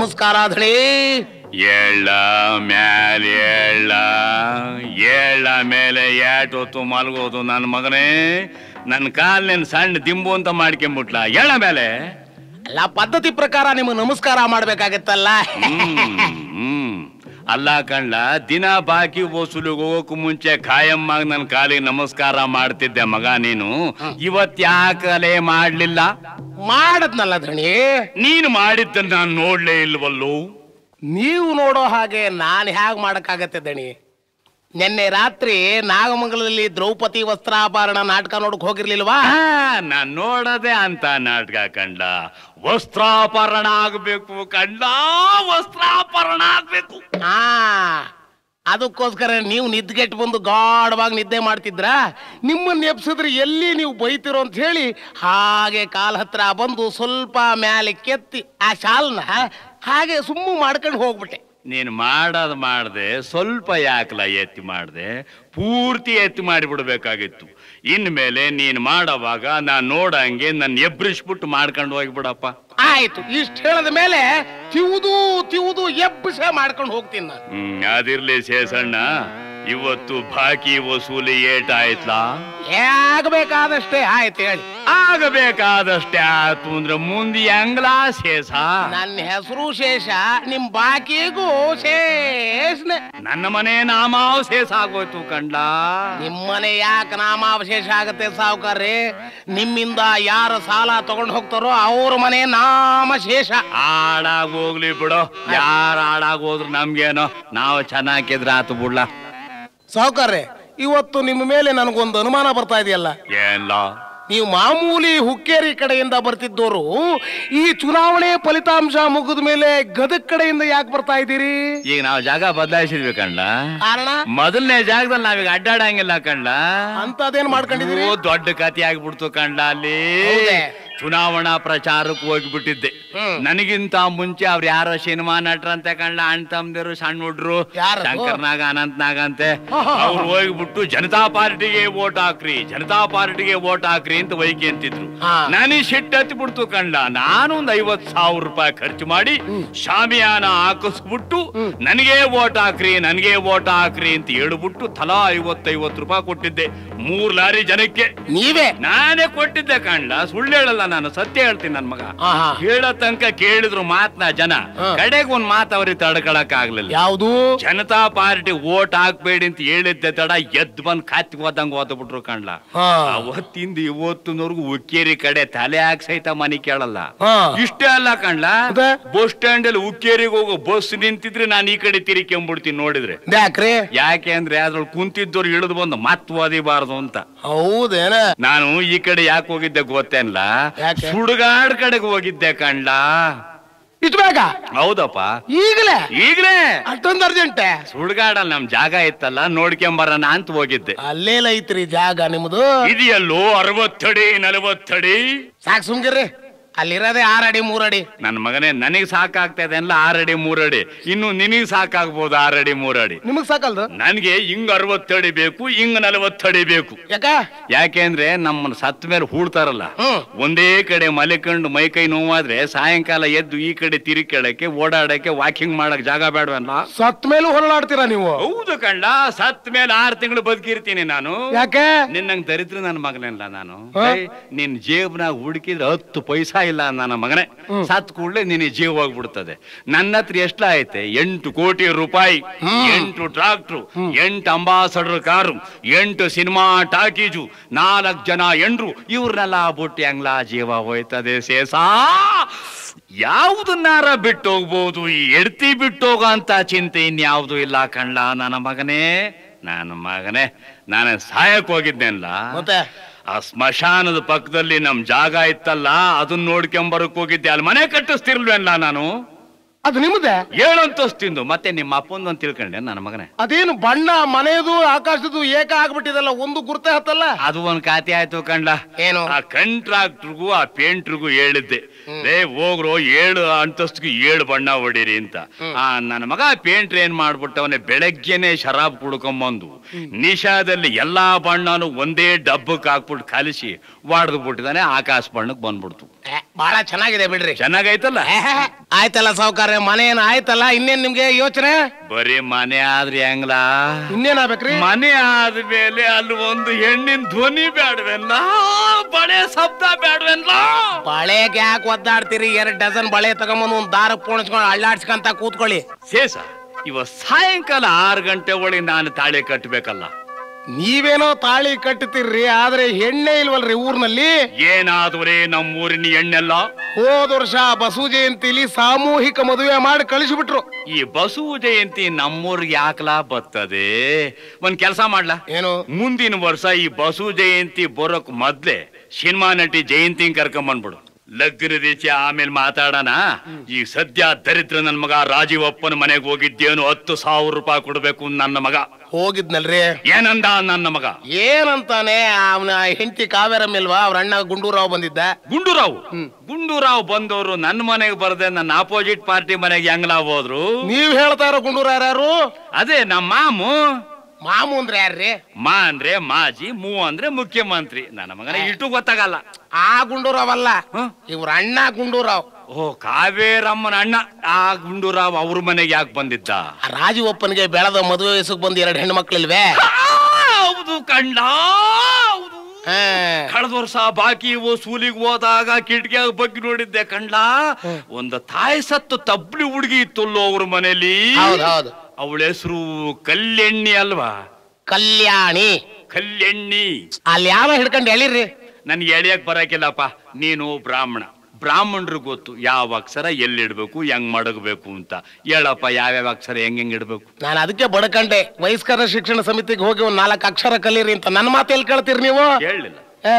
ನಮಸ್ಕಾರ ಧಣಿ ಏಳ ಮ್ಯಾಲೆ ಏಳ ಏಳ ಮೇಲೆ ಯಾಟ್ ಹೊತ್ತು ಮಲಗೋದು ನನ್ನ ಮಗನೇ ನನ್ನ ಕಾಲಿನ ಸಣ್ಣ ದಿಂಬು ಅಂತ ಮಾಡ್ಕೊಂಬಿಟ್ಲ ಏಳ ಮೇಲೆ ಅಲ್ಲ ಪದ್ಧತಿ ಪ್ರಕಾರ ನಿಮಗೆ ನಮಸ್ಕಾರ ಮಾಡ್ಬೇಕಾಗತ್ತಲ್ಲ ಹ್ಮ್ ಹ್ಮ್ ಅಲ್ಲ ಕಣ್ಲ ದಿನ ಬಾಕಿ ವಸೂಲಿಗೆ ಹೋಗೋಕು ಮುಂಚೆ ಖಾಯಮ್ಮಾಗ ನನ್ನ ಕಾಲಿಗೆ ನಮಸ್ಕಾರ ಮಾಡ್ತಿದ್ದೆ ಮಗ ನೀನು ಇವತ್ ಯಾಕಲೆ ಮಾಡ್ಲಿಲ್ಲ ಮಾಡದ್ನಲ್ಲ ಧಣಿ ನೀನು ಮಾಡಿದ್ದನ್ನ ನಾನು ನೋಡ್ಲೇ ಇಲ್ವಲ್ಲೋ ನೀವು ನೋಡೋ ಹಾಗೆ ನಾನು ಹ್ಯಾಗ್ ಮಾಡಕ್ಕಾಗತ್ತೆ ದಣಿ ನಿನ್ನೆ ರಾತ್ರಿ ನಾಗಮಂಗಲದಲ್ಲಿ ದ್ರೌಪದಿ ವಸ್ತ್ರಾಭರಣ ನಾಟಕ ನೋಡಕ್ ಹೋಗಿರ್ಲಿಲ್ವಾ ಆ, ನಾನ್ ನೋಡದೆ ಅಂತ ನಾಟಕ ಕಂಡ ವಸ್ತ್ರಾಪರಣ ಆಗ್ಬೇಕು ಕಂಡ ವಸ್ತ್ರಾಪರಣ ಆಗ್ಬೇಕು ಆ ಅದಕ್ಕೋಸ್ಕರ ನೀವು ನಿದ್ಗೆಟ್ ಬಂದು ಗಾಢವಾಗಿ ನಿದ್ದೆ ಮಾಡ್ತಿದ್ರ ನಿಮ್ಮನ್ನ ಎಬ್ಸಿದ್ರೆ ಎಲ್ಲಿ ನೀವು ಬೈತಿರೋ ಅಂತ ಹೇಳಿ ಹಾಗೆ ಕಾಲ್ ಹತ್ರ ಬಂದು ಸ್ವಲ್ಪ ಮ್ಯಾಲೆ ಕೆತ್ತಿ ಆ ಶಾಲ್ನ ಹಾಗೆ ಸುಮ್ಮ ಮಾಡ್ಕೊಂಡು ಹೋಗ್ಬಿಟ್ಟೆ ನೀನು ಮಾಡೋದು ಮಾಡ್ದೆ ಸ್ವಲ್ಪ ಯಾಕಲ ಎತ್ತಿ ಮಾಡ್ದೆ ಪೂರ್ತಿ ಎತ್ತಿ ಮಾಡಿಬಿಡ್ಬೇಕಾಗಿತ್ತು ಇನ್ಮೇಲೆ ನೀನು ಮಾಡೋವಾಗ ನಾನು ನೋಡಂಗೆ ನನ್ನ ಎಬ್ರಿಸ್ಬಿಟ್ಟು ಮಾಡ್ಕೊಂಡು ಹೋಗ್ಬಿಡಪ್ಪ ಆಯ್ತು ಇಷ್ಟ ಹೇಳದ ಮೇಲೆ ತಿವುದು ತಿವುದು ಎಬ್ಬಿಸ ಮಾಡ್ಕೊಂಡು ಹೋಗ್ತೀನಿ ನಾನು ಹ್ಮ್ ಅದಿರ್ಲಿ ಶೇಷಣ್ಣ ಇವತ್ತು ಬಾಕಿ ವಸೂಲಿ ಏಟಾಯ್ತ್ಲಾ ಆಗ್ಬೇಕಾದಷ್ಟೇ ಆಯ್ತು ಹೇಳಿ ಆಗಬೇಕಾದಷ್ಟೇ ಆತು ಅಂದ್ರೆ ಮುಂದೆ ಹೆಂಗ್ಲಾ ಶೇಷ ನನ್ನ ಹೆಸರು ಶೇಷ ನಿಮ್ ಬಾಕಿಗೂ ಶೇಷನೆ ನನ್ನ ಮನೆ ನಾಮಾವ್ ಶೇಷ ಆಗೋಯ್ತು ಕಂಡ ನಿಮ್ಮನೆ ಯಾಕೆ ನಾಮಾವಶೇಷ ಆಗತ್ತೆ ಸಾವುಕಾರ್ರಿ ನಿಮ್ಮಿಂದ ಯಾರು ಸಾಲ ತಗೊಂಡು ಹೋಗ್ತಾರೋ ಅವ್ರ ಮನೆ ನಾಮಶೇಷ ಆಡಾಗ್ ಹೋಗ್ಲಿ ಬಿಡು ಯಾರ ಆಡಾಗ್ ಹೋದ್ರು ನಮ್ಗೇನೋ ನಾವು ಚೆನ್ನಾಗಿದ್ರ ಆತು ಬಿಡ್ಲ ಸಾವುಕಾರ್ರೆ ಇವತ್ತು ನಿಮ್ಮ ಮೇಲೆ ನನಗೊಂದು ಅನುಮಾನ ಬರ್ತಾ ಇದೆಯಲ್ಲ ಏನ್ಲ ನೀವು ಮಾಮೂಲಿ ಹುಕ್ಕೇರಿ ಕಡೆಯಿಂದ ಬರ್ತಿದ್ದೋರು ಈ ಚುನಾವಣೆ ಫಲಿತಾಂಶ ಮುಗಿದ ಮೇಲೆ ಗದಗ್ ಕಡೆಯಿಂದ ಯಾಕೆ ಬರ್ತಾ ಇದ್ದೀರಿ ಈಗ ನಾವು ಜಾಗ ಬದಲಾಯಿಸಿದ್ವಿ ಕಂಡ ಕಾರಣ ಮೊದಲನೇ ಜಾಗದಲ್ಲಿ ನಾವೀಗ ಅಡ್ಡಾಡಂಗಿಲ್ಲ ಕಂಡ ಅಂತದೇನ್ ಮಾಡ್ಕೊಂಡಿದೀರಿ ಓ, ದೊಡ್ಡ ಕತೆ ಆಗ್ಬಿಡ್ತು ಕಂಡ ಅಲ್ಲಿ ಹೌದೇ? ಚುನಾವಣಾ ಪ್ರಚಾರಕ್ಕೆ ಹೋಗ್ಬಿಟ್ಟಿದ್ದೆ ಹ್ಮ್. ನನಗಿಂತ ಮುಂಚೆ ಅವ್ರು ಯಾರೋ ಸಿನಿಮಾ ನಟರಂತೆ ಕಂಡ ಅಣ್ಣ ತಮ್ಮದಿರು ಸಣ್ಣ ಹುಡ್ರು ಯಾರದು? ಶಂಕರ್ನಾಗ ಅನಂತ್ನಾಗ ಅಂತೆ ಹಾ, ಹಾ, ಹಾ. ಅವ್ರು ಹೋಗ್ಬಿಟ್ಟು ಜನತಾ ಪಾರ್ಟಿಗೆ ವೋಟ್ ಹಾಕ್ರಿ ಜನತಾ ಪಾರ್ಟಿಗೆ ವೋಟ್ ಹಾಕ್ರಿ ಅಂತ ವೈಕಿ ಅಂತಿದ್ರು ಹಾ. ನನಗೆ ಸಿಟ್ಟತ್ತಿ ಬಿಡ್ತು ಕಂಡ ನಾನು ಒಂದ್ ಐವತ್ ಸಾವಿರ ರೂಪಾಯಿ ಖರ್ಚು ಮಾಡಿ ಶಾಮಿಯಾನ ಹಾಕಿಸ್ಬಿಟ್ಟು ನನಗೆ ವೋಟ್ ಹಾಕ್ರಿ ನನಗೆ ವೋಟ್ ಹಾಕ್ರಿ ಅಂತ ಹೇಳ್ಬಿಟ್ಟು ತಲಾ ಐವತ್ತೈವತ್ತು ರೂಪಾಯಿ ಕೊಟ್ಟಿದ್ದೆ ಮೂರ್ ಲಾರಿ ಜನಕ್ಕೆ ನೀವೇ ನಾನೇ ಕೊಟ್ಟಿದ್ದೆ ಕಂಡ ಸುಳ್ಳು ಹೇಳಲ್ಲ ನಾನು ಸತ್ಯ ಹೇಳ್ತೀನಿ ನನ್ ಮಗ ಆಹಾ. ಹೇಳೋ ತನಕ ಕೇಳಿದ್ರು ಮಾತ್ನ ಜನ ಹಾ. ಕಡೆಗೆ ಒಂದ್ ಮಾತು ಅವ್ರಿಗೆ ತಡ್ಕೊಳಕ್ ಆಗ್ಲಿಲ್ಲ ಯಾವುದು ಜನತಾ ಪಾರ್ಟಿ ವೋಟ್ ಹಾಕ್ಬೇಡಿ ಅಂತ ಹೇಳಿದ್ದೆ ತಡ ಎದ್ ಬಂದ್ ಕಾತಿ ಹೋದಂಗ ಓದ ಬಿಟ್ರು ಕಂಡ್ಲ ಹಾ. ಅವತ್ತಿಂದ ಇವತ್ತಿನವರೆಗೂ ಉಕ್ಕೇರಿ ಕಡೆ ತಲೆ ಹಾಕ್ ಸಹಿತ ಮನಿ ಕೇಳಲ್ಲ ಹಾ. ಇಷ್ಟೇ ಅಲ್ಲ ಕಂಡ್ಲ ಮತ್ತೆ? ಬಸ್ ಸ್ಟ್ಯಾಂಡ್ ಅಲ್ಲಿ ಉಕ್ಕೇರಿಗೆ ಹೋಗೋ ಬಸ್ ನಿಂತಿದ್ರೆ ನಾನು ಈ ಕಡೆ ತಿರ್ಕೊಂಡ್ಬಿಡ್ತೀನಿ ನೋಡಿದ್ರೆ ಯಾಕ್ರಿ ಯಾಕೆ ಅಂದ್ರೆ ಅದ್ರಲ್ಲಿ ಕುಂತಿದ್ದವ್ರು ಇಳಿದು ಬಂದು ಮತ್ ಓದಿಬಾರ್ದು ಅಂತ ಹೌದೇನ ನಾನು ಈ ಕಡೆ ಯಾಕೆ ಹೋಗಿದ್ದೆ ಗೊತ್ತೇನ್ಲ ಯಾಕೆ? ಸುಡುಗಾಡ್ ಕಡೆಗೆ ಹೋಗಿದ್ದೆ ಕಂಡ್ಲ ಇಷ್ಟು ಬೇಗ ಹೌದಪ್ಪ ಈಗಲೇ ಈಗ್ಲೇ ಅಷ್ಟೊಂದು ಅರ್ಜೆಂಟ್ ಸುಡುಗಾಡಲ್ಲಿ ನಮ್ ಜಾಗ ಇತ್ತಲ್ಲ ನೋಡ್ಕೊಂಬರೋಣ ಅಂತ ಹೋಗಿದ್ದೆ ಅಲ್ಲೇಲ ಐತ್ರಿ ಜಾಗ ನಿಮ್ದು ಇದೆಯಲ್ಲೋ ಅರವತ್ತಡಿ ನಲವತ್ತಡಿ ಸಾಕ್ ಸುಮ್ಗಿರ್ರಿ ಅಲ್ಲಿರೋದೇ ಆರಡಿ ಮೂರಡಿ ನನ್ನ ಮಗನೇ ನನಗ್ ಸಾಕಾಗ್ತಾ ಇದೆ ಅಲ್ಲ ಆರಡಿ ಮೂರಡಿ ಇನ್ನು ನಿನಗ್ ಸಾಕಾಗ್ಬೋದು ಆರಡಿ ಮೂರಡಿ ನಿಮಗ್ ಸಾಕಲ್ದು ನನ್ಗೆ ಹಿಂಗ್ ಅರವತ್ತಡಿ ಬೇಕು ಹಿಂಗ್ ನಲವತ್ತಡಿ ಬೇಕು ಯಾಕ ಯಾಕೆಂದ್ರೆ ನಮ್ಮನ್ನ ಸತ್ತ ಮೇಲೆ ಹೂಡ್ತಾರಲ್ಲ ಹ್ಮ್. ಒಂದೇ ಕಡೆ ಮಲಿಕೊಂಡು ಮೈ ಕೈ ನೋವಾದ್ರೆ ಸಾಯಂಕಾಲ ಎದ್ದು ಈ ಕಡೆ ತಿರುಕೇಳಕ್ಕೆ ಓಡಾಡಕ್ಕೆ ವಾಕಿಂಗ್ ಮಾಡಕ್ ಜಾಗ ಬೇಡವಲ್ಲ ಸತ್ ಮೇಲೂ ಹೊರಳಾಡ್ತೀರಾ ನೀವು ಹೌದು ಕಂಡ ಸತ್ ಮೇಲೆ ಆರ್ ತಿಂಗಳು ಬದುಕಿರ್ತೀನಿ ನಾನು ಯಾಕೆ ನಿನ್ನಂಗ್ ದರಿದ್ರ ನನ್ನ ಮಗನಿಲ್ಲ ನಾನು ಹಾ? ಏಯ್, ನಿನ್ ಜೇಬ್ನಾಗ ಹುಡುಕಿದ್ರೆ ಹತ್ತು ಪೈಸಾ ಇಲ್ಲ ನನ್ನ ಮಗನೇ ಸತ್ ಕೂಡ್ಲೆ ನಿನ್ನ ಜೀವ ಹೋಗ್ಬಿಡ್ತದೆ ನನ್ನ ಹತ್ರ ಎಷ್ಟ ಐತೆ ಎಂಟು ಕೋಟಿ ರೂಪಾಯಿ ಎಂಟು ಟ್ರಾಕ್ಟ್ರು ಎಂಟು ಅಂಬಾಸಡರ್ ಕಾರು ಎಂಟು ಸಿನಿಮಾ ಟಾಕೀಜು ನಾಲ್ಕು ಜನ ಎಂಡ್ರು ಇವ್ರನ್ನೆಲ್ಲ ಬಿಟ್ಟು ಹೆಂಗ್ಲಾ ಜೀವ ಹೋಯ್ತದೆ ಸೇಸಾ ಯಾವುದನ್ನಾರ ಬಿಟ್ಟು ಹೋಗ್ಬೋದು ಈ ಎಡ್ತಿ ಬಿಟ್ಟು ಹೋಗೋ ಅಂತ ಚಿಂತೆ ಇನ್ಯಾವುದು ಇಲ್ಲ ಕಣ್ಲ ನನ್ನ ಮಗನೇ ನನ್ನ ಮಗನೇ ನಾನು ಸಾಯಕ್ ಹೋಗಿದ್ದೇನಲ್ಲ ಮತ್ತೆ ಆ ಸ್ಮಶಾನದ ಪಕ್ಕದಲ್ಲಿ ನಮ್ ಜಾಗ ಇತ್ತಲ್ಲ ಅದನ್ನ ನೋಡ್ಕೊಂಬರಕ್ ಹೋಗಿದ್ದೆ ಅಲ್ಲಿ ಮನೆ ಕಟ್ಟಿಸ್ತಿರ್ಲ್ವೇನಲ್ಲ ನಾನು ಅದು ನಿಮ್ದೆ ಏಳಂತಸ್ತಿಂದು ಮತ್ತೆ ನಿಮ್ಮ ಅಪ್ಪಂದು ಅಂತ ತಿಳ್ಕೊಂಡೆ ನನ್ನ ಮಗನೇ ಅದೇನು ಬಣ್ಣ ಮನೆಯದು ಆಕಾಶದ್ದು ಏಕ ಆಗ್ಬಿಟ್ಟಿದಲ್ಲ ಒಂದು ಗುರ್ತೆ ಹತ್ತಲ್ಲ ಅದು ಒಂದ್ ಖಾತೆ ಆಯ್ತು ಕಂಡ ಏನು? ಆ ಕಂಟ್ರಾಕ್ಟ್ರಿಗೂ ಆ ಪೇಂಟ್ರಿಗೂ ಹೇಳಿದ್ದೆ ಲೇ ಹೋಗ್ರು ಏಳು ಅಂತಸ್ತಿಗೆ ಏಳು ಬಣ್ಣ ಹೊಡೀರಿ ಅಂತ ಆ ನನ್ನ ಮಗ ಪೇಂಟ್ರ್ ಏನ್ ಮಾಡ್ಬಿಟ್ಟವನೆ ಬೆಳಗ್ಗೆನೆ ಶರಾಬ್ ಕುಡ್ಕೊಂಬಂದು ನಿಶಾದಲ್ಲಿ ಎಲ್ಲಾ ಬಣ್ಣನು ಒಂದೇ ಡಬ್ಬಕ್ಕೆ ಹಾಕ್ಬಿಟ್ಟು ಕಲಿಸಿ ವಾಡ್ದು ಬಿಟ್ಟಿದಾನೆ ಆಕಾಶ ಬಣ್ಣಕ್ಕೆ ಬಂದ್ಬಿಡ್ತು ಏ, ಬಹಳ ಚೆನ್ನಾಗಿದೆ ಬಿಡ್ರಿ ಚೆನ್ನಾಗೈತಲ್ಲ ಏ, ಆಯ್ತಲ್ಲ ಸಾವುಕಾರ ಮನೆ ಏನ್ ಆಯ್ತಲ್ಲ ಇನ್ನೇನ್ ನಿಮ್ಗೆ ಯೋಚನೆ ಬರೀ ಮನೆ ಆದ್ರಿ ಹೆಂಗ್ಲ ಇನ್ನೇನ್ ಆಗ್ಬೇಕ್ರಿ ಮನೆ ಆದ್ಮೇಲೆ ಅಲ್ಲಿ ಒಂದು ಹೆಣ್ಣಿನ ಧ್ವನಿ ಬೇಡವೆಲ್ಲ ಬಳೆ ಶಬ್ದ ಬೇಡವೆಲ್ಲ ಬಳೆಗೆ ಯಾಕೆ ಒದ್ದಾಡ್ತೀರಿ ಎರಡ್ ಡಜನ್ ಬಳೆ ತಗೊಂಬಂದು ಒಂದ್ ದಾರ ಪೋಣಿಸ್ಕೊಂಡು ಅಳ್ಳಾಡ್ಸ್ಕೊಂತ ಕೂತ್ಕೊಳ್ಳಿ ಶೇಷ ಇವ ಸಾಯಂಕಾಲ ಆರು ಗಂಟೆ ಒಳಗೆ ನಾನು ತಾಳಿ ಕಟ್ಟಬೇಕಲ್ಲ ನೀವೇನೋ ತಾಳಿ ಕಟ್ಟುತ್ತೀರ್ರಿ ಆದ್ರೆ ಹೆಣ್ಣೆ ಇಲ್ವಲ್ರಿ ಊರ್ನಲ್ಲಿ ಏನಾದ್ರೆ ನಮ್ಮೂರಿನ ಹೆಣ್ಣೆಲ್ಲ ಹೋದ ವರ್ಷ ಬಸವ ಜಯಂತಿಲಿ ಸಾಮೂಹಿಕ ಮದುವೆ ಮಾಡಿ ಕಳಿಸಿಬಿಟ್ರು ಈ ಬಸವ ಜಯಂತಿ ನಮ್ಮೂರಿಗೆ ಯಾಕಲಾ ಬರ್ತದೆ ಒಂದ್ ಕೆಲಸ ಮಾಡ್ಲಾ ಏನು ಮುಂದಿನ ವರ್ಷ ಈ ಬಸವ ಜಯಂತಿ ಬರೋಕ್ ಮೊದ್ಲೇ ಸಿನಿಮಾ ನಟಿ ಜಯಂತಿ ಕರ್ಕೊಂಬಂದ್ಬಿಡು ಲಗ್ನ ರೀತಿ ಆಮೇಲೆ ಮಾತಾಡೋಣ ಈಗ ಸದ್ಯ ದರಿದ್ರ ನನ್ ಮಗ ರಾಜೀವಪ್ಪನ ಮನೆಗೆ ಹೋಗಿದ್ದೇನು ಹತ್ತು ಸಾವಿರ ರೂಪಾಯಿ ಕೊಡ್ಬೇಕು ನನ್ನ ಮಗ ಹೋಗಿದ್ನಲ್ರಿ ಏನಂದ ನನ್ನ ಮಗ ಏನಂತಾನೆ ಅವನ ಹೆಂಡತಿ ಕಾವೇರಮ್ಮ ಇಲ್ವಾ ಅವ್ರ ಅಣ್ಣ ಗುಂಡೂರಾವ್ ಬಂದಿದ್ದ ಗುಂಡೂರಾವ್ ಗುಂಡೂರಾವ್ ಬಂದವರು ನನ್ನ ಮನೆಗೆ ಬರದೆ ನನ್ನ ಆಪೋಸಿಟ್ ಪಾರ್ಟಿ ಮನೆಗೆ ಹೆಂಗ್ಲಾ ಹೋದ್ರು ನೀವ್ ಹೇಳ್ತಾ ಇರೋ ಗುಂಡೂರಾವ್ ಯಾರು ಅದೇ ನಮ್ಮ ಮಾಮು ಮಾಮು ಅಂದ್ರೆ ಯಾರ್ರಿ ಮಾ ಅಂದ್ರೆ ಮಾಜಿ ಮೂ ಅಂದ್ರೆ ಮುಖ್ಯಮಂತ್ರಿ ನನ್ನ ಮಗನ ಇಟ್ಟು ಗೊತ್ತಾಗಲ್ಲ ಆ ಗುಂಡೂರಾವ್ ಅಲ್ಲ ಹ? ಇವ್ರ ಅಣ್ಣ ಗುಂಡೂರಾವ್ ಓ ಕಾವೇರಮ್ಮನ ಅಣ್ಣ ಆ ಗುಂಡೂರಾವ್ ಅವ್ರ ಮನೆಗೆ ಯಾಕೆ ಬಂದಿದ್ದ ಆ ರಾಜೀವಪ್ಪನಿಗೆ ಬೆಳೆದ ಮದುವೆ ವಯಸ್ಸಿಗೆ ಬಂದು ಎರಡು ಹೆಣ್ಣು ಮಕ್ಳಿಲ್ವೇ ಹೌದು ಕಂಡ ಹೌದು ಹಾ. ಕಳೆದ ವರ್ಷ ಬಾಕಿ ವಸೂಲಿಗೆ ಹೋದಾಗ ಕಿಟಕಿಯಾಗ ಬಗ್ಗೆ ನೋಡಿದ್ದೆ ಕಂಡ ಒಂದು ತಾಯಿ ಸತ್ತು ತಬ್ಲಿ ಹುಡುಗಿ ಇತ್ತಲ್ಲೋ ಅವ್ರ ಮನೇಲಿ ಹೌದ್ ಹೌದು ಅವಳ ಹೆಸರು ಕಲ್ಲೆಣ್ಣಿ ಅಲ್ವಾ ಕಲ್ಯಾಣಿ ಕಲ್ಲೆಣ್ಣಿ ಅಲ್ಲಿ ಯಾವ ಹಿಡ್ಕೊಂಡು ಎಳಿರಿ ನನ್ಗೆ ಎಳಿಯಕ್ ಬರಕಿಲ್ಲಪ್ಪ ನೀನು ಬ್ರಾಹ್ಮಣ ಬ್ರಾಹ್ಮಣರು ಗೊತ್ತು ಯಾವ ಅಕ್ಷರ ಎಲ್ಲಿಡ್ಬೇಕು ಹೆಂಗ್ ಮಡಗಬೇಕು ಅಂತ ಹೇಳಪ್ಪ ಯಾವ್ಯಾವ ಅಕ್ಷರ ಹೆಂಗ್ ಹೆಂಗ್ ಇಡ್ಬೇಕು ನಾನು ಅದಕ್ಕೆ ಬಡ್ಕಂಡೆ ವಯಸ್ಕರ ಶಿಕ್ಷಣ ಸಮಿತಿಗೆ ಹೋಗಿ ಒಂದ್ ನಾಲ್ಕು ಅಕ್ಷರ ಕಲೀರಿ ಅಂತ ನನ್ನ ಮಾತು ಎಲ್ಲಿ ಕೇಳ್ತೀರಿ ನೀವು ಹೇಳಲಿಲ್ಲ ಏ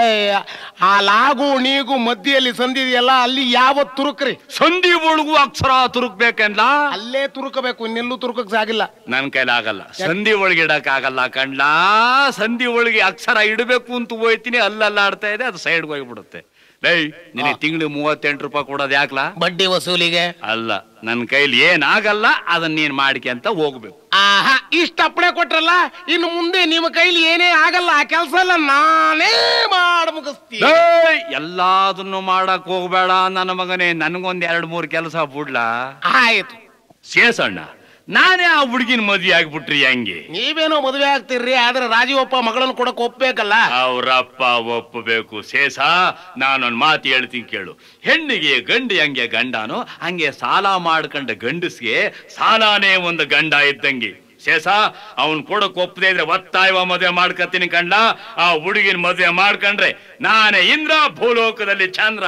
ಆ ಲಾಗು ನೀಗು ಮಧ್ಯೆಯಲ್ಲಿ ಸಂದಿದೆಯಲ್ಲ ಅಲ್ಲಿ ಯಾವ ತುರುಕ್ರಿ ಸಂಧಿ ಒಳಗೂ ಅಕ್ಷರ ತುರುಕ್ಬೇಕಂದ್ಲ ಅಲ್ಲೇ ತುರುಕಬೇಕು ಇನ್ನೆಲ್ಲೂ ತುರುಕಕ್ ಸಾಗಿಲ್ಲ ನನ್ ಕೈಲಿ ಆಗಲ್ಲ ಸಂಧಿ ಒಳಗೆ ಇಡಕ್ ಆಗಲ್ಲ ಕಂಡ್ಲ ಸಂಧಿ ಒಳಗೆ ಅಕ್ಷರ ಇಡಬೇಕು ಅಂತ ಹೋಯ್ತೀನಿ ಅಲ್ಲಲ್ಲ ಆಡ್ತಾ ಇದೆ ಅದು ಸೈಡ್ ಹೋಗ್ಬಿಡುತ್ತೆ ಲೈ ನಿನಗೆ ತಿಂಗಳು ಮೂವತ್ತೆಂಟು ರೂಪಾಯಿ ಕೊಡೋದು ಯಾಕ್ಲಾ ಬಡ್ಡಿ ವಸೂಲಿಗೆ ಅಲ್ಲ ನನ್ನ ಕೈಲಿ ಏನಾಗಲ್ಲ ಅದನ್ನ ನೀನ್ ಮಾಡ್ಕೊಂತ ಹೋಗ್ಬೇಕು ಆಹಾ ಇಷ್ಟ ಅಪ್ಪಣೆ ಕೊಟ್ರಲ್ಲ ಇನ್ನು ಮುಂದೆ ನಿಮ್ಮ ಕೈಲಿ ಏನೇ ಆಗಲ್ಲ ಆ ಕೆಲಸ ಎಲ್ಲ ನಾನೇ ಮಾಡಿ ಮುಗಿಸ್ತೀನಿ ಏಯ್, ಎಲ್ಲಾದನ್ನು ಮಾಡಕ್ ಹೋಗ್ಬೇಡ ನನ್ನ ಮಗನೇ ನನ್ಗೊಂದ್ ಎರಡ್ ಮೂರ್ ಕೆಲಸ ಬಿಡ್ಲಾ ಆಯ್ತು ಶೇಷಣ್ಣ ನಾನೇ ಆ ಹುಡುಗಿನ ಮದ್ವೆ ಆಗ್ಬಿಟ್ರಿ ಹೆಂಗೆ ನೀವೇನೋ ಮದುವೆ ಆಗ್ತಿರ್ರಿ ಆದ್ರೆ ರಾಜೀವಪ್ಪ ಮಗಳನ್ನ ಕೊಡಕ್ ಒಪ್ಬೇಕಲ್ಲ ಅವ್ರಪ್ಪ ಒಪ್ಪಬೇಕು ಶೇಷ ನಾನೊಂದ್ ಮಾತು ಹೇಳ್ತೀನಿ ಕೇಳು ಹೆಣ್ಣಿಗೆ ಗಂಡು ಹೆಂಗೆ ಗಂಡನೋ ಹಂಗೆ ಸಾಲ ಮಾಡ್ಕೊಂಡ ಗಂಡಸ್ಗೆ ಸಾಲಾನೇ ಒಂದು ಗಂಡ ಇದ್ದಂಗೆ ಶೇಷ ಅವನ್ ಕೊಡಕ್ ಒಪ್ಪದೆ ಇದ್ರೆ ಒತ್ತಾಯವ ಮದುವೆ ಮಾಡ್ಕತ್ತೀನಿ ಕಂಡ ಆ ಹುಡುಗಿನ ಮದುವೆ ಮಾಡ್ಕೊಂಡ್ರೆ ನಾನೇ ಇಂದ್ರ ಭೂಲೋಕದಲ್ಲಿ ಚಂದ್ರ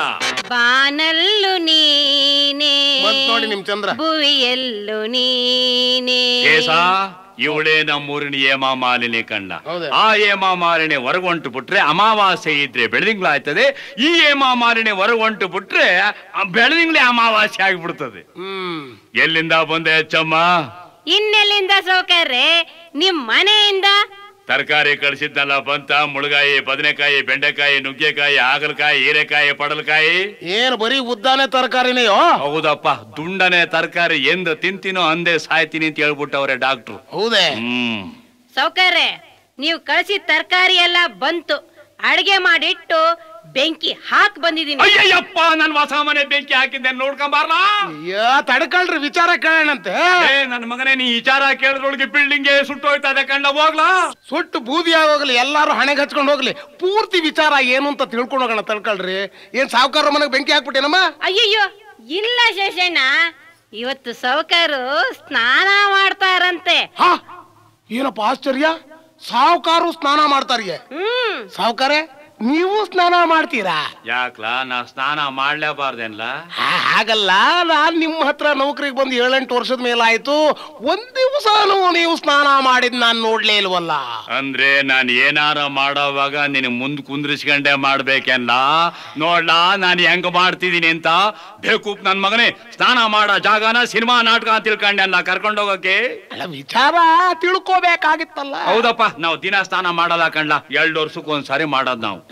ಬಾನಲ್ಲು ನೀನೇ ಬಂತ್ ನೋಡಿ ನಿಮ್ ಚಂದ್ರ ಭುವಿಯಲ್ಲು ನೀನೇ ಶೇಷ ಇವಳೇ ನಮ್ಮೂರಿನ ಹೇಮಾ ಮಾಲಿನಿ ಕಂಡ ಹೌದಾ? ಆ ಹೇಮಾ ಮಾಲಿನಿ ಹೊರಗೊಂಟು ಬಿಟ್ರೆ ಅಮಾವಾಸ್ಯೆ ಇದ್ರೆ ಬೆಳದಿಂಗ್ಳಾಯ್ತದೆ ಈ ಹೇಮಾ ಮಾಲಿನಿ ಹೊರಗೊಂಟು ಬಿಟ್ರೆ ಆ ಬೆಳದಿಂಗ್ಳೆ ಅಮಾವಾಸ್ಯೆ ಆಗ್ಬಿಡ್ತದೆ ಹ್ಮ್ ಎಲ್ಲಿಂದ ಬಂದೆ ಅಚ್ಚಮ್ಮ ಇನ್ನೆಲ್ಲಿಂದ ಸೌಕರ್ಯ ನಿಮ್ ಮನೆಯಿಂದ ತರಕಾರಿ ಕಳಿಸಿದ್ನಲ್ಲ ಬಂತ ಮುಳುಗಾಯಿ ಬದನೆಕಾಯಿ ಬೆಂಡೆಕಾಯಿ ನುಗ್ಗೆಕಾಯಿ ಹಾಗಲಕಾಯಿ ಹೀರೆಕಾಯಿ ಪಡಲಕಾಯಿ ಏನ್ ಬರೀ ಉದ್ದಾನೆ ತರಕಾರಿನೆಯೋ ಹೌದಪ್ಪ ದುಂಡನೆ ತರಕಾರಿ ಎಂದು ತಿಂತೀನೋ ಅಂದೆ ಸಾಯ್ತೀನಿ ಅಂತ ಹೇಳ್ಬಿಟ್ಟವ್ರೆ ಡಾಕ್ಟ್ರು ಹೌದೇ ಹ್ಮ್ ಸೌಕರ್ಯ ನೀವು ಕಳಿಸಿದ ತರಕಾರಿ ಎಲ್ಲ ಬಂತು ಅಡಿಗೆ ಮಾಡಿಟ್ಟು ಬೆಂಕಿ ಹಾಕ್ ಬಂದಿದೀನಿ ಅಯ್ಯಯ್ಯಪ್ಪ ನನ್ ಹೊಸ ಮನೆ ಬೆಂಕಿ ಹಾಕಿದ್ದೆ ನೋಡ್ಕೊಂಬಾರ್ಲಾ ಅಯ್ಯೋ ತಡ್ಕಳ್ರಿ ವಿಚಾರ ಕೇಳೋಣಂತೆ ಏ ನನ್ನ ಮಗನೇ ನೀ ವಿಚಾರ ಕೇಳಿದ್ರೊಳಗೆ ಬಿಲ್ಡಿಂಗ್ ಸುಟ್ಟೋಯ್ತಾ ಇದೆ ಕಂಡ ಹೋಗ್ಲಾ ಸುಟ್ಟು ಬೂದಿ ಆಗೋಗ್ಲಿ ಎಲ್ಲಾರು ಹಣೆಗೆ ಹಚ್ಕೊಂಡು ಹೋಗ್ಲಿ ಪೂರ್ತಿ ವಿಚಾರ ಏನು ಅಂತ ತಿಳ್ಕೊಂಡು ಹೋಗೋಣ ತಡ್ಕಳ್ರಿ ಏನ್ ಸಾವುಕಾರ ಮನೆಗೆ ಬೆಂಕಿ ಹಾಕ್ಬಿಟ್ಟೇನಮ್ಮ ಅಯ್ಯಯ್ಯೋ ಇಲ್ಲ ಶೇಷಣ್ಣ ಇವತ್ತು ಸೌಕರು ಸ್ನಾನ ಮಾಡ್ತಾರಂತೆ ಹಾ ಏನಪ್ಪ ಆಶ್ಚರ್ಯ ಸಾವುಕಾರು ಸ್ನಾನ ಮಾಡ್ತಾರಿಯೇ ಹ್ಮ್ ಸಾವುಕಾರೆ ನೀವು ಸ್ನಾನ ಮಾಡ್ತೀರಾ ಯಾಕ್ಲಾ ನಾ ಸ್ನಾನ ಮಾಡ್ಲೇಬಾರ್ದೇನ್ಲ ಹಾ, ಹಾಗಲ್ಲ ನಾನ್ ನಿಮ್ಮ ಹತ್ರ ನೌಕರಿಗೆ ಬಂದು ಏಳೆಂಟು ವರ್ಷದ ಮೇಲಾಯ್ತು ಒಂದ್ ದಿವಸನೂ ನೀವು ಸ್ನಾನ ಮಾಡಿದ್ ನಾನ್ ನೋಡ್ಲೇ ಇಲ್ವಲ್ಲ ಅಂದ್ರೆ ನಾನ್ ಏನಾರ ಮಾಡೋವಾಗ ನಿನ್ ಮುಂದ್ ಕುಂದ್ರಿಸ್ಕೊಂಡೆ ಮಾಡ್ಬೇಕೆಲ್ಲ ನೋಡ್ಲಾ ನಾನು ಹೆಂಗ್ ಮಾಡ್ತಿದೀನಿ ಅಂತ ಬೇಕು ನನ್ ಮಗನೇ ಸ್ನಾನ ಮಾಡೋ ಜಾಗನ ಸಿನಿಮಾ ನಾಟಕ ಅಂತ ತಿಳ್ಕೊಂಡೆ ಅಲ್ಲ ಕರ್ಕೊಂಡೋಗಕ್ಕೆ ಅಲ್ಲ ವಿಚಾರ ತಿಳ್ಕೋಬೇಕಾಗಿತ್ತಲ್ಲ ಹೌದಪ್ಪ ನಾವು ದಿನ ಸ್ನಾನ ಮಾಡಲ್ಲ ಕಂಡ್ಲ ಎರಡು ವರ್ಷಕ್ಕೆ ಒಂದ್ಸಾರಿ ಮಾಡೋದ್ ನಾವು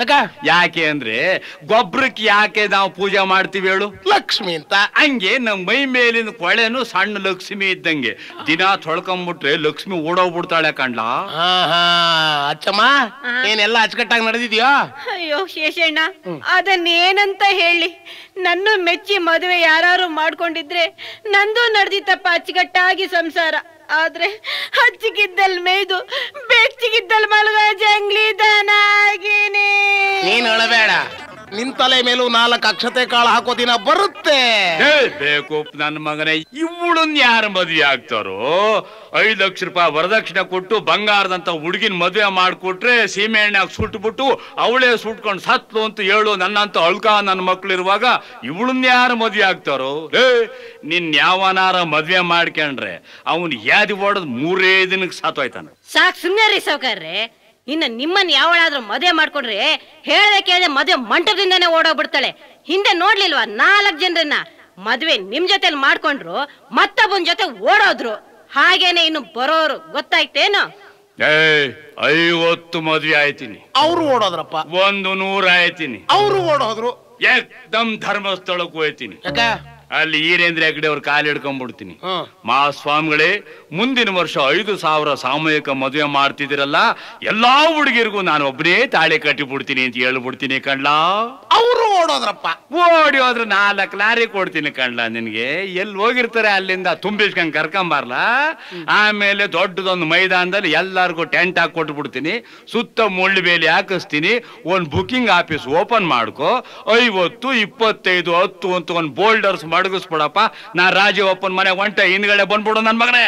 ಯಾಕ ಯಾಕೆ ಅಂದ್ರೆ ಗೊಬ್ಬರಕ್ಕೆ ಯಾಕೆ ನಾವು ಪೂಜೆ ಮಾಡ್ತೀವಿ ಹೇಳು ಲಕ್ಷ್ಮಿ ಅಂತ ಹಂಗೆ ನಮ್ಮ ಮೈ ಮೇಲಿನ ಕೊಳೆನು ಸಣ್ಣ ಲಕ್ಷ್ಮಿ ಇದ್ದಂಗೆ ದಿನ ತೊಳ್ಕೊಂಬಿಟ್ರೆ ಲಕ್ಷ್ಮಿ ಓಡೋಗ್ಬಿಡ್ತಾಳೆ ಕಂಡ್ಲಾ ಹಾ ಹಾ ಅಚ್ಚಮ್ಮ ಏನೆಲ್ಲ ಅಚ್ಚುಕಟ್ಟಾಗಿ ನಡೆದಿದ್ಯೋ ಅಯ್ಯೋ ಶೇಷಣ್ಣ ಅದನ್ನೇನಂತ ಹೇಳಿ ನನ್ನ ಮೆಚ್ಚಿ ಮದುವೆ ಯಾರು ಮಾಡ್ಕೊಂಡಿದ್ರೆ ನಂದು ನಡೆದಿತ್ತಪ್ಪ ಅಚ್ಚುಕಟ್ಟಾಗಿ ಸಂಸಾರ ಆದ್ರೆ ಹಚ್ಚಿಗಿದ್ದಲ್ ಮೇಯ್ದು ಬೆಚ್ಚಿಗಿದ್ದಲ್ ಮಲಗ ಜಂಗ್ಲಿ ದನಾಗಿನೇ ನೀನ್ ಹೇಳಬೇಡ ನಿನ್ ತಲೆ ಮೇಲೂ ನಾಲ್ಕು ಅಕ್ಷತೆ ಕಾಳು ಹಾಕೋ ದಿನ ಬರುತ್ತೆ ಏ ಬೇಕು ನನ್ನ ಮಗನೇ ಇವಳನ್ನ ಯಾರು ಮದ್ವೆ ಆಗ್ತಾರೋ ಐದು ಲಕ್ಷ ರೂಪಾಯಿ ವರದಕ್ಷಿಣೆ ಕೊಟ್ಟು ಬಂಗಾರದಂತ ಹುಡುಗಿನ ಮದುವೆ ಮಾಡ್ಕೊಟ್ರೆ ಸೀಮೆ ಎಣ್ಣೆಗೆ ಸುಟ್ಬಿಟ್ಟು ಅವಳೇ ಸುಟ್ಕೊಂಡು ಸತ್ಲು ಅಂತ ಹೇಳು ನನ್ನಂತ ಅಳ್ಕ ನನ್ನ ಮಕ್ಳು ಇರುವಾಗ ಇವಳನ್ನ ಯಾರು ಮದ್ವೆ ಆಗ್ತಾರೋ ಏ ನಿನ್ ಯಾವನಾರ ಮದ್ವೆ ಮಾಡ್ಕೊಂಡ್ರೆ ಅವನ್ ಯಾದಿ ಓಡದ್ ಮೂರೇ ದಿನಕ್ಕೆ ಸಾತೋಯ್ತಾನ ಸಾಕ್ ಸುಮ್ನೆ ರೀ ಸಾವ್ಕಾರ್ರೆ ಇನ್ನು ನಿಮ್ಮನ್ನ ಯಾವಳಾದ್ರೂ ಮದುವೆ ಮಾಡ್ಕೊಂಡ್ರೆ ಹೇಳ್ದೆ ಕೇಳ್ದೆ ಮದುವೆ ಮಂಟಪದಿಂದಾನೇ ಓಡೋಗ್ಬಿಡ್ತಾಳೆ ಹಿಂದೆ ನೋಡ್ಲಿಲ್ವಾ ನಾಲ್ಕು ಜನರನ್ನ ಮದ್ವೆ ನಿಮ್ ಜೊತೆಲಿ ಮಾಡ್ಕೊಂಡ್ರು ಮತ್ತೊಬ್ಬನ್ ಜೊತೆ ಓಡೋದ್ರು ಹಾಗೇನೆ ಇನ್ನು ಬರೋರು ಗೊತ್ತಾಯ್ತೇನು ಏ ಐವತ್ತು ಮದ್ವೆ ಆಯ್ತೀನಿ ಅವ್ರು ಓಡೋದ್ರಪ್ಪ ಒಂದು ನೂರ ಆಯ್ತೀನಿ ಅವ್ರು ಓಡೋದ್ರು ಏಕ್ದಮ್ ಧರ್ಮಸ್ಥಳಕ್ಕೆ ಹೋಯ್ತೀನಿ ಯಾಕ ಅಲ್ಲಿ ಈರೇಂದ್ರ ಹೆಗ್ಡೆ ಅವ್ರ ಕಾಲು ಹಿಡ್ಕೊಂಡ್ಬಿಡ್ತೀನಿ ಹ್ಮ್ ಮಾ ಸ್ವಾಮಿಗಳೇ ಮುಂದಿನ ವರ್ಷ ಐದು ಸಾವಿರ ಸಾಮೂಹಿಕ ಮದುವೆ ಮಾಡ್ತಿದ್ದೀರಲ್ಲ ಎಲ್ಲಾ ಹುಡುಗಿರಿಗೂ ನಾನು ಒಬ್ಬನೇ ತಾಳಿ ಕಟ್ಟಿ ಬಿಡ್ತೀನಿ ಅಂತ ಹೇಳ್ಬಿಡ್ತೀನಿ ಕಣ್ಲಾ ಅವ್ರು ಓಡೋದ್ರಪ್ಪ ಓಡಿ ಹೋದ್ರೆ ನಾಲ್ಕು ಲಾರಿ ಕೊಡ್ತೀನಿ ಕಣ್ಲಾ ನಿನ್ಗೆ ಎಲ್ಲಿ ಹೋಗಿರ್ತಾರೆ ಅಲ್ಲಿಂದ ತುಂಬಿಸ್ಕೊಂಡ್ ಕರ್ಕೊಂಬರ್ಲ ಆಮೇಲೆ ದೊಡ್ಡದೊಂದು ಮೈದಾನದಲ್ಲಿ ಎಲ್ಲಾರ್ಗೂ ಟೆಂಟ್ ಹಾಕಿ ಕೊಟ್ಬಿಡ್ತೀನಿ ಸುತ್ತ ಮುಳ್ಳು ಬೇಲಿ ಹಾಕಿಸ್ತೀನಿ ಒಂದ್ ಬುಕಿಂಗ್ ಆಫೀಸ್ ಓಪನ್ ಮಾಡ್ಕೊ ಐವತ್ತು ಇಪ್ಪತ್ತೈದು ಹತ್ತು ಅಂತ ಒಂದ್ ಬೋಲ್ಡರ್ಸ್ ಮಡಗಿಸ್ಬಿಡಪ್ಪ ನಾ ರಾಜಿ ಒಪ್ಪನ್ ಮನೆ ಒಂಟ ಹಿಂದ್ಗಡೆ ಬಂದ್ಬಿಡು ನನ್ ಮಗನೇ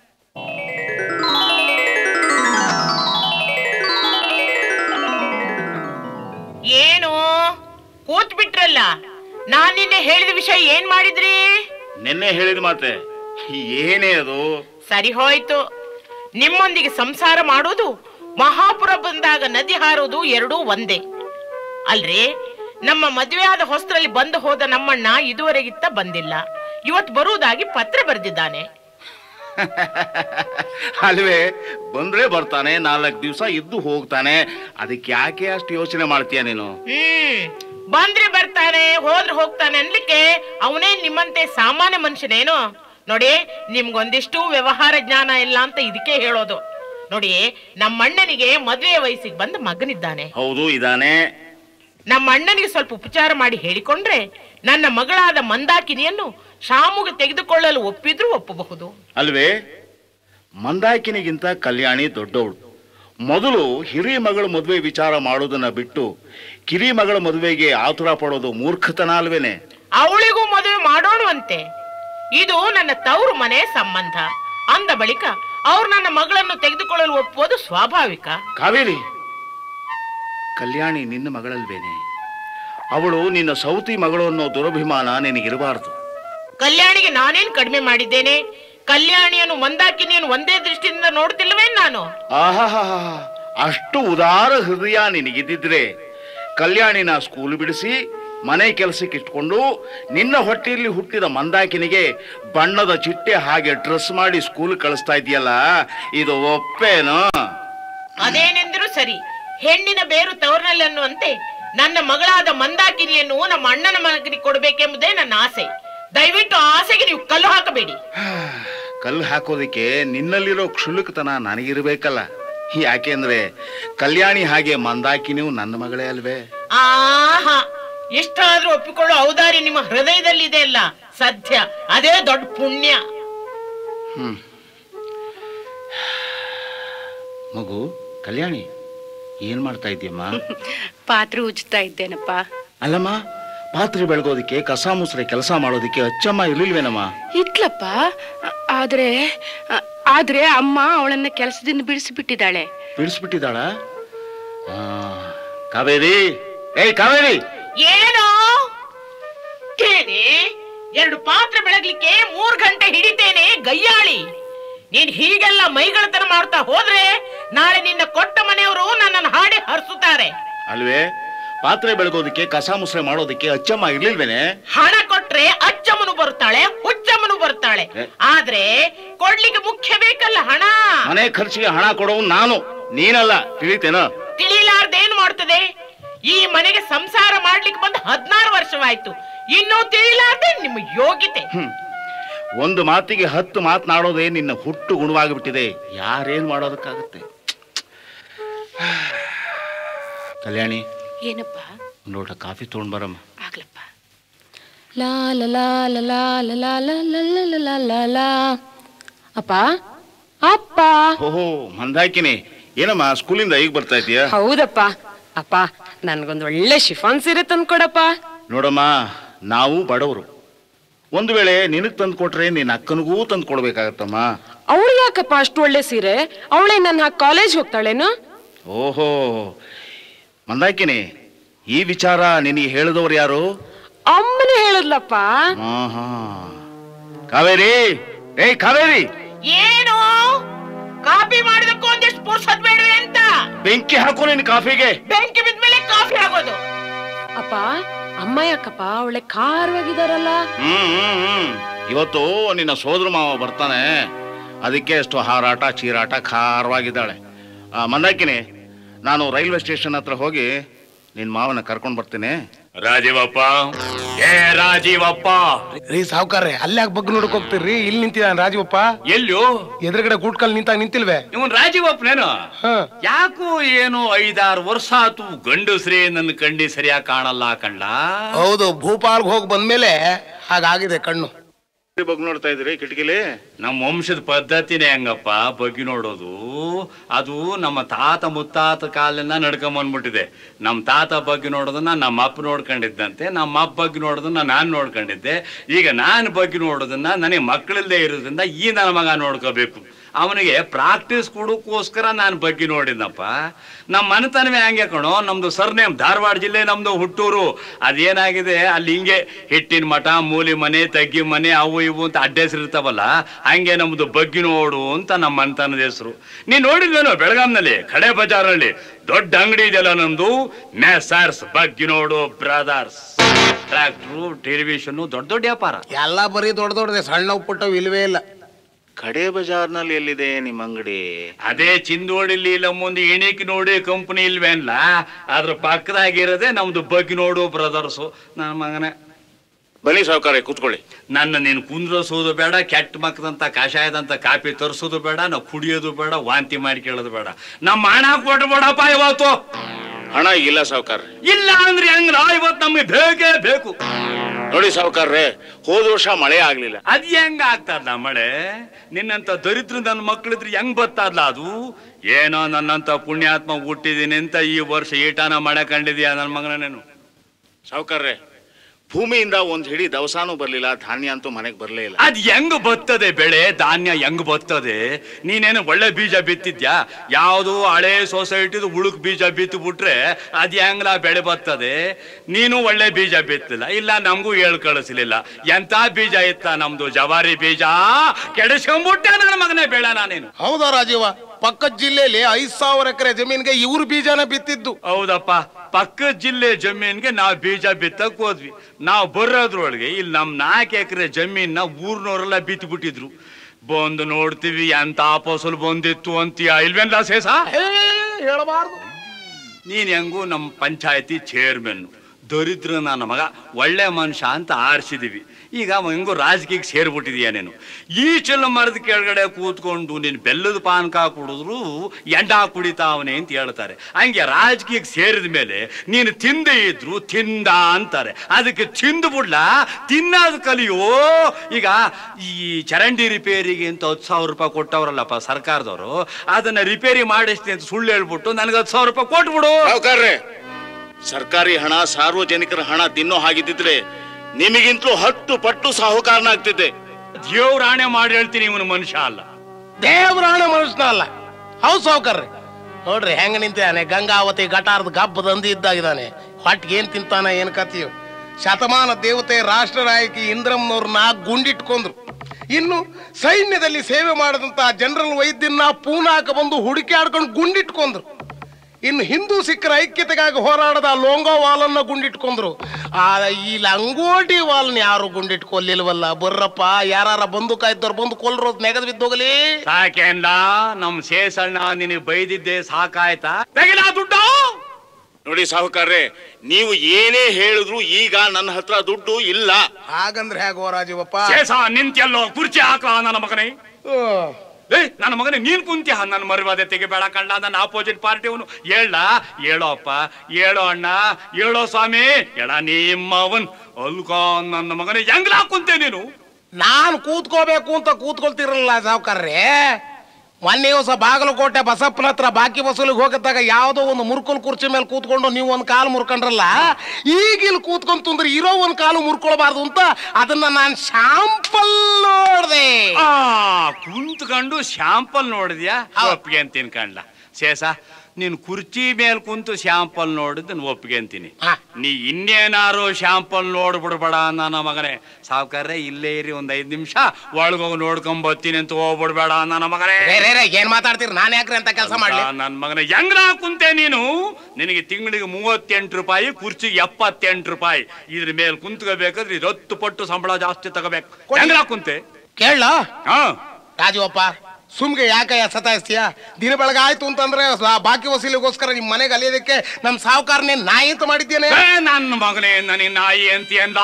ಏನು ಕೂತ್ ಬಿಟ್ರಲ್ಲ ನಾನ್ ನಿನ್ನೆ ಹೇಳಿದ ವಿಷಯ ಏನ್ ಮಾಡಿದ್ರಿ ನಿನ್ನೆ ಹೇಳಿದ ಮಾತೆ ಏನೇ ಅದು ಸರಿ ಹೋಯ್ತು ನಿಮ್ಮೊಂದಿಗೆ ಸಂಸಾರ ಮಾಡೋದು ಮಹಾಪುರ ಬಂದಾಗ ನದಿ ಹಾರೋದು ಎರಡೂ ಒಂದೇ ಅಲ್ರಿ ನಮ್ಮ ಮದುವೆ ಆದ ಹೊಸ್ತ್ರಲ್ಲಿ ಬಂದು ಹೋದ ನಮ್ಮಣ್ಣ ಇದುವರೆಗಿತ್ತ ಬಂದಿಲ್ಲ ಇವತ್ತು ಬರುವುದಾಗಿ ಪತ್ರ ಬರೆದಿದ್ದಾನೆ ಅಲ್ವೇ ಬಂದ್ರೆ ಬರ್ತಾನೆ ನಾಲ್ಕು ದಿವಸ ಇದ್ದು ಹೋಗ್ತಾನೆ ಅದಕ್ಕೆ ಯಾಕೆ ಅಷ್ಟು ಯೋಚನೆ ಮಾಡ್ತೀಯ ನೀನು ಹ್ಮ್ ಬಂದ್ರೆ ಬರ್ತಾನೆ ಹೋದ್ರೆ ಹೋಗ್ತಾನೆ ಅನ್ಲಿಕ್ಕೆ ಅವನೇ ನಿಮ್ಮಂತೆ ಸಾಮಾನ್ಯ ಮನುಷ್ಯನೇನು ನೋಡಿ ನಿಮ್ಗೊಂದಿಷ್ಟು ವ್ಯವಹಾರ ಜ್ಞಾನ ಇಲ್ಲ ಅಂತ ಇದಕ್ಕೆ ಹೇಳೋದು ನೋಡಿ ನಮ್ಮ ಅಣ್ಣನಿಗೆ ಮದುವೆ ವಯಸ್ಸಿಗೆ ಬಂದ ಮಗನಿದ್ದಾನೆ ಹೌದು ಇದಾನೆ ನಮ್ಮ ಅಣ್ಣನಿಗೆ ಸ್ವಲ್ಪ ಉಪಚಾರ ಮಾಡಿ ಹೇಳಿಕೊಂಡ್ರೆ ನನ್ನ ಮಗಳಾದ ಮಂದಾಕಿನಿಯನ್ನು ಶಾಮುಗೆ ತೆಗೆದುಕೊಳ್ಳಲು ಒಪ್ಪಿದ್ರೂ ಒಪ್ಪಬಹುದು ಅಲ್ವೇ ಮಂದಾಕಿನಿಗಿಂತ ಕಲ್ಯಾಣಿ ದೊಡ್ಡವಳು ಮೊದಲು ಹಿರಿ ಮಗಳ ಮದುವೆ ವಿಚಾರ ಮಾಡೋದನ್ನ ಬಿಟ್ಟು ಕಿರಿ ಮಗಳ ಮದುವೆಗೆ ಆತುರ ಪಡೋದು ಮೂರ್ಖತನ ಅಲ್ವೇನೆ ಅವಳಿಗೂ ಮದುವೆ ಮಾಡೋಣವಂತೆ ಇದು ನನ್ನ ತವರು ಮನೆ ಸಂಬಂಧ ಅಂದ ಬಳಿಕ ಅವ್ರು ನನ್ನ ಮಗಳನ್ನು ತೆಗೆದುಕೊಳ್ಳಲು ಒಪ್ಪುವುದು ಸ್ವಾಭಾವಿಕ ಕಾವೇರಿ ಕಲ್ಯಾಣಿ ನಿನ್ನ ಮಗಳಲ್ವೇನೆ ಅವಳು ನಿನ್ನ ಸೌತಿ ಮಗಳು ಅನ್ನೋ ದುರಭಿಮಾನ ನಿನಗಿರಬಾರದು ಕಲ್ಯಾಣಿಗೆ ನಾನೇನ್ ಕಡಿಮೆ ಮಾಡಿದ್ದೇನೆ ಕಲ್ಯಾಣಿಯನ್ನು ಮಂದಾಕಿನಿಯನ್ನು ಒಂದೇ ದೃಷ್ಟಿಯಿಂದ ನೋಡ್ತಿಲ್ವೇ ನಾನು ಆಹಾಹಾ ಅಷ್ಟು ಉದಾರ ಹೃದಯ ನಿನಗಿದ್ದಿದ್ರೆ ಕಲ್ಯಾಣಿನ ಸ್ಕೂಲ್ ಬಿಡಿಸಿ ಮನೆ ಕೆಲಸಕ್ಕೆ ಇಟ್ಕೊಂಡು ನಿನ್ನ ಹೊಟ್ಟೆಯಲ್ಲಿ ಹುಟ್ಟಿದ ಮಂದಾಕಿನಿಗೆ ಬಣ್ಣದ ಚಿಟ್ಟೆ ಹಾಗೆ ಡ್ರೆಸ್ ಮಾಡಿ ಸ್ಕೂಲ್ ಕಳಿಸ್ತಾ ಇದೆಯಲ್ಲ ಇದು ಒಪ್ಪೇನು ಅದೇನೆಂದರೂ ಸರಿ ಹೆಣ್ಣಿನ ಬೇರು ತವರಿನಲ್ಲಿ ಅನ್ನುವಂತೆ ನನ್ನ ಮಗಳಾದ ಮಂದಾಕಿನಿಯನ್ನು ನಮ್ಮ ಅಣ್ಣನ ಮಗನಿಗೆ ಕೊಡಬೇಕೆಂಬುದೇ ನನ್ನ ಆಸೆ ದಯವಿಟ್ಟು ಆ ಆಸೆಗೆ ನೀವು ಕಲ್ಲು ಹಾಕಬೇಡಿ ಕಲ್ಲು ಹಾಕೋದಕ್ಕೆ ನಿನ್ನಲ್ಲಿರೋ ಕ್ಷುಲ್ಲಕತನ ನನಗಿರ್ಬೇಕಲ್ಲ ಯಾಕೆಂದ್ರೆ ಕಲ್ಯಾಣಿ ಹಾಗೆ ಮಂದಾಕಿನಿಯು ನನ್ನ ಮಗಳೇ ಅಲ್ವೇ ಆಹಾ ಇಷ್ಟಾದ್ರೂ ಒಪ್ಪಿಕೊಳ್ಳೋ ಔದಾರಿ ನಿಮ್ಮ ಹೃದಯದಲ್ಲಿ ಇದೆ ಅಲ್ಲ ಸತ್ಯ ಅದೇ ದೊಡ್ಡ ಪುಣ್ಯ ಹ್ಮ್ ಮಗು ಕಲ್ಯಾಣಿ ಏನ್ ಮಾಡ್ತಾ ಇದೀಯಮ್ಮ ಪಾತ್ರೆ ಉಜ್ತಾ ಇದ್ದೇನಪ್ಪ ಅಲ್ಲಮ್ಮ ಪಾತ್ರೆ ಬೆಳಗೋದಕ್ಕೆ ಕಸ ಮುಸ್ರೆ ಕೆಲಸ ಮಾಡೋದಕ್ಕೆ ಅಚ್ಚಮ್ಮ ಇರ್ಲಿಲ್ವೇನಮ್ಮ ಇಟ್ಲಪ್ಪ ಆ- ಆದ್ರೆ ಆ- ಆದ್ರೆ ಅಮ್ಮ ಅವಳನ್ನ ಕೆಲಸದಿಂದ ಬಿಡಿಸಿಬಿಟ್ಟಿದ್ದಾಳೆ ಬಿಡಿಸ್ಬಿಟ್ಟಿದ್ದಾಳ ಆ, ಕಾವೇರಿ ಏಯ್ ಕಾವೇರಿ ಏನೋ ಏನೇ ಎರಡು ಪಾತ್ರೆ ಬೆಳಗ್ಲಿಕ್ಕೆ ಮೂರ್ ಗಂಟೆ ಹಿಡಿತೇನೆ ಗಯ್ಯಾಳಿ ನೀನ್ ಹೀಗೆಲ್ಲ ಮೈಗಳತನ ಮಾಡ್ತಾ ಹೋದ್ರೆ ನಾಳೆ ನಿನ್ನ ಕೊಟ್ಟ ಮನೆಯವರು ನನ್ನನ್ನು ಹಾಡಿ ಹರಿಸುತ್ತಾರೆ ಅಲ್ವೇ ಪಾತ್ರೆ ಬೆಳಗೋದಕ್ಕೆ ಕಸ ಮುಸ್ರೆ ಮಾಡೋದಕ್ಕೆ ಅಚ್ಚಮ್ಮ ಇರ್ಲಿಲ್ವೇನೆ ಹಣ ಕೊಟ್ರೆ ಅಚ್ಚಮ್ಮನು ಬರ್ತಾಳೆ ಹುಚ್ಚಮ್ಮನು ಬರ್ತಾಳೆ ಏ. ಆದ್ರೆ ಕೊಡ್ಲಿಕ್ಕೆ ಮುಖ್ಯ ಬೇಕಲ್ಲ ಹಣ ಮನೆ ಖರ್ಚಿಗೆ ಹಣ ಕೊಡೋವು ನಾನು ನೀನಲ್ಲ ತಿಳಿತೇನ ತಿಳಿಲಾರ್ದೇನ್ ಮಾಡ್ತದೆ ಈ ಮನೆಗೆ ಸಂಸಾರ ಮಾಡ್ಲಿಕ್ಕೆ ಬಂದು ಹದಿನಾರು ವರ್ಷವಾಯ್ತು ಇನ್ನೂ ತಿಳಿಲಾರ್ದೆ ನಿಮ್ಮ ಯೋಗ್ಯತೆ ಒಂದು ಮಾತಿಗೆ ಹತ್ತು ಮಾತನಾಡೋದೇ ನಿನ್ನ ಹುಟ್ಟು ಗುಣವಾಗಿಬಿಟ್ಟಿದೆ ಯಾರೇನ್ ಮಾಡೋದಕ್ಕಾಗತ್ತೆ ಕಲ್ಯಾಣಿ ಏನಪ್ಪ ಒಂದು ಲೋಟ ಕಾಫಿ ತಗೊಂಡ್ ಬರಮ್ಮ ಆಗ್ಲಪ್ಪ ಲಾ ಲ ಲಾ ಲ ಲಾ ಲ ಲಾ ಲ ಲ ಲ ಲ ಲ ಲ ಲ. ಅಪ್ಪ ಅಪ್ಪ ಓಹೋ ಮಂದಾಕಿನಿ ಏನಮ್ಮ ಸ್ಕೂಲಿಂದ ಈಗ ಬರ್ತಾ ಇದೀಯಾ ಹೌದಪ್ಪ ಅಪ್ಪ ನನ್ಗೊಂದು ಒಳ್ಳೆ ಶಿಫಾನ್ ಸೀರೆ ತಂದ್ಕೊಡಪ್ಪ ನೋಡಮ್ಮ ನಾವು ಬಡವರು ಒಂದು ವೇಳೆ ನಿನಗ್ ತಂದು ಕೊಟ್ರೆ ನಿನ್ನ ಅಕ್ಕನಿಗೂ ತಂದು ಕೊಡ್ಬೇಕಾಗತ್ತಮ್ಮ ಅವಳು ಯಾಕಪ್ಪ ಅಷ್ಟು ಒಳ್ಳೆ ಸೀರೆ ಅವಳೇ ನನ್ನ ಕಾಲೇಜ್ ಹೋಗ್ತಾಳೇನು ಓಹೋ ಮಂದಾಕಿನಿ ಈ ವಿಚಾರ ನಿನಗೆ ಹೇಳಿದವರು ಯಾರು ಅಮ್ಮನೇ ಹೇಳಿದ್ಲಪ್ಪ ಆಹಾ. ಕಾವೇರಿ ಏಯ್ ಕಾವೇರಿ ಏನು ಕಾಫಿ ಮಾಡಿದಕ್ಕೂ ಒಂದಿಷ್ಟು ಪುರ್ಸತ್ ಬೇಡವೆ ಅಂತ ಬೆಂಕಿ ಹಾಕು ನಿನ್ ಕಾಫಿಗೆ ಬೆಂಕಿ ಬಿದ್ಮೇಲೆ ಕಾಫಿ ಆಗೋದು ಅಪ್ಪ ಅಮ್ಮ ಯಾಕಪ್ಪ ಒಳ್ಳೆ ಖಾರವಾಗಿದಾರಲ್ಲ ಹ್ಮ್ ಹ್ಮ್ ಹ್ಮ್ ಇವತ್ತು ನಿನ್ನ ಸೋದರ ಮಾವ ಬರ್ತಾನೆ ಅದಕ್ಕೆ ಅಷ್ಟು ಹಾರಾಟ ಚೀರಾಟ ಖಾರವಾಗಿದ್ದಾಳೆ ಆ, ಮಂದಾಕಿನಿ ನಾನು ರೈಲ್ವೆ ಸ್ಟೇಷನ್ ಹತ್ರ ಹೋಗಿ ನಿನ್ ಮಾವನ ಕರ್ಕೊಂಡ್ ಬರ್ತೀನಿ ರಾಜೀವಪ್ಪ ಏ ರಾಜೀವಪ್ಪ ರೀ ಸಾವ್ಕಾರ್ರೆ ಅಲ್ಲಾಕ್ ಬಗ್ಗೆ ನೋಡಕ್ ಹೋಗ್ತೀರಿ ಇಲ್ಲಿ ನಿಂತಿದ್ದಾನೆ ರಾಜೀವಪ್ಪ ಎಲ್ಲೋ ಎದುರುಗಡೆ ಗೂಟ್ಕಲ್ ನಿಂತಾಗ ನಿಂತಿಲ್ವೇ ಇವನ್ ರಾಜೀವಪ್ಪನೇನು ಹ ಯಾಕೋ ಏನೋ ಐದಾರು ವರ್ಷ ಆತು ಗಂಡಸ್ರೇ ನನ್ನ ಕಂಡಿ ಸರಿಯಾಗಿ ಕಾಣಲ್ಲ ಕಂಡ ಹೌದು ಭೂಪಾಲ್ಗೆ ಹೋಗಿ ಬಂದ್ಮೇಲೆ ಹಾಗಾಗಿದೆ ಕಣ್ಣು ಬಗ್ಗೆ ನೋಡ್ತಾ ಇದ್ರಿ ಕಿಟಕಿಲಿ ನಮ್ಮ ವಂಶದ ಪದ್ಧತಿನೇ ಹಂಗಪ್ಪ ಬಗ್ಗಿ ನೋಡೋದು ಅದು ನಮ್ಮ ತಾತ ಮುತ್ತಾತ ಕಾಲಿಂದ ನಡ್ಕೊಂಬಂದ್ಬಿಟ್ಟಿದೆ ನಮ್ಮ ತಾತ ಬಗ್ಗೆ ನೋಡೋದನ್ನ ನಮ್ಮ ಅಪ್ಪ ನೋಡ್ಕೊಂಡಿದ್ದಂತೆ ನಮ್ಮ ಅಪ್ಪ ಬಗ್ಗೆ ನೋಡೋದನ್ನ ನಾನು ನೋಡ್ಕೊಂಡಿದ್ದೆ ಈಗ ನಾನು ಬಗ್ಗೆ ನೋಡೋದನ್ನ ನನಗೆ ಮಕ್ಕಳಿಲ್ಲದೆ ಇರೋದ್ರಿಂದ ಈ ನನ್ನ ಮಗ ನೋಡ್ಕೋಬೇಕು ಅವನಿಗೆ ಪ್ರಾಕ್ಟೀಸ್ ಕೊಡೋಕ್ಕೋಸ್ಕರ ನಾನು ಬಗ್ಗೆ ನೋಡಿದ್ನಪ್ಪ ನಮ್ಮ ಮನೆತನವೇ ಹಂಗೆ ಕಣೋ ನಮ್ದು ಸರ್ನೇಮ್ ಧಾರವಾಡ ಜಿಲ್ಲೆ ನಮ್ದು ಹುಟ್ಟೂರು ಅದೇನಾಗಿದೆ ಅಲ್ಲಿ ಹಿಂಗೆ ಹಿಟ್ಟಿನ ಮಠ ಮೂಲಿ ಮನೆ ತಗ್ಗಿ ಮನೆ ಅವು ಇವು ಅಂತ ಅಡ್ಡ ಹೆಸರು ಇರ್ತಾವಲ್ಲ ಹಂಗೆ ನಮ್ದು ಬಗ್ಗಿ ನೋಡು ಅಂತ ನಮ್ಮ ಮನೆತನದ ಹೆಸರು ನೀನ್ ನೋಡಿದ್ವೇನೋ ಬೆಳಗಾಂನಲ್ಲಿ ಕಡೆ ಬಜಾರಲ್ಲಿ ದೊಡ್ಡ ಅಂಗಡಿ ಇದೆಯಲ್ಲ ನಮ್ದು ಮೆಸರ್ಸ್ ಬಗ್ಗಿ ನೋಡು ಬ್ರದರ್ಸ್ ಟ್ರ್ಯಾಕ್ಟ್ರು ಟೆಲಿವಿಷನ್ ದೊಡ್ಡ ದೊಡ್ಡ ವ್ಯಾಪಾರ ಎಲ್ಲ ಬರೀ ದೊಡ್ಡ ದೊಡ್ಡದೆ ಸಣ್ಣ ಪುಟ್ಟವು ಇಲ್ವೇ ಇಲ್ಲ ಕಡೆ ಬಜಾರ್ನಲ್ಲಿ ಎಲ್ಲಿದೆ ನಿಮ್ಮ ಅಂಗಡಿ ಅದೇ ಚಿಂದೋಡಿಲಿ ಇಲ್ಲ ಮುಂದೆ ಇಣಿಕ್ ನೋಡಿ ಕಂಪನಿ ಇಲ್ವೇನ್ಲ ಅದ್ರ ಪಕ್ಕದಾಗಿರೋದೇ ನಮ್ದು ಬಗ್ಗಿ ನೋಡು ಬ್ರದರ್ಸು ನನ್ನ ಮಗನೇ ಬನ್ನಿ ಸಾವುಕಾರ ಕೂತ್ಕೊಳ್ಳಿ ನನ್ನ ನೀನು ಕುಂದ್ರಸೋದು ಬೇಡ ಕೆಟ್ಟ ಮಕ್ಕದಂತ ಕಷಾಯದಂತ ಕಾಪಿ ತರಿಸೋದು ಬೇಡ ನಾವು ಕುಡಿಯೋದು ಬೇಡ ವಾಂತಿ ಮಾಡಿ ಕೇಳೋದು ಬೇಡ ನಮ್ಮ ಹಣ ಕೊಟ್ಬೇಡಪ್ಪ ಇವತ್ತು ಹಣ ಇಲ್ಲ ಸಾವುಕಾರ ಇಲ್ಲ ಅಂದ್ರೆ ಹೆಂಗ್ರ ಇವತ್ತು ನಮ್ಗೆ ಬೇಕೇ ಬೇಕು ನೋಡಿ ಸಾವುಕಾರ್ರೆ ಹೋದ ವರ್ಷ ಮಳೆ ಆಗ್ಲಿಲ್ಲ ಅದ್ ಹೆಂಗ ಆಗ್ತದ ಮಳೆ ನಿನ್ನಂತ ದರಿದ್ರ ನನ್ನ ಮಕ್ಳಿದ್ರೆ ಹೆಂಗ್ ಬರ್ತದಲ್ಲ ಅದು ಏನೋ ನನ್ನಂತ ಪುಣ್ಯಾತ್ಮ ಹುಟ್ಟಿದೀನಿ ಅಂತ ಈ ವರ್ಷ ಈಟಾನ ಮಳೆ ಕಂಡಿದ್ಯಾ ನನ್ನ ಮಗನ ನೀನು ಸಾವುಕಾರ್ರೆ ಭೂಮಿಯಿಂದ ಒಂದ್ ಹಿಡಿ ದವಸಾನು ಬರ್ಲಿಲ್ಲ ಧಾನ್ಯ ಅಂತೂ ಮನೆಗೆ ಬರ್ಲೇ ಇಲ್ಲ ಅದ್ ಹೆಂಗ್ ಬರ್ತದೆ ಬೆಳೆ ಧಾನ್ಯ ಹೆಂಗ್ ಬರ್ತದೆ ನೀನೇನು ಒಳ್ಳೆ ಬೀಜ ಬಿತ್ತಿದ್ಯಾ ಯಾವುದು ಹಳೆ ಸೊಸೈಟಿದು ಉಳುಕ್ ಬೀಜ ಬಿತ್ತು ಬಿಟ್ರೆ ಅದ್ ಹೆಂಗ್ಲ ಬೆಳೆ ಬರ್ತದೆ ನೀನು ಒಳ್ಳೆ ಬೀಜ ಬಿತ್ತಿಲ್ಲ ಇಲ್ಲ ನಮಗೂ ಹೇಳ್ ಕಳಿಸ್ಲಿಲ್ಲ ಎಂತ ಬೀಜ ಇತ್ತ ನಮ್ದು ಜವಾರಿ ಬೀಜ ಕೆಡಿಸ್ಕೊಂಡ್ಬಿಟ್ಟೆ ನನ್ನ ಮಗನೇ ಬೆಳೆ ನಾನೇನು ಹೌದಾ ರಾಜೀವ ಪಕ್ಕದ ಜಿಲ್ಲೆಯಲ್ಲಿ ಐದ್ ಸಾವಿರ ಎಕರೆ ಜಮೀನ್ಗೆ ಇವ್ರು ಬೀಜನ ಬಿತ್ತಿದ್ದು ಹೌದಪ್ಪ ಪಕ್ಕದ ಜಿಲ್ಲೆ ಜಮೀನ್ಗೆ ನಾವು ಬೀಜ ಬಿತ್ತಕ್ ಹೋದ್ವಿ ನಾವು ಬರೋದ್ರೊಳಗೆ ಇಲ್ಲಿ ನಮ್ ನಾಲ್ಕು ಎಕರೆ ಜಮೀನ ಊರ್ನವರೆಲ್ಲ ಬಿತ್ತು ಬಿಟ್ಟಿದ್ರು ಬಂದು ನೋಡ್ತೀವಿ ಎಂತ ಫಸಲು ಬಂದಿತ್ತು ಅಂತೀಯ ಇಲ್ವೇನ್ಲ ಶೇಷ ಹೇಳಬಾರ್ದು ನೀನ್ ಹೆಂಗೂ ನಮ್ಮ ಪಂಚಾಯತಿ ಚೇರ್ಮನ್ ದರಿದ್ರ ನನ್ನ ಮಗ ಒಳ್ಳೆ ಮನುಷ್ಯ ಅಂತ ಆರಿಸಿದೀವಿ ಈಗ ಅವ ಹೆಂಗೋ ರಾಜಕೀಯಕ್ಕೆ ಸೇರ್ಬಿಟ್ಟಿದೀಯ ನೀನು ಈ ಚೆಲ್ಲ ಮರದ ಕೆಳಗಡೆ ಕೂತ್ಕೊಂಡು ನೀನು ಬೆಲ್ಲದ ಪಾನಕ ಕುಡಿದ್ರು ಎಂಡ ಕುಡಿತಾವನೆ ಅಂತ ಹೇಳ್ತಾರೆ ಹಂಗೆ ರಾಜಕೀಯಕ್ಕೆ ಸೇರಿದ ಮೇಲೆ ನೀನು ತಿಂದೇ ಇದ್ರು ತಿಂದ ಅಂತಾರೆ ಅದಕ್ಕೆ ತಿಂದು ಬಿಡ್ಲ ತಿನ್ನೋದು ಕಲಿಯೋ ಈಗ ಈ ಚರಂಡಿ ರಿಪೇರಿಗೆ ಅಂತ ಹತ್ತು ಸಾವಿರ ರೂಪಾಯಿ ಕೊಟ್ಟವ್ರಲ್ಲಪ್ಪ ಸರ್ಕಾರದವರು ಅದನ್ನ ರಿಪೇರಿ ಮಾಡಿಸ್ತೀನಿ ಅಂತ ಸುಳ್ಳು ಹೇಳ್ಬಿಟ್ಟು ನನಗೆ ಹತ್ತು ಸಾವಿರ ರೂಪಾಯಿ ಕೊಟ್ಬಿಡು ಸಾವುಕಾರ್ರೆ ಸರ್ಕಾರಿ ಹಣ ಸಾರ್ವಜನಿಕರ ಹಣ ತಿನ್ನೋ ಹಾಗಿದ್ದಿದ್ರೆ ನಿಮಗಿಂತಲೂ ಹತ್ತು ಪಟ್ಟು ಸಾಹುಕಾರನಾಗ್ತಿದ್ದೆ ದೇವ್ರಾಣೆ ಮಾಡಿ ಹೇಳ್ತೀನಿ ಇವನು ಮನುಷ್ಯ ಅಲ್ಲ ದೇವರಾಣ ಮನುಷ್ಯನ ಅಲ್ಲ ಹೌದು ಸಾವುಕಾರ್ರಿ ನೋಡ್ರಿ ಹೆಂಗ ನಿಂತಿದ್ದಾನೆ ಗಂಗಾವತಿ ಗಟಾರದ ಗಬ್ಬ ದಂದಿ ಇದ್ದಾಗಿದ್ದಾನೆ ಹೊಟ್ಟಿಗೆ ಏನ್ ತಿಂತಾನ ಏನ್ ಕತಿಯು ಶತಮಾನ ದೇವತೆ ರಾಷ್ಟ್ರ ನಾಯಕಿ ಇಂದ್ರಮ್ನವ್ರನ್ನ ಗುಂಡಿಟ್ಕೊಂಡ್ರು ಇನ್ನು ಸೈನ್ಯದಲ್ಲಿ ಸೇವೆ ಮಾಡಿದಂತ ಜನರಲ್ ವೈದ್ಯನ್ನ ಪೂನಾಕ ಬಂದು ಹುಡುಕಾಡ್ಕೊಂಡು ಗುಂಡಿಟ್ಕೊಂಡ್ರು ಇನ್ನು ಹಿಂದೂ ಸಿಖ್ಖರ ಐಕ್ಯತೆಗಾಗಿ ಹೋರಾಡದ ಲೋಂಗೋವಾಲನ್ನ ಗುಂಡಿಟ್ಕೊಂಡ್ರು ಆ ಈ ಲಂಗೋಟಿ ವಾಲ್ನ ಯಾರು ಗುಂಡಿಟ್ಕೊಲ್ಲಿಲ್ವಲ್ಲ ಬರ್ರಪ್ಪ ಯಾರ ಬಂದು ಕಾಯ್ದವ್ರು ಬಂದು ಕೊಲ್ರೋದ್ ನೆಗದ್ ಬಿದ್ದೋಗಲಿ ಸಾಕೇನ್ಲ ನಮ್ ಶೇಷಣ್ಣ ನಿನಗೆ ಬೈದಿದ್ದೆ ಸಾಕಾಯ್ತಾ ತೆಗಿಲ ದುಡ್ಡು ನೋಡಿ ಸಾಹುಕಾರ್ರೆ ನೀವು ಏನೇ ಹೇಳಿದ್ರು ಈಗ ನನ್ನ ಹತ್ರ ದುಡ್ಡು ಇಲ್ಲ ಹಾಗಂದ್ರೆ ಹೇಗೋ ರಾಜೀವಪ್ಪ ಶೇಷ ನಿಂತ್ಯಲ್ಲೋ ಕುರ್ಚಿ ಹಾಕ್ಲ ನನ್ನ ಮಗನೇ ಏ ನನ್ನ ಮಗನೇ ನೀನ್ ಕುಂತ್ಯ ನನ್ನ ಮರ್ಯಾದೆ ತೆಗಿಬೇಡ ಕಂಡ ನನ್ನ ಆಪೋಸಿಟ್ ಪಾರ್ಟಿ ಅವನು ಹೇಳ ಹೇಳೋ ಅಪ್ಪ ಹೇಳೋ ಅಣ್ಣ ಹೇಳೋ ಸ್ವಾಮಿ ಎಡ ನಿಮ್ಮವನ್ ಅಲ್ಕೋ ನನ್ನ ಮಗನೇ ಹೆಂಗ್ಲಾ ಕುಂತೆ ನೀನು ನಾನು ಕೂತ್ಕೋಬೇಕು ಅಂತ ಕೂತ್ಕೊಳ್ತಿರಲಿಲ್ಲ ಸಾವುಕಾರ್ರೆ ಮೊನ್ನೆ ದಿವಸ ಬಾಗಲಕೋಟೆ ಬಸಪ್ಪನ ಹತ್ರ ಬಾಕಿ ವಸೂಲಿಗೆ ಹೋಗದಾಗ ಯಾವುದೋ ಒಂದು ಮುರ್ಕಲ್ ಕುರ್ಚಿ ಮೇಲೆ ಕೂತ್ಕೊಂಡು ನೀವು ಒಂದು ಕಾಲು ಮುರ್ಕೊಂಡ್ರಲ್ಲ ಈಗ ಇಲ್ಲಿ ಕೂತ್ಕೊಂತಂದ್ರೆ ಇರೋ ಒಂದು ಕಾಲು ಮುರ್ಕೊಳ್ಬಾರ್ದು ಅಂತ ಅದನ್ನ ನಾನು ಶಾಂಪಲ್ ನೋಡ್ದೆ ಆ ಕುಂತ್ಕೊಂಡು ಶಾಂಪಲ್ ನೋಡಿದ್ಯಾ ಒಪ್ಪಿಗೆ ಅಂತೀನಿ ಕಂಡ ಶೇಷ ನೀನ್ ಕುರ್ಚಿ ಮೇಲೆ ಕುಂತು ಶಾಂಪಲ್ ನೋಡಿದ್ ಒಪ್ಪಿಗೆ ಅಂತೀನಿ ಹಾ. ನೀ ಇನ್ನೇನಾರು ಶಾಂಪಲ್ ನೋಡ್ಬಿಡ್ಬೇಡ ನನ್ನ ಮಗನೇ ಸಾವ್ಕಾರ್ರೆ ಇಲ್ಲೇ ಇರಿ ಒಂದ್ ಐದ್ ನಿಮಿಷ ಒಳಗೋಗಿ ನೋಡ್ಕೊಂಡ್ ಬರ್ತೀನಿ ಅಂತ ಹೋಗ್ಬಿಡ್ಬೇಡ ನನ್ನ ಮಗನೇ ರೇ ರೇ ರೇ ಏನ್ ಮಾತಾಡ್ತೀರಿ ನಾನು ಯಾಕ್ರಿ ಅಂತ ಕೆಲಸ ಮಾಡ್ಲಿ ನನ್ನ ಮಗನೇ ಹೆಂಗ್ರ ಕುಂತೆ ನೀನು ನಿನಗೆ ತಿಂಗಳಿಗೆ ಮೂವತ್ತೆಂಟು ರೂಪಾಯಿ ಕುರ್ಚಿಗೆ ಎಪ್ಪತ್ತೆಂಟು ರೂಪಾಯಿ ಇದ್ರ ಮೇಲೆ ಕುಂತ್ಕೋಬೇಕಾದ್ರೆ ಇದು ಹತ್ತು ಪಟ್ಟು ಸಂಬಳ ಜಾಸ್ತಿ ತಗೋಬೇಕು ಕೊಡಿ. ಹೆಂಗ್ರ ಕುಂತೆ ಕೇಳ ಹಾ ರಾಜೀವಪ್ಪ ಸುಮ್ಗೆ ಯಾಕೆ ಸತಾಯಿಸ್ತೀಯ ದಿನ ಬೆಳಗ್ಗೆ ಆಯ್ತು ಅಂತಂದ್ರೆ ಸ- ಬಾಕಿ ವಸೂಲಿಗೋಸ್ಕರ ನಿಮ್ಮ ಮನೆಗೆ ಅಲಿಯೋದಕ್ಕೆ ನಮ್ಮ ಸಾವುಕಾರನೇ ನಾಯಿ ಅಂತ ಮಾಡಿದ್ದೇನೆ ಏ, ನನ್ನ ಮಗನೇ ನನಗೆ ನಾಯಿ ಅಂತೀಯಂದ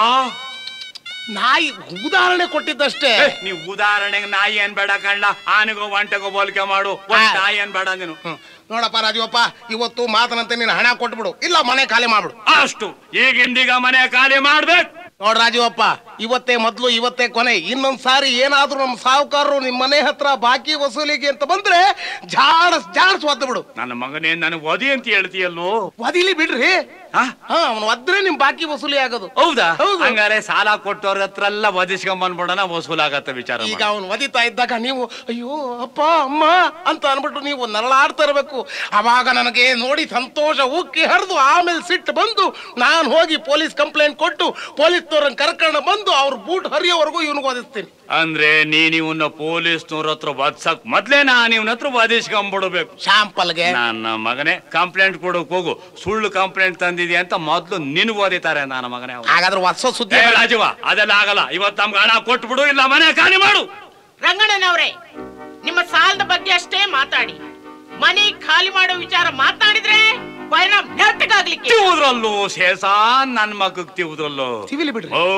ನಾಯಿ ಉದಾಹರಣೆ ಕೊಟ್ಟಿದ್ದಷ್ಟೇ ಏ, ನೀವು ಉದಾಹರಣೆಗೆ ನಾಯಿ ಏನ್ ಬೇಡ ಕಣ್ಣ ಆನೆಗೋ ಒಂಟೆಗೋ ಹೋಲಿಕೆ ಮಾಡು ಒಂದ್ ಆ. ನಾಯಿ ಏನ್ ಬೇಡ ನೀನು ಹ್ಮ್. ನೋಡಪ್ಪ ರಾಜೀವಪ್ಪ ಇವತ್ತು ಮಾತನಂತೆ ನೀನು ಹಣ ಕೊಟ್ಬಿಡು ಇಲ್ಲ ಮನೆ ಖಾಲಿ ಮಾಡ್ಬಿಡು ಅಷ್ಟು ಈಗಿಂದೀಗ ಮನೆ ಖಾಲಿ ಮಾಡ್ಬೇಕು ನೋಡ್ ರಾಜೀವಪ್ಪ ಇವತ್ತೇ ಮೊದ್ಲು ಇವತ್ತೇ ಕೊನೆ ಇನ್ನೊಂದ್ ಸಾರಿ ಏನಾದ್ರೂ ನಮ್ಮ ಸಾಹುಕಾರರು ನಿಮ್ಮ ಮನೆ ಹತ್ರ ಬಾಕಿ ವಸೂಲಿಗೆ ಅಂತ ಬಂದ್ರೆ ಜಾಡಸ್ ಜಾಡ್ಸ್ ಒದ್ದು ಬಿಡು ನನ್ನ ಮಗನೇ ನನಗೆ ಒದಿ ಅಂತ ಹೇಳ್ತೀಯಲ್ಲೋ ಒದಿಲಿ ಬಿಡ್ರಿ ಹಾ? ಹಾ ಅವನು ಒದ್ರೆ ನಿಮ್ ಬಾಕಿ ವಸೂಲಿ ಆಗೋದು ಹೌದಾ ಹೌದು. ಹಂಗಾರೆ ಸಾಲ ಕೊಟ್ಟವ್ರ ಹತ್ರ ಎಲ್ಲ ಒದಿಸ್ಕೊಂಡ್ ಬಂದ್ಬಿಡೋಣ ವಸೂಲಾಗತ್ತ ವಿಚಾರ ಈಗ ಮಾಡು. ಅವನು ಒದಿತಾ ಇದ್ದಾಗ ನೀವು ಅಯ್ಯೋ ಅಪ್ಪ ಅಮ್ಮ ಅಂತ ಅನ್ಬಿಟ್ಟು ನೀವು ನರಳಾಡ್ತಾ ಇರಬೇಕು ಅವಾಗ ನನಗೆ ನೋಡಿ ಸಂತೋಷ ಉಕ್ಕಿ ಹರಿದು ಆಮೇಲೆ ಸಿಟ್ಟು ಬಂದು ನಾನು ಹೋಗಿ ಪೊಲೀಸ್ ಕಂಪ್ಲೇಂಟ್ ಕೊಟ್ಟು ಪೊಲೀಸ್ನವ್ರನ್ನ ಕರ್ಕೊಂಡು ಬಂದು ಅವ್ರ ಬೂಟ್ ಹರಿಯೋವರೆಗೂ ಇವನಿಗೆ ಒದಿಸ್ತೀನಿ ಅಂದ್ರೆ ನೀನ್ ಇವನ್ನ ಪೊಲೀಸ್ನವ್ರ ಹತ್ರ ವದ್ಸಕ್ ಮೊದ್ಲೇ ನಾನ್ ಇವನ ಹತ್ರ ಒದಿಸ್ಕೊಂಡ್ಬಿಡ್ಬೇಕು ಶಾಂಪಲ್ಗೆ ನನ್ನ ಮಗನೇ ಕಂಪ್ಲೇಂಟ್ ಕೊಡಕ್ ಹೋಗು ಸುಳ್ಳು ಕಂಪ್ಲೇಂಟ್ ತಂದಿದ್ಯಾ ಅಂತ ಮೊದ್ಲು ನಿನ್ ಓದಿತಾರೆ ನನ್ನ ಮಗನೇ ಅವ್ರು. ಹಾಗಾದ್ರೆ ವರ್ಷ ಸುದ್ದಿ ಏ ರಾಜವ್ವ ಅದೆಲ್ಲ ಆಗಲ್ಲ ಇವತ್ತು ನಮ್ಗೆ ಹಣ ಕೊಟ್ಬಿಡು ಇಲ್ಲ ಮನೆ ಖಾಲಿ ಮಾಡು ರಂಗಣ್ಣನವ್ರೆ ನಿಮ್ಮ ಸಾಲದ ಬಗ್ಗೆ ಅಷ್ಟೇ ಮಾತಾಡಿ ಮನೆ ಖಾಲಿ ಮಾಡೋ ವಿಚಾರ ಮಾತನಾಡಿದ್ರೆ ಪರಿಣಾಮ ನೆಟ್ಟಗಾಗ್ಲಿಕ್ಕೆ ತಿವುದ್ರಲ್ಲೂ ಶೇಷ ನನ್ ಮಗಗ್ ತಿವುದ್ರಲ್ಲೂ ಸಿವಿಲಿ ಬಿಡ್ರಿ ಓ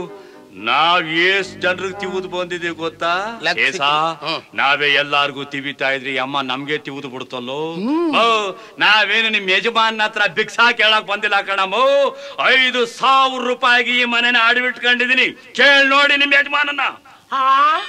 ನಾವ್ ಎಷ್ಟ್ ಜನರಿಗೆ ತಿವುದ್ ಬಂದಿದೆ ಗೊತ್ತಾ ಲಕ್ಷಕ್ಕೆ. ಶೇಷ ಹ್ಮ್. ನಾವೇ ಎಲ್ಲಾರ್ಗೂ ತಿವಿತಾ ಇದ್ರಿ ಅಮ್ಮ ನಮ್ಗೆ ತಿವುದ್ ಬಿಡ್ತಲ್ಲೋ ಓ ನಾವೇನು ನಿಮ್ ಯಜಮಾನ್ ಹತ್ರ ಭಿಕ್ಷಾ ಕೇಳಕ್ ಬಂದಿಲ್ಲ ಕಣಮ್ಮ ಐದು ಸಾವಿರ ರೂಪಾಯಿಗೆ ಈ ಮನೆನ ಅಡವಿಟ್ಕೊಂಡಿದೀನಿ ಕೇಳ್ ನೋಡಿ ನಿಮ್ ಯಜಮಾನನ್ನ ಹಾ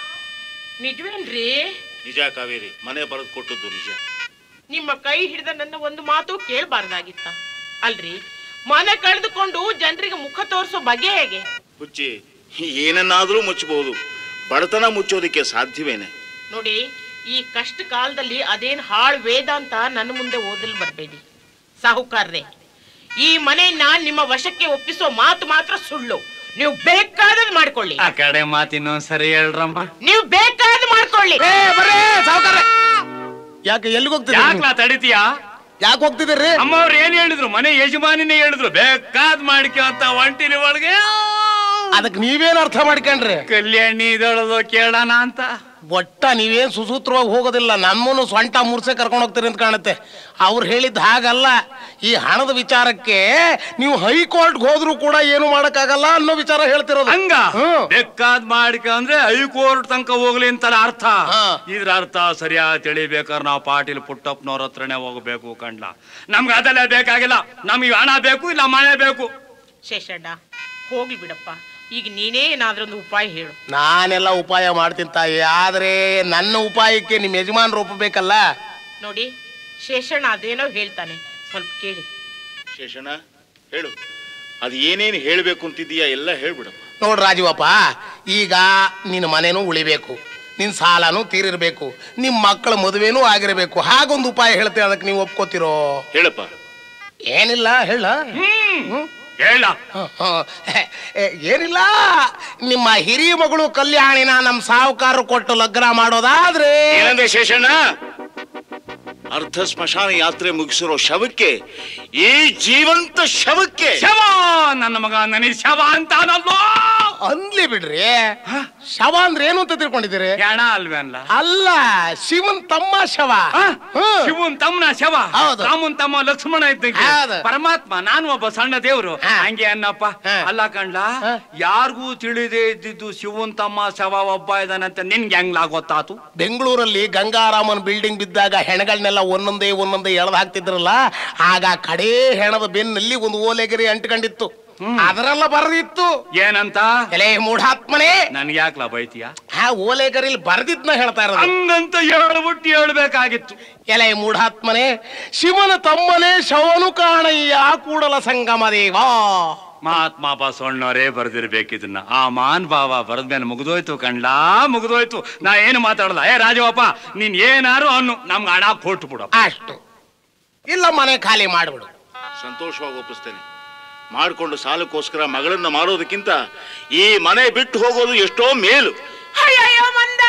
ನಿಜವೇನ್ರಿ ನಿಜ ಕಾವೇರಿ ಮನೆ ಬರೆದು ಕೊಟ್ಟದ್ದು ನಿಜ ನಿಮ್ಮ ಕೈ ಹಿಡಿದ ನನ್ನ ಒಂದು ಮಾತು ಕೇಳಬಾರ್ದಾಗಿತ್ತ ಅಲ್ರಿ ಮನೆ ಕಳೆದುಕೊಂಡು ಜನರಿಗೆ ಮುಖ ತೋರಿಸೋ ಬಗೆ ಹೇಗೆ ಹುಚ್ಚಿ ಏನನ್ನಾದ್ರೂ ಮುಚ್ಚಬಹುದು ಬಡತನ ಮುಚ್ಚೋದಿಕ್ಕೆ ಸಾಧ್ಯವೇನೆ ನೋಡಿ ಈ ಕಷ್ಟ ಕಾಲದಲ್ಲಿ ಅದೇನ್ ಹಾಳ್ ವೇದ ಅಂತ ನನ್ನ ಮುಂದೆ ಓದಲ್ ಬರ್ಬೇಡಿ ಸಾಹುಕಾರ್ರೆ ಈ ಮನೆಯನ್ನ ನಿಮ್ಮ ವಶಕ್ಕೆ ಒಪ್ಪಿಸೋ ಮಾತು ಮಾತ್ರ ಸುಳ್ಳು ನೀವು ಬೇಕಾದದ್ ಮಾಡ್ಕೊಳ್ಳಿ ಆ ಕಡೆ ಮಾತಿನ್ನೊಂದ್ಸರಿ ಹೇಳ್ರಮ್ಮ ನೀವು ಬೇಕಾದ್ ಮಾಡ್ಕೊಳ್ಳಿ ಏ ಬರ್ರಿ ಸಾವುಕಾರ ಯಾಕೆ ಎಲ್ಲಿಗೆ ಹೋಗ್ತಿದ್ದೀರಿ ಯಾಕ್ಲಾ ತಡಿತೀಯಾ ಯಾಕೆ ಹೋಗ್ತಿದ್ದೀರಿ ಅಮ್ಮವ್ರು ಏನ್ ಹೇಳಿದ್ರು ಮನೆ ಯಜಮಾನಿನೇ ಹೇಳಿದ್ರು ಬೇಕಾದ್ ಮಾಡ್ಕೊ ಅಂತ ಒಂಟಿನ ಒಳಗೆ ಅದಕ್ಕೆ ನೀವೇನ್ ಅರ್ಥ ಮಾಡ್ಕೊಂಡ್ರಿ ಕಲ್ಯಾಣಿ ಇದಳದು ಕೇಳೋಣ ಅಂತ ಒಟ್ಟ ನೀವೇನ್ ಸುಸೂತ್ರವಾಗಿ ಹೋಗೋದಿಲ್ಲ ನಮ್ಮನ್ನು ಸೊಂಟ ಮುರ್ಸೆ ಕರ್ಕೊಂಡು ಹೋಗ್ತೀರಿ ಅಂತ ಕಾಣುತ್ತೆ ಅವ್ರು ಹೇಳಿದ್ ಹಾಗಲ್ಲ ಈ ಹಣದ ವಿಚಾರಕ್ಕೆ ನೀವು ಹೈಕೋರ್ಟ್ಗೆ ಹೋದ್ರೂ ಕೂಡ ಏನು ಮಾಡಕ್ಕಾಗಲ್ಲ ಅನ್ನೋ ವಿಚಾರ ಹೇಳ್ತಿರೋದು ಹಂಗ ಹ್ಮ್. ಬೇಕಾದ್ ಮಾಡ್ಕ ಅಂದ್ರೆ ಹೈಕೋರ್ಟ್ ತನಕ ಹೋಗ್ಲಿ ಅಂತಲ್ಲ ಅರ್ಥ ಹಾ. ಇದ್ರ ಅರ್ಥ ಸರಿಯಾಗಿ ತಿಳಿಬೇಕಾದ್ರೆ ನಾವು ಪಾಟೀಲ್ ಪುಟ್ಟಪ್ಪನವ್ರ ಹತ್ರನೇ ಹೋಗ್ಬೇಕು ಕಂಡ್ಲ ನಮ್ಗೆ ಅದೆಲ್ಲ ಬೇಕಾಗಿಲ್ಲ ನಮ್ಗೆ ಹಣ ಬೇಕು ಇಲ್ಲ ಮನೆ ಬೇಕು ಶೇಷಣ್ಣ ಹೋಗ್ಲಿ ಬಿಡಪ್ಪ ಈಗ ನೀನೇ ಏನಾದ್ರೊಂದು ಉಪಾಯ ಹೇಳು ನಾನೆಲ್ಲ ಉಪಾಯ ಮಾಡ್ತೀನಿ ತಾಯಿ ಆದ್ರೆ ನನ್ನ ಉಪಾಯಕ್ಕೆ ನಿಮ್ಮ ಯಜಮಾನ್ರು ಒಪ್ಪಬೇಕಲ್ಲ ನೋಡಿ ಶೇಷಣ್ಣ ಅದೇನೋ ಹೇಳ್ತಾನೆ ಸ್ವಲ್ಪ ಕೇಳಿ ಶೇಷಣ್ಣ ಹೇಳು ಅದು ಏನೇನು ಹೇಳಬೇಕು ಅಂತಿದ್ದೀಯಾ ಎಲ್ಲ ಹೇಳ್ಬಿಡಪ್ಪ ನೋಡ್ ರಾಜೀವಪ್ಪ ಈಗ ನಿನ್ನ ಮನೇನೂ ಉಳಿಬೇಕು ನಿನ್ನ ಸಾಲನೂ ತೀರಿರ್ಬೇಕು ನಿಮ್ಮ ಮಕ್ಕಳ ಮದುವೆನೂ ಆಗಿರಬೇಕು ಹಾಗೊಂದು ಉಪಾಯ ಹೇಳ್ತೇನೆ ಅದಕ್ಕೆ ನೀವು ಒಪ್ಕೋತಿರೋ ಹೇಳಪ್ಪ ಏನಿಲ್ಲ ಹೇಳ ಹ್ಮ್ ಹೇಳ ಹ, ಹ. ಏ, ಏನಿಲ್ಲ ನಿಮ್ಮ ಹಿರಿಯ ಮಗಳು ಕಲ್ಯಾಣಿನ ನಮ್ಮ ಸಾಹುಕಾರ ಕೊಟ್ಟು ಲಗ್ನ ಮಾಡೋದಾದ್ರೆ ಏನಂದ್ರೆ ಶೇಷಣ್ಣ ಅರ್ಧ ಸ್ಮಶಾನ ಯಾತ್ರೆ ಮುಗಿಸಿರೋ ಶವಕ್ಕೆ ಈ ಜೀವಂತ ಶವಕ್ಕೆ ಶವ ನನ್ನ ಮಗ ನನಗೆ ಶವ ಅಂತಾನಲ್ಲೋ ಅನ್ಲಿ ಬಿಡ್ರಿ ಶವ ಅಂದ್ರೆ ಏನು ಅಂತ ತಿಳ್ಕೊಂಡಿದ್ದೀರಿ ಹೆಣ ಅಲ್ವೇನ್ಲ ಅಲ್ಲ ಶಿವನ್ ತಮ್ಮ ಶವ ಆ? ಹ್ಮ್. ಶಿವನ್ ತಮ್ಮನ ಶವ ಹೌದು. ರಾಮನ್ ತಮ್ಮ ಲಕ್ಷ್ಮಣ ಇದ್ದಂಗೆ ಹೌದು. ಪರಮಾತ್ಮ ನಾನು ಒಬ್ಬ ಸಣ್ಣ ದೇವ್ರು ಹಾ. ಹಂಗೆ ಅನ್ನಪ್ಪ ಹಾ. ಅಲ್ಲ ಕಂಡ್ಲ ಹಾ. ಯಾರಿಗೂ ತಿಳಿದೇ ಇದ್ದಿದ್ದು ಶಿವನ್ ತಮ್ಮ ಶವ ಒಬ್ಬ ಇದಾನಂತ ನಿನ್ಗೆ ಹೆಂಗ್ಲಾ ಗೊತ್ತಾತು ಬೆಂಗಳೂರಲ್ಲಿ ಗಂಗಾರಾಮನ್ ಬಿಲ್ಡಿಂಗ್ ಬಿದ್ದಾಗ ಹೆಣಗಳನ್ನೆಲ್ಲ ಒಂದೊಂದೇ ಒಂದೊಂದೇ ಎಳೆದು ಹಾಕ್ತಿದ್ರಲ್ಲ ಆಗ ಕಡೇ ಹೆಣದ ಬೆನ್ನಲ್ಲಿ ಒಂದು ಓಲೆಗೆರೆ ಅಂಟ್ಕೊಂಡಿತ್ತು ಅದರೆಲ್ಲ ಬರೆದಿತ್ತು ಏನಂತ ಎಲೆ ಮೂಢಾತ್ಮನೇ ನನ್ಗೆ ಯಾಕ್ಲಾ ಬೈತೀಯ ಆ ಓಲೆಗರಿಲ್ ಬರೆದಿದ್ನ ಹೇಳ್ತಾ ಇರೋದು ಹಂಗಂತ ಹೇಳ್ಬಿಟ್ಟು ಹೇಳ್ಬೇಕಾಗಿತ್ತು ಎಲೆ ಮೂಢಾತ್ಮನೇ ಶಿವನ ತಮ್ಮನೇ ಶವನು ಕಾಣಯ್ಯ ಕೂಡಲ ಸಂಗಮ ದೇವಾ ಮಹಾತ್ಮ ಬಸವಣ್ಣವರೇ ಬರ್ದಿರ್ಬೇಕಿದನ್ನ ಆ ಮಾನ್ ಭಾವ ಬರದ್ಮೇಲೆ ಮುಗಿದೋಯ್ತು ಕಂಡ್ಲಾ ಮುಗಿದೋಯ್ತು ನಾ ಏನು ಮಾತಾಡಲ್ಲ ಏ ರಾಜವಪ್ಪ ನೀನ್ ಏನಾರು ಅನ್ನು ನಮ್ಗೆ ಹಣ ಕೊಟ್ಟು ಬಿಡಪ್ಪ ಅಷ್ಟು ಇಲ್ಲ ಮನೆ ಖಾಲಿ ಮಾಡ್ಬಿಡು ಸಂತೋಷವಾಗಿ ಒಪ್ಪಿಸ್ತೇನೆ ಮಾಡಿಕೊಂಡು ಸಾಲಕ್ಕೋಸ್ಕರ ಮಗಳನ್ನ ಮಾರೋದಕ್ಕಿಂತ ಈ ಮನೆ ಬಿಟ್ಟು ಹೋಗೋದು ಎಷ್ಟೋ ಮೇಲು ಅಯ್ಯಯ್ಯೋ ಮಂದ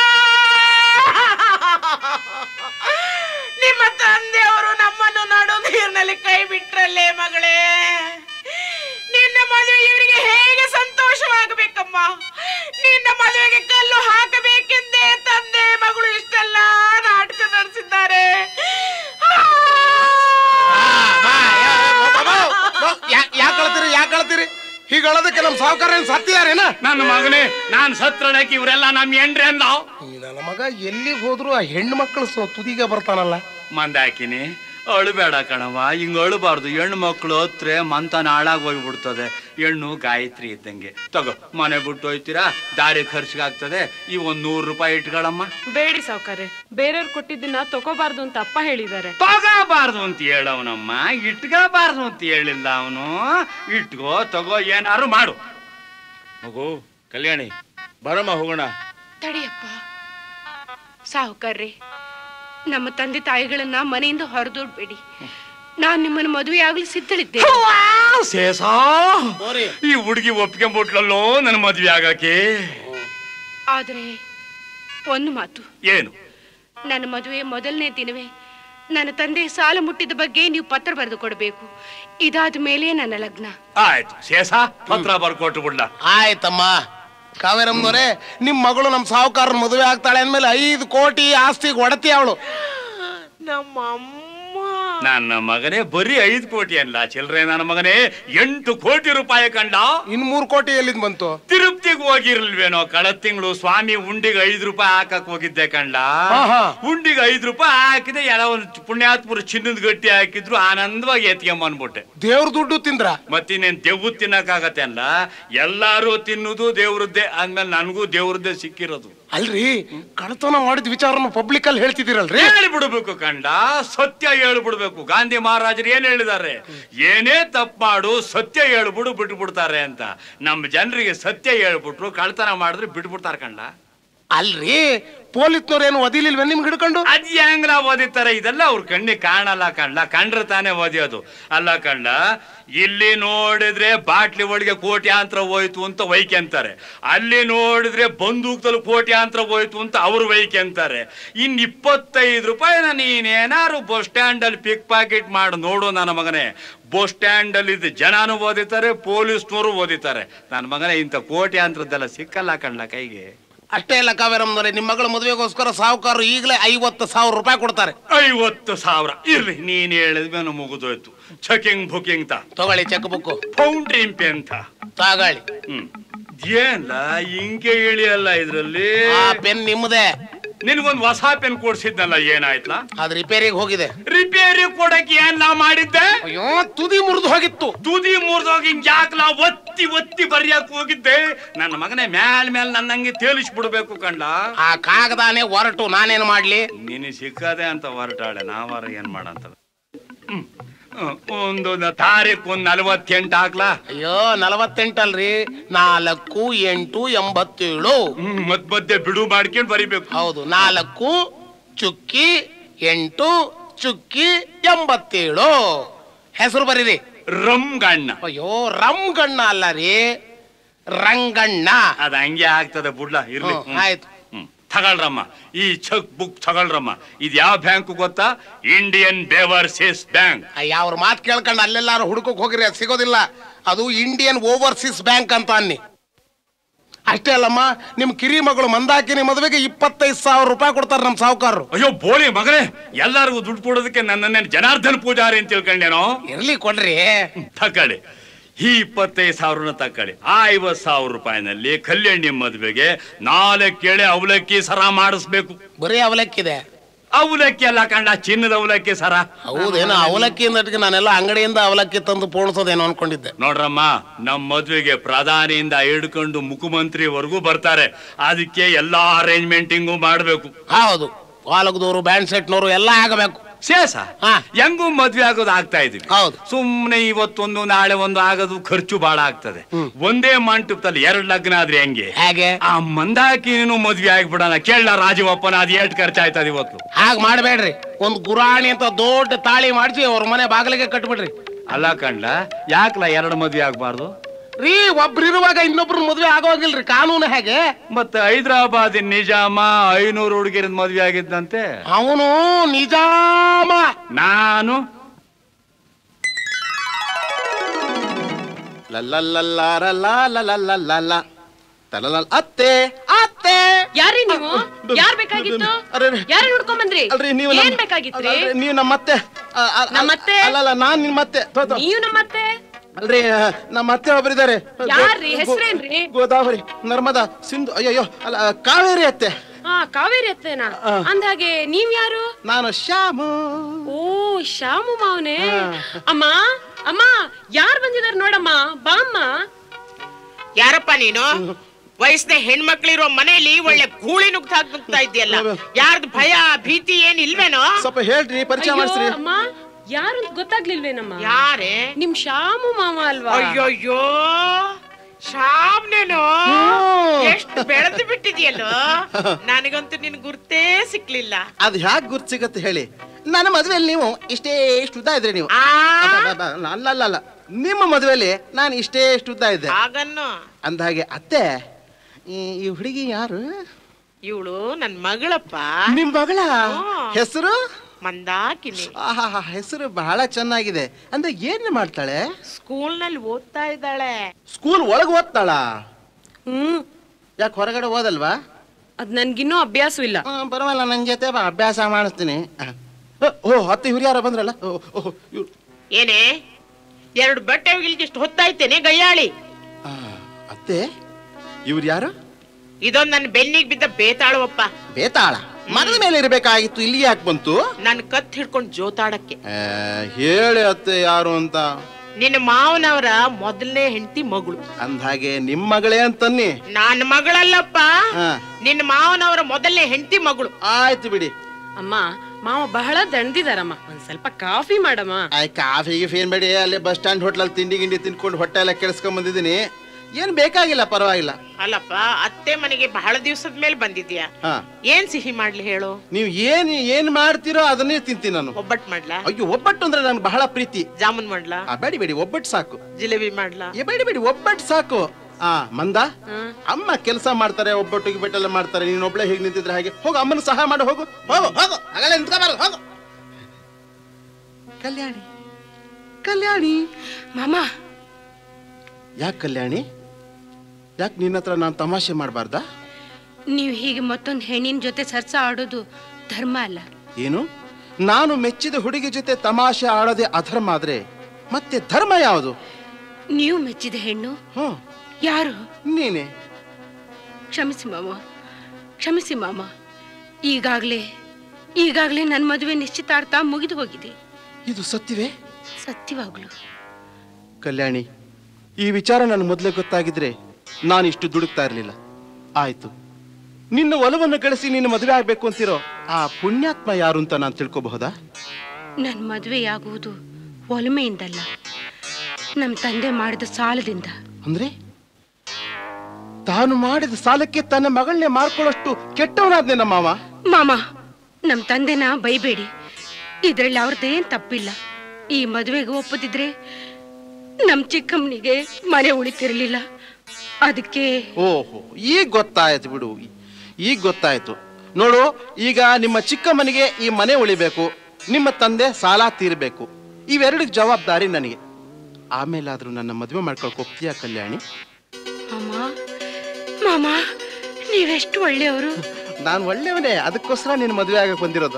ನಿಮ್ಮ ತಂದೆಯವರು ನಮ್ಮನ್ನು ನಡು ನೀರಿನಲ್ಲಿ ಕೈ ಬಿಟ್ರಲ್ಲೇ ಮಗಳೇ ನಿನ್ನ ಮದುವೆ ಇವರಿಗೆ ಹೇಗೆ ಸಂತೋಷವಾಗಬೇಕಮ್ಮ ನಿನ್ನ ಮದುವೆಗೆ ಕಲ್ಲು ಹಾಕಬೇಕೆಂದೇ ತಂದೆ ಮಗಳು ಇಷ್ಟೆಲ್ಲ ನಾಟಕ ನಡೆಸಿದ್ದಾರೆ ಯಾಕೆ ಅಳ್ತೀರಿ ಯಾಕೆ ಅಳ್ತೀರಿ ಹೀಗೆ ಅಳೋದಕ್ಕೆ ನಮ್ಮ ಸಾವುಕಾರ ಏನ್ ಸತ್ತಿದಾರೇನ ನನ್ನ ಮಗನೇ ನಾನ್ ಸತ್ರಡಕ್ಕೆ ಇವರೆಲ್ಲ ನಮ್ಮ ಎಂಡ್ರೆ ಅಲ್ಲ ಈ ನನ್ನ ಮಗ ಎಲ್ಲಿಗೆ ಹೋದ್ರು ಆ ಹೆಣ್ಣು ಮಕ್ಕಳು ಸೊ ತುದಿಗೆ ಬರ್ತಾನಲ್ಲ ಮಂದಾಕಿನಿ ಅಳಬೇಡ ಕಣವ ಹಿಂಗ್ ಅಳಬಾರ್ದು ಹೆಣ್ಣು ಮಕ್ಕಳು ಹತ್ರೆ ಮಂತನ ಹಾಳಾಗಿ ಹೋಗ್ಬಿಡ್ತದೆ ಹೆಣ್ಣು ಗಾಯತ್ರಿ ಇದ್ದಂಗೆ ತಗೋ ಮನೆ ಬಿಟ್ಟು ಹೋಯ್ತೀರಾ ದಾರಿ ಖರ್ಚಿಗಾಗ್ತದೆ ಈ ಒಂದ್ ನೂರು ರೂಪಾಯಿ ಇಟ್ಕೊಳಮ್ಮ ಬೇಡಿ ಸಾವ್ಕಾರೆ ಬೇರೆಯವ್ರು ಕೊಟ್ಟಿದ್ದನ್ನ ತಗೋಬಾರ್ದು ಅಂತ ಅಪ್ಪ ಹೇಳಿದ್ದಾರೆ ತಗೋಬಾರ್ದು ಅಂತ ಹೇಳವನಮ್ಮ ಇಟ್ಕೋಬಾರ್ದು ಅಂತ ಹೇಳಿಲ್ಲ ಅವನು ಇಟ್ಕೋ ತಗೋ ಏನಾರು ಮಾಡು ಮಗು ಕಲ್ಯಾಣಿ ಬರಮ್ಮ ಹೋಗೋಣ ತಡಿಯಪ್ಪ ಸಾಹುಕಾರ್ರಿ ನಮ್ಮ ತಂದೆ ತಾಯಿಗಳನ್ನ ಮನೆಯಿಂದ ಹೊರದೋಡ್ಬೇಡಿ ನಾನ್ ನಿಮ್ಮನ್ನ ಮದುವೆ ಆಗ್ಲಿ ಸಿದ್ಧಳಿದ್ದೆ ಸೇಸಾ ಈ ಹುಡುಗಿ ಒಪ್ಕೊಂಡ್ಬಿಟ್ಲಲ್ಲೋ ನನ್ನ ಮದ್ವೆ ಆಗಕ್ಕೆ ಆದ್ರೆ ಒಂದು ಮಾತು ಏನು ನನ್ನ ಮದುವೆ ಮೊದಲನೇ ದಿನವೇ ನನ್ನ ತಂದೆ ಸಾಲ ಮುಟ್ಟಿದ ಬಗ್ಗೆ ನೀವು ಪತ್ರ ಬರೆದು ಕೊಡಬೇಕು ಇದಾದ ಮೇಲೆ ನನ್ನ ಲಗ್ನ ಆಯ್ತು ಶೇಷ ಪತ್ರ ಬರ್ಕೊಟ್ಟು ಬಿಡ್ಲ ಆಯ್ತಮ್ಮ ಕಾವೇರಮ್ಮನವರೇ ನಿಮ್ ಮಗಳು ನಮ್ಮ ಸಾವುಕಾರನ ಮದುವೆ ಆಗ್ತಾಳೆ ಅಂದ್ಮೇಲೆ ಐದು ಕೋಟಿ ಆಸ್ತಿಗೆ ಒಡತಿ ಅವಳು ನಮ್ಮ ಅಮ್ಮ ನನ್ನ ಮಗನೇ ಬರೀ ಐದು ಕೋಟಿ ಅಲ್ಲ ಚಿಲ್ರೆ ನನ್ನ ಮಗನೇ ಎಂಟು ಕೋಟಿ ರೂಪಾಯಿ ಕಂಡ ಇನ್ ಮೂರು ಕೋಟಿ ಎಲ್ಲಿಂದ ಬಂತು ತಿರುಪ್ತಿಗೆ ಹೋಗಿರ್ಲಿಲ್ವೇನೋ ಕಳೆದ ತಿಂಗಳು ಸ್ವಾಮಿ ಉಂಡಿಗೆ ಐದು ರೂಪಾಯಿ ಹಾಕಕ್ ಹೋಗಿದ್ದೆ ಕಂಡ ಆಹಾ. ಉಂಡಿಗೆ ಐದು ರೂಪಾಯಿ ಹಾಕಿದೆ ಎಲ್ಲ ಒಂದು ಪುಣ್ಯಾತ್ಮರು ಚಿನ್ನದ ಗಟ್ಟಿ ಹಾಕಿದ್ರು ಆನಂದವಾಗಿ ಎತ್ಕೊಂಬಂದ್ಬಿಟ್ಟೆ ದೇವ್ರ ದುಡ್ಡು ತಿಂದ್ರ ಮತ್ತಿನ್ನೇನ್ ದೆವ್ವು ತಿನ್ನಕ್ಕಾಗತ್ತೆ ಅಲ್ಲ ಎಲ್ಲಾರು ತಿನ್ನುದು ದೇವ್ರದ್ದೇ ಅಂದ್ಮೇಲೆ ನನಗೂ ದೇವ್ರದ್ದೇ ಸಿಕ್ಕಿರೋದು ಅಲ್ರಿ ಕಳ್ತನ ಮಾಡಿದ ವಿಚಾರನ ಪಬ್ಲಿಕ್ ಅಲ್ಲಿ ಹೇಳ್ತಿದ್ದೀರಲ್ರಿ ಹೇಳ್ಬಿಡ್ಬೇಕು ಕಂಡ ಸತ್ಯ ಹೇಳ್ಬಿಡ್ಬೇಕು ಗಾಂಧಿ ಮಹಾರಾಜರು ಏನ್ ಹೇಳಿದ್ದಾರೆ ಏನೇ ತಪ್ಪು ಮಾಡು ಸತ್ಯ ಹೇಳ್ಬಿಡು ಬಿಟ್ಟು ಬಿಡ್ತಾರೆ ಅಂತ ನಮ್ಮ ಜನರಿಗೆ ಸತ್ಯ ಹೇಳ್ಬಿಟ್ರು ಕಳ್ತನ ಮಾಡಿದ್ರೆ ಬಿಟ್ಬಿಡ್ತಾರ ಕಂಡ ಅಲ್ರಿ ಪೊಲೀಸ್ನವ್ರು ಏನು ಒದಿಲಿಲ್ವ ನಿಮ್ಗೆ ಹಿಡ್ಕೊಂಡು ಅದ್ ಹೆಂಗ್ಲ ಓದಿತಾರೆ ಇದೆಲ್ಲ ಅವ್ರ ಕಣ್ಣಿಗೆ ಕಾಣಲ್ಲ ಕಂಡ ಕಂಡ್ರೆ ತಾನೇ ಓದಿಯೋದು ಅಲ್ಲ ಕಂಡ ಇಲ್ಲಿ ನೋಡಿದ್ರೆ ಬಾಟ್ಲಿ ಒಳಗೆ ಕೋಟ್ಯಾಂತರ ಹೋಯ್ತು ಅಂತ ವೈಕೆ ಅಂತಾರೆ ಅಲ್ಲಿ ನೋಡಿದ್ರೆ ಬಂದೂಕದಲ್ಲಿ ಕೋಟ್ಯಾಂತರ ಹೋಯ್ತು ಅಂತ ಅವ್ರು ವೈಕೆ ಅಂತಾರೆ ಇನ್ ಇಪ್ಪತ್ತೈದು ರೂಪಾಯಿನ ನೀನೇನಾರು ಬಸ್ ಸ್ಟ್ಯಾಂಡ್ ಅಲ್ಲಿ ಪಿಕ್ ಪಾಕೆಟ್ ಮಾಡಿ ನೋಡು ನನ್ನ ಮಗನೇ ಬಸ್ ಸ್ಟ್ಯಾಂಡ್ ಅಲ್ಲಿ ಇದ್ದ ಜನನು ಓದಿತಾರೆ ಪೊಲೀಸ್ನವರು ಓದಿತಾರೆ ನನ್ನ ಮಗನೇ ಇಂಥ ಕೋಟ್ಯಾಂತರದ್ದೆಲ್ಲ ಸಿಕ್ಕಲ್ಲ ಕಂಡ ಕೈಗೆ ಅಷ್ಟೇ ಇಲ್ಲ ಕಾವೇರಮ್ಮನವರೇ ನಿಮ್ಮ ಮಗಳ ಮದುವೆಗೋಸ್ಕರ ಸಾವುಕಾರರು ಈಗಲೇ ಐವತ್ತು ಸಾವಿರ ರೂಪಾಯಿ ಕೊಡ್ತಾರೆ ಐವತ್ತು ಸಾವಿರ ಇರ್ಲಿ ನೀನ್ ಹೇಳಿದ್ಮೇಲೆ ಮುಗಿದೋಯ್ತು ಚೆಕಿಂಗ್ ಬುಕಿಂಗ್ ತ ತಗೊಳ್ಳಿ ಚೆಕ್ ಬುಕ್ ಫೌಂಡ್ರಿಂಪೆ ಅಂತ ತಗೊಳ್ಳಿ ಹ್ಮ್ ಏನ್ಲ ಹಿಂಗೆ ಇಳಿಯಲ್ಲ ಇದ್ರಲ್ಲಿ ಆ ಪೆನ್ ನಿಮ್ಮದೇ ನಿನ್ಗೊಂದ್ ಹೊಸ ಪೆನ್ ಕೊಡ್ಸಿದ್ನಲ್ಲ ಏನಾಯ್ತಲ್ಲ ಅದು ರಿಪೇರಿಗೆ ಹೋಗಿದೆ ರಿಪೇರಿ ಕೊಡಕ್ಕೆ ಏನ್ ನಾ ಮಾಡಿದ್ದೆ ಅಯ್ಯೋ ತುದಿ ಮುರಿದು ಹೋಗಿತ್ತು ತುದಿ ಮುರಿದೋಗಿ ಯಾಕಲ ಒತ್ತಿ ಒತ್ತಿ ಬರಿಯಕ್ ಹೋಗಿದ್ದೆ ನನ್ನ ಮಗನೇ ಮ್ಯಾಲ್ ಮೇಲ್ ನನ್ನಂಗೆ ತೇಲಿಸ್ಬಿಡ್ಬೇಕು ಕಂಡ ಆ ಕಾಗದಾನೆ ಹೊರಟು ನಾನೇನು ಮಾಡ್ಲಿ ನಿನಗೆ ಸಿಕ್ಕದೆ ಅಂತ ಹೊರಟಾಳೆ ನಾವಾರ ಏನ್ ಮಾಡಂತ ಹ್ಮ್. ಹ್ಮ್. ಒಂದು ನ- ತಾರೀಕು ಒಂದ್ ನಲವತ್ತೆಂಟು ಹಾಕ್ಲಾ ಅಯ್ಯೋ ನಲವತ್ತೆಂಟಲ್ರಿ ನಾಲ್ಕು ಎಂಟು ಎಂಬತ್ತೇಳು ಹ್ಮ್ ಮತ್ ಮಧ್ಯೆ ಬಿಡು ಮಾಡ್ಕೊಂಡ್ ಬರಿಬೇಕು ಹೌದು ನಾಲ್ಕು ಚುಕ್ಕಿ ಎಂಟು ಚುಕ್ಕಿ ಎಂಬತ್ತೇಳು ಹೆಸರು ಬರೀರಿ ರಂಗಣ್ಣ ಅಯ್ಯೋ ರಂಗಣ್ಣ ಅಲ್ಲ ರೀ ರಂಗಣ್ಣ ಅದ ಹಂಗೆ ಆಗ್ತದೆ ಬುಡ್ಲ ಇರ್ಲಿ ಹ್ಮ್, ಹ್ಮ್. ಆಯ್ತು. ಹ್ಮ್ ತಗೊಳ್ರಮ್ಮ ಈ ಚೆಕ್ ಬುಕ್ ತಗೊಳ್ರಮ್ಮ ಇದು ಯಾವ ಬ್ಯಾಂಕ್ ಗೊತ್ತಾ ಇಂಡಿಯನ್ ಬೇವರ್ಸಸ್ ಬ್ಯಾಂಕ್ ಅಯ್ಯ ಅವ್ರ ಮಾತು ಕೇಳ್ಕೊಂಡು ಅಲ್ಲೆಲ್ಲಾರು ಹುಡುಕಕ್ ಹೋಗಿರಿ ಅದು ಸಿಗೋದಿಲ್ಲ ಅದು ಇಂಡಿಯನ್ ಓವರ್ಸೀಸ್ ಬ್ಯಾಂಕ್ ಅಂತ ಅನ್ನಿ ಅಷ್ಟೇ ಅಲ್ಲಮ್ಮ ನಿಮ್ ಕಿರಿ ಮಗಳು ಮಂದಾಕಿನಿ ಮದುವೆಗೆ ಇಪ್ಪತ್ತೈದು ಸಾವಿರ ರೂಪಾಯಿ ಕೊಡ್ತಾರೆ ನಮ್ ಸಾಹುಕಾರರು ಅಯ್ಯೋ ಬೋಳಿ ಮಗನೇ ಎಲ್ಲರಿಗೂ ದುಡ್ಡು ಕೊಡೋದಕ್ಕೆ ನನ್ನನ್ನೇ ಜನಾರ್ದನ್ ಪೂಜಾರಿ ಅಂತ ತಿಳ್ಕೊಂಡೇನೋ ಇರ್ಲಿ ಕೊಡ್ರಿ ತಕೊಳ್ಳಿ ಈ ಇಪ್ಪತ್ತೈದು ಸಾವಿರನ ತಕೊಳ್ಳಿ ಆ ಐವತ್ ಸಾವಿರ ರೂಪಾಯಿನಲ್ಲಿ ಕಲ್ಯಾಣಿ ಮದುವೆಗೆ ನಾಲ್ಕೇಳೆ ಅವಲಕ್ಕಿ ಸರ ಮಾಡಿಸ್ಬೇಕು ಬರೀ ಅವಲಕ್ಕಿದೆ ಅವಲಕ್ಕಿ ಅಲ್ಲ ಕಂಡ ಚಿನ್ನದ ಅವಲಕ್ಕಿ ಸರ ಹೌದೇನೋ ಅವಲಕ್ಕಿಯಿಂದ ನಾನೆಲ್ಲ ಅಂಗಡಿಯಿಂದ ಅವಲಕ್ಕಿ ತಂದು ಪೋಣಿಸೋದೇನೋ ಅನ್ಕೊಂಡಿದ್ದೆ ನೋಡ್ರಮ್ಮ ನಮ್ ಮದ್ವೆಗೆ ಪ್ರಧಾನಿಯಿಂದ ಹಿಡ್ಕೊಂಡು ಮುಖ್ಯಮಂತ್ರಿವರೆಗೂ ಬರ್ತಾರೆ ಅದಕ್ಕೆ ಎಲ್ಲಾ ಅರೇಂಜ್ಮೆಂಟಿಂಗು ಮಾಡ್ಬೇಕು ಹೌದು ವಾಲಗದವರು ಬ್ಯಾಂಡ್ ಸೆಟ್ನವರು ಎಲ್ಲ ಆಗಬೇಕು ಶೇಷ ಹಾ. ಹೆಂಗೂ ಮದ್ವೆ ಆಗೋದು ಆಗ್ತಾ ಇದೀವಿ ಹೌದು. ಸುಮ್ನೆ ಇವತ್ತೊಂದು ನಾಳೆ ಒಂದು ಆಗೋದು ಖರ್ಚು ಬಹಳ ಆಗ್ತದೆ ಒಂದೇ ಮಂಟಪದಲ್ಲಿ ಎರಡ್ ಲಗ್ನ ಆದ್ರೆ ಹೆಂಗೆ ಹೇಗೆ ಆ ಮಂದಾಕಿನೂ ಮದ್ವೆ ಆಗ್ಬಿಡಣ ಕೇಳ ರಾಜವಪ್ಪನ ಅದ್ ಎಷ್ಟು ಖರ್ಚಾಯ್ತದ ಇವತ್ತು ಹಾಗೆ ಮಾಡಬೇಡ್ರಿ ಒಂದು ಗುರಾಣಿ ಅಂತ ದೊಡ್ಡ ತಾಳಿ ಮಾಡಿಸಿ ಅವ್ರ ಮನೆ ಬಾಗಿಲಿಗೆ ಕಟ್ಬಿಡ್ರಿ ಅಲ್ಲ ಕಂಡ ಯಾಕಲ ಎರಡು ಮದ್ವೆ ಆಗ್ಬಾರ್ದು ರೀ ಒಬ್ರಿರುವಾಗ ಇನ್ನೊಬ್ರು ಮದುವೆ ಆಗೋಗಿಲ್ರಿ ಕಾನೂನು ಹೇಗೆ ಮತ್ತೆ ಹೈದರಾಬಾದ್ ನಿಜಾಮ ಐನೂರು ಹುಡುಗಿರದ ಮದ್ವೆ ಆಗಿದ್ದಂತೆ ಅವನು ನಿಜಾಮ ನಾನು ಲಲ್ಲಲ್ಲಲ್ಲಾರಲ್ಲಲ್ಲಲ್ಲಲ್ಲಲ್ಲ. ತಲಲಲ್ ಅತ್ತೆ ಅತ್ತೆ ಯಾರಿ ನೀವು ಯಾರ್ ಬೇಕಾಗಿತ್ತು ಅರೆ, ಅರೆ. ಯಾರು ನೋಡ್ಕೊಂಡ್ ಬಂದ್ರಿ ಅಲ್ರಿ ನೀವು ಏನ್ ನಮ್ಮ- ಬೇಕಾಗಿತ್ರಿ ಅಲ್ರಿ, ನೀವು ನಮ್ಮ ಅತ್ತೆ ಅ- ಅ- ಅ- ನಮ್ಮತ್ತೆ? ಅಲ್ಲಲ್ಲ ನಾನ್ ನಿಮ್ಮ ಅತ್ತೆ ತೋ, ತೋ. ನೀವು ನಮ್ಮತ್ತೆ ಅಲ್ರಿ ಆ, ನಮ್ಮ ಅತ್ತೆ ಒಬ್ಬರಿದ್ದಾರೆ ಯಾರ್ರಿ? ಹೆಸ್ರೇನ್ರಿ? ಗೋದಾವರಿ ನರ್ಮದಾ ಸಿಂಧು ಅಯ್ಯಯ್ಯೋ ಅಲ್ಲ ಆ, ಕಾವೇರಿ ಅತ್ತೆ ಹಾ ಕಾವೇರಿ ಅತ್ತೆನಾ ಅಂದಾಗೆ ನೀವ್ ಯಾರು ನಾನು ಶ್ಯಾಮು ಓ ಶ್ಯಾಮು ಮಾವನೆ ಅಮ್ಮ ಅಮ್ಮ ಯಾರ್ ಬಂದಿದಾರ ನೋಡಮ್ಮ ಬಾಮ್ಮ ಯಾರಪ್ಪ ನೀನು ವಯಸ್ಸಿನ ಹೆಣ್ಮಕ್ಳಿರೋ ಮನೆಯಲ್ಲಿ ಒಳ್ಳೆ ಗೂಳಿ ನುಗ್ತಾ ನುಗ್ತಾ ಇದೆಯಲ್ಲ ಯಾರ್ದು ಭಯ ಭೀತಿ ಏನ್ ಇಲ್ವೇನೋ ಸ್ವಲ್ಪ ಹೇಳ್ರಿ ಪರಿಚಯ ಅಯ್ಯೋ, ಮಾಡಿಸ್ರಿ ಅಮ್ಮ ಯಾರು ಅಂತ ಗೊತ್ತಾಗ್ಲಿಲ್ವೇನಮ್ಮ ಯಾರೇ ನಿಮ್ ಶ್ಯಾಮು ಮಾವ ಅಲ್ವಾ ಅಯ್ಯೋಯ್ಯೋ ಶಾಮ್ನೇನು ಎಷ್ಟು ಬೆಳೆದು ಬಿಟ್ಟಿದ್ಯಲ್ಲೋ ನನಗಂತೂ ನಿನ್ ಗುರ್ತೇ ಸಿಕ್ಲಿಲ್ಲ ಅದು ಹ್ಯಾಕ್ ಗುರ್ತು ಸಿಗತ್ತೆ ಹೇಳಿ ನನ್ನ ಮದುವೆಯಲ್ಲಿ ನೀವು ಇಷ್ಟೇ ಇಷ್ಟು ಉದ್ದ ಇದ್ರಿ ನೀವು ಆ ಅಬ್ಬಬ್ಬಬ್ಬ, ಅಲ್ಲ ಅಲ್ಲ ಅಲ್ಲ ನಿಮ್ಮ ಮದುವೆಯಲ್ಲಿ ನಾನು ಇಷ್ಟೇ ಇಷ್ಟು ಉದ್ದ ಇದ್ದೆ ಹಾಗನ್ನು ಅಂದಹಾಗೆ ಅತ್ತೆ ಈ ಈ ಹುಡುಗಿ ಯಾರು ಇವಳು ನನ್ ಮಗಳಪ್ಪ ನಿಮ್ ಮಗಳ ಹೆಸರು ಮಂದಾಕಿನಿ ಆಹಾ ಹೆಸರು ಬಹಳ ಚೆನ್ನಾಗಿದೆ ಅಂದ್ರೆ ಏನ್ ಮಾಡ್ತಾಳೆ ಸ್ಕೂಲ್ ನಲ್ಲಿ ಓದ್ತಾ ಇದ್ದಾಳೆ ಸ್ಕೂಲ್ ಒಳಗ್ ಓದ್ತಾಳ ಹ್ಮ್ ಯಾಕೆ ಹೊರಗಡೆ ಓದಲ್ವಾ ಅದ್ ನನ್ಗಿನ್ನೂ ಅಭ್ಯಾಸವಿಲ್ಲ ಆ, ಪರವಾಗಿಲ್ಲ ನನ್ನ ಜೊತೆ ಬಾ, ಅಭ್ಯಾಸ ಮಾಡಿಸ್ತೀನಿ ಆ. ಓ, ಓ ಅತ್ತೆ ಇವ್ರು ಯಾರ ಬಂದ್ರಲ್ಲ ಓ, ಓ, ಇವ್ರು ಏನೇ ಎರಡು ಬಟ್ಟೆ ಒಗಿಲಿಕ್ಕೆ ಇಷ್ಟು ಹೊತ್ತಾಯ್ತೇನೆ ಗಯ್ಯಾಳಿ ಆ, ಅತ್ತೆ ಇವ್ರು ಯಾರು ಇದೊಂದ್ ನನ್ನ ಬೆನ್ನಿಗೆ ಬಿದ್ದ ಬೇತಾಳುವಪ್ಪ ಬೇತಾಳ ಮರದ ಮೇಲೆ ಇರ್ಬೇಕಾಗಿತ್ತು ಇಲ್ಲಿ ಯಾಕೆ ಬಂತು ನನ್ ಕತ್ ಹಿಡ್ಕೊಂಡು ಜೋತಾಡಕ್ಕೆ ಆ, ಹೇಳಿ ಅತ್ತೆ ಯಾರು ಅಂತ ನಿನ್ನ ಮಾವನವರ ಮೊದಲನೇ ಹೆಂಡತಿ ಮಗಳು ಅಂದ್ಹಾಗೆ ನಿಮ್ ಮಗಳೇ ಅಂತನ್ನಿ ನನ್ನ ಮಗಳಲ್ಲಪ್ಪ ಹಾ. ನಿನ್ನ ಮಾವನವರ ಮೊದಲನೇ ಹೆಂಡತಿ ಮಗಳು ಆಯ್ತು ಬಿಡಿ ಅಮ್ಮ ಮಾವ ಬಹಳ ದಣ್ದಿದಾರಮ್ಮ ಒಂದ್ ಸ್ವಲ್ಪ ಕಾಫಿ ಮಾಡಮ್ಮ ಆಯ್ ಕಾಫಿಗೆ ಫೇನ್ ಬೇಡಿ ಅಲ್ಲೇ ಬಸ್ ಸ್ಟ್ಯಾಂಡ್ ಹೋಟ್ಲಲ್ಲಿ ತಿಂಡಿ ಗಿಂಡಿ ತಿನ್ಕೊಂಡು ಹೊಟ್ಟೆ ಎಲ್ಲ ಕೆಡಿಸ್ಕೊಂಡ್ ಬಂದಿದ್ದೀನಿ ಏನ್ ಬೇಕಾಗಿಲ್ಲ ಪರವಾಗಿಲ್ಲ ಅಲ್ಲಪ್ಪ ಅತ್ತೆ ಮನೆಗೆ ಬಹಳ ದಿವಸದ ಮೇಲೆ ಬಂದಿದ್ಯಾ ಹಾ ಏನ್ ಸಿಹಿ ಮಾಡ್ಲಿ ಹೇಳು ನೀವು ಏನ್ ಏನ್ ಮಾಡ್ತೀರೋ ಅದನ್ನೇ ತಿಂತೀನಿ ನಾನು ಒಬ್ಬಟ್ ಮಾಡ್ಲಾ ಅಯ್ಯೋ ಒಬ್ಬಟ್ಟು ಅಂದ್ರೆ ನನ್ಗೆ ಬಹಳ ಪ್ರೀತಿ ಜಾಮೂನ್ ಮಾಡ್ಲಾ ಆ ಬೇಡಿ ಬೇಡಿ ಒಬ್ಬಟ್ಟು ಸಾಕು ಜಿಲೇಬಿ ಮಾಡ್ಲಾ ಏ ಬೇಡಿ ಬೇಡಿ ಒಬ್ಬಟ್ಟು ಸಾಕು ಆ ಮಂದ ಅಮ್ಮ ಕೆಲಸ ಮಾಡ್ತಾರೆ ಒಬ್ಬಟ್ಟು ಗಿಬ್ಬಟ್ಟೆಲ್ಲ ಮಾಡ್ತಾರೆ ನೀನು ಒಬ್ಳೆ ಹೇಗೆ ನಿಂತಿದ್ರೆ ಹಾಗೆ ಹೋಗು ಅಮ್ಮನ ಸಹಾಯ ಮಾಡು ಹೋಗು ಹೋಗು ಹೋಗು ಆಗಲೇ ನಿಂತ್ಕೊಬಾರ್ದು ಹೋಗು ಕಲ್ಯಾಣಿ ಕಲ್ಯಾಣಿ ಮಾಮ ಯಾಕೆ ಕಲ್ಯಾಣಿ ಯಾಕೆ ನಿನ್ನ ಹತ್ರ ನಾನು ತಮಾಷೆ ಮಾಡಬಾರ್ದಾ ನೀವು ಹೀಗೆ ಮತ್ತೊಂದು ಹೆಣ್ಣಿನ ಜೊತೆ ಸರ್ಸ ಆಡೋದು ಧರ್ಮ ಅಲ್ಲ ಏನು ನಾನು ಮೆಚ್ಚಿದ ಹುಡುಗಿ ಜೊತೆ ತಮಾಷೆ ಆಡೋದೇ ಅಧರ್ಮ ಆದ್ರೆ ಮತ್ತೆ ಧರ್ಮ ಯಾವುದು ನೀವು ಮೆಚ್ಚಿದ ಹೆಣ್ಣು ಹ್ಮ್ ಯಾರು ನೀನೆ ಕ್ಷಮಿಸಿ ಮಾಮ ಕ್ಷಮಿಸಿ ಮಾಮ ಈಗಾಗ್ಲೇ ಈಗಾಗ್ಲೇ ನನ್ನ ಮದುವೆ ನಿಶ್ಚಿತಾರ್ಥ ಮುಗಿದು ಹೋಗಿದೆ ಇದು ಸತ್ಯವೇ ಸತ್ಯವಾಗ್ಲು ಕಲ್ಯಾಣಿ ಈ ವಿಚಾರ ನನ್ನ ಮೊದಲೇ ಗೊತ್ತಾಗಿದ್ರೆ ನಾನು ಇಷ್ಟು ದುಡುಕ್ತಾ ಇರಲಿಲ್ಲ ಆಯ್ತು ನಿನ್ನ ಒಲವನ್ನು ಗಳಿಸಿ ನಿನ್ನ ಮದುವೆ ಆಗ್ಬೇಕು ಅಂತಿರೋ ಆ ಪುಣ್ಯಾತ್ಮ ಯಾರು ಅಂತ ನಾನು ತಿಳ್ಕೊಬಹುದಾ ನನ್ನ ಮದುವೆಯಾಗುವುದು ಒಲಮೆಯಿಂದಲ್ಲ ನಮ್ಮ ತಂದೆ ಮಾಡಿದ ಸಾಲದಿಂದ ಅಂದ್ರೆ ತಾನು ಮಾಡಿದ ಸಾಲಕ್ಕೆ ತನ್ನ ಮಗಳನ್ನೇ ಮಾರ್ಕೊಳ್ಳೋಷ್ಟು ಕೆಟ್ಟವನಾದ್ನೆ ನಮ್ಮ ಮಾವ ಮಾಮ ನಮ್ಮ ತಂದೆನ ಬೈಬೇಡಿ ಇದ್ರಲ್ಲಿ ಅವ್ರದ್ದೇನ್ ತಪ್ಪಿಲ್ಲ ಈ ಮದುವೆಗೆ ಒಪ್ಪದಿದ್ರೆ ನಮ್ಮ ಚಿಕ್ಕಮ್ಮನಿಗೆ ಮನೆ ಉಳಿತಿರ್ಲಿಲ್ಲ ಅದಕ್ಕೆ ಓಹೋ ಈಗ ಗೊತ್ತಾಯ್ತು ಬಿಡು ಈಗ ಗೊತ್ತಾಯ್ತು ನೋಡು ಈಗ ನಿಮ್ಮ ಚಿಕ್ಕಮ್ಮನಿಗೆ ಈ ಮನೆ ಉಳಿಬೇಕು ನಿಮ್ಮ ತಂದೆ ಸಾಲ ತೀರಬೇಕು ಇವೆರಡು ಜವಾಬ್ದಾರಿ ನನಗೆ ಆಮೇಲಾದ್ರೂ ನನ್ನ ಮದುವೆ ಮಾಡ್ಕೊಳಕ್ ಹೋಗ್ತೀಯಾ ಕಲ್ಯಾಣಿ ಮಾಮ ಮಾಮ ನೀವೆಷ್ಟು ಒಳ್ಳೆಯವರು ನಾನು ಒಳ್ಳೆಯವನೇ ಅದಕ್ಕೋಸ್ಕರ ನಿನ್ನ ಮದುವೆ ಆಗಕ್ಕೆ ಬಂದಿರೋದು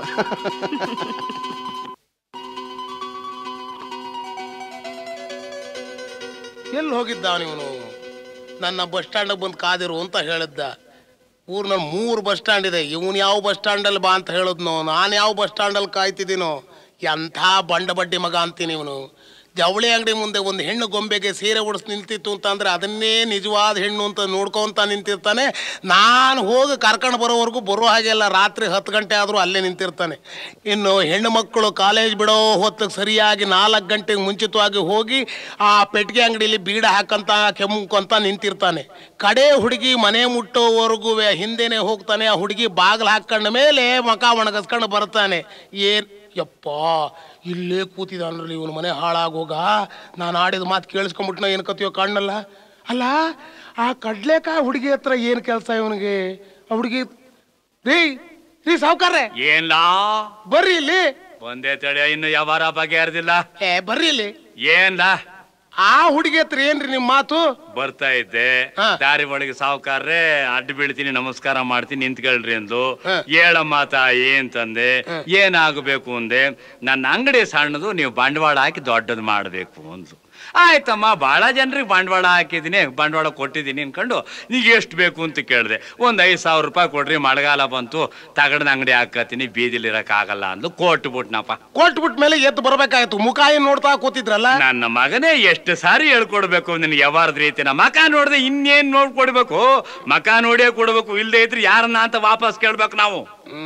ಎಲ್ಲಿ ಹೋಗಿದ್ದ ಇವನು ನನ್ನ ಬಸ್ ಸ್ಟ್ಯಾಂಡ್ ಬಂದು ಕಾದಿರು ಅಂತ ಹೇಳಿದ್ದ ಊರ್ನಲ್ಲಿ ಮೂರು ಬಸ್ ಸ್ಟ್ಯಾಂಡ್ ಇದೆ ಇವನು ಯಾವ ಬಸ್ ಸ್ಟ್ಯಾಂಡಲ್ಲಿ ಬಾ ಅಂತ ಹೇಳಿದ್ನೋ ನಾನು ಯಾವ ಬಸ್ ಸ್ಟ್ಯಾಂಡಲ್ಲಿ ಕಾಯ್ತಿದ್ದೀನೋ ಎಂಥ ಬಂಡ ಬಡ್ಡಿ ಮಗ ಅಂತೀನಿ ಇವನು ಜವಳಿ ಅಂಗಡಿ ಮುಂದೆ ಒಂದು ಹೆಣ್ಣು ಗೊಂಬೆಗೆ ಸೀರೆ ಉಡಿಸ್ ನಿಂತಿತ್ತು ಅಂತಂದ್ರೆ ಅದನ್ನೇ ನಿಜವಾದ ಹೆಣ್ಣು ಅಂತ ನೋಡ್ಕೊಂತ ನಿಂತಿರ್ತಾನೆ ನಾನು ಹೋಗಿ ಕರ್ಕೊಂಡು ಬರೋವರೆಗೂ ಬರೋ ಹಾಗೆಲ್ಲ ರಾತ್ರಿ ಹತ್ತು ಗಂಟೆ ಆದರೂ ಅಲ್ಲೇ ನಿಂತಿರ್ತಾನೆ ಇನ್ನು ಹೆಣ್ಣು ಮಕ್ಕಳು ಕಾಲೇಜ್ ಬಿಡೋ ಹೊತ್ತಿಗೆ ಸರಿಯಾಗಿ ನಾಲ್ಕು ಗಂಟೆಗೆ ಮುಂಚಿತವಾಗಿ ಹೋಗಿ ಆ ಪೆಟ್ಟಿಗೆ ಅಂಗಡಿಲಿ ಬೀಡ ಹಾಕಂತ ಕೆಮ್ಮುಕೊಂತ ನಿಂತಿರ್ತಾನೆ ಕಡೆ ಹುಡುಗಿ ಮನೆ ಮುಟ್ಟೋವರೆಗೂ ಹಿಂದೆನೆ ಹೋಗ್ತಾನೆ ಆ ಹುಡುಗಿ ಬಾಗಿಲು ಹಾಕೊಂಡ ಮೇಲೆ ಮಕ ಒಣಗಿಸ್ಕೊಂಡು ಬರ್ತಾನೆ ಏನ್ ಯಪ್ಪ ಇಲ್ಲೇ ಕೂತಿದಾನ್ರಲ್ಲಿ ಇವನು ಮನೆ ಹಾಳಾಗೋಗ ನಾನು ಆಡಿದ ಮಾತು ಕೇಳಿಸ್ಕೊಂಬಿಟ್ನ ಏನು ಕತ್ತಿಯೋ ಕಾಣಲ್ಲ ಅಲ್ಲ ಆ ಕಡ್ಲೆಕಾಯಿ ಹುಡುಗಿ ಹತ್ರ ಏನು ಕೆಲಸ ಇವನಿಗೆ ಆ ಹುಡುಗಿ ರೀ ರೀ ಸಾವುಕಾರ್ರೆ ಏನ್ಲಾ ಬರ್ರಿ ಇಲ್ಲಿ ಒಂದೇ ತಡೆ ಇನ್ನು ವ್ಯವಹಾರ ಬಗೆಹರ್ದಿಲ್ಲ ಏ ಬರ್ರಿ ಇಲ್ಲಿ ಏನ್ಲಾ ಆ ಹುಡುಗಿ ಹತ್ರ ಏನ್ರಿ ನಿಮ್ಮ ಮಾತು ಬರ್ತಾ ಇದ್ದೆ ಹಾ. ದಾರಿ ಒಳಗೆ ಸಾವುಕಾರ್ರೆ ಅಡ್ಡ ಬೀಳ್ತೀನಿ ನಮಸ್ಕಾರ ಮಾಡ್ತೀನಿ ನಿಂತ್ಕೊಳ್ರಿ ಅಂದು ಹಾ. ಹೇಳಮ್ಮ ತಾಯಿ ಅಂತಂದೆ ಏನಾಗಬೇಕು ಅಂದೆ ನನ್ನ ಅಂಗಡಿ ಸಣ್ಣದು ನೀವು ಬಂಡವಾಳ ಹಾಕಿ ದೊಡ್ಡದು ಮಾಡಬೇಕು ಅಂದ್ರು ಆಯ್ತಮ್ಮ ಬಹಳ ಜನರಿಗೆ ಬಂಡವಾಳ ಹಾಕಿದ್ದೀನಿ ಬಂಡವಾಳ ಕೊಟ್ಟಿದ್ದೀನಿ ಅನ್ಕೊಂಡು ಈಗ ಎಷ್ಟು ಬೇಕು ಅಂತ ಕೇಳಿದೆ ಒಂದ್ ಐದು ಸಾವಿರ ರೂಪಾಯಿ ಕೊಡ್ರಿ ಮಳೆಗಾಲ ಬಂತು ತಗಡನ ಅಂಗಡಿ ಹಾಕತ್ತೀನಿ ಬೀದಿಲಿ ಇರಕ್ಕಾಗಲ್ಲ ಅಂದು ಕೊಟ್ಟು ಬಿಟ್ನಪ್ಪ ಕೊಟ್ಬಿಟ್ ಮೇಲೆ ಎದ್ದು ಬರ್ಬೇಕಾಯ್ತು ಮುಖ ಏನ್ ನೋಡ್ತಾ ಕೂತಿದ್ರಲ್ಲ ನನ್ನ ಮಗನೇ ಎಷ್ಟು ಸಾರಿ ಹೇಳ್ಕೊಡ್ಬೇಕು ನಿನ್ ಯಾವಾರದ ರೀತಿನ ಮಕ ನೋಡ್ದೆ ಇನ್ನೇನ್ ನೋಡ್ಕೊಡ್ಬೇಕು ಮಕ ನೋಡೇ ಕೊಡ್ಬೇಕು ಇಲ್ದೇ ಇದ್ರೆ ಯಾರನ್ನ ಅಂತ ವಾಪಸ್ ಕೇಳ್ಬೇಕು ನಾವು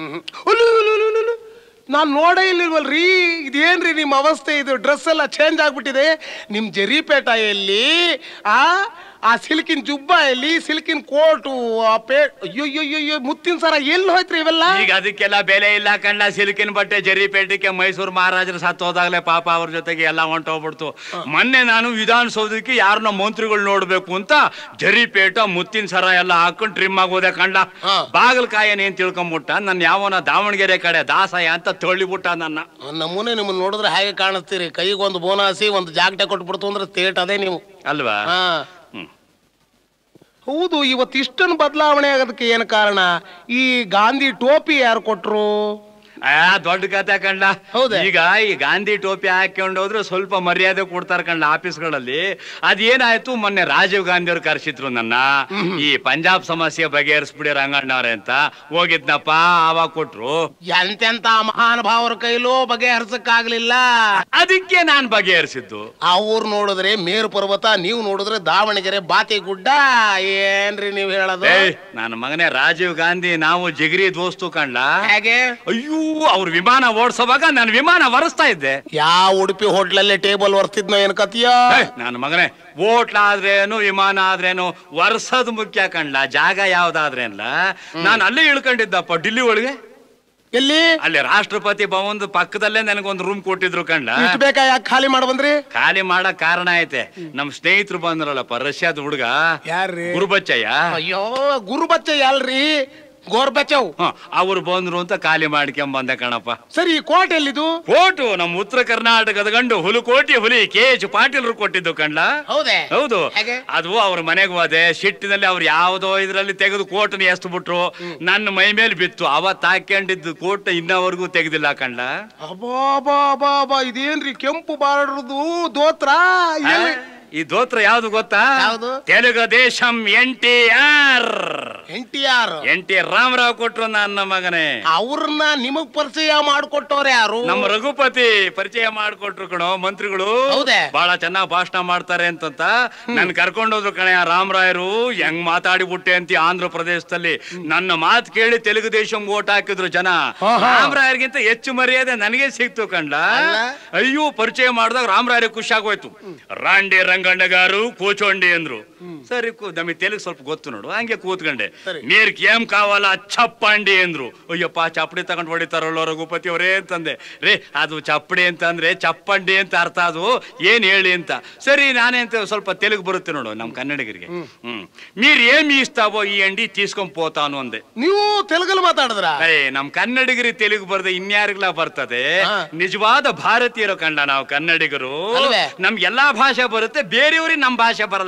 ನಾನು ನೋಡೇ ಇಲ್ಲಿಲ್ವಲ್ರಿ ಇದೇನ್ರಿ ನಿಮ್ಮ ಅವಸ್ಥೆ ಇದು ಡ್ರೆಸ್ ಎಲ್ಲ ಚೇಂಜ್ ಆಗ್ಬಿಟ್ಟಿದೆ ನಿಮ್ ಜರಿಪೇಟ ಎಲ್ಲಿ ಆ ಆ ಸಿಲ್ಕಿನ್ ಜುಬ್ಬ ಎಲ್ಲಿ ಸಿಲ್ಕಿನ್ ಕೋಟು ಆ ಪೇ ಅಯ್ಯೋ ಅಯ್ಯೋ ಅಯ್ಯೋ, ಅಯ್ಯೋ ಮುತ್ತಿನ ಸರ ಎಲ್ಲಿ ಹೋಯ್ತ್ರಿ ಇವೆಲ್ಲ ಈಗ ಅದಕ್ಕೆಲ್ಲ ಬೆಲೆ ಇಲ್ಲ ಕಂಡ ಸಿಲ್ಕಿನ ಬಟ್ಟೆ ಜರಿಪೇಟೆಗೆ ಮೈಸೂರು ಮಹಾರಾಜರು ಸತ್ತು ಹೋದಾಗ್ಲೇ ಪಾಪ ಅವ್ರ ಜೊತೆಗೆ ಎಲ್ಲ ಹೊಂಟೋಗ್ಬಿಡ್ತು ಮೊನ್ನೆ ನಾನು ವಿಧಾನಸೌಧಕ್ಕೆ ಯಾರನ್ನ ಮಂತ್ರಿಗಳು ನೋಡ್ಬೇಕು ಅಂತ ಜರಿಪೇಟ ಮುತ್ತಿನ ಸರ ಎಲ್ಲ ಹಾಕೊಂಡು ಟ್ರಿಮ್ ಆಗೋದೆ ಕಂಡ ಹಾ. ಬಾಗಲಕಾಯನ್ ಏನ್ ತಿಳ್ಕೊಂಬಿಟ್ಟ ನನ್ನ ಯಾವನ ದಾವಣಗೆರೆ ಕಡೆ ದಾಸಯ್ಯ ಅಂತ ತಳ್ಳಿಬಿಟ್ಟ ನನ್ನ ನಮೂನೆ ನಿಮ್ಮನ್ನ ನೋಡಿದ್ರೆ ಹಾಗೆ ಕಾಣಿಸ್ತೀರಿ ಕೈಗೊಂದು ಬೋನಾಸಿ ಒಂದು ಜಾಗಟೆ ಕೊಟ್ಬಿಡ್ತು ಅಂದ್ರೆ ತೇಟ್ ಅದೇ ನೀವು ಅಲ್ವಾ ಹಾ ಹ್ಮ್. ಹೌದು ಇವತ್ತು ಇಷ್ಟನ್ನು ಬದಲಾವಣೆ ಆಗೋದಕ್ಕೆ ಏನು ಕಾರಣ ಈ ಗಾಂಧಿ ಟೋಪಿ ಯಾರು ಕೊಟ್ರು ಆ ದೊಡ್ಡ ಕತೆ ಕಂಡ ಹೌದಾ? ಈಗ ಈ ಗಾಂಧಿ ಟೋಪಿ ಹಾಕೊಂಡು ಹೋದ್ರೆ ಸ್ವಲ್ಪ ಮರ್ಯಾದೆ ಕೊಡ್ತಾರ ಕಂಡ ಆಫೀಸ್ಗಳಲ್ಲಿ ಅದೇನಾಯ್ತು ಮೊನ್ನೆ ರಾಜೀವ್ ಗಾಂಧಿ ಅವ್ರು ಕರ್ಸಿದ್ರು ನನ್ನ ಈ ಪಂಜಾಬ್ ಸಮಸ್ಯೆ ಬಗೆಹರಿಸ್ಬಿಡಿ ರಂಗಣ್ಣವ್ರೆ ಅಂತ ಹೋಗಿದ್ನಪ್ಪ ಆವಾಗ ಕೊಟ್ರು ಎಂತೆಂತ ಮಹಾನುಭಾವರ ಕೈಲೂ ಬಗೆಹರಿಸಕ್ಕಾಗ್ಲಿಲ್ಲ ಅದಕ್ಕೆ ನಾನ್ ಬಗೆಹರಿಸಿದ್ದು ಆ ಊರ್ ನೋಡಿದ್ರೆ ಮೇರು ಪರ್ವತ ನೀವು ನೋಡಿದ್ರೆ ದಾವಣಗೆರೆ ಬಾತಿ ಗುಡ್ಡ ಏನ್ರಿ ನೀವು ಹೇಳೋದು ಏಯ್ ನನ್ನ ಮಗನೇ ರಾಜೀವ್ ಗಾಂಧಿ ನಾವು ಜಿಗಿರಿ ದೋಸ್ತು ಕಂಡ ಹೇಗೆ ಅಯ್ಯೋ ಅವ್ರ ವಿಮಾನ ಓಡಿಸೋವಾಗ ನಾನು ವಿಮಾನ ವರಸ್ತಾ ಇದ್ದೆ ಯಾವ ಉಡುಪಿ ಹೋಟ್ಲಲ್ಲಿ ಟೇಬಲ್ ಒರ್ತಿದ್ನೋ ಏನ್ ಕತಿಯ ನನ್ನ ಮಗನೇ ಹೋಟ್ಲಾದ್ರೇನು ವಿಮಾನ ಆದ್ರೇನು ವರ್ಷದ ಮುಖ್ಯ ಕಂಡ್ಲ ಜಾಗ ಯಾವ್ದಾದ್ರೇನ್ಲ ನಾನು ಅಲ್ಲೇ ಇಳ್ಕೊಂಡಿದ್ದಪ್ಪ ಡಿಲ್ಲಿ ಒಳಗೆ ಎಲ್ಲಿ ಅಲ್ಲಿ ರಾಷ್ಟ್ರಪತಿ ಭವನದ ಪಕ್ಕದಲ್ಲೇ ನನಗೊಂದು ರೂಮ್ ಕೊಟ್ಟಿದ್ರು ಕಂಡ್ಲ ಇಷ್ಟು ಬೇಕಾ ಯಾಕೆ ಖಾಲಿ ಮಾಡಿ ಬಂದ್ರಿ ಖಾಲಿ ಮಾಡಕ್ ಕಾರಣ ಐತೆ ನಮ್ ಸ್ನೇಹಿತರು ಬಂದ್ರಲ್ಲಪ್ಪ ರಷ್ಯಾದ ಹುಡುಗ ಯಾರ್ರಿ ಗುರುಬಚ್ಚಯ್ಯ ಅಯ್ಯೋ ಗುರುಬಚ್ಚ ಎಲ್ರಿ ಗೋರ್ಬಚ್ಚವ್ ಹ, ಅವ್ರು ಬಂದ್ರು ಅಂತ ಖಾಲಿ ಮಾಡ್ಕೊಂಡ್ ಬಂದೆ ಕಣಪ್ಪ ಸರಿ ಈ ಕೋಟೆ ಎಲ್ಲಿದು ಕೋಟು ನಮ್ಮ ಉತ್ತರ ಕರ್ನಾಟಕದ ಗಂಡು ಹುಲುಕೋಟಿ ಹುಲಿ ಕೆ ಎಚ್ ಪಾಟೀಲ್ರು ಕೊಟ್ಟಿದ್ದು ಕಂಡ್ಲ ಹೌದೇ ಹೌದು ಹೇಗೆ? ಅದು ಅವ್ರ ಮನೆಗೆ ಹೋದೆ ಸಿಟ್ಟಿನಲ್ಲಿ ಅವ್ರು ಯಾವ್ದೋ ಇದ್ರಲ್ಲಿ ತೆಗೆದು ಕೋಟನ ಎಸ್ತು ಬಿಟ್ರು ನನ್ನ ಮೈ ಮೇಲೆ ಬಿತ್ತು ಅವತ್ ಹಾಕೊಂಡಿದ್ದು ಕೋಟ್ ಇನ್ನವರೆಗೂ ತೆಗೆದಿಲ್ಲ ಕಂಡ ಅಬಾಬಾಬಾಬಾ ಇದೇನ್ರಿ ಕೆಂಪು ಬಾರ್ಡ್ರದು ದೋತ್ರ ಎಲ್ಲಿ? ಈ ದೋತ್ರ ಯಾವ್ದು ಗೊತ್ತಾ ಯಾವ್ದು? Telugu Desam N T R N T R N T Ramarao ಕೊಟ್ರು ನನ್ನ ಮಗನೇ ಅವ್ರನ್ನ ನಿಮಗ್ ಪರಿಚಯ ಮಾಡ್ಕೊಟ್ಟವ್ರ ಯಾರು ನಮ್ಮ ರಘುಪತಿ ಪರಿಚಯ ಮಾಡ್ಕೊಟ್ರು ಕಣೋ ಮಂತ್ರಿಗಳು ಹೌದೇ? ಬಹಳ ಚೆನ್ನಾಗಿ ಭಾಷಣ ಮಾಡ್ತಾರೆ ಅಂತಂತ ನನ್ ಕರ್ಕೊಂಡೋದ್ರು ಕಣೆ ಆ ರಾಮರಾಯರು ಹೆಂಗ್ ಮಾತಾಡಿ ಬಿಟ್ಟೆ ಅಂತ ಆಂಧ್ರ ಪ್ರದೇಶದಲ್ಲಿ ನನ್ನ ಮಾತು ಕೇಳಿ ತೆಲುಗು ದೇಶಂ ಓಟ್ ಹಾಕಿದ್ರು ಜನ ಆಹಾ. ರಾಮರಾಯರಿಗಿಂತ ಹೆಚ್ಚು ಮರ್ಯಾದೆ ನನಗೆ ಸಿಕ್ತು ಕಂಡ ಅಲ್ಲ? ಅಯ್ಯೋ ಪರಿಚಯ ಮಾಡಿದಾಗ ರಾಮರಾಯರಿಗೆ ಖುಷಿ ಆಗೋಯ್ತು ರಾಂಡಿ ರಂಗಣ್ಣ ಗಾರು ಕೂಚೋಂಡಿ ಅಂದ್ರು ಸರಿ ಕೂ- ನಮಗೆ ತೆಲುಗು ಸ್ವಲ್ಪ ಗೊತ್ತು ನೋಡು ಹಂಗೆ ಕೂತ್ಕೊಂಡೆ ಸರಿ. ನೀರ್ ಏಮ್ ಕಾವಲ್ಲ ಚಪ್ಪಂಡಿ ಅಂದ್ರು ಅಯ್ಯಪ್ಪ ಚಪ್ಪಡಿ ತಗೊಂಡ್ ಹೊಡಿತಾರಲ್ಲೋ ರಘುಪತಿ ಅವರೇ ಅಂತಂದೆ ರೇ ಅದು ಚಪ್ಪಡಿ ಅಂತಂದ್ರೆ ಚಪ್ಪಂಡಿ ಅಂತ ಅರ್ಥ ಅದು ಏನ್ ಹೇಳಿ ಅಂತ ಸರಿ ನಾನೇ ಅಂತ ಸ್ವಲ್ಪ ತೆಲುಗು ಬರುತ್ತೆ ನೋಡು ನಮ್ ಕನ್ನಡಿಗರಿಗೆ ಹ್ಮ್ ನೀರ್ ಏಮ್ ಈಸ್ತಾವೋ ಈ ಅಂಡಿ ತೀಸ್ಕೊಂಡ್ ಪೋತಾನು ಅಂದೆ ನೀವು ತೆಲುಗಲ್ಲಿ ಮಾತಾಡಿದ್ರ ಅಯ್ಯ ನಮ್ ಕನ್ನಡಿಗರಿ ತೆಲುಗು ಬರ್ದೆ ಇನ್ಯಾರಿಗ್ಲ ಬರ್ತದೆ ಹಾ. ನಿಜವಾದ ಭಾರತೀಯರು ಕಂಡ ನಾವು ಕನ್ನಡಿಗರು ಅಲ್ವೇ? ನಮ್ಗೆ ಎಲ್ಲಾ ಭಾಷೆ ಬರುತ್ತೆ ಬೇರೆಯವ್ರಿಗೆ ನಮ್ ಭಾಷೆ ಬರಲ್ಲ ಅಷ್ಟೇ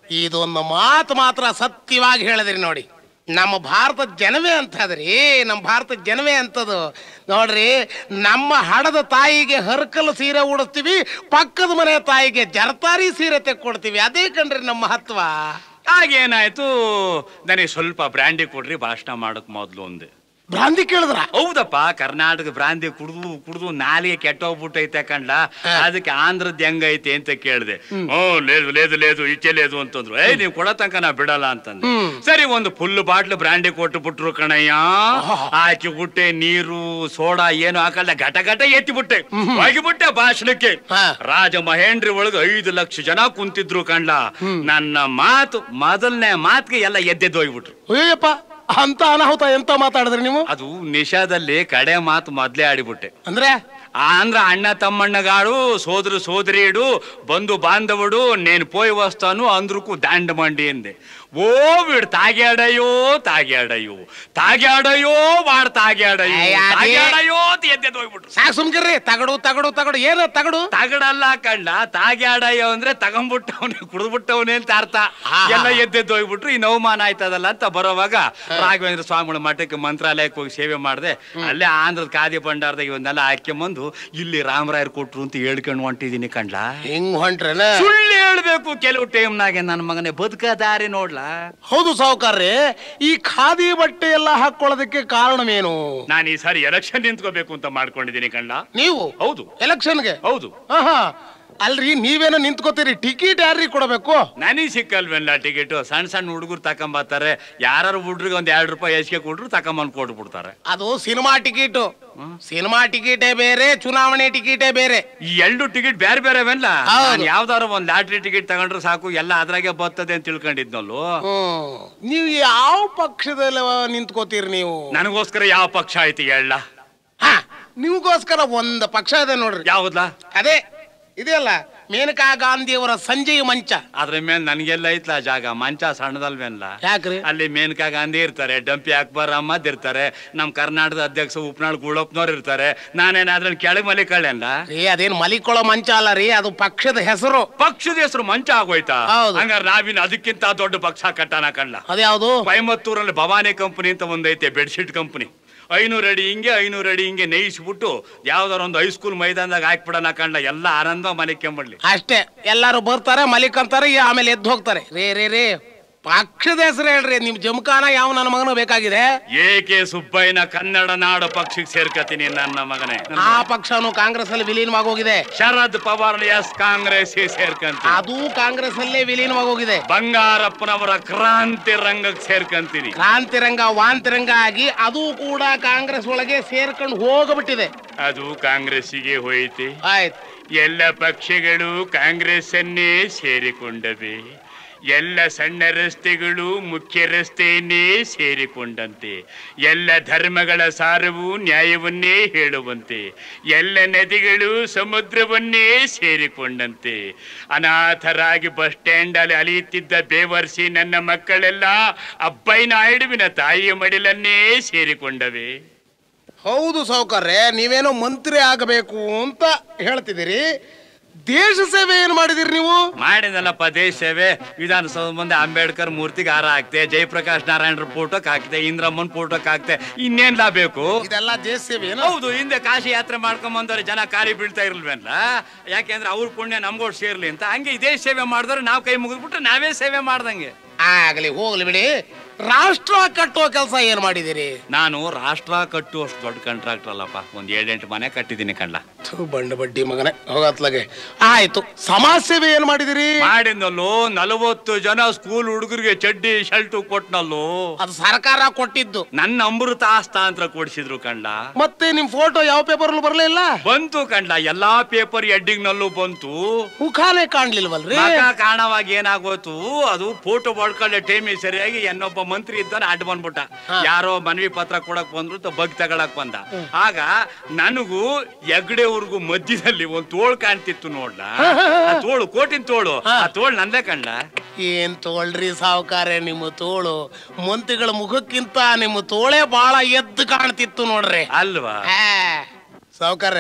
ಇದೊಂದು ಮಾತು ಮಾತ್ರ ಸತ್ಯವಾಗಿ ಹೇಳಿದ್ರಿ ನೋಡಿ ನಮ್ಮ ಭಾರತದ ಜನವೇ ಅಂತದ್ರಿ ನಮ್ಮ ಭಾರತದ ಜನವೇ ಅಂತದು ನೋಡ್ರಿ ನಮ್ಮ ಹಡದ ತಾಯಿಗೆ ಹರ್ಕಲ್ ಸೀರೆ ಉಡಿಸ್ತೀವಿ ಪಕ್ಕದ ಮನೆ ತಾಯಿಗೆ ಜರ್ತಾರಿ ಸೀರೆ ತೆಕ್ಕೊಡ್ತೀವಿ ಅದೇ ಕಣ್ರಿ ನಮ್ಮ ಮಹತ್ವ ಆಗೇನಾಯ್ತು ನನಗೆ ಸ್ವಲ್ಪ ಬ್ರ್ಯಾಂಡಿ ಕೊಡ್ರಿ ಭಾಷಣ ಮಾಡಕ್ ಮೊದ್ಲು ಒಂದು ಭ್ರಾಂತಿ ಕೇಳಿದ್ರ ಹೌದಪ್ಪ ಕರ್ನಾಟಕ ಬ್ರಾಂದಿ ಕುಡ್ದು ಕುಡ್ದು ನಾಲಿಗೆ ಕೆಟ್ಟೋಗ್ಬಿಟ್ಟೈತೆ ಕಂಡ ಅದಕ್ಕೆ ಆಂಧ್ರದ್ ಹೆಂಗೈತೆ ಅಂತ ಕೇಳಿದೆ ಓ ಲೇದು ಲೇದು ಲೇದು ಇಚ್ಚೆ ಲೇದು ಅಂತಂದ್ರು ಏಯ್ ನೀವು ಕೊಡೋ ತನಕ ನಾ ಬಿಡಲ್ಲ ಅಂತಂದ್ರೆ ಸರಿ ಒಂದು ಫುಲ್ ಬಾಟ್ಲ್ ಬ್ರಾಂಡಿ ಕೊಟ್ಟು ಬಿಟ್ರು ಕಣಯ್ಯ ಹಾಕಿ ಬಿಟ್ಟೆ ನೀರು ಸೋಡಾ ಏನು ಹಾಕಲ್ಲ ಘಟ ಘಟ ಎತ್ತಿ ಬಿಟ್ಟೆ ಹೋಗಿಬಿಟ್ಟೆ ಭಾಷಣಕ್ಕೆ ಹಾ. ರಾಜ ಮಹೇಂದ್ರಿ ಒಳಗೆ ಐದು ಲಕ್ಷ ಜನ ಕುಂತಿದ್ರು ಕಂಡ ನನ್ನ ಮಾತು ಮೊದಲನೇ ಮಾತಿಗೆ ಎಲ್ಲ ಎದ್ದೆದ್ದು ಹೋಗ್ಬಿಟ್ರು ಅಯ್ಯಪ್ಪ ಅಂತ ಅನಾಹುತ ಎಂತ ಮಾತಾಡಿದ್ರಿ ನೀವು ಅದು ನಿಶಾದಲ್ಲಿ ಕಡೆ ಮಾತು ಮೊದ್ಲೇ ಆಡಿಬಿಟ್ಟೆ ಅಂದ್ರೆ ಆಂಧ್ರ ಅಣ್ಣ ತಮ್ಮಣ್ಣಗಾಡು ಸೋದರ సోదరీడు బంధు బాంధవుడు నేను పోయి వస్తాను అందరుకు దండ మండి అంది ఓ వీడు తాగాడయో తాగాడయో తాగాడయో వాడు తాగాడయో అయ్య, అది- తాగాడయో ಅಂತ ಎದ್ದೆದ್ದು ಹೋಗ್ಬಿಟ್ರು ಸಾಕ್ ಸುಮ್ಕಿರ್ರಿ ತಗಡು ತಗಡು ತಗಡು ಏನ ತಗಡು ತಗಡಲ್ಲ ಕಂಡ ತಾಗ್ಯಾಡಯ್ಯೋ ಅಂದ್ರೆ ತಗೊಂಡ್ಬಿಟ್ಟವನೆ ಕುಡಿದ್ಬಿಟ್ಟವನೆ ಅಂತ ಅರ್ಥ ಹಾ. ಎಲ್ಲ ಎದ್ದೆದ್ದು ಹೋಗ್ಬಿಟ್ರು ಈ ಅವಮಾನ ಆಯ್ತದಲ್ಲ ಅಂತ ಬರೋವಾಗ ರಾಘವೇಂದ್ರ ಸ್ವಾಮಿಗಳ ಮಠಕ್ಕೆ ಮಂತ್ರಾಲಯಕ್ಕೆ ಹೋಗಿ ಸೇವೆ ಮಾಡಿದೆ ಅಲ್ಲೇ ಆಂಧ್ರದ ಖಾದಿ ಭಂಡಾರದಾಗ ಇವನ್ನೆಲ್ಲ ಹಾಕ್ಯಂಬಂದು ಇಲ್ಲಿ ರಾಮರಾಯರ್ ಕೊಟ್ರು ಅಂತ ಹೇಳ್ಕೊಂಡು ಹೊಂಟಿದೀನಿ ಕಂಡ್ಲ ಹಿಂಗ್ ಹೊಂಟ್ರೇನ ಸುಳ್ಳು ಹೇಳ್ಬೇಕು ಕೆಲವು ಟೈಮ್ನಾಗೆ ನನ್ನ ಮಗನೇ ಬದುಕ ದಾರಿ ನೋಡ್ಲಾ ಹೌದು ಸಾವುಕಾರ್ರಿ ಈ ಖಾದಿ ಬಟ್ಟೆ ಎಲ್ಲ ಹಾಕೊಳ್ಳೋದಕ್ಕೆ ಕಾರಣವೇನು ನಾನು ಈ ಸಾರಿ ಎಲೆಕ್ಷನ್ ನಿಂತ್ಕೋಬೇಕು ಅಂತ ಮಾಡ್ಕೊಂಡಿದ್ದೀನಿ ಕಂಡ ನೀವು ಹೌದು ಎಲೆಕ್ಷನ್ಗೆ ಹೌದು ಆಹಾ ಅಲ್ರಿ ನೀವೇನೋ ನಿಂತ್ಕೋತೀರಿ ಟಿಕೆಟ್ ಯಾರ್ರಿ ಕೊಡಬೇಕು ನನಗೆ ಸಿಕ್ಕಲ್ವೆಲ್ಲ ಟಿಕೆಟ್ ಸಣ್ಣ ಸಣ್ಣ ಹುಡುಗರು ತಕೊಂಬರ್ತಾರೆ ಯಾರು ಹುಡ್ರಿಗೆ ಒಂದ್ ಎರಡು ರೂಪಾಯಿ ಎಸ್ಕೆ ಕೊಟ್ರು ತಕೊಂಬಂದ್ ಕೊಟ್ಬಿಡ್ತಾರೆ ಅದು ಸಿನಿಮಾ ಟಿಕೆಟ್ ಸಿನಿಮಾ ಟಿಕೆಟೇ ಬೇರೆ ಚುನಾವಣೆ ಟಿಕೆಟೇ ಬೇರೆ ಈ ಎರಡು ಟಿಕೆಟ್ ಬೇರೆ ಬೇರೆವೆಲ್ಲ ಹೌದು. ನಾನು ಯಾವ್ದಾರು ಒಂದ್ ಲಾಟ್ರಿ ಟಿಕೆಟ್ ತಗೊಂಡ್ರೆ ಸಾಕು ಎಲ್ಲ ಅದ್ರಾಗೆ ಬರ್ತದೆ ಅಂತ ತಿಳ್ಕೊಂಡಿದ್ನಲ್ಲು ಹ್ಮ್ ನೀವು ಯಾವ ಪಕ್ಷದಲ್ಲಿ ನಿಂತ್ಕೋತೀರಿ ನೀವು ನನಗೋಸ್ಕರ ಯಾವ ಪಕ್ಷ ಐತಿ ಹೇಳ ಹಾ ನಿಮಗೋಸ್ಕರ ಒಂದ್ ಪಕ್ಷ ಇದೆ ನೋಡ್ರಿ ಯಾವ್ದಲ್ಲ ಅದೇ ಇದೆಯಲ್ಲ ಮೇನಕಾ ಗಾಂಧಿಯವರ ಸಂಜೆಯ ಮಂಚ ಅದ್ರ ಮೇಲೆ ನನಗೆಲ್ಲ ಐತ್ಲ ಜಾಗ ಮಂಚ ಸಣ್ಣದಲ್ವೇನ್ಲ ಯಾಕ್ರಿ ಅಲ್ಲಿ ಮೇನಕಾ ಗಾಂಧಿ ಇರ್ತಾರೆ ಡಂಪಿ ಅಕ್ಬರ್ ಅಹಮದ್ ಇರ್ತಾರೆ ನಮ್ ಕರ್ನಾಟಕದ ಅಧ್ಯಕ್ಷ ಉಪನಾಳ್ ಗುಳಪ್ಪನವ್ರು ಇರ್ತಾರೆ ನಾನೇನಾದ್ರೂ ಕೆಳಗೆ ಮಲಿ ಕಳ್ಳೆಲ್ಲ ರೀ ಅದೇನ್ ಮಲಿಕೊಳ್ಳೋ ಮಂಚ ಅಲ್ಲ ರೀ ಅದು ಪಕ್ಷದ ಹೆಸರು ಪಕ್ಷದ ಹೆಸರು ಮಂಚ ಆಗೋಯ್ತಾ ಹೌದು. ಹಂಗಾರೆ ನಾವಿನ್ ಅದಕ್ಕಿಂತ ದೊಡ್ಡ ಪಕ್ಷ ಕಟ್ಟಾನ ಕಳ್ಳ ಅದ್ಯಾವುದು ಕೊಯಮತ್ತೂರಲ್ಲಿ ಭವಾನಿ ಕಂಪನಿ ಅಂತ ಒಂದೈತೆ ಬೆಡ್ಶೀಟ್ ಕಂಪನಿ ಐನೂರು ಅಡಿ ಹಿಂಗೆ ಐನೂರು ಅಡಿ ಹಿಂಗೆ ನೇಯಿಸ್ಬಿಟ್ಟು ಯಾವ್ದಾರ ಒಂದು ಹೈಸ್ಕೂಲ್ ಮೈದಾನದಾಗ ಹಾಕ್ಬಿಡೋಣ ಕಂಡ ಎಲ್ಲ ಆನಂದ ಮನೆ ಕೆಂಬಳ್ಳಿ ಅಷ್ಟೇ ಎಲ್ಲಾರು ಬರ್ತಾರೆ ಮಲಿಕ್ ಅಂತಾರೆ ಈ ಆಮೇಲೆ ಎದ್ದು ಹೋಗ್ತಾರೆ ರೇ ರೇ ರೇ ಪಕ್ಷದ ಹೆಸರು ಹೇಳ್ರಿ ನಿಮ್ ಜಮಖಾನ ಯಾವ ನನ್ನ ಮಗನ ಬೇಕಾಗಿದೆ ಏಕೆ ಸುಬ್ಬಯ್ಯನ ಕನ್ನಡ ನಾಡು ಪಕ್ಷಕ್ಕೆ ಸೇರ್ಕತೀನಿ ನನ್ನ ಮಗನೇ ಆ ಪಕ್ಷನು ಕಾಂಗ್ರೆಸ್ ಅಲ್ಲಿ ವಿಲೀನವಾಗಿ ಹೋಗಿದೆ ಶರದ್ ಪವಾರ್ ಎಸ್ ಕಾಂಗ್ರೆಸ್ ಸೇರ್ಕಂತೀನಿ ಅದು ಕಾಂಗ್ರೆಸ್ ಅಲ್ಲೇ ವಿಲೀನವಾಗಿ ಹೋಗಿದೆ ಬಂಗಾರಪ್ಪನವರ ಕ್ರಾಂತಿ ರಂಗಕ್ಕೆ ಸೇರ್ಕಂತೀನಿ ಕ್ರಾಂತಿರಂಗ ವಾಂತಿರಂಗ ಆಗಿ ಅದು ಕೂಡ ಕಾಂಗ್ರೆಸ್ ಒಳಗೆ ಸೇರ್ಕೊಂಡು ಹೋಗ್ಬಿಟ್ಟಿದೆ ಅದು ಕಾಂಗ್ರೆಸ್ಸಿಗೆ ಹೋಯಿತೆ ಆಯ್ತು ಎಲ್ಲ ಪಕ್ಷಗಳು ಕಾಂಗ್ರೆಸ್ ಅನ್ನೇ ಸೇರಿಕೊಂಡವೆ ಎಲ್ಲ ಸಣ್ಣ ರಸ್ತೆಗಳು ಮುಖ್ಯ ರಸ್ತೆಯನ್ನೇ ಸೇರಿಕೊಂಡಂತೆ ಎಲ್ಲ ಧರ್ಮಗಳ ಸಾರವು ನ್ಯಾಯವನ್ನೇ ಹೇಳುವಂತೆ ಎಲ್ಲ ನದಿಗಳು ಸಮುದ್ರವನ್ನೇ ಸೇರಿಕೊಂಡಂತೆ ಅನಾಥರಾಗಿ ಬಸ್ ಸ್ಟ್ಯಾಂಡ್ ಅಲ್ಲಿ ಅಲಿಯುತ್ತಿದ್ದ ಬೇವರ್ಸಿ ನನ್ನ ಮಕ್ಕಳೆಲ್ಲ ಅಬ್ಬೈ ನಾಯ್ಡುವಿನ ತಾಯಿಯ ಮಡಿಲನ್ನೇ ಸೇರಿಕೊಂಡವೆ ಹೌದು ಸಾವುಕಾರ್ರೆ ನೀವೇನೋ ಮಂತ್ರಿ ಆಗಬೇಕು ಅಂತ ಹೇಳ್ತಿದ್ದೀರಿ ದೇಶ ಸೇವೆ ಏನ್ ಮಾಡಿದಿರಿ ನೀವು ಮಾಡಿದಲ್ಲಪ್ಪ ದೇಶ ಸೇವೆ ವಿಧಾನಸೌಧ ಮುಂದೆ ಅಂಬೇಡ್ಕರ್ ಮೂರ್ತಿಗೆ ಹಾರ ಹಾಕ್ತೆ ಜಯಪ್ರಕಾಶ್ ನಾರಾಯಣರ ಫೋಟೋಕ್ ಹಾಕ್ತೆ ಇಂದ್ರಮ್ಮನ್ ಫೋಟೋಕ್ ಹಾಕ್ತೆ ಇನ್ನೇನ್ಲಾ ಬೇಕು ಇದೆಲ್ಲ ದೇಶ ಸೇವೆ ಏನು ಹೌದು ಹಿಂದೆ ಕಾಶಿ ಯಾತ್ರೆ ಮಾಡ್ಕೊಂಡ್ ಬಂದವ್ರೆ ಜನ ಕಾಲಿ ಬೀಳ್ತಾ ಇರ್ಲ್ವೇನ್ಲ ಯಾಕೆಂದ್ರೆ ಅವ್ರ ಪುಣ್ಯ ನಮ್ಗೋಡ್ ಸೇರ್ಲಿ ಅಂತ ಹಂಗೆ ಇದೇ ಸೇವೆ ಮಾಡಿದ್ರೆ ನಾವ್ ಕೈ ಮುಗಿದ್ಬಿಟ್ರೆ ನಾವೇ ಸೇವೆ ಮಾಡ್ದಂಗೆ ಆಗ್ಲಿ ಹೋಗ್ಲಿ ಬಿಡಿ ರಾಷ್ಟ್ರ ಕಟ್ಟುವ ಕೆಲಸ ಏನ್ ಮಾಡಿದಿರಿ ನಾನು ರಾಷ್ಟ್ರ ಕಟ್ಟುವಷ್ಟು ದೊಡ್ಡ ಕಾಂಟ್ರಾಕ್ಟರ್ ಅಲ್ಲಪ್ಪ ಒಂದ್ ಏಳೆಂಟು ಮನೆ ಕಟ್ಟಿದ್ದೀನಿ ಕಂಡ್ಲ ಥು, ಬಂಡ ಬಡ್ಡಿ ಮಗನೇ ಹೋಗತ್ಲಾಗೆ ಆಯ್ತು ಸಮಾಜ ಸೇವೆ ಏನ್ ಮಾಡಿದಿರಿ ಮಾಡಿದ್ನಲ್ಲೋ ನಲವತ್ತು ಜನ ಸ್ಕೂಲ್ ಹುಡುಗರಿಗೆ ಚಡ್ಡಿ ಶರ್ಟು ಕೊಟ್ನಲ್ಲೋ ಅದು ಸರ್ಕಾರ ಕೊಟ್ಟಿದ್ದು ನನ್ನ ಅಮೃತ ಹಸ್ತಾಂತರ ಕೊಡಿಸಿದ್ರು ಕಂಡ ಮತ್ತೆ ನಿಮ್ ಫೋಟೋ ಯಾವ ಪೇಪರ್ ಬರಲೇ ಇಲ್ಲ ಬಂತು ಕಂಡ ಎಲ್ಲಾ ಪೇಪರ್ ಎಡ್ಡಿಂಗ್ ನಲ್ಲೂ ಬಂತು ಮುಖಾನೇ ಕಾಣ್ಲಿಲ್ವಲ್ರಿ ಮಗ ಕಾಣವಾಗ ಏನಾಗೋತು ಅದು ಫೋಟೋ ಬಡ್ಕೊಳ್ಳೋ ಟೈಮಿಗೆ ಸರಿಯಾಗಿ ಇನ್ನೊಬ್ಬ ಮಂತ್ರಿ ಇದ್ದಾನೆ ಅಡ್ಡ ಬಂದ್ಬಿಟ್ಟ ಯಾರೋ ಮನವಿ ಪತ್ರ ಕೊಡಕ್ ಬಂದ್ರು ತ ಬಗ್ ತಗೊಳಕ್ ಬಂದ ಆಗ ನನಗೂ ಹೆಗ್ಡೆವ್ರಿಗೂ ಮಧ್ಯದಲ್ಲಿ ಒಂದ್ ತೋಳ್ ಕಾಣ್ತಿತ್ತು ನೋಡ್ಲ ಆ ತೋಳು ಕೋಟಿನ ತೋಳು ಆ ತೋಳ್ ನಂದೇ ಕಂಡ ಏನ್ ತೋಳ್ರಿ ಸಾವುಕಾರೆ ನಿಮ್ಮ ತೋಳು ಮಂತ್ರಿಗಳ ಮುಖಕ್ಕಿಂತ ನಿಮ್ಮ ತೋಳೆ ಬಹಳ ಎದ್ದು ಕಾಣ್ತಿತ್ತು ನೋಡ್ರಿ ಅಲ್ವಾ ಸಾವುಕಾರ್ರೆ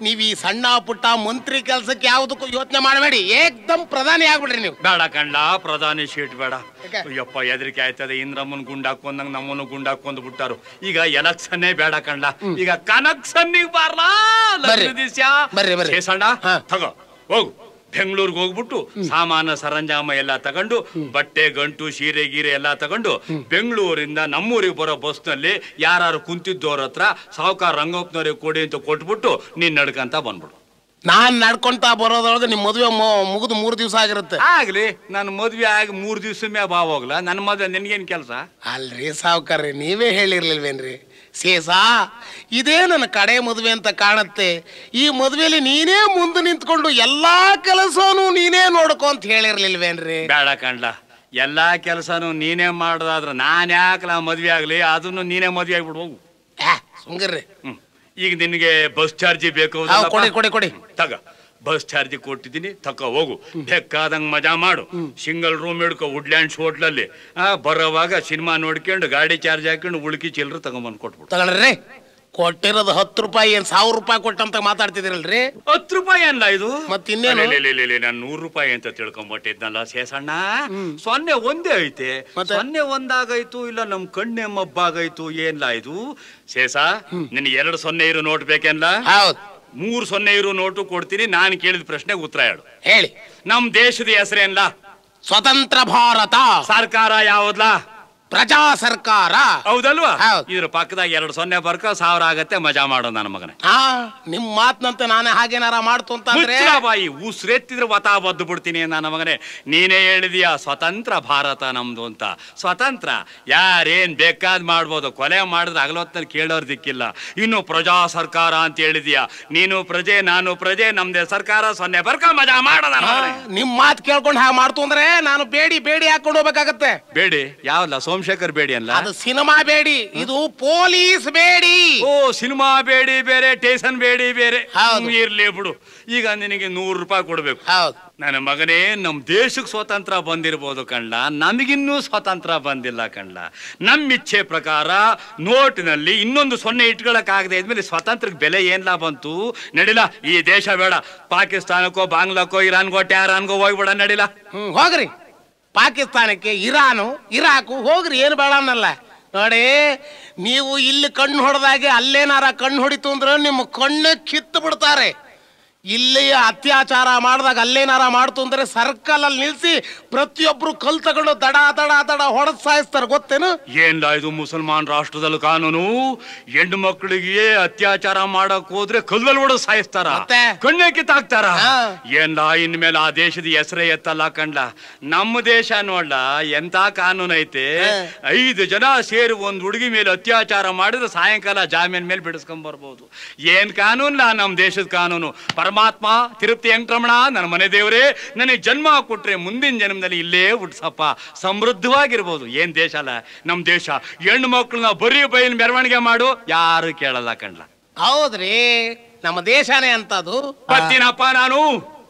ನೀವ್ ಈ ಸಣ್ಣ ಪುಟ್ಟ ಮಂತ್ರಿ ಕೆಲ್ಸಕ್ಕೆ ಯಾವ್ದಕ್ಕೂ ಯೋಚನೆ ಮಾಡಬೇಡಿ ಏಕ್ದಮ್ ಪ್ರಧಾನಿ ಆಗ್ಬಿಡ್ರಿ ನೀವು ಬೇಡ ಕಂಡ ಪ್ರಧಾನಿ ಶೀಟ್ ಬೇಡ ಯಾಕೆ? ಅಯ್ಯಪ್ಪ ಹೆದರಿಕೆ ಆಯ್ತದೆ ಇಂದ್ರಮ್ಮನ್ ಗುಂಡಾಕೊಂದಂಗ ನಮ್ಮನ್ನು ಗುಂಡಾಕೊಂಡ್ ಬಿಟ್ಟಾರು ಈಗ ಎಲೆಕ್ಷನ್ನೇ ಬೇಡ ಕಂಡ ಈಗ ಕನಕ್ಷನ್ನಿಗೆ ಬಾರ್ಲಾ ಬರ್ರಿ. ದಿಸ್ಯ ಬರ್ರಿ, ಬರ್ರಿ. ಶೇಷಣ್ಣ ಹಾ. ತಗೋ ಹೋಗು ಬೆಂಗಳೂರಿಗೆ ಹೋಗ್ಬಿಟ್ಟು ಸಾಮಾನ ಸರಂಜಾಮ ಎಲ್ಲ ತಗೊಂಡು ಬಟ್ಟೆ ಗಂಟು ಸೀರೆ ಗೀರೆ ಎಲ್ಲ ತಗೊಂಡು ಬೆಂಗಳೂರಿಂದ ನಮ್ಮೂರಿಗೆ ಬರೋ ಬಸ್ನಲ್ಲಿ ಯಾರು ಕುಂತಿದ್ದವ್ರ ಹತ್ರ ಸಾವುಕಾರ ರಂಗಪ್ಪನವ್ರಿಗೆ ಕೊಡಿ ಅಂತ ಕೊಟ್ಬಿಟ್ಟು ನೀನ್ ನಡ್ಕಂತ ಬಂದ್ಬಿಡು ನಾನ್ ನಡ್ಕೊಂತ ಬರೋದ್ರೊಳಗೆ ನಿಮ್ ಮದುವೆ ಮುಗಿದು ಮೂರ್ ದಿವಸ ಆಗಿರುತ್ತೆ ಆಗ್ಲಿ ನನ್ನ ಮದ್ವೆ ಆಗಿ ಮೂರ್ ದಿವ್ಸ ಮ್ಯಾ ಬಾ ಹೋಗ್ಲಾ ನನ್ನ ಮದ್ವೆ ನಿನ್ಗೇನ್ ಕೆಲಸ ಅಲ್ರಿ ಸಾವ್ಕಾರ್ರಿ ನೀವೇ ಹೇಳಿರ್ಲಿಲ್ವೇನ್ರಿ ಸೇಸಾ ಇದೇ ನನ್ನ ಕಡೆ ಮದುವೆ ಅಂತ ಕಾಣುತ್ತೆ ಈ ಮದುವೆಲಿ ನೀನೇ ಮುಂದೆ ನಿಂತ್ಕೊಂಡು ಎಲ್ಲಾ ಕೆಲಸನೂ ನೀನೇ ನೋಡ್ಕೊ ಅಂತ ಹೇಳಿರ್ಲಿಲ್ವೇನ್ರಿ ಬೇಡ ಕಂಡ್ಲ ಎಲ್ಲಾ ಕೆಲಸನು ನೀನೇ ಮಾಡ್ದಾದ್ರ ನಾನ್ ಯಾಕಲ ಮದ್ವೆ ಆಗ್ಲಿ ಅದನ್ನು ನೀನೇ ಮದ್ವೆ ಆಗ್ಬಿಡು ಹೋಗು ಆ, ಸುಮ್ಗಿರ್ರಿ ಹ್ಮ್. ಈಗ ನಿನಗೆ ಬಸ್ ಚಾರ್ಜ್ ಬೇಕು ಹಾ, ಹೌದಲ್ಲಪ್ಪ? ಕೊಡಿ ಕೊಡಿ ಕೊಡಿ ತಗ ಬಸ್ ಚಾರ್ಜ್ ಕೊಟ್ಟಿದ್ದೀನಿ ತಕ ಹೋಗು ಬೇಕಾದಂಗ್ ಮಜಾ ಮಾಡು ಸಿಂಗಲ್ ರೂಮ್ ಹಿಡ್ಕೊ ವುಡ್ಲ್ಯಾಂಡ್ಸ್ ಹೋಟ್ಲಲ್ಲಿ ಆ ಬರೋವಾಗ ಸಿನಿಮಾ ನೋಡ್ಕೊಂಡು ಗಾಡಿ ಚಾರ್ಜ್ ಹಾಕೊಂಡು ಉಳ್ಕಿ ಚಿಲ್ಲರೆ ತಗೊಂಬಂದ್ ಕೊಟ್ಬಿಡು ತಗೊಳ್ರಿ ಕೊಟ್ಟಿರೋದು ಹತ್ತು ರೂಪಾಯಿ ಏನ್ ಸಾವಿರ ರೂಪಾಯಿ ಕೊಟ್ಟಂತ ಮಾತಾಡ್ತಿದಿರಲ್ರಿ ಹತ್ತು ರೂಪಾಯಿ ಅಲ್ಲ ಇದು ಮತ್ತ್ ಇನ್ನೇನು? ನಾನು ನೂರು ರೂಪಾಯಿ ಅಂತ ತಿಳ್ಕೊಂಬಿಟ್ಟಿದ್ನಲ್ಲ ಶೇಷಣ್ಣ ಸೊನ್ನೆ ಒಂದೇ ಐತೆ ಮತ್ತೆ? ಸೊನ್ನೆ ಒಂದಾಗೈತು ಇಲ್ಲ ನಮ್ ಕಣ್ಣೆ ಮಬ್ಬಾಗೈತು ಏನ್ಲ ಇದು ಶೇಷ ನಿನ್ ಎರಡು ಸೊನ್ನೆ ಇರೋ ನೋಟ್ ಬೇಕೇನ್ಲ ಹೌದ್ ಮೂರು ಸೊನ್ನೆ ಇರೋ ನೋಟು ಕೊಡ್ತೀನಿ ನಾನು ಕೇಳಿದ ಪ್ರಶ್ನೆಗೆ ಉತ್ತರ ಹೇಳು ಹೇಳಿ ನಮ್ ದೇಶದ ಹೆಸರೇನ್ಲ ಸ್ವತಂತ್ರ ಭಾರತ ಸರ್ಕಾರ ಯಾವ್ದ್ಲ ಪ್ರಜಾ ಸರ್ಕಾರ ಹೌದಲ್ವಾ ಹೌದ್. ಇದ್ರ ಪಕ್ಕದಾಗ ಎರಡು ಸೊನ್ನೆ ಬರ್ಕ ಸಾವಿರ ಆಗತ್ತೆ ಮಜಾ ಮಾಡೋ ನನ್ನ ಮಗನೇ ಹಾ ನಿಮ್ ಮಾತ್ನಂತೆ ನಾನೇ ಹಾಗೇನಾರ ಮಾಡ್ತು ಅಂತ ಅಂದ್ರೆ ಮುಚ್ಚಲ ಬಾಯಿ ಉಸ್ರೆತ್ತಿದ್ರೆ ವತಾ ಬದ್ದು ಬಿಡ್ತೀನಿ ನನ್ನ ಮಗನೇ ನೀನೇ ಹೇಳಿದೀಯ ಸ್ವತಂತ್ರ ಭಾರತ ನಮ್ದು ಅಂತ ಸ್ವತಂತ್ರ ಯಾರೇನ್ ಬೇಕಾದ್ ಮಾಡ್ಬೋದು ಕೊಲೆ ಮಾಡಿದ್ರೆ ಹಗಲೊತ್ತಲ್ಲಿ ಕೇಳೋರ್ ದಿಕ್ಕಿಲ್ಲ ಇನ್ನು ಪ್ರಜಾ ಸರ್ಕಾರ ಅಂತ ಹೇಳಿದೀಯ ನೀನು ಪ್ರಜೆ ನಾನು ಪ್ರಜೆ ನಮ್ದೇ ಸರ್ಕಾರ ಸೊನ್ನೆ ಬರ್ಕ ಮಜಾ ಮಾಡ ನನ್ನ ಹಾ, ಮಗನೇ. ನಿಮ್ ಮಾತ್ ಕೇಳ್ಕೊಂಡು ಹಾಗೆ ಮಾಡ್ತು ಅಂದ್ರೆ ನಾನು ಬೇಡಿ ಬೇಡಿ ಹಾಕೊಂಡು ಹೋಗ್ಬೇಕಾಗತ್ತೆ ಬೇಡಿ ಯಾವಲ್ಲ ಸೋಮಶೇಖರ್ ಬೇಡಿ ಅಲ್ಲ ಅದು ಸಿನಿಮಾ ಬೇಡಿ ಇದು ಪೊಲೀಸ್ ಬೇಡಿ ಓ ಸಿನಿಮಾ ಬೇಡಿ ಬೇರೆ ಟೇಷನ್ ಬೇಡಿ ಬೇರೆ ಹೌದು. ಹ್ಮ್, ಇರ್ಲಿ ಬಿಡು ಈಗ ನಿನಗೆ ನೂರು ರೂಪಾಯಿ ಕೊಡ್ಬೇಕು ಹೌದು ನನ್ನ ಮಗನೇ ನಮ್ ದೇಶಕ್ಕೆ ಸ್ವತಂತ್ರ ಬಂದಿರ್ಬೋದು ಕಣ್ಣ ನಮಗಿನ್ನೂ ಸ್ವತಂತ್ರ ಬಂದಿಲ್ಲ ಕಣ್ಣ ನಮ್ಮ ಇಚ್ಛೆ ಪ್ರಕಾರ ನೋಟಿನಲ್ಲಿ ಇನ್ನೊಂದು ಸೊನ್ನೆ ಇಟ್ಕೊಳಕ್ಕಾಗದೆ ಇದ್ಮೇಲೆ ಸ್ವತಂತ್ರಕ್ಕೆ ಬೆಲೆ ಏನ್ಲಾ ಬಂತು ನಡಿಲ ಈ ದೇಶ ಬೇಡ ಪಾಕಿಸ್ತಾನಕ್ಕೋ ಬಾಂಗ್ಲಾಕ್ಕೋ ಇರಾನ್ಗೋ ಟ್ಯಾರಾನ್ಗೋ ಹೋಗ್ಬೇಡ ನಡಿಲ ಹ್ಮ್ ಹೋಗ್ರಿ ಪಾಕಿಸ್ತಾನಕ್ಕೆ ಇರಾನು ಇರಾಕು ಹೋಗ್ರಿ ಏನು ಬೇಡ ಅನ್ನಲ್ಲ ನೋಡಿ ನೀವು ಇಲ್ಲಿ ಕಣ್ಣು ಹೊಡೆದಾಗೆ ಅಲ್ಲೇನಾರ ಕಣ್ಣು ಹೊಡಿತು ಅಂದ್ರೆ ನಿಮ್ಮ ಕಣ್ಣೆ ಕಿತ್ತು ಬಿಡ್ತಾರೆ ಇಲ್ಲಿ ಅತ್ಯಾಚಾರ ಮಾಡಿದಾಗ ಅಲ್ಲೇನಾರ ಮಾಡ್ತು ಅಂದ್ರೆ ಸರ್ಕಲ್ ಅಲ್ಲಿ ನಿಲ್ಸಿ ಪ್ರತಿಯೊಬ್ರು ಕಲ್ ತಗೊಂಡು ದಡ ದಡ ದಡ ಹೊಡೆದ್ ಸಾಯಿಸ್ತಾರೆ ಗೊತ್ತೇನು ಏನ್ಲ ಇದು ಮುಸಲ್ಮಾನ್ ರಾಷ್ಟ್ರದಲ್ಲಿ ಕಾನೂನು ಹೆಣ್ಣು ಮಕ್ಕಳಿಗೆ ಅತ್ಯಾಚಾರ ಮಾಡಕ್ ಹೋದ್ರೆ ಕಲ್ಲಲ್ಲಿ ಹೊಡೆದು ಸಾಯಿಸ್ತಾರ ಮತ್ತೆ? ಕಣ್ಣೆ ಕಿತ್ತಾಕ್ತಾರ ಹಾ. ಏನ್ಲ ಇನ್ಮೇಲೆ ಆ ದೇಶದ ಹೆಸರೇ ಎತ್ತಲ್ಲ ಕಂಡ್ಲ ನಮ್ಮ ದೇಶ ನೋಡ್ಲ ಎಂತ ಕಾನೂನು ಐತೆ ಐದು ಜನ ಸೇರಿ ಒಂದ್ ಹುಡುಗಿ ಮೇಲೆ ಅತ್ಯಾಚಾರ ಮಾಡಿದ್ರೆ ಸಾಯಂಕಾಲ ಜಾಮೀನ್ ಮೇಲೆ ಬಿಡಿಸ್ಕೊಂಡ್ ಬರ್ಬೋದು ಏನ್ ಕಾನೂನ್ಲ ನಮ್ ದೇಶದ ಕಾನೂನು ಪರಮಾತ್ಮ ತಿರುಪ್ತಿ ವೆಂಕಟರಮಣ ನನ್ನ ಮನೆ ದೇವರೇ ನನಗೆ ಜನ್ಮ ಕೊಟ್ರೆ ಮುಂದಿನ ಜನ್ಮದಲ್ಲಿ ಇಲ್ಲೇ ಹುಟ್ಸಪ್ಪ ಸಮೃದ್ಧವಾಗಿರ್ಬೋದು ಏನ್ ದೇಶ ಅಲ್ಲ ನಮ್ ದೇಶ ಹೆಣ್ಣು ಮಕ್ಕಳನ್ನ ಬರೀ ಬೈಲ್ ಮೆರವಣಿಗೆ ಮಾಡು ಯಾರು ಕೇಳಲ್ಲ ಕಂಡ್ಲ ಹೌದ್ರಿ ನಮ್ಮ ದೇಶನೇ ಅಂತದು ಬರ್ತೀನಪ್ಪ ನಾನು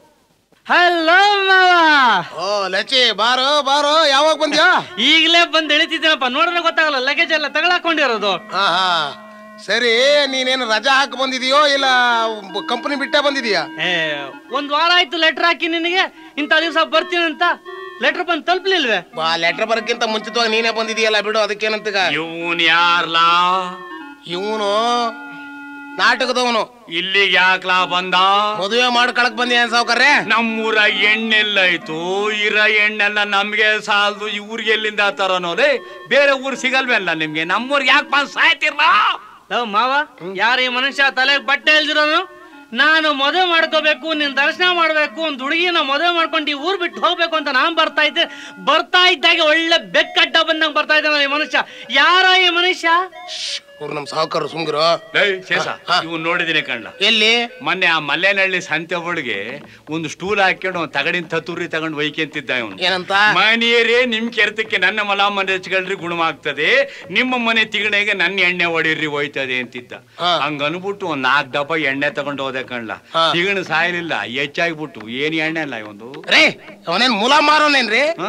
ಹಲೋ ಮಾವ ಓ ಲಚಿ ಬಾರೋ ಬಾರೋ ಯಾವಾಗ ಬಂದ್ಯಾ ಈಗಲೇ ಬಂದು ಇಳಿತಿದ್ದೀನಪ್ಪ ನೋಡಿದ್ರೆ ಗೊತ್ತಾಗಲ್ಲ ಲಗೇಜ್ ಎಲ್ಲ ತಗೊಳಕೊಂಡಿರೋದು ಹಾ ಹಾ ಸರಿ ನೀನೇನು ರಜಾ ಹಾಕಿ ಬಂದಿದೀಯೋ ಇಲ್ಲ ಕಂಪನಿ ಬಿಟ್ಟೆ ಬಂದಿದೀಯಾ ಏ ಒಂದ್ ವಾರ ಆಯ್ತು ಲೆಟರ್ ಹಾಕಿ ನಿನಗೆ ಇಂಥ ದಿವಸ ಬರ್ತೀನಿ ಅಂತ ಲೆಟರ್ ಬಂದು ತಲುಪ್ಲಿಲ್ವೇ ಬಾ ಲೆಟರ್ ಬರಕ್ಕಿಂತ ಮುಂಚಿತವಾಗಿ ನೀನೇ ಬಂದಿದೀಯಲ್ಲ ಬಿಡು ಅದಕ್ಕೇನಂತೀಗ ಇವನ್ ಯಾರ್ಲಾ ಇವನು ನಾಟಕದವನು ಇಲ್ಲಿಗೆ ಯಾಕ್ಲಾ ಬಂದ ಮದುವೆ ಮಾಡ್ಕೊಳಕ್ ಬಂದಿ ಏನ್ ಸಾವ್ಕಾರ್ರೆ ನಮ್ಮೂರ ಎಣ್ಣೆಲ್ಲೈತು ಇರ ಎಣ್ಣೆಲ್ಲ ನಮ್ಗೆ ಸಾಲದು ಇವ್ರಿಗೆ ಎಲ್ಲಿಂದ ತರೋನೋಲೆ ಬೇರೆ ಊರ್ ಸಿಗಲ್ವಲ್ಲ ನಿಮ್ಗೆ ನಮ್ಮೂರ್ಗೆ ಯಾಕೆ ಬಂದ್ ಸಾಯ್ತಿರ್ಲ ಲವ್ ಮಾವ ಯಾರ ಈ ಮನುಷ್ಯ ತಲೆಗೆ ಬಟ್ಟೆ ಎಲ್ದಿರೋನು ನಾನು ಮದುವೆ ಮಾಡ್ಕೋಬೇಕು ನಿನ್ ದರ್ಶನ ಮಾಡ್ಬೇಕು ಒಂದ್ ಹುಡುಗಿನ ಮದುವೆ ಮಾಡ್ಕೊಂಡು ಈ ಊರ್ ಬಿಟ್ಟು ಹೋಗ್ಬೇಕು ಅಂತ ನಾನ್ ಬರ್ತಾ ಇದ್ದೆ ಬರ್ತಾ ಇದ್ದಾಗೆ ಒಳ್ಳೆ ಬೆಕ್ಕಡ್ಡ ಬಂದಂಗ್ ಬರ್ತಾ ಇದ್ದಾನ ಈ ಮನುಷ್ಯ ಯಾರ ಈ ಮನುಷ್ಯ ಅವ್ರು ನಮ್ ಸಾವುಕಾರ ಸುಮ್ಗಿರೋ ಲೇ ಶೇಷ ಹಾ. ಇವ್ನ್ ನೋಡಿದೀನಿ ಕಣ್ಣ ಎಲ್ಲಿ ಮೊನ್ನೆ ಆ ಮಲ್ಲೇನಹಳ್ಳಿ ಸಂತೆ ಒಳಗೆ ಒಂದು ಸ್ಟೂಲ್ ಹಾಕೊಂಡು ಅವ್ನ್ ತಗಡಿನ ತತ್ತೂರಿ ತಗೊಂಡು ಒಯ್ಕೊಂತಿದ್ದ ಇವನು ಏನಂತ ಮನೆಯರೇ ನಿಮ್ ಕೆರೆತಕ್ಕೆ ನನ್ನ ಮಲ ಮನೆ ಹಚ್ಕೊಳ್ರಿ ಗುಣವಾಗ್ತದೆ ನಿಮ್ಮ ಮನೆ ತಿಗಣೆಗೆ ನನ್ನ ಎಣ್ಣೆ ಹೊಡೀರಿ ಹೋಯ್ತದೆ ಅಂತಿದ್ದ ಹಾ. ಹಂಗ ಅನ್ಬಿಟ್ಟು ಒಂದ್ ನಾಲ್ಕು ಡಬ್ಬ ಎಣ್ಣೆ ತಗೊಂಡು ಹೋದೆ ಕಣ್ಲ ಹಾ. ತಿಗಣ ಸಾಯಲಿಲ್ಲ ಹೆಚ್ಚಾಗ್ಬಿಟ್ಟು ಏನ್ ಎಣ್ಣೆ ಅಲ್ಲ ಇವೊಂದು ರೇ ಅವನೇನ್ ಮುಲ ಮಾರೋನೇನ್ರಿ ಹಾ?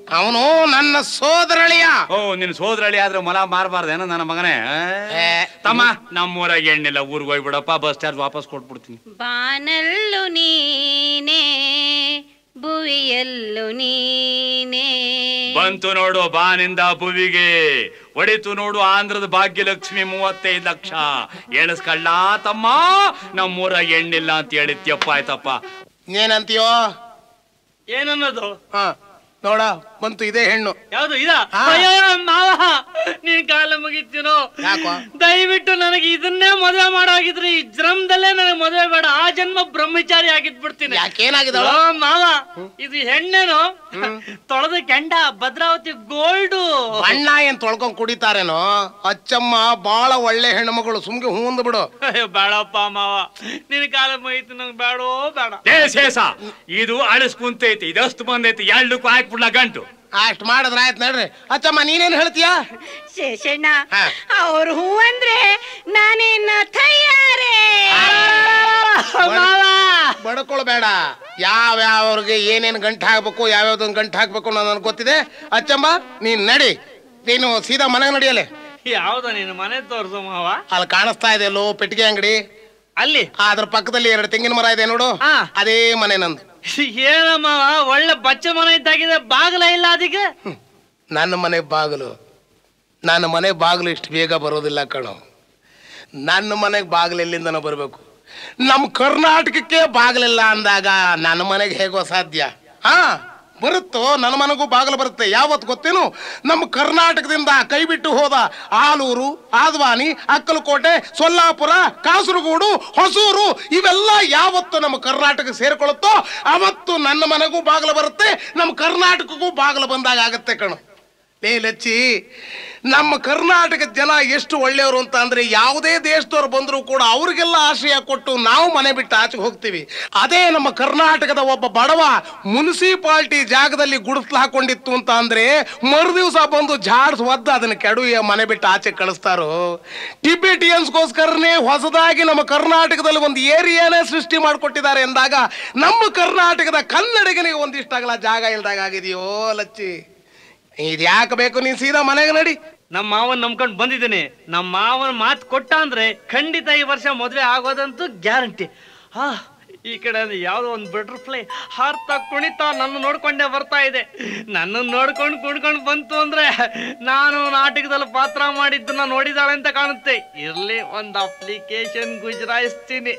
ಅವನು ನನ್ನ ಸೋದರಳಿಯ ಓ ನಿನ್ ಸೋದರಳಿ ಆದ್ರೆ ಮೊಲ ಮಾರಬಾರ್ದೇನ ನನ್ನ ಮಗನೇ ಆ? ಏ. ತಮ್ಮ ನಮ್ಮೂರಾಗ ಎಣ್ಣಿಲ್ಲ ಊರಿಗೆ ಹೋಗ್ಬಿಡಪ್ಪ ಬಸ್ ಚಾರ್ಜ್ ವಾಪಸ್ ಕೊಟ್ಬಿಡ್ತೀನಿ ಬಾನಲ್ಲು ನೀನೇ ಭುವಿಯಲ್ಲು ನೀನೇ ಬಂತು ನೋಡು ಬಾನಿಂದ ಭುವಿಗೆ ಹೊಡಿತು ನೋಡು ಆಂಧ್ರದ ಭಾಗ್ಯಲಕ್ಷ್ಮಿ ಮೂವತ್ತೈದು ಲಕ್ಷ ಎಣಸ್ಕಳ್ಳ ತಮ್ಮ ನಮ್ಮೂರಾಗ ಎಣ್ಣಿಲ್ಲ ಅಂತ ಹೇಳಿದ್ಯಪ್ಪ ಆಯ್ತಪ್ಪ ಏನಂತೀಯೋ ಏನನ್ನೋದು ಹ ನೋಡ ಬಂತು ಇದೇ ಹೆಣ್ಣು ಯಾವ್ದು ಇದ ಹಾ. ಅಯ್ಯೋ ಮಾವ ನೀನ್ ಕಾಲ ಮುಗಿತೀನೋ ಯಾಕೋ? ದಯವಿಟ್ಟು ನನಗೆ ಇದನ್ನೇ ಮದುವೆ ಮಾಡೋಗಿದ್ರೆ ಈ ಜನ್ಮದಲ್ಲೇ ನನಗೆ ಮದುವೆ ಬೇಡ ಆ ಜನ್ಮ ಬ್ರಹ್ಮಚಾರಿ ಆಗಿದ್ ಬಿಡ್ತೀನಿ ಯಾಕೇನಾಗಿದ್ದಾಳು ಓ, ಮಾವ ಇದು ಹೆಣ್ಣೇನು ತೊಳೆದ ಕೆಂಡ ಭದ್ರಾವತಿ ಗೋಲ್ಡು ಬಣ್ಣ ಏನ್ ತೊಳ್ಕೊಂಡ್ ಕುಡಿತಾರೇನೋ ಅಚ್ಚಮ್ಮ ಬಾಳ ಒಳ್ಳೆ ಹೆಣ್ಮಗಳು ಸುಮ್ಗೆ ಹೂಂದ್ ಬಿಡು ಅಯ್ಯೋ ಬೇಡಪ್ಪ ಮಾವ ನಿನ್ ಕಾಲ ಮುಗಿತು ನಂಗೆ ಬೇಡೋ ಬೇಡ ಏ ಶೇಷ ಇದು ಅಳಿಸ್ ಕುಂತೈತಿ ಇದಷ್ಟು ಬಂದೈತಿ ಎರಡಕ್ಕೂ ಹಾಕ್ಬಿಡ್ಲ ಗಂಟು ಅಷ್ಟ್ ಮಾಡಿದ್ರ ಆಯ್ತು ನೋಡ್ರಿ ಅಚ್ಚಮ್ಮ ನೀನೇನ್ ಹೇಳ್ತೀಯ ಶೇಷಣ್ಣ ಹಾ. ಅವ್ರ ಹೂ ಅಂದ್ರೆ ನಾನೇನ ತಯಾರೇ ಬಡ್ಕೊಳ್ಬೇಡ ಯಾವ್ಯಾವ್ರಿಗೆ ಏನೇನ್ ಗಂಟು ಹಾಕ್ಬೇಕು ಯಾವ್ಯಾವ್ದೊಂದು ಗಂಟು ಹಾಕ್ಬೇಕು ಅನ್ನೋದು ನನಗೆ ಗೊತ್ತಿದೆ ಅಚ್ಚಮ್ಮ ನೀನ್ ನಡಿ ನೀನು ಸೀದಾ ಮನೆಗೆ ನಡಿಯಲೆ ಯಾವ್ದ ನೀನು ಮನೆ ತೋರ್ಸು ಮಾವ ಅಲ್ಲಿ ಕಾಣಿಸ್ತಾ ಇದೆ ಎಲ್ಲೋ ಪೆಟ್ಟಿಗೆ ಅಂಗಡಿ ಅಲ್ಲಿ ಅದ್ರ ಪಕ್ಕದಲ್ಲಿ ಎರಡು ತೆಂಗಿನ ಮರ ಇದೆ ನೋಡು ಹಾ. ಅದೇ ಮನೆ ನಂದು ಏನ ಮಾವ ಒಳ್ಳೆ ಬಚ್ಚ ಮನೆ ಇದ್ದಾಗಿದೆ ಬಾಗಲ ಇಲ್ಲ ಅದಕ್ಕೆ ನನ್ನ ಮನೆ ಬಾಗಿಲು ನನ್ನ ಮನೆ ಬಾಗಿಲು ಇಷ್ಟು ಬೇಗ ಬರೋದಿಲ್ಲ ಕಣೋ ನನ್ನ ಮನೆಗೆ ಬಾಗಿಲು ಎಲ್ಲಿಂದನೋ ಬರಬೇಕು ನಮ್ಮ ಕರ್ನಾಟಕಕ್ಕೆ ಬಾಗಿಲಿಲ್ಲ ಅಂದಾಗ ನನ್ನ ಮನೆಗೆ ಹೇಗೋ ಸಾಧ್ಯ ಹಾ ಬರುತ್ತೋ ನನ್ನ ಮನೆಗೂ ಬಾಗಿಲು ಬರುತ್ತೆ ಯಾವತ್ತು ಗೊತ್ತೇನು ನಮ್ಮ ಕರ್ನಾಟಕದಿಂದ ಕೈ ಬಿಟ್ಟು ಹೋದ ಆಲೂರು ಆದ್ವಾನಿ ಅಕ್ಕಲಕೋಟೆ ಸೊಲ್ಲಾಪುರ ಕಾಸರಗೋಡು ಹೊಸೂರು ಇವೆಲ್ಲ ಯಾವತ್ತು ನಮ್ಮ ಕರ್ನಾಟಕ ಸೇರ್ಕೊಳ್ಳುತ್ತೋ ಅವತ್ತು ನನ್ನ ಮನೆಗೂ ಬಾಗಿಲು ಬರುತ್ತೆ ನಮ್ಮ ಕರ್ನಾಟಕಕ್ಕೂ ಬಾಗಿಲು ಬಂದಾಗ ಆಗತ್ತೆ ಕಣು ಲೇ ಲಚ್ಚಿ ನಮ್ಮ ಕರ್ನಾಟಕದ ಜನ ಎಷ್ಟು ಒಳ್ಳೆಯವರು ಅಂತ ಅಂದ್ರೆ ಯಾವುದೇ ದೇಶದವ್ರು ಬಂದರೂ ಕೂಡ ಅವ್ರಿಗೆಲ್ಲ ಆಶ್ರಯ ಕೊಟ್ಟು ನಾವು ಮನೆ ಬಿಟ್ಟು ಆಚೆಗೆ ಹೋಗ್ತೀವಿ ಅದೇ ನಮ್ಮ ಕರ್ನಾಟಕದ ಒಬ್ಬ ಬಡವ ಮುನ್ಸಿಪಾಲ್ಟಿ ಜಾಗದಲ್ಲಿ ಗುಡಿಸ್ಲು ಹಾಕೊಂಡಿತ್ತು ಅಂತ ಅಂದ್ರೆ ಮರು ದಿವಸ ಬಂದು ಜಾಡ್ಸ್ ಒದ್ದು ಅದನ್ನ ಕೆಡುವ ಮನೆ ಬಿಟ್ಟು ಆಚೆ ಕಳಿಸ್ತಾರೋ ಟಿಬೆಟಿಯನ್ಸ್ಗೋಸ್ಕರನೇ ಹೊಸದಾಗಿ ನಮ್ಮ ಕರ್ನಾಟಕದಲ್ಲಿ ಒಂದು ಏರಿಯಾನೇ ಸೃಷ್ಟಿ ಮಾಡಿಕೊಟ್ಟಿದ್ದಾರೆ ಎಂದಾಗ ನಮ್ಮ ಕರ್ನಾಟಕದ ಕನ್ನಡಿಗನಿಗೆ ಒಂದಿಷ್ಟಾಗಲ ಜಾಗ ಇಲ್ದಾಗ ಆಗಿದೆಯೋ ಲಚ್ಚಿ ಇದು ಯಾಕೆ ಬೇಕು ನೀನ್ ಸೀದಾ ಮನೆಗೆ ನಡಿ ನಮ್ಮ ಮಾವನ್ ನಂಬ್ಕೊಂಡ್ ಬಂದಿದ್ದೀನಿ ನಮ್ಮ ಮಾವನ್ ಮಾತು ಕೊಟ್ಟ ಅಂದ್ರೆ ಖಂಡಿತ ಈ ವರ್ಷ ಮದ್ವೆ ಆಗೋದಂತೂ ಗ್ಯಾರಂಟಿ ಆ ಈ ಕಡೆ ಅಂದ್ರೆ ಯಾವ್ದೋ ಒಂದು ಬಟರ್ಫ್ಲೈ ಹಾರ್ತಾ ಕುಣಿತಾ ನನ್ನ ನೋಡ್ಕೊಂಡೇ ಬರ್ತಾ ಇದೆ ನನ್ನ ನೋಡ್ಕೊಂಡು ಕುಣ್ಕೊಂಡು ಬಂತು ಅಂದ್ರೆ ನಾನು ನಾಟಕದಲ್ಲಿ ಪಾತ್ರ ಮಾಡಿದ್ದನ್ನ ನೋಡಿದಾಳೆ ಅಂತ ಕಾಣುತ್ತೆ ಇರ್ಲಿ ಒಂದು ಅಪ್ಲಿಕೇಶನ್ ಗುಜರಾಯಿಸ್ತೀನಿ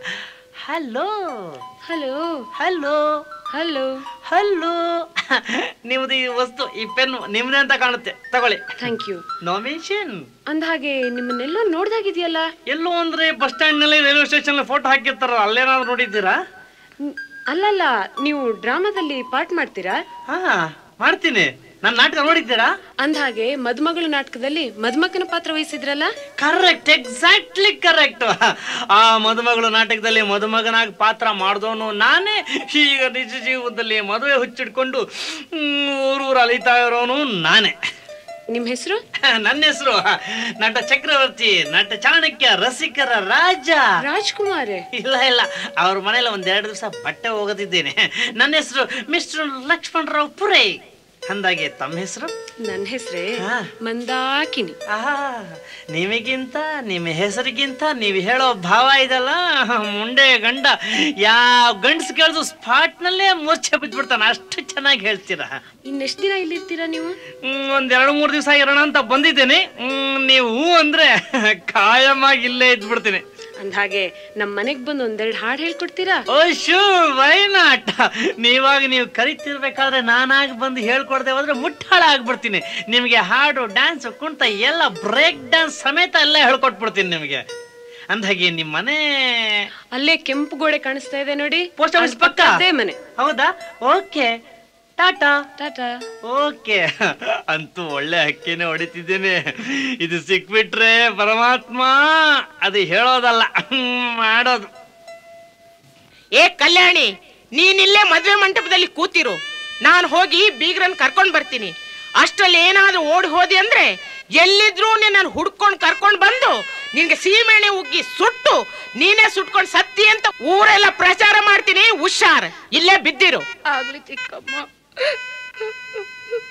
hello hello hello hello hello ನಿಮ್ದು ಈ ವಸ್ತು ಈ ಪೆನ್ ನಿಮ್ದೇ ಅಂತ ಕಾಣುತ್ತೆ ತಗೊಳ್ಳಿ ಥ್ಯಾಂಕ್ ಯು ನೋಮಿನೇಷನ್ ಅಂದಹಾಗೆ ನಿಮ್ಮನ್ನೆಲ್ಲೋ ನೋಡ್ದಾಗಿದೆಯಲ್ಲ ಎಲ್ಲೋ ಅಂದ್ರೆ ಬಸ್ ಸ್ಟ್ಯಾಂಡ್ ನಲ್ಲಿ ರೈಲ್ವೆ ಸ್ಟೇಷನ್ ಫೋಟೋ ಹಾಕಿರ್ತಾರ ಅಲ್ಲೇನಾದ್ರು ನೋಡಿದ್ದೀರಾ ನ್- ಅಲ್ಲಲ್ಲ ನೀವು ಡ್ರಾಮಾದಲ್ಲಿ ಪಾರ್ಟ್ ಮಾಡ್ತೀರಾ ಹಾ ಮಾಡ್ತೀನಿ ನನ್ನ ನಾಟಕ ನೋಡಿದ್ದೀರಾ ಅಂದಹಾಗೆ ಮದುಮಗಳು ನಾಟಕದಲ್ಲಿ ಮದುಮಕ್ಕನ ಪಾತ್ರ ವಹಿಸಿದ್ರಲ್ಲ ಕರೆಕ್ಟ್ ಎಕ್ಸಾಕ್ಟ್ಲಿ ಕರೆಕ್ಟ್ ಆ ಮದುಮಗಳು ನಾಟಕದಲ್ಲಿ ಮದುಮಗನಾಗಿ ಪಾತ್ರ ಮಾಡ್ದವನು ನಾನೇ ಈಗ ನಿಜ ಜೀವನದಲ್ಲಿ ಮದುವೆ ಹುಚ್ಚಿಡ್ಕೊಂಡು ಹ್ಮ್, ಊರೂರು ಅಲಿತಾ ಇರೋನು ನಾನೇ ನಿಮ್ ಹೆಸರು ನನ್ನ ಹೆಸರು ನಟ ಚಕ್ರವರ್ತಿ ನಟ ಚಾಣಕ್ಯ ರಸಿಕರ ರಾಜ ರಾಜ್ಕುಮಾರ್ ಇಲ್ಲ ಇಲ್ಲ ಅವ್ರ ಮನೇಲಿ ಒಂದೆರಡು ದಿವಸ ಬಟ್ಟೆ ಹೋಗೋದಿದ್ದೇನೆ ನನ್ನ ಹೆಸರು ಮಿಸ್ಟರ್ ಲಕ್ಷ್ಮಣರಾವ್ ಪುರೈ ಅಂದಾಗೆ ತಮ್ಮ ಹೆಸರು ನನ್ನ ಹೆಸರೇ ಹಾ. ಮಂದಾಕಿನಿ ಆಹಾ ನಿಮಗಿಂತ ನಿಮ್ಮ ಹೆಸರಿಗಿಂತ ನೀವು ಹೇಳೋ ಭಾವ ಇದಲ್ಲ ಮುಂಡೆ ಗಂಡ ಯಾವ ಗಂಡಸ್ ಕೇಳಿದ್ರು ಸ್ಪಾಟ್ನಲ್ಲೇ ಮೂರ್ಛೆ ಬಿದ್ಬಿಡ್ತಾನೆ ಅಷ್ಟು ಚೆನ್ನಾಗಿ ಹೇಳ್ತೀರಾ ಇನ್ನೆಷ್ಟು ದಿನ ಇಲ್ಲಿರ್ತೀರಾ ನೀವು ಹ್ಮ್, ಒಂದ್ ಎರಡು ಮೂರು ದಿವಸ ಇರೋಣ ಅಂತ ಬಂದಿದ್ದೇನೆ ಹ್ಮ್, ನೀವು ಹೂ ಅಂದ್ರೆ ಕಾಯಮಾಗಿ ಇಲ್ಲೇ ಇದ್ಬಿಡ್ತೀನಿ ಅಂದ್ಹಾಗೆ ನಮ್ ಮನೆಗ್ ಬಂದು ಒಂದೆರಡು ಹಾಡು ಹೇಳ್ಕೊಡ್ತೀರಾ ಓ ಶೂ ವೈ ನಾಟ್ ನೀವಾಗ ನೀವು ಕರಿತಿರ್ಬೇಕಾದ್ರೆ ನಾನಾಗಿ ಬಂದು ಹೇಳ್ಕೊಡ್ದೆ ಹೋದ್ರೆ ಮುಟ್ಟಾಳ ಆಗ್ಬಿಡ್ತೀನಿ ನಿಮಗೆ ಹಾಡು ಡ್ಯಾನ್ಸ್ ಕುಂತ ಎಲ್ಲ ಬ್ರೇಕ್ ಡ್ಯಾನ್ಸ್ ಸಮೇತ ಎಲ್ಲ ಹೇಳ್ಕೊಟ್ಬಿಡ್ತೀನಿ ನಿಮಗೆ ಅಂದಾಗೆ ನಿಮ್ಮ ಮನೆ ಅಲ್ಲೇ ಕೆಂಪು ಗೋಡೆ ಕಾಣಿಸ್ತಾ ಇದೆ ನೋಡಿ ಪೋಸ್ಟ್ ಆಫೀಸ್ ಅದ್ ಪಕ್ಕ ಅದೇ ಮನೆ ಹೌದಾ ಓಕೆ ಟಾಟಾ ಟಾಟಾ ಓಕೆ ಅಂತೂ ಒಳ್ಳೆ ಹಕ್ಕಿನೇ ಹೊಡಿತಿದ್ದೇನೆ ಇದು ಸಿಕ್ಬಿಟ್ರೆ ಪರಮಾತ್ಮ ಅದು ಹೇಳೋದಲ್ಲ ಹ್ಮ್, ಮಾಡೋದು ಏ ಕಲ್ಯಾಣಿ ನೀನಿಲ್ಲೇ ಮದ್ವೆ ಮಂಟಪದಲ್ಲಿ ಕೂತಿರು ನಾನು ಹೋಗಿ ಬೀಗ್ರನ್ ಕರ್ಕೊಂಡ್ ಬರ್ತೀನಿ ಅಷ್ಟ್ರಲ್ಲಿ ಏನಾದ್ರೂ ಓಡಿ ಹೋದಿ ಅಂದ್ರೆ ಎಲ್ಲಿದ್ರೂ ನಿನ್ನ ಹುಡ್ಕೊಂಡ್ ಕರ್ಕೊಂಡ್ ಬಂದು ನಿನ್ಗೆ ಸೀಮೆಣ್ಣೆ ಉಗ್ಗಿ ಸುಟ್ಟು ನೀನೇ ಸುಟ್ಕೊಂಡ್ ಸತ್ತಿ ಅಂತ ಊರೆಲ್ಲ ಪ್ರಚಾರ ಮಾಡ್ತೀನಿ ಹುಷಾರ್ ಇಲ್ಲೇ ಬಿದ್ದಿರು ಆಗ್ಲಿ ಚಿಕ್ಕಮ್ಮ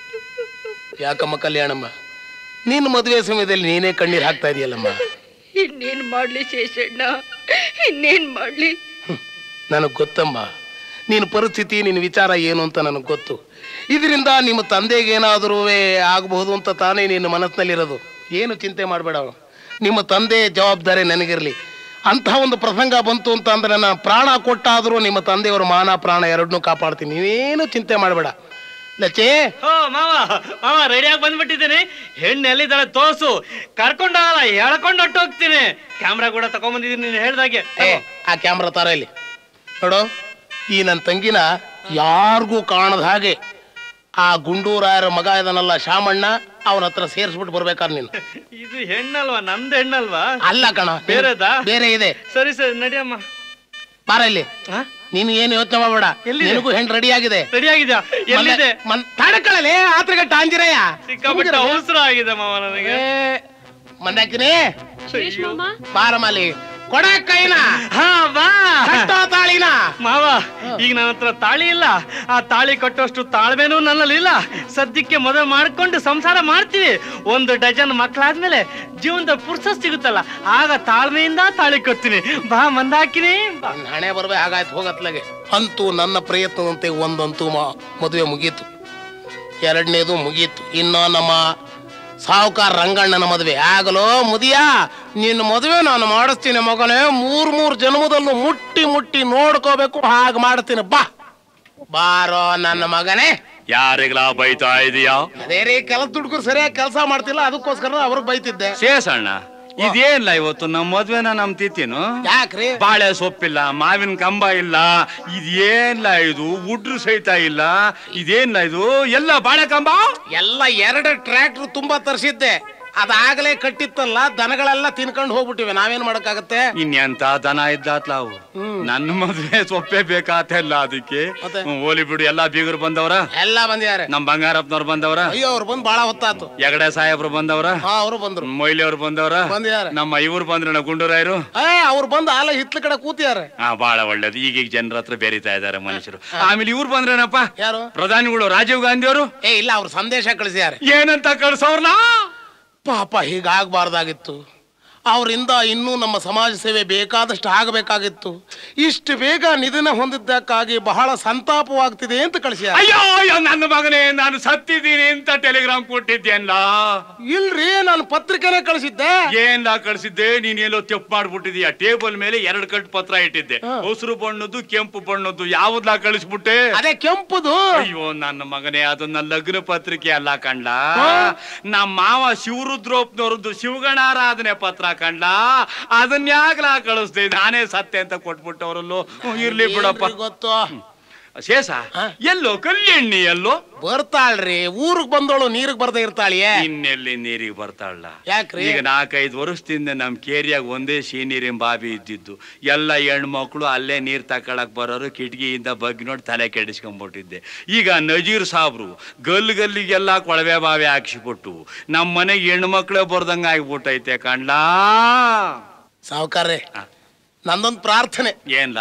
ಯಾಕಮ್ಮ ಕಲ್ಯಾಣಮ್ಮ ನಿನ್ನ ಮದುವೆ ಸಮಯದಲ್ಲಿ ನೀನೇ ಕಣ್ಣೀರು ಹಾಕ್ತಾ ಇದೆಯಲ್ಲಮ್ಮ ಇನ್ನೇನ್ ಮಾಡ್ಲಿ ಶೇಷಣ್ಣ ಇನ್ನೇನ್ ಮಾಡ್ಲಿ ನನಗೆ ಗೊತ್ತಮ್ಮ ನಿನ್ನ ಪರಿಸ್ಥಿತಿ ನಿನ್ನ ವಿಚಾರ ಏನು ಅಂತ ನನಗೆ ಗೊತ್ತು ಇದರಿಂದ ನಿಮ್ಮ ತಂದೆಗೆ ಏನಾದರೂ ಆಗಬಹುದು ಅಂತ ತಾನೇ ನಿನ್ನ ಮನಸ್ಸಿನಲ್ಲಿರೋದು ಏನು ಚಿಂತೆ ಮಾಡಬೇಡ ನಿಮ್ಮ ತಂದೆ ಜವಾಬ್ದಾರಿ ನನಗಿರಲಿ ಅಂತಹ ಒಂದು ಪ್ರಸಂಗ ಬಂತು ಅಂತ ಅಂದ್ರೆ ನಾನು ಪ್ರಾಣ ಕೊಟ್ಟಾದರೂ ನಿಮ್ಮ ತಂದೆಯವರ ಮಾನ ಪ್ರಾಣ ಎರಡನ್ನೂ ಕಾಪಾಡ್ತೀನಿ ನೀವೇನು ಚಿಂತೆ ಮಾಡಬೇಡ ಲಚ್ಚೇ ಓ ಮಾವ ಮಾವ ರೆಡಿಯಾಗಿ ಬಂದ್ಬಿಟ್ಟಿದ್ದೀನಿ ಹೆಣ್ಣು ಎಲ್ಲಿದ್ದಾಳೆ ತೋರ್ಸು ಕರ್ಕೊಂಡಾಗಲ್ಲ ಎಳ್ಕೊಂಡು ಹೊಟ್ಟು ಹೋಗ್ತೀನಿ ಕ್ಯಾಮ್ರಾ ಕೂಡ ತಗೊಂಬಂದಿದ್ದೀನಿ ನೀನು ಹೇಳ್ದಾಗೆ ಏ ಆ ಕ್ಯಾಮ್ರಾ ತಾರ ಇಲ್ಲಿ ನೋಡು ಈ ನನ್ನ ತಂಗಿನ ಯಾರಿಗೂ ಕಾಣದ ಹಾಗೆ ಆ ಗುಂಡೂರಾಯರ ಮಗ ಇದನ್ನಲ್ಲ ಶಾಮಣ್ಣ ಅವನ ಹತ್ರ ಸೇರಿಸ್ಬಿಟ್ಟು ಬರ್ಬೇಕಾದ್ರೆ ನೀನು ಇದು ಹೆಣ್ಣಲ್ವಾ ನಂದು ಹೆಣ್ಣಲ್ವಾ ಅಲ್ಲ ಕಣ ಬೇರೆದಾ? ಬೇರೆ ಇದೆ ಸರಿ ಸರಿ ನಡಿಯಮ್ಮ ಬಾರ ಇಲ್ಲಿ ನೀನು ಏನು ಯೋಚನೆ ಮಾಡಬೇಡ ಎಲ್ಲಿದೆ? ನಿನಗೂ ಹೆಣ್ಣು ರೆಡಿ ಆಗಿದೆ ರೆಡಿ ಆಗಿದ್ಯಾ ಎಲ್ಲಿದೆ ತಡಕಳಲೆ ಆತ್ರಗ ಟಾಂಜಿರಯ್ಯ ಸಿಕ್ಕಾಪಟ್ಟೆ ಅವಸರ ಆಗಿದೆ ಮಾವ ನನಗೆ ಮಂದಾಕಿನಿ ಅಯ್ಯೋ. ಬಾರಮಲ್ಲಿ ಕೊಡ ಕೈನ ಹಾ ಬಾ ಕಟ್ಟೋ ತಾಳಿನ ಮಾವ ಈಗ ನನ್ನ ಹತ್ರ ತಾಳಿ ಇಲ್ಲ ಆ ತಾಳಿ ಕಟ್ಟುವಷ್ಟು ತಾಳ್ಮೆನೂ ನನ್ನಲ್ಲಿ ಇಲ್ಲ ಸದ್ಯಕ್ಕೆ ಮದುವೆ ಮಾಡ್ಕೊಂಡು ಸಂಸಾರ ಮಾಡ್ತೀವಿ ಒಂದು ಡಜನ್ ಮಕ್ಕಳಾದ್ಮೇಲೆ ಜೀವನದ ಪುರ್ಸತ್ ಸಿಗುತ್ತಲ್ಲ ಆಗ ತಾಳ್ಮೆಯಿಂದ ತಾಳಿ ಕಟ್ತೀನಿ ಬಾ ಮಂದಾಕಿನಿ ಬಾ ನಿನ್ನ ಹಣೆ ಬರ್ಬೇ ಹಾಗಾಯ್ತು ಹೋಗತ್ಲಾಗೆ ಅಂತೂ ನನ್ನ ಪ್ರಯತ್ನದಂತೆ ಒಂದಂತೂ ಮ- ಮದುವೆ ಮುಗೀತು ಎರಡನೇದು ಮುಗೀತು ಇನ್ನು ನಮ್ಮ ಸಾವುಕಾರ ರಂಗಣ್ಣನ ಮದುವೆ ಆಗಲೋ ಮುದಿಯಾ ನಿನ್ನ ಮದುವೆ ನಾನು ಮಾಡಿಸ್ತೀನಿ ಮಗನೇ ಮೂರ್ ಮೂರ್ ಜನ್ಮದಲ್ಲೂ ಮುಟ್ಟಿ ಮುಟ್ಟಿ ನೋಡ್ಕೋಬೇಕು ಹಾಗೆ ಮಾಡ್ತೀನಿ ಬಾ ಬಾರೋ ನನ್ನ ಮಗನೇ ಯಾರಿಗ್ಲಾ ಬೈತಾ ಇದೀಯಾ ಅದೇ ರೀ ಕೆಲಸ ದುಡ್ಗರು ಸರಿಯಾಗಿ ಕೆಲಸ ಮಾಡ್ತಿಲ್ಲ ಅದಕ್ಕೋಸ್ಕರ ಅವ್ರಿಗೆ ಬೈತಿದ್ದೆ ಶೇಷಣ್ಣ ಇದೇನಿಲ್ಲ ಇವತ್ತು ನಮ್ಮ ಮದ್ವೆನ ನಮ್ ತಿಥಿನು ಯಾಕ್ರಿ ಬಾಳೆ ಸೊಪ್ಪಿಲ್ಲ ಮಾವಿನ ಕಂಬ ಇಲ್ಲ ಇದೇನಿಲ್ಲ ಇದು ಉಡ್ರು ಸಹಿತ ಇಲ್ಲ ಇದೇನಿಲ್ಲ ಇದು ಎಲ್ಲ ಬಾಳೆ ಕಂಬ ಎಲ್ಲ ಎರಡು ಟ್ರ್ಯಾಕ್ಟರ್ ತುಂಬಾ ತರಿಸಿದ್ದೆ ಅದಾಗಲೇ ಕಟ್ಟಿತ್ತಲ್ಲ ದನಗಳೆಲ್ಲ ತಿನ್ಕೊಂಡು ಹೋಗ್ಬಿಟ್ಟಿವೆ ನಾವೇನ್ ಮಾಡಕ್ಕಾಗತ್ತೆ ಇನ್ನೆಂತ ದನ ಇದ್ದಾತ್ಲಾವು ನನ್ನ ಮದ್ವೆ ಸೊಪ್ಪೆ ಬೇಕಾತಲ್ಲ ಅದಕ್ಕೆ ಮತ್ತೆ? ಹ್ಮ್, ಹೋಲಿ ಬಿಡು ಎಲ್ಲಾ ಬೀಗರು ಬಂದವ್ರ ಎಲ್ಲ ಬಂದಿದ್ದಾರೆ ನಮ್ ಬಂಗಾರಪ್ಪನವ್ರು ಬಂದವ್ರ ಅಯ್ಯೋ ಅವ್ರು ಬಂದು ಬಹಳ ಹೊತ್ತಾತು ಎಗಡೆ ಸಾಹೇಬ್ರು ಬಂದವ್ರ ಹಾ ಅವರು ಬಂದ್ರು ಮೊಯ್ಲಿ ಅವ್ರು ಬಂದವ್ರ ಬಂದಿದ್ದಾರೆ ನಮ್ಮ ಇವ್ರು ಬಂದ್ರ ಗುಂಡೂರಾಯರು ಏ ಅವ್ರು ಬಂದು ಆಲ ಹಿತ್ಲ ಕಡೆ ಕೂತಿದ್ದಾರೆ ಹಾ ಬಹಳ ಒಳ್ಳೇದು ಈಗೀಗ ಜನರ ಹತ್ರ ಬೇರಿತಾ ಇದಾರೆ ಮನುಷ್ಯರು ಆಮೇಲೆ ಇವ್ರು ಬಂದ್ರೇನಪ್ಪ ಯಾರು ಪ್ರಧಾನಿಗಳು ರಾಜೀವ್ ಗಾಂಧಿ ಅವರು ಏ ಇಲ್ಲ ಅವ್ರು ಸಂದೇಶ ಕಳಿಸಿದ್ದಾರೆ ಏನಂತ ಕಳ್ಸವ್ರಲ್ಲ ಪಾಪ ಹೀಗಾಗಬಾರ್ದಾಗಿತ್ತು ಅವರಿಂದ ಇನ್ನೂ ನಮ್ಮ ಸಮಾಜ ಸೇವೆ ಬೇಕಾದಷ್ಟು ಆಗಬೇಕಾಗಿತ್ತು ಇಷ್ಟು ಬೇಗ ನಿಧನ ಹೊಂದಿದ್ದಕ್ಕಾಗಿ ಬಹಳ ಸಂತಾಪವಾಗ್ತಿದೆ ಅಂತ ಕಳಿಸಿದ್ದಾರೆ ಅಯ್ಯೋ ಅಯ್ಯೋ ನನ್ನ ಮಗನೇ ನಾನು ಸತ್ತಿದ್ದೀನಿ ಅಂತ ಟೆಲಿಗ್ರಾಮ್ ಕೊಟ್ಟಿದ್ದೇನ್ಲ ಇಲ್ರಿ ನಾನು ಪತ್ರಿಕೆನೇ ಕಳಿಸಿದ್ದೆ ಏನ್ಲ ಕಳ್ಸಿದ್ದೆ ನೀನ್ ಎಲ್ಲೋ ತೆಪ್ಪು ಮಾಡ್ಬಿಟ್ಟಿದೀಯ ಟೇಬಲ್ ಮೇಲೆ ಎರಡು ಕಟ್ ಪತ್ರ ಇಟ್ಟಿದ್ದೆ ಹಸಿರು ಬಣ್ಣದ್ದು ಕೆಂಪು ಬಣ್ಣದ್ದು ಯಾವ್ದಾ ಕಳಿಸ್ಬಿಟ್ಟೆ ಅದೇ ಕೆಂಪುದು ಅಯ್ಯೋ ನನ್ನ ಮಗನೇ ಅದನ್ನ ಲಗ್ನ ಪತ್ರಿಕೆ ಅಲ್ಲ ಕಂಡ ನಮ್ಮ ಮಾವ ಶಿವರುದ್ರೋಪ್ನವ್ರದ್ದು ಶಿವಗಣಾರಾಧನೆ ಪತ್ರ ಕಂಡ ಅದನ್ನ ಯಾಕಲಾ ಕಳಿಸ್ದೆ ನಾನೇ ಸತ್ತೆ ಅಂತ ಕೊಟ್ಬಿಟ್ಟವ್ರಲ್ಲೋ ಹ್ಮ್, ಇರ್ಲಿ ಬಿಡಪ್ಪ ಏನ್ರಿ ಗೊತ್ತು ಶೇಷ ಹಾ? ಎಲ್ಲೋ ಕಲ್ಯಾಣಿ ಎಲ್ಲೋ ಬರ್ತಾಳ್ರಿ ಊರಿಗೆ ಬಂದೋಳು ನೀರಿಗೆ ಬರ್ದೇ ಇರ್ತಾಳಿಯೇ ಇನ್ನೆಲ್ಲಿ ನೀರಿಗೆ ಬರ್ತಾಳ ಯಾಕ್ರಿ? ಈಗ ನಾಲ್ಕೈದು ವರ್ಷದಿಂದ ನಮ್ ಕೇರಿಯಾಗ ಒಂದೇ ನೀರಿನ ಬಾವಿ ಇದ್ದಿದ್ದು ಎಲ್ಲ ಹೆಣ್ಮಕ್ಳು ಅಲ್ಲೇ ನೀರ್ ತಕೊಳಕ್ ಬರೋರು ಕಿಟಕಿಯಿಂದ ಬಗ್ಗೆ ನೋಡಿ ತಲೆ ಕೆಡಿಸ್ಕೊಂಡ್ಬಿಟ್ಟಿದ್ದೆ ಈಗ ನಜೀರ್ ಸಾಬ್ರು ಗಲ್ ಗಲ್ಲಿಗೆಲ್ಲ ಕೊಳವೆ ಬಾವಿ ಹಾಕ್ಸಿಬಿಟ್ಟು ನಮ್ಮ ಮನೆಗೆ ಹೆಣ್ಮಕ್ಳೇ ಬರ್ದಂಗ ಆಗ್ಬಿಟ್ಟೈತೆ ಕಂಡ್ಲಾ ಸಾವುಕಾರ್ರೆ ನಂದೊಂದು ಪ್ರಾರ್ಥನೆ ಏನ್ಲ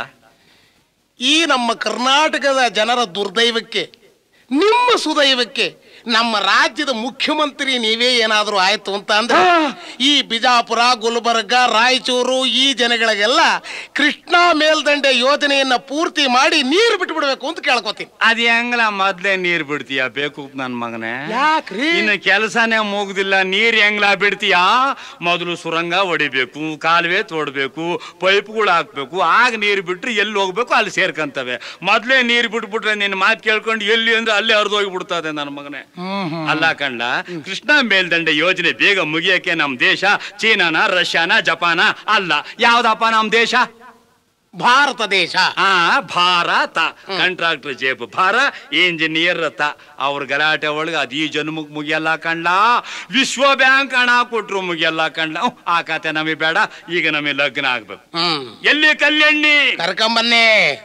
ಈ ನಮ್ಮ ಕರ್ನಾಟಕದ ಜನರ ದುರ್ದೈವಕ್ಕೆ ನಿಮ್ಮ ಸುದೈವಕ್ಕೆ ನಮ್ಮ ರಾಜ್ಯದ ಮುಖ್ಯಮಂತ್ರಿ ನೀವೇ ಏನಾದರೂ ಆಯ್ತು ಅಂತ ಅಂದ್ರೆ ಈ ಬಿಜಾಪುರ ಗುಲ್ಬರ್ಗ ರಾಯಚೂರು ಈ ಜನಗಳಿಗೆಲ್ಲ ಕೃಷ್ಣಾ ಮೇಲ್ದಂಡೆ ಯೋಜನೆಯನ್ನ ಪೂರ್ತಿ ಮಾಡಿ ನೀರು ಬಿಟ್ಬಿಡ್ಬೇಕು ಅಂತ ಕೇಳ್ಕೊತೀನಿ ಅದ್ ಹೆಂಗ್ಲ ಮೊದ್ಲೇ ನೀರ್ ಬಿಡ್ತೀಯ ಬೇಕು ನನ್ ಮಗನೇ ಯಾಕ್ರಿ ಇನ್ನು ಕೆಲಸನೇ ಮುಗ್ದಿಲ್ಲ ನೀರ್ ಹೆಂಗ್ಲಾ ಬಿಡ್ತೀಯಾ ಮೊದಲು ಸುರಂಗ ಹೊಡಿಬೇಕು ಕಾಲುವೆ ತೋಡ್ಬೇಕು ಪೈಪ್ಗಳು ಹಾಕ್ಬೇಕು ಆಗ ನೀರು ಬಿಟ್ರೆ ಎಲ್ಲಿ ಹೋಗ್ಬೇಕು ಅಲ್ಲಿ ಸೇರ್ಕಂತವೆ ಮೊದ್ಲೇ ನೀರ್ ಬಿಟ್ಬಿಟ್ರೆ ನಿನ್ನ ಮಾತು ಕೇಳ್ಕೊಂಡು ಎಲ್ಲಿ ಅಂದ್ರೆ ಅಲ್ಲೇ ಹರಿದೋಗಿ ಬಿಡ್ತದೆ ನನ್ನ ಮಗನೇ ಅಲ್ಲ ಕಂಡ ಕೃಷ್ಣ ಮೇಲ್ದಂಡೆ ಯೋಜನೆ ಬೇಗ ಮುಗಿಯಕ್ಕೆ ನಮ್ ದೇಶ ಚೀನಾನ ರಷ್ಯಾನ ಜಪಾನ ಅಲ್ಲ ಯಾವ್ದಪ್ಪ ನಮ್ ದೇಶ ಭಾರತ ದೇಶ ಆ ಭಾರತ ಕಾಂಟ್ರಾಕ್ಟರ್ ಜೇಬು ಭಾರ ಇಂಜಿನಿಯರ್ ತ ಅವ್ರ ಗಲಾಟೆ ಒಳಗೆ ಅದ್ ಈ ಜನ್ಮಕ್ ಮುಗಿಯಲ್ಲ ಕಂಡ ವಿಶ್ವ ಬ್ಯಾಂಕ್ ಹಣ ಕೊಟ್ರು ಮುಗಿಯಲ್ಲ ಕಂಡ ಉಹ್, ಆ ಕತೆ ನಮಗೆ ಬೇಡ ಈಗ ನಮಗೆ ಲಗ್ನ ಆಗ್ಬೇಕು ಹ್ಮ್ ಎಲ್ಲಿ ಕಲ್ಯಾಣಿ ಕರ್ಕೊಂಬನ್ನಿ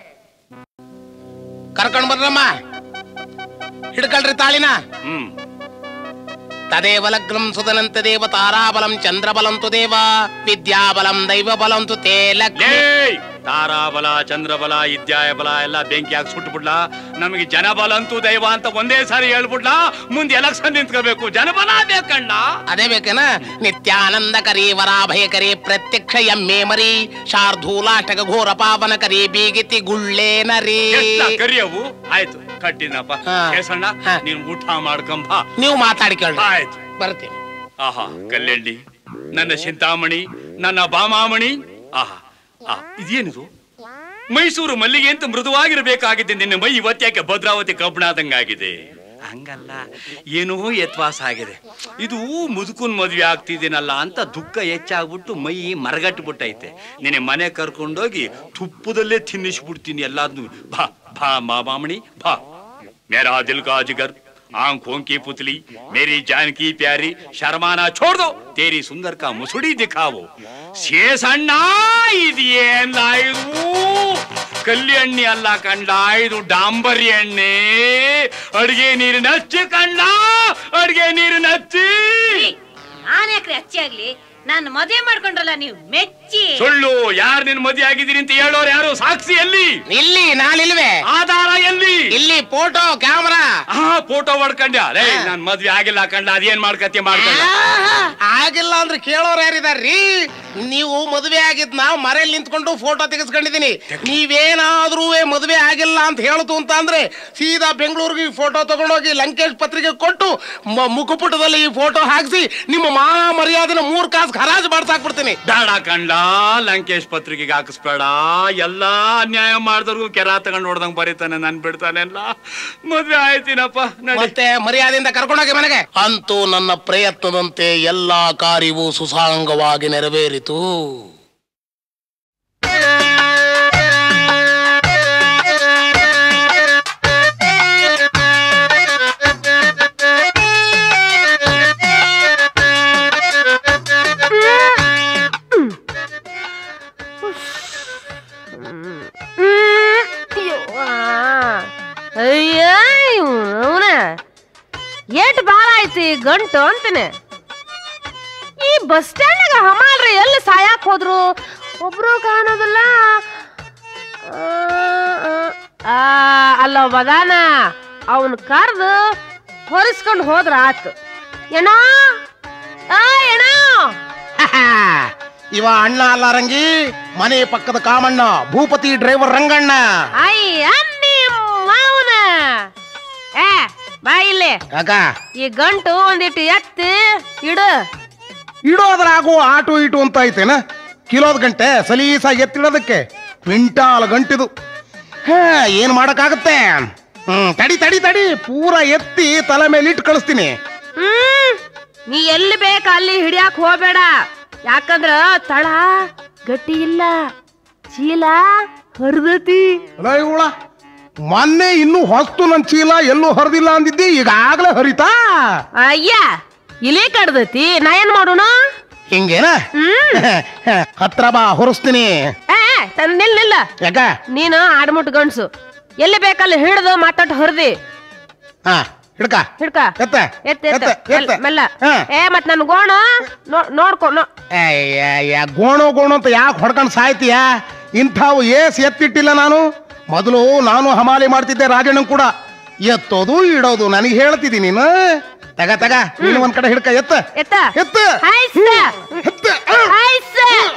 ಕರ್ಕೊಂಡ್ ಬರ್ರಮ್ಮ ಹಿಡ್ಕಳ್ರಿ ತಾಳಿನ ಹ್ಮ್ ತದೇವ ಲಗ್ನಂ ಸುಧನಂತ ದೇವ ತಾರಾಬಲಂ ಚಂದ್ರಬಲಂ ತು ದೇವ ವಿದ್ಯಾಬಲಂ ದೈವ ಬಲಂ ತು ತೇ ಲಗ್ನ ಲೇ ತಾರಾಬಲ ಚಂದ್ರಬಲ ಇದ್ಯಾಯ ಬಲ ಎಲ್ಲ ಬೆಂಕಿ ಹಾಕಿ ಸುಟ್ಬಿಡ್ಲಾ ನಮಗೆ ಜನಬಲ ಅಂತೂ ದೈವ ಅಂತ ಒಂದೇ ಸಾರಿ ಹೇಳ್ಬಿಡ್ಲಾ ಮುಂದೆ ಎಲೆಕ್ಷನ್ ನಿಂತ್ಕೋಬೇಕು ಜನಬಲ ಬೇಕಣ್ಣ ಅದೇ ಬೇಕೇನ ನಿತ್ಯಾನಂದ ಕರಿ ವರಾಭಯ ಕರಿ ಪ್ರತ್ಯಕ್ಷ ಎಮ್ಮೆ ಮರಿ ಶಾರ್ಧೂಲಾಷ್ಟಕ ಘೋರ ಪಾವನ ಕರಿ ಬೀಗಿತಿ ಗುಳ್ಳೇನ ರೀ ಎಷ್ಟ ಕರಿಯವು ಆಯ್ತು ಕಟ್ಟಿನಪ್ಪ ಹಾ. ಕೇಸಣ್ಣ ಹಾ. ನೀನ್ ಊಟ ಮಾಡ್ಕೊಂಬ ನೀವು ಮಾತಾಡಿಕೊಳ್ಳಿ ಆಯ್ತು ಬರ್ತೀನಿ ಆಹಾ ಕಲ್ಯಾಣಿ ನನ್ನ ಚಿಂತಾಮಣಿ ನನ್ನ ಬಾಮಾಮಣಿ ಆಹಾ ಆ ಇದೇನಿದು ಮೈಸೂರು ಮಲ್ಲಿಗೆ ಅಂತ ಮೃದುವಾಗಿರ್ಬೇಕಾಗಿದೆ ನಿನ್ನ ಮೈ ಇವತ್ತ್ಯಾಕೆ ಭದ್ರಾವತಿ ಕಬ್ಬಣಾದಂಗಾಗಿದೆ ಹಂಗಲ್ಲ ಏನೋ ಯತ್ವಾಸ ಆಗಿದೆ ಇದು ಮುದುಕುನ್ ಮದ್ವೆ ಆಗ್ತಿದ್ದೀನಲ್ಲ ಅಂತ ದುಃಖ ಹೆಚ್ಚಾಗ್ಬಿಟ್ಟು ಮೈ ಮರಗಟ್ಬಿಟ್ಟೈತೆ ನಿನ್ನೆ ಮನೆ ಕರ್ಕೊಂಡೋಗಿ ತುಪ್ಪದಲ್ಲೇ ತಿನ್ನಿಸ್ಬಿಡ್ತೀನಿ ಎಲ್ಲಾದ್ನು ಬಾ ಬಾ ಮಾಮಾಮಣಿ ಬಾ मेरा दिल का जिगर आंखों की पुतली मेरी जान की प्यारी शर्माना छोड़ दो तेरी सुंदर का मुसुड़ी दिखाओ ಶೇಷಣ್ಣ ಇದೇನ ಇದು ಕಲ್ಲಿ ಎಣ್ಣೆ ಅಲ್ಲ ಕಂಡ ಇದು ಡಾಂಬರಿ ಎಣ್ಣೆ ಅಡ್ಗೆ ನೀರಿನ ಹಚ್ಚಿ ಕಂಡ ಅಡ್ಗೆ ನೀರಿನ ಹಚ್ಚಿ ನಾನ್ಯಾಕ್ರಿ ಅಚ್ಚಿ ಆಗ್ಲಿ ನಾನು ಮದುವೆ ಮಾಡ್ಕೊಂಡ್ರಲ್ಲ ನೀವು ಮೆಚ್ಚಿ ಸುಳ್ಳು ಯಾರು ನಿನ್ ಮದುವೆ ಆಗಿದ್ದೀರಿ ಅಂತ ಹೇಳೋರು ಯಾರು ಸಾಕ್ಷಿ ಎಲ್ಲಿ ಇಲ್ಲಿ ನಾನಿಲ್ವೇ ಆಧಾರ ಎಲ್ಲಿ ಇಲ್ಲಿ ಫೋಟೋ ಕ್ಯಾಮರಾ ಹಾ ಫೋಟೋ ಹೊಡ್ಕಂಡ್ಯ ರೇ ನಾನ್ ಮದ್ವೆ ಆಗಿಲ್ಲ ಕಂಡ ಅದೇನ್ ಮಾಡ್ಕತಿ ಮಾಡ್ಕೊಂಡ ಆಗಿಲ್ಲ ಅಂದ್ರೆ ಕೇಳೋರು ಯಾರಿದಾರ್ರಿ ನೀವು ಮದುವೆ ಆಗಿದ್ ನಾವು ಮರೆಯಲ್ಲಿ ನಿಂತ್ಕೊಂಡು ಫೋಟೋ ತೆಗೆಸ್ಕೊಂಡಿದೀನಿ ನೀವೇನಾದ್ರೂ ಮದುವೆ ಆಗಿಲ್ಲ ಅಂತ ಹೇಳ್ತು ಅಂತ ಅಂದ್ರೆ ಸೀದಾ ಬೆಂಗಳೂರಿಗೆ ಈ ಫೋಟೋ ತಗೊಂಡೋಗಿ ಲಂಕೇಶ್ ಪತ್ರಿಕೆ ಕೊಟ್ಟು ಮ- ಮುಖಪುಟದಲ್ಲಿ ಈ ಫೋಟೋ ಹಾಕ್ಸಿ ನಿಮ್ಮ ಮಾನ ಮರ್ಯಾದೆನ ಮೂರ್ ಕಾಸು ಹರಾಜು ಮಾಡ್ಸಾಕ್ಬಿಡ್ತೀನಿ ಬೇಡ ಕಂಡ ಲಂಕೇಶ್ ಪತ್ರಿಕೆಗೆ ಹಾಕಿಸ್ಬೇಡ ಎಲ್ಲಾ ಅನ್ಯಾಯ ಮಾಡಿದವ್ರಿಗೂ ಕೆರ ತಗೊಂಡ್ ನೋಡ್ದಂಗ್ ಬರೀತಾನೆ ನನ್ ಬಿಡ್ತಾನೆಲ್ಲ ಮದ್ವೆ ಆಯ್ತೀನಪ್ಪ ನಡಿ ಮತ್ತೆ ಮರ್ಯಾದೆಯಿಂದ ಕರ್ಕೊಂಡೋಗಿ ಮನೆಗೆ ಅಂತೂ ನನ್ನ ಪ್ರಯತ್ನದಂತೆ ಎಲ್ಲಾ ಕಾರ್ಯವೂ ಸುಸಾಂಗವಾಗಿ ನೆರವೇರಿತು ಅಯ್ಯ ಅವನ ಏಟ್ ಬಾಳ ಐತಿ ಗಂಟು ಅಂತಾನೆ ಈ ಬಸ್ ಸ್ಟ್ಯಾಂಡ್ನಾಗ ಹಮಾಲ್ರಿ ಎಲ್ಲಿ ಸಾಯಾಕ್ ಹೋದ್ರು ಒಬ್ರು ಕಾಣೋದಿಲ್ಲ ಆ, ಆ, ಅಲ್ಲ ಬದಾನ ಅವನ್ ಕರ್ದು ಹೊರಿಸ್ಕೊಂಡು ಹೋದ್ರ ಆತು ಏನೋ ಆ ಏನೋ ಇವ ಅಣ್ಣ ಅಲ್ಲ ರಂಗಿ ಮನೆ ಪಕ್ಕದ ಕಾಮಣ್ಣ ಭೂಪತಿ ಡ್ರೈವರ್ ರಂಗಣ್ಣ ಅಯ್ಯ ಮಾವನ ಏ ಬಾ ಇಲ್ಲಿ ಕಾಕ ಈ ಗಂಟು ಒಂದಿಟ್ಟು ಎತ್ತಿ ಇಡು ಇಡೋದ್ರಾಗೋ ಆಟು ಇಟು ಅಂತ ಐತೇನ ಕಿಲೋದ್ ಗಂಟೆ ಸಲೀಸಾಗಿ ಎತ್ತಿಡೋದಕ್ಕೆ ಕ್ವಿಂಟಾಲ್ ಗಂಟಿದು ಹಾ ಏನ್ ಮಾಡಕ್ಕಾಗತ್ತೆ ಹ್ಮ್ ತಡಿ ತಡಿ ತಡಿ ಪೂರ ಎತ್ತಿ ತಲೆ ಮೇಲೆ ಇಟ್ಟು ಕಳಿಸ್ತೀನಿ ಹ್ಮ್ ನೀ ಎಲ್ಲಿ ಬೇಕ ಅಲ್ಲಿ ಹಿಡಿಯಾಕ ಹೋಗ್ಬೇಡ ಯಾಕಂದ್ರ ತಳ ಗಟ್ಟಿ ಇಲ್ಲ ಚೀಲ ಹರಿದತಿ ಅಲ್ಲ ಇವ್ಳ ಮೊನ್ನೆ ಇನ್ನೂ ಹೊಸ್ತು ನನ್ ಚೀಲ ಎಲ್ಲೂ ಹರಿದಿಲ್ಲ ಅಂದಿದ್ದಿ ಈಗಾಗ್ಲೇ ಹರಿತಾ ಅಯ್ಯ ಇಲಿ ಕಡ್ದತಿ ನಾ ಏನ್ ಮಾಡೋಣ ಹಿಂಗೇನ ಹ್ಮ್ ಹತ್ರ ಬಾ ಹೊರಸ್ತೀನಿ ಏ ತನ್ ನಿಲ್ ನಿಲ್ಲ ಯಾಕ ನೀನು ಆಡ್ಮುಟ್ ಗಂಡ್ಸು ಎಲ್ಲಿ ಬೇಕಲ್ಲಿ ಹಿಡ್ದು ಮಾತಾಟ್ ಹರಿದಿ ಹಾ ಹಿಡ್ಕ ಹಿಡ್ಕ ಎತ್ತ ಎತ್ತ ಎತ್ತ ಎತ್ತ ಎತ್ತ ಮೆಲ್ಲ ಹಾ. ಏ ಮತ್ ನನ್ ಗೋಣ ನೋ- ನೋಡ್ಕೊ ನೋ ಅಯ್ಯ ಗೋಣು ಗೋಣು ಅಂತ ಯಾಕೆ ಹೊಡ್ಕೊಂಡು ಸಾಯ್ತೀಯ ಇಂಥವು ಏಸ್ ಎತ್ತಿಟ್ಟಿಲ್ಲ ನಾನು ಮೊದಲು ನಾನು ಹಮಾಲಿ ಮಾಡ್ತಿದ್ದೆ ರಾಜಣ್ಣನ್ ಕೂಡ ಎತ್ತೋದು ಇಡೋದು ನನಗೆ ಹೇಳ್ತಿದ್ದೀನಿ ನೀನು ತಗ ತಗ ನೀನು ಒಂದ್ ಕಡೆ ಹಿಡ್ಕ ಎತ್ತ ಎತ್ತ ಎತ್ತ ಹಾಯ್ಸ ಎತ್ತ ಹಾಯ್ಸ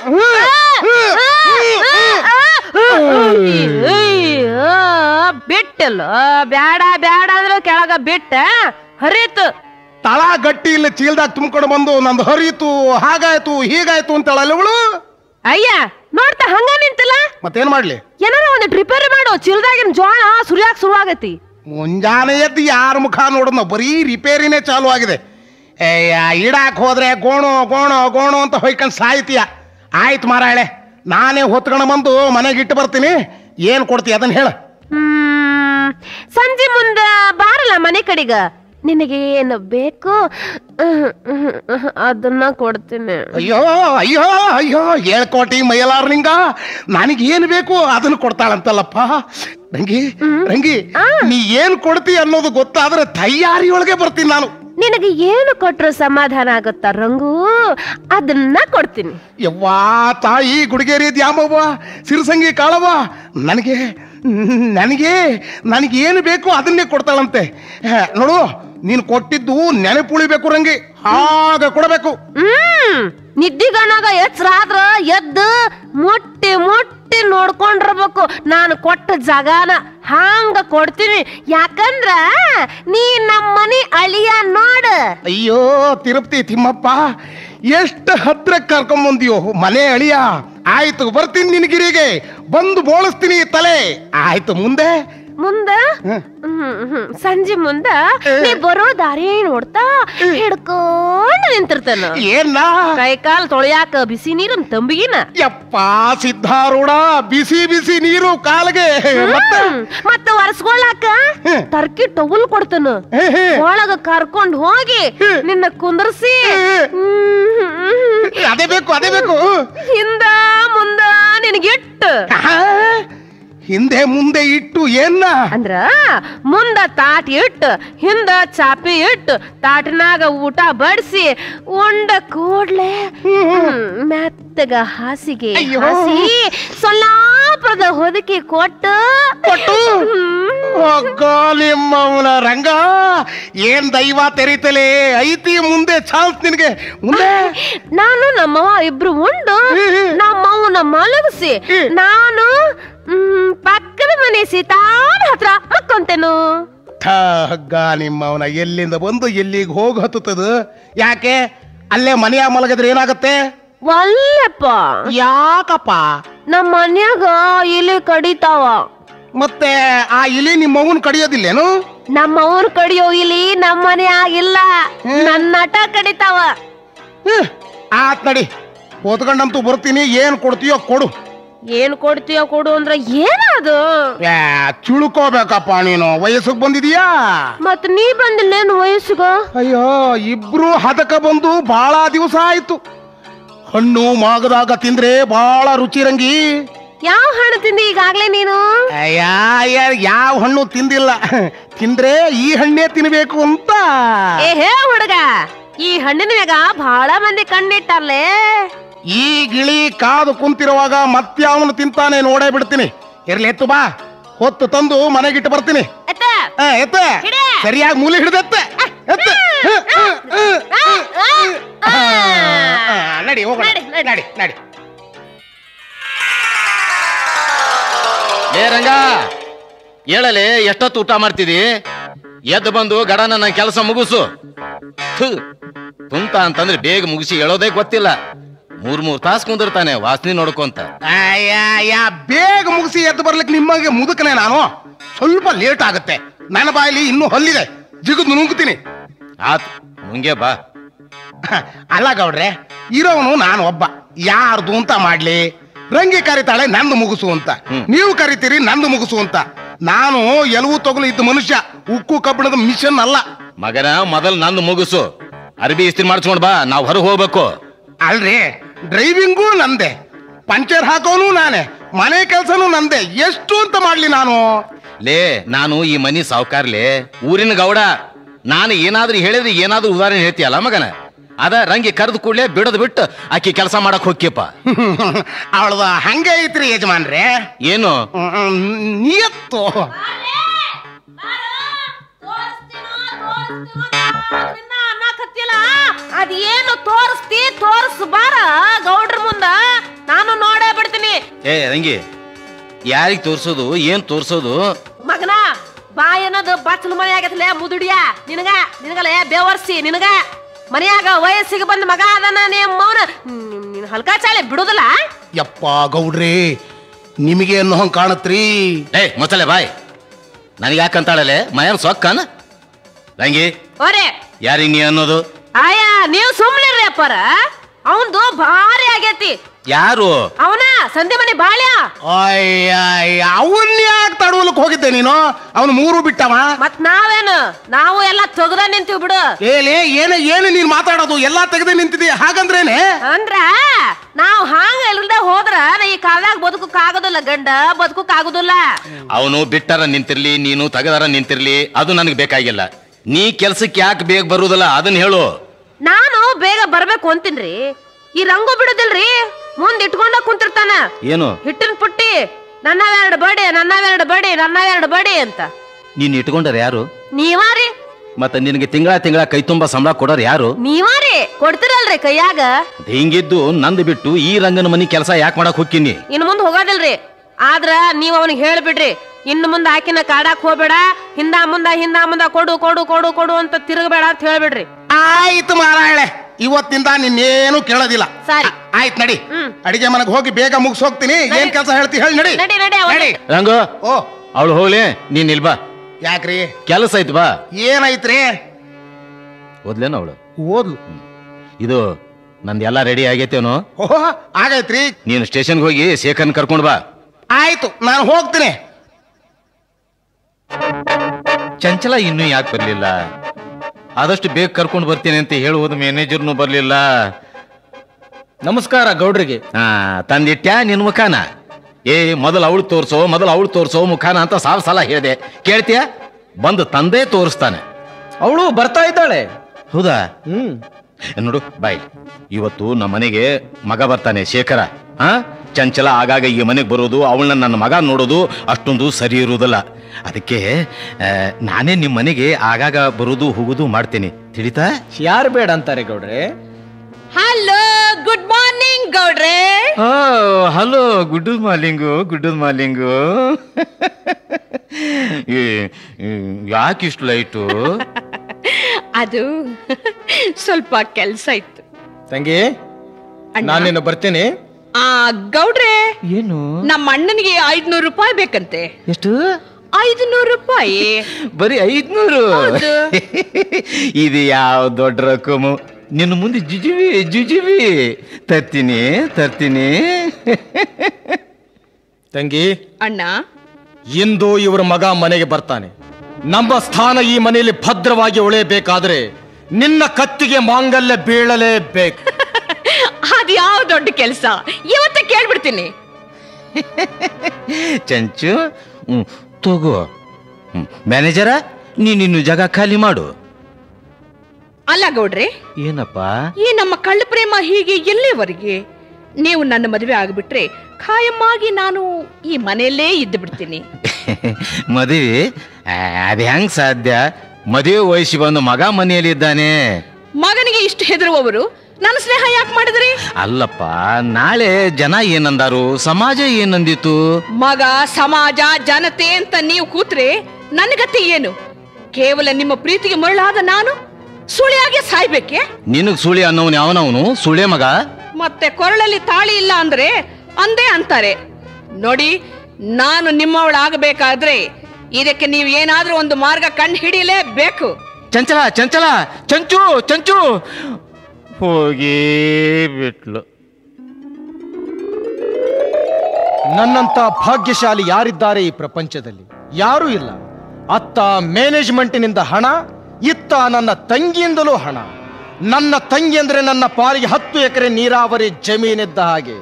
ಬಿಟ್ಟಲ್ಲ ಬ್ಯಾಡ ಬ್ಯಾಡ ಅಂದ್ರೆ ಕೆಳಗ ಬಿಟ್ಟ ಹರಿತು ತಳ ಗಟ್ಟಿ ಇಲ್ಲಿ ಚೀಲ್ದಾಗ ತುಂಬ್ಕೊಂಡು ಬಂದು ನಂದು ಹರಿತು ಹಾಗಾಯ್ತು ಹೀಗಾಯ್ತು ಅಂತೇಳಲ್ಲ ಇವಳು ಅಯ್ಯ ನೋಡ್ತಾ ಹಂಗ ನಿಂತಿಲ್ಲ ಮತ್ತೇನ್ ಮಾಡ್ಲಿ ಏನಾರ ಒಂದಿಟ್ಟು ರಿಪೇರಿ ಮಾಡು ಚಿಲ್ದಾಗಿನ ಜೋಳ ಸುರಿಯಾಕ ಶುರುವಾಗೈತಿ ಮುಂಜಾನೆ ಎದ್ದು ಯಾರ ಮುಖ ನೋಡಿದ್ನೋ ಬರೀ ರಿಪೇರಿನೇ ಚಾಲು ಆಗಿದೆ ಏಯ್ಯ ಇಡಾಕ್ ಹೋದ್ರೆ ಗೋಣು ಗೋಣು ಗೋಣು ಅಂತ ಹೊಯ್ಕೊಂಡು ಸಾಯ್ತೀಯ ಆಯ್ತು ಮಾರಾಳೆ ನಾನೇ ಹೊತ್ಕೊಂಡು ಬಂದು ಮನೆಗೆ ಇಟ್ಟು ಬರ್ತೀನಿ ಏನ್ ಕೊಡ್ತೀಯ ಅದನ್ನ ಹೇಳ ಹ್ಮ್ ಸಂಜೆ ಮುಂದ ಬಾರಲ್ಲ ಮನೆ ಕಡೆಗ ನಿನಗೆ ಏನು ಬೇಕು ಅಹ್, ಅಹ್, ಅಹ್, ಅದನ್ನ ಕೊಡ್ತೀನಿ ಅಯ್ಯೋ ಅಯ್ಯೋ ಅಯ್ಯೋ ಹೇಳ್ಕೊಟಿ ಮೈಲಾರ್ಲಿಂಗ ನನಗೆ ಏನು ಬೇಕು ಅದನ್ನ ಕೊಡ್ತಾಳಂತಲ್ಲಪ್ಪ ರಂಗಿ ರಂಗಿ ನೀ ಏನ್ ಕೊಡ್ತಿ ಅನ್ನೋದು ಗೊತ್ತಾದ್ರೆ ತಯಾರಿಯೊಳಗೆ ಬರ್ತೀನಿ ನಾನು ನಿನಗೆ ಏನು ಕೊಟ್ರು ಸಮಾಧಾನ ಆಗುತ್ತಾ ರಂಗು ಅದನ್ನ ಕೊಡ್ತೀನಿ ಯವ್ವಾ ತಾಯಿ ಗುಡಿಗೇರಿ ದ್ಯಾಮವ್ವ ಸಿರಸಂಗಿ ಕಾಳವ್ವ ನನಗೆ ನನಗೆ ನನಗೆ ಏನು ಬೇಕು ಅದನ್ನೇ ಕೊಡ್ತಾಳಂತೆ ಹೇ, ನೋಡು ನೀನು ಕೊಟ್ಟಿದ್ದು ನೆನಪುಳಿಬೇಕು ರಂಗಿ ಹಾಗೆ ಕೊಡಬೇಕು ಹ್ಮ್ ನಿದ್ದಿಗನಾಗ ಎಚ್ಚರ ಆದ್ರ ಎದ್ದು ಮುಟ್ಟಿ ಮುಟ್ಟಿ ನೋಡ್ಕೊಂಡಿರ್ಬೇಕು ನಾನು ಕೊಟ್ಟ ಜಾಗನ ಹಂಗ ಕೊಡ್ತೀನಿ ಯಾಕಂದ್ರ ನೀ ನಮ್ಮ ಮನಿ ಅಳಿಯ ನೋಡ ಅಯ್ಯೋ ತಿರುಪ್ತಿ ತಿಮ್ಮಪ್ಪ ಎಷ್ಟು ಹತ್ರ ಕರ್ಕೊಂಬಂದಿಯೋ ಮನೆ ಅಳಿಯ ಆಯ್ತು ಬರ್ತೀನಿ ನಿನಗಿರಿಗೆ ಬಂದು ಬೋಳಿಸ್ತೀನಿ ಈ ತಲೆ ಆಯ್ತು ಮುಂದೆ ಮುಂದ ಹ್ಮ್, ಹ್ಮ್. ಸಂಜೆ ಮುಂದ ನೀ ಬರೋ ದಾರಿ ನೋಡ್ತಾ ಹಿಡ್ಕೊಂಡು ನಿಂತಿರ್ತಾನ ಏನ ಕೈ ಕಾಲ್ ತೊಳೆಯಾಕ ಬಿಸಿ ನೀರನ್ ತಂಬಿಗಿನ ಯಪ್ಪ ಸಿದ್ಧಾರೂಢ ಬಿಸಿ ಬಿಸಿ ನೀರು ಕಾಲಿಗೆ ಮತ್ತೆ ಹ್ಮ್. ಮತ್ತ ಒರೆಸ್ಕೊಳಾಕ ಹ್ಮ್. ಟರ್ಕಿ ಟವಲ್ ಕೊಡ್ತಾನ ಹೇ, ಹೇ. ಒಳಗ ಕರ್ಕೊಂಡ್ ಹೋಗಿ ನಿನ್ನ ಕುಂದರ್ಸಿ ಹ್ಮ್. ಅದೇ ಬೇಕು ಅದೇ ಬೇಕು ಹಿಂದ ಮುಂದ ನಿನಗಿಟ್ಟು ಆಹಾ, ಹಿಂದೆ ಮುಂದೆ ಇಟ್ಟು ಏನ್ನ ಅಂದ್ರ ಮುಂದ ತಾಟ್ ಇಟ್ಟು ಹಿಂದ ಚಾಪಿ ಇಟ್ಟು ತಾಟಿನಾಗ ಊಟ ಬಡಿಸಿ ಉಂಡ ಕೂಡ್ಲೆ ಹ್ಮ್, ಮೆತ್ತಗ ಹಾಸಿಗೆ ಅಯ್ಯೋ. ಹಾಸಿ ಸೊಲ್ಲಾಪುರದ ಹೊದಕಿ ಕೊಟ್ಟು ಕೊಟ್ಟು ಹ್ಮ್. ಒಗ್ಗ ನಿಮ್ಮವನ ರಂಗ ಏನ್ ದೈವ ತೆರಿತಲೆ ಐತಿ ಮುಂದೆ ಚಾನ್ಸ್ ನಿನಗೆ ಮುಂದೆ ನಾನು ನಮ್ಮವ್ವ ಇಬ್ರು ಉಂಡು ನಮ್ಮವ್ವನ ಮಲಗಿಸಿ ನಾನು ಹ್ಮ್, ಪಕ್ಕದ ಮನೆ ಸೀತಾರ ಹತ್ರ ಮಕ್ಕೊಂತೇನು ಹಗ್ಗ ನಿಮ್ಮವನ ಎಲ್ಲಿಂದ ಬಂದು ಎಲ್ಲಿಗೆ ಹೋಗಿ ಹತ್ತುತ್ತದ ಯಾಕೆ ಅಲ್ಲೇ ಮನೆಯ ಮಲಗಿದ್ರೆ ಏನಾಗತ್ತೆ ಒಲ್ಲೆಪ್ಪ ಯಾಕಪ್ಪ ನಮ್ಮ ಮನ್ಯಾಗ ಇಲಿ ಕಡಿತಾವ ಮತ್ತೆ ಆ ಇಲಿ ನಿಮ್ಮ ಮಗನ್ ಕಡಿಯೋದಿಲ್ಲೇನು ನಮ್ಮ ಅವ್ರ ಕಡಿಯೋ ಇಲಿ ನಮ್ಮ ಮನ್ಯಾಗಿಲ್ಲ ನನ್ನ ನಟ ಕಡಿತಾವ ಹ್ಮ್, ಆತ್ ನಡಿ ಓದ್ಕೊಂಡಂತೂ ಬರ್ತೀನಿ ಏನ್ ಕೊಡ್ತೀಯೋ ಕೊಡು ಏನ್ ಕೊಡ್ತೀಯ ಕೊಡು ಅಂದ್ರ ಏನದು ಯಾ, ತಿಳ್ಕೋಬೇಕಪ್ಪ ನೀನು ವಯಸ್ಸಿಗೆ ಬಂದಿದೀಯಾ ಮತ್ ನೀ ಬಂದಿಲ್ಲೇನು ವಯಸ್ಸಿಗ ಅಯ್ಯೋ ಇಬ್ರು ಹದಕ ಬಂದು ಬಹಳ ದಿವಸ ಆಯ್ತು ಹಣ್ಣು ಮಾಗದಾಗ ತಿಂದ್ರೆ ಬಹಳ ರುಚಿ ರಂಗಿ ಯಾವ ಹಣ್ಣು ತಿಂದಿ ಈಗಾಗ್ಲೇ ನೀನು ಅಯ್ಯ ಅಯ್ಯ, ಯಾವ ಹಣ್ಣು ತಿಂದಿಲ್ಲ ತಿಂದ್ರೆ ಈ ಹಣ್ಣೇ ತಿನ್ಬೇಕು ಅಂತ ಏ ಹೇ ಹುಡುಗ ಈ ಹಣ್ಣಿನ ಮ್ಯಾಗ ಬಹಳ ಮಂದಿ ಕಣ್ಣಿಟ್ಟಾರ್ಲೆ ಈ ಗಿಳಿ ಕಾದು ಕುಂತಿರುವಾಗ ಮತ್ಯಾವನು ತಿಂತಾನೆ ನೋಡೇ ಬಿಡ್ತೀನಿ ಇರ್ಲಿ ಎತ್ತು ಬಾ ಹೊತ್ತು ತಂದು ಮನೆಗಿಟ್ಟು ಬರ್ತೀನಿ ಎತ್ತ ಆ, ಎತ್ತ ಹಿಡಿ. ಸರಿಯಾಗಿ ಮೂಲೆ ಹಿಡಿದೆತ್ತ ಎತ್ತ ಹ, ಹ, ಹ, ಹ, ಹ. ಆ, ನಡಿ ಹೋಗೋಣ ನಡಿ, ನಡಿ. ನಡಿ ನಡಿ ಏ ರಂಗ ಹೇಳಲೆ ಎಷ್ಟೊತ್ತು ಊಟ ಮಾಡ್ತಿದಿ ಎದ್ದು ಬಂದು ಗಡ ನನ್ನ ಕೆಲಸ ಮುಗಿಸು ಥು, ತುಂಟ ಅಂತಂದ್ರೆ ಬೇಗ ಮುಗಿಸಿ ಹೇಳೋದೇ ಗೊತ್ತಿಲ್ಲ ಮೂರ್ ಮೂರ್ ತಾಸು ಕುಂದಿರ್ತಾನೆ ವಾಸನೆ ನೋಡ್ಕೊಂತ ಅಯ್ಯ ಅಯ್ಯ ಬೇಗ ಮುಗಿಸಿ ಎದ್ದು ಬರ್ಲಿಕ್ಕೆ ನಿಮಗೆ ಮುದುಕನೆ ನಾನು ಸ್ವಲ್ಪ ಲೇಟ್ ಆಗುತ್ತೆ ನನ್ನ ಬಾಯಲ್ಲಿ ಇನ್ನೂ ಹಲ್ಲಿದೆ ಜಿಗಿದು ನುಂಗ್ತೀನಿ ಆತ್ ಮುಂಗೆ ಬಾ ಅಲ್ಲ ಗೌಡ್ರೆ ಇರೋವನು ನಾನು ಒಬ್ಬ ಯಾರ್ದು ಅಂತ ಮಾಡ್ಲಿ ರಂಗಿ ಕರಿತಾಳೆ ನಂದು ಮುಗಿಸು ಅಂತ ನೀವು ಕರಿತೀರಿ ನಂದು ಮುಗಿಸು ಅಂತ ನಾನು ಎಲವು ತೊಗಲು ಇದ್ದ ಮನುಷ್ಯ ಉಕ್ಕು ಕಬ್ಬಿಣದ ಮಿಷನ್ ಅಲ್ಲ ಮಗನ ಮೊದಲ್ ನಂದು ಮುಗಿಸು ಅರ್ಬಿ ಇಸ್ತ್ರಿ ಮಾಡ್ಸ್ಕೊಂಡ್ ಬಾ ನಾವ್ ಹೊರಗೆ ಹೋಗ್ಬೇಕು ಅಲ್ರಿ ಡ್ರೈವಿಂಗೂ ನಂದೆ ಪಂಚರ್ ಹಾಕೋನು ನಾನೇ ಮನೆ ಕೆಲ್ಸನೂ ನಂದೆ ಎಷ್ಟು ಅಂತ ಮಾಡ್ಲಿ ನಾನು ಲೇ ನಾನು ಈ ಮನಿ ಸಾವ್ಕಾರ್ಲೆ ಊರಿನ ಗೌಡ ನಾನು ಏನಾದ್ರೂ ಹೇಳಿದ್ರೆ ಏನಾದ್ರೂ ಉದಾಹರಣೆ ಹೇಳ್ತೀಯಲ್ಲ ಮಗನ ಅದ ರಂಗಿ ಕರೆದು ಕೂಡ್ಲೆ ಬಿಡದ್ ಬಿಟ್ಟು ಆಕಿ ಕೆಲಸ ಮಾಡಕ್ ಹೋಗ್ಯಪ್ಪ ಅವಳದ ಹಂಗೆ ಐತ್ರಿ ಯಜಮಾನ್ರೆ ಏನು ಹ್ಮ್, ನಿಯತ್ತು ಅದೇನು ತೋರಿಸ್ತಿ ತೋರ್ಸ್ ಬಾರ ಗೌಡ್ರ ಮುಂದ ನಾನು ನೋಡೇ ಬಿಡ್ತೀನಿ ಏ ರಂಗಿ ಯಾರಿಗ್ ತೋರ್ಸೋದು ಏನ್ ತೋರ್ಸೋದು ಮಗನ ಬಾ ಏನದು ಬಚ್ಚಲು ಮನೆ ಆಗತ್ತಲೆ ಮುದುಡಿಯ ನಿನಗ ನಿನಗಲೇ ಬೇವರ್ಸಿ ನಿನಗ ಮನ್ಯಾಗ ವಯಸ್ಸಿಗೆ ಬಂದ ಮಗ ಅದನ್ನ ನಿಮ್ಮವನ ನಿನ್ ಹಲ್ಕ ಚಾಳೆ ಬಿಡುದಿಲ್ಲ ಯಪ್ಪ ಗೌಡ್ರಿ ನಿಮಗೆ ಅನ್ನೋ ಹಂಗ್ ಕಾಣತ್ರಿ ಏ ಮೊಸಳೆ ಬಾಯ್ ನನಗೆ ಯಾಕಂತಾಳಲೆ ಮಯನ್ ಸೊಕ್ಕನ ರಂಗಿ ಓರೆ ಯಾರಿಗ್ ನೀ ಅನ್ನೋದು ಆಯ ನೀವು ಸುಮ್ನಿರ್ರಿ ಅಪ್ಪರ ಅವಂದು ಭಾರಿ ಆಗೈತಿ ಯಾರು ಅವನ ಸಂಧಿ ಮನೆ ಬಾಳ್ಯ ಅವನ್ ಯಾಕೆ ತಡವಲಕ್ ಹೋಗಿದ್ದೆ ನೀನು ಅವನು ಮೂರು ಬಿಟ್ಟವ ಮತ್ ನಾವೇನು ನಾವು ಎಲ್ಲ ತೆಗ್ದ ನಿಂತೀವಿ ಬಿಡು ಏಲೇ ಏನ ಏನು ನೀನ್ ಮಾತಾಡೋದು ಎಲ್ಲಾ ತೆಗೆದೇ ನಿಂತಿದೀಯ ಹಾಗಂದ್ರೇನೆ ಅಂದ್ರ ನಾವು ಹಾಂಗ ಇಲ್ದ ಹೋದ್ರ ನಾ ಈ ಕಾಲದಾಗ ಬದುಕಕ್ ಆಗೋದಿಲ್ಲ ಗಂಡ ಬದುಕಕ್ ಆಗೋದಿಲ್ಲ ಅವನು ಬಿಟ್ಟರ ನಿಂತಿರ್ಲಿ ನೀನು ತಗದಾರ ನಿಂತಿರ್ಲಿ ಅದು ನನಗೆ ಬೇಕಾಗಿಲ್ಲ ನೀ ಕೆಲ್ಸಕ್ಕೆ ಯಾಕೆ ಬೇಗ ಬರುವುದಲ್ಲ ಅದನ್ನ ಹೇಳು ನಾನು ಬೇಗ ಬರ್ಬೇಕು ಅಂತೀನ್ರಿ ಈ ರಂಗು ಬಿಡುದಿಲ್ರಿ ಮುಂದ್ ಇಟ್ಕೊಂಡ ಕುಂತಿರ್ತಾನ ಏನು ಹಿಟ್ಟಿನ ಪುಟ್ಟಿ ನನ್ನವೆರಡು ಬಡಿ ನನ್ನವೆರಡು ಬಡಿ ನನ್ನವೆರಡು ಬಡಿ ಅಂತ ನೀನ್ ಇಟ್ಕೊಂಡಾರ ಯಾರು ನೀವಾರಿ ಮತ್ತೆ ನಿನಗೆ ತಿಂಗಳ ತಿಂಗಳ ಕೈ ತುಂಬಾ ಸಂಬಳ ಕೊಡೋರು ಯಾರು ನೀವಾರಿ ಕೊಡ್ತಿರಲ್ರಿ ಕೈಯಾಗ ಹಿಂಗಿದ್ದು ನಂದು ಬಿಟ್ಟು ಈ ರಂಗನ ಮನಿ ಕೆಲಸ ಯಾಕೆ ಮಾಡಕ್ ಹೋಗ್ತೀನಿ ಇನ್ ಮುಂದ್ ಹೋಗೋದಿಲ್ರಿ ಆದ್ರ ನೀವ್ ಅವನಿಗೆ ಹೇಳ್ಬಿಡ್ರಿ ಇನ್ನು ಮುಂದ ಆಕಿನ ಕಾಡಾಕ್ ಹೋಗ್ಬೇಡ ಹಿಂದ ಮುಂದ ಹಿಂದ ಮುಂದ ಕೊಡು ಕೊಡು ಕೊಡು ಕೊಡು ಅಂತ ತಿರುಗಬೇಡ ಅಂತ ಹೇಳ್ಬಿಡ್ರಿ ಆಯ್ತು ಮಾರಾಯಳೆ ಇವತ್ತಿಂದ ನಿನ್ನೇನು ಕೇಳೋದಿಲ್ಲ ಸರಿ ಆಯ್ತು ನಡಿ ಹ್ಮ್. ಅಡಿಗೆ ಮನೆಗೆ ಹೋಗಿ ಬೇಗ ಮುಗಿಸ್ ಹೋಗ್ತೀನಿ ಏನ್ ಕೆಲಸ ಹೇಳ್ತಿ ಹೇಳಿ ನಡಿ ನಡಿ ನಡಿ ಅವತ್ತು. ನಡಿ ರಂಗು ಓ ಅವಳು ಹೋಗ್ಲಿ ನೀನ್ ಇಲ್ಬಾ ಯಾಕ್ರಿ ಕೆಲಸ ಐತ್ ಬಾ ಏನೈತ್ರಿ ಓದ್ಲೇನ ಅವಳು ಓದ್ಲು ಇದು ನಂದು ಎಲ್ಲ ರೆಡಿ ಆಗೈತೇನೋ ಓಹೋ ಆಗೈತ್ರಿ ನೀನು ಸ್ಟೇಷನ್ಗೆ ಹೋಗಿ ಶೇಖರ್ನ್ ಕರ್ಕೊಂಡ್ ಬಾ ಆಯ್ತು ನಾನು ಹೋಗ್ತೀನಿ ಚಂಚಲ ಇನ್ನೂ ಯಾಕೆ ಬರ್ಲಿಲ್ಲ ಆದಷ್ಟು ಬೇಗ ಕರ್ಕೊಂಡು ಬರ್ತೀನಿ ಅಂತ ಹೇಳುವುದು ಮ್ಯಾನೇಜರ್ನು ಬರ್ಲಿಲ್ಲ ನಮಸ್ಕಾರ ಗೌಡ್ರಿಗೆ ಹಾ ತಂದಿಟ್ಯಾ ನಿನ್ ಮುಖಾನ ಏ ಮೊದಲು ಅವಳು ತೋರ್ಸೋ ಮೊದಲು ಅವಳು ತೋರ್ಸೋ ಮುಖಾನ ಅಂತ ಸಾವಿರ ಸಲ ಹೇಳಿದೆ ಕೇಳ್ತೀಯ ಬಂದು ತಂದೆ ತೋರಿಸ್ತಾನೆ ಅವಳು ಬರ್ತಾ ಇದ್ದಾಳೆ ಹೌದಾ ಹ್ಮ್ ನೋಡು ಬಾಯ್ ಇವತ್ತು ನಮ್ಮ ಮನೆಗೆ ಮಗ ಬರ್ತಾನೆ ಶೇಖರ ಹಾ ಚಂಚಲ ಆಗಾಗ ಈ ಮನೆಗೆ ಬರೋದು ಅವಳನ್ನ ನನ್ನ ಮಗ ನೋಡೋದು ಅಷ್ಟೊಂದು ಸರಿ ಇರುವುದಿಲ್ಲ ಅದಕ್ಕೆ ಆ, ನಾನೇ ನಿಮ್ಮ ಮನೆಗೆ ಆಗಾಗ ಬರೋದು ಹೋಗೋದು ಮಾಡ್ತೀನಿ ತಿಳಿತಾ ಯಾರು ಬೇಡ ಅಂತಾರೆ ಗೌಡ್ರೆ ಹಲೋ ಗುಡ್ ಮಾರ್ನಿಂಗ್ ಗೌಡ್ರೆ hello good morning good morning ಯಾಕೆ ಇಷ್ಟು ಲೈಟು ಅದು ಸ್ವಲ್ಪ ಕೆಲ್ಸ ಇತ್ತು ತಂಗಿ ನಾನೇನು ಬರ್ತೀನಿ ಆ ಗೌಡ್ರೆ ಏನು ನಮ್ಮ ಅಣ್ಣನಿಗೆ ಐದ್ನೂರು ರೂಪಾಯಿ ಬೇಕಂತೆ ಎಷ್ಟು ಐದ್ನೂರು ರೂಪಾಯಿ ಬರೀ ಐದ್ನೂರು ಹೌದು. ಇದು ಯಾವ ದೊಡ್ಡ ರಕಮು ನಿನ್ನ ಮುಂದೆ ಜುಜುವಿ ಜುಜುವಿ ತರ್ತೀನಿ ತರ್ತೀನಿ ತಂಗಿ ಅಣ್ಣ ಇಂದು ಇವರ ಮಗ ಮನೆಗೆ ಬರ್ತಾನೆ ನಮ್ಮ ಸ್ಥಾನ ಈ ಮನೆಯಲ್ಲಿ ಭದ್ರವಾಗಿ ಉಳಿಯಬೇಕಾದ್ರೆ ನಿನ್ನ ಕತ್ತಿಗೆ ಮಾಂಗಲ್ಯ ಬೀಳಲೇಬೇಕು ಅದ್ ಯಾವ ದೊಡ್ಡ ಕೆಲ್ಸ ಇವತ್ತೇ ಕೇಳ್ಬಿಡ್ತೀನಿ ಚಂಚು ಹ್ಮ್, ತಗೋ ಹ್ಮ್, ಮ್ಯಾನೇಜರ ನೀನಿನ್ನು ಜಾಗ ಖಾಲಿ ಮಾಡು ಅಲ್ಲ ಗೌಡ್ರೆ ಏನಪ್ಪ ಈ ನಮ್ಮ ಕಳ್ಳ ಪ್ರೇಮ ಹೀಗೆ ಎಲ್ಲಿವರೆಗೆ ನೀವು ನನ್ನ ಮದುವೆ ಆಗ್ಬಿಟ್ರೆ ಖಾಯಮ್ಮಾಗಿ ನಾನು ಈ ಮನೆಯಲ್ಲೇ ಇದ್ದು ಬಿಡ್ತೀನಿ ಮದುವೆ ಆ, ಅದ್ ಹೆಂಗ್ ಸಾಧ್ಯ ಮದುವೆ ವಯಸ್ಸಿ ಬಂದು ಮಗ ಮನೆಯಲ್ಲಿದ್ದಾನೆ ಮಗನಿಗೆ ಇಷ್ಟು ಹೆದರುವವರು ನನ್ನ ಸ್ನೇಹ ಯಾಕೆ ಮಾಡಿದ್ರಿ ಅಲ್ಲಪ್ಪ ನಾಳೆ ಜನ ಏನಂದಾರು ಸಮಾಜ ಏನಂದಿತ್ತು ಮಗ ಸಮಾಜ ಜನತೆ ಅಂತ ನೀವು ಕೂತ್ರೆ ನನ್ನ ಗತಿ ಏನು ಕೇವಲ ನಿಮ್ಮ ಪ್ರೀತಿಗೆ ಮರಳಾದ ನಾನು ಸುಳಿಯಾಗಿ ಸಾಯ್ಬೇಕೆ ನಿನಗ್ ಸುಳಿ ಅನ್ನೋನು ಯಾವನವನು ಸುಳೆ ಮಗ ಮತ್ತೆ ಕೊರಳಲ್ಲಿ ತಾಳಿ ಇಲ್ಲ ಅಂದ್ರೆ ಅಂದೇ ಅಂತಾರೆ ನೋಡಿ ನಾನು ನಿಮ್ಮವಳಾಗಬೇಕಾದ್ರೆ ಇದಕ್ಕೆ ನೀವು ಏನಾದ್ರೂ ಒಂದು ಮಾರ್ಗ ಕಂಡು ಹಿಡಿಯಲೇಬೇಕು ಚಂಚಲ ಚಂಚಲ ಚಂಚು ಚಂಚು ಹೋಗಿ ಬಿಟ್ಲು ನನ್ನಂತ ಭಾಗ್ಯಶಾಲಿ ಯಾರಿದ್ದಾರೆ ಈ ಪ್ರಪಂಚದಲ್ಲಿ ಯಾರೂ ಇಲ್ಲ ಅತ್ತ ಮ್ಯಾನೇಜ್ಮೆಂಟಿನಿಂದ ಹಣ ಇತ್ತ ನನ್ನ ತಂಗಿಯಿಂದಲೂ ಹಣ ನನ್ನ ತಂಗಿ ಅಂದ್ರೆ ನನ್ನ ಪಾಲಿಗೆ ಹತ್ತು ಎಕರೆ ನೀರಾವರಿ ಜಮೀನಿದ್ದ ಹಾಗೆ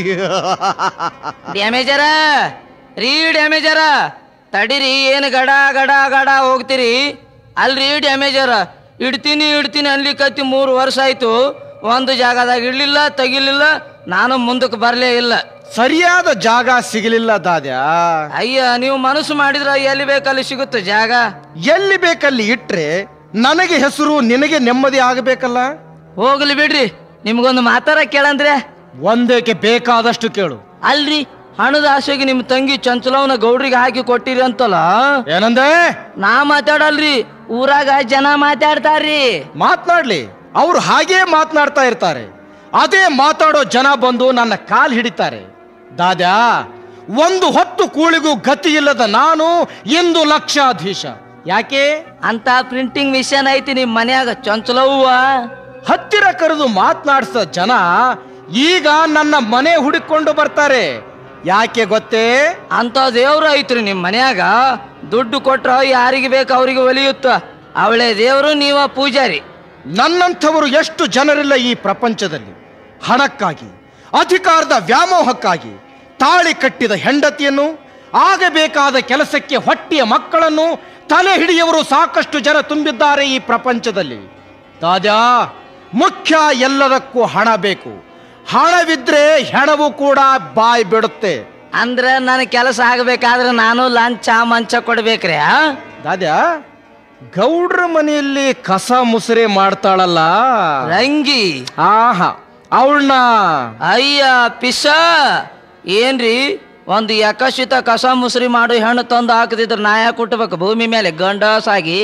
ಡ್ಯಾಮೇಜರ ರೀ ಡ್ಯಾಮೇಜರ ತಡಿರಿ ಏನು ಗಡ ಗಡ ಗಡ ಹೋಗ್ತೀರಿ ಅಲ್ರಿ ಡ್ಯಾಮೇಜರ ಇಡ್ತೀನಿ ಇಡ್ತೀನಿ ಅನ್ಲಿಕತ್ತಿ ಮೂರು ವರ್ಷ ಆಯ್ತು ಒಂದು ಜಾಗದಾಗ ಇಡ್ಲಿಲ್ಲ ತೆಗಿಲಿಲ್ಲ ನಾನು ಮುಂದಕ್ಕೆ ಬರಲೇ ಇಲ್ಲ ಸರಿಯಾದ ಜಾಗ ಸಿಗಲಿಲ್ಲ ದಾದ್ಯಾ ಅಯ್ಯ ನೀವು ಮನಸ್ಸು ಮಾಡಿದ್ರ ಎಲ್ಲಿ ಬೇಕಲ್ಲಿ ಸಿಗುತ್ತೆ ಜಾಗ ಎಲ್ಲಿ ಬೇಕಲ್ಲಿ ಇಟ್ರೆ ನನಗೆ ಹೆಸರು ನಿನಗೆ ನೆಮ್ಮದಿ ಆಗಬೇಕಲ್ಲ ಹೋಗ್ಲಿ ಬಿಡ್ರಿ ನಿಮ್ಗೊಂದು ಮಾತಾರ ಕೇಳಂದ್ರೆ ಒಂದೇಕೆ ಬೇಕಾದಷ್ಟು ಕೇಳು ಅಲ್ರಿ ಹಣದ ಆಸೆಗೆ ನಿಮ್ ತಂಗಿ ಚಂಚಲವನ ಗೌಡ್ರಿಗೆ ಹಾಕಿ ಕೊಟ್ಟಿರಿ ಅಂತಲ್ಲ ಏನಂದೆ ನಾ ಮಾತಾಡಲ್ರಿ ಊರಾಗ ಜನ ಮಾತಾಡ್ತಾರ್ರಿ ಮಾತನಾಡ್ಲಿ ಅವ್ರು ಹಾಗೇ ಮಾತನಾಡ್ತಾ ಇರ್ತಾರೆ ಅದೇ ಮಾತಾಡೋ ಜನ ಬಂದು ನನ್ನ ಕಾಲ್ ಹಿಡಿತಾರೆ ದಾದ್ಯಾ ಒಂದು ಹೊತ್ತು ಕೂಳಿಗೂ ಗತಿ ಇಲ್ಲದ ನಾನು ಇಂದು ಲಕ್ಷಾಧೀಶ ಯಾಕೆ ಅಂತ ಪ್ರಿಂಟಿಂಗ್ ಮಿಷನ್ ಐತಿ ನಿಮ್ ಮನ್ಯಾಗ ಚಂಚಲವ್ವ ಹತ್ತಿರ ಕರೆದು ಮಾತನಾಡ್ಸೋ ಜನ ಈಗ ನನ್ನ ಮನೆ ಹುಡುಕೊಂಡು ಬರ್ತಾರೆ ಯಾಕೆ ಗೊತ್ತೇ ಅಂತ ದೇವ್ರು ಐತ್ರಿ ನಿಮ್ ಮನ್ಯಾಗ ದುಡ್ಡು ಕೊಟ್ರ ಯಾರಿಗೆ ಬೇಕು ಅವ್ರಿಗೆ ಒಲಿಯುತ್ತ ಅವಳೇ ದೇವ್ರು ನೀವ ಪೂಜಾರಿ ನನ್ನಂಥವರು ಎಷ್ಟು ಜನರಿಲ್ಲ ಈ ಪ್ರಪಂಚದಲ್ಲಿ ಹಣಕ್ಕಾಗಿ ಅಧಿಕಾರದ ವ್ಯಾಮೋಹಕ್ಕಾಗಿ ತಾಳಿ ಕಟ್ಟಿದ ಹೆಂಡತಿಯನ್ನು ಆಗಬೇಕಾದ ಕೆಲಸಕ್ಕೆ ಹೊಟ್ಟೆಯ ಮಕ್ಕಳನ್ನು ತಲೆ ಹಿಡಿಯವರು ಸಾಕಷ್ಟು ಜನ ತುಂಬಿದ್ದಾರೆ ಈ ಪ್ರಪಂಚದಲ್ಲಿ ತಾಜಾ ಮುಖ್ಯ ಎಲ್ಲದಕ್ಕೂ ಹಣ ಬೇಕು ಹಣವಿದ್ರೆ ಹೆಣವು ಕೂಡ ಬಾಯಿ ಬಿಡುತ್ತೆ ಅಂದ್ರೆ ನನ್ನ ಕೆಲಸ ಆಗಬೇಕಾದ್ರೆ ನಾನು ಲಂಚ ಮಂಚ ಕೊಡ್ಬೇಕ್ರಿ ಆ? ದಾದ್ಯಾ ಗೌಡ್ರ ಮನೆಯಲ್ಲಿ ಕಸ ಮುಸುರೆ ಮಾಡ್ತಾಳಲ್ಲ ರಂಗಿ ಆಹಾ ಅವಳನ್ನ ಅಯ್ಯ ಪಿಸ ಏನ್ರಿ ಒಂದು ಯಕಶಿತ ಕಸ ಮುಸ್ರಿ ಮಾಡು ಹೆಣ್ಣು ತಂದು ಹಾಕದಿದ್ರೆ ನಾ ಯಾಕೆ ಹುಟ್ಟಬೇಕು ಭೂಮಿ ಮೇಲೆ ಗಂಡಸಾಗಿ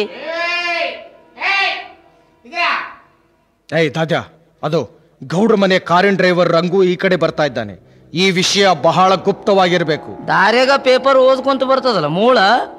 ಏಯ್ ತಾಜಾ ಅದು ಗೌಡ್ರ ಮನೆ ಕಾರಿನ ಡ್ರೈವರ್ ರಂಗು ಈ ಕಡೆ ಬರ್ತಾ ಇದ್ದಾನೆ ಈ ವಿಷಯ ಬಹಳ ಗುಪ್ತವಾಗಿರ್ಬೇಕು ದಾರ್ಯಾಗ ಪೇಪರ್ ಓದ್ಕೊಂತ ಬರ್ತದಲ್ಲ ಮೂಳ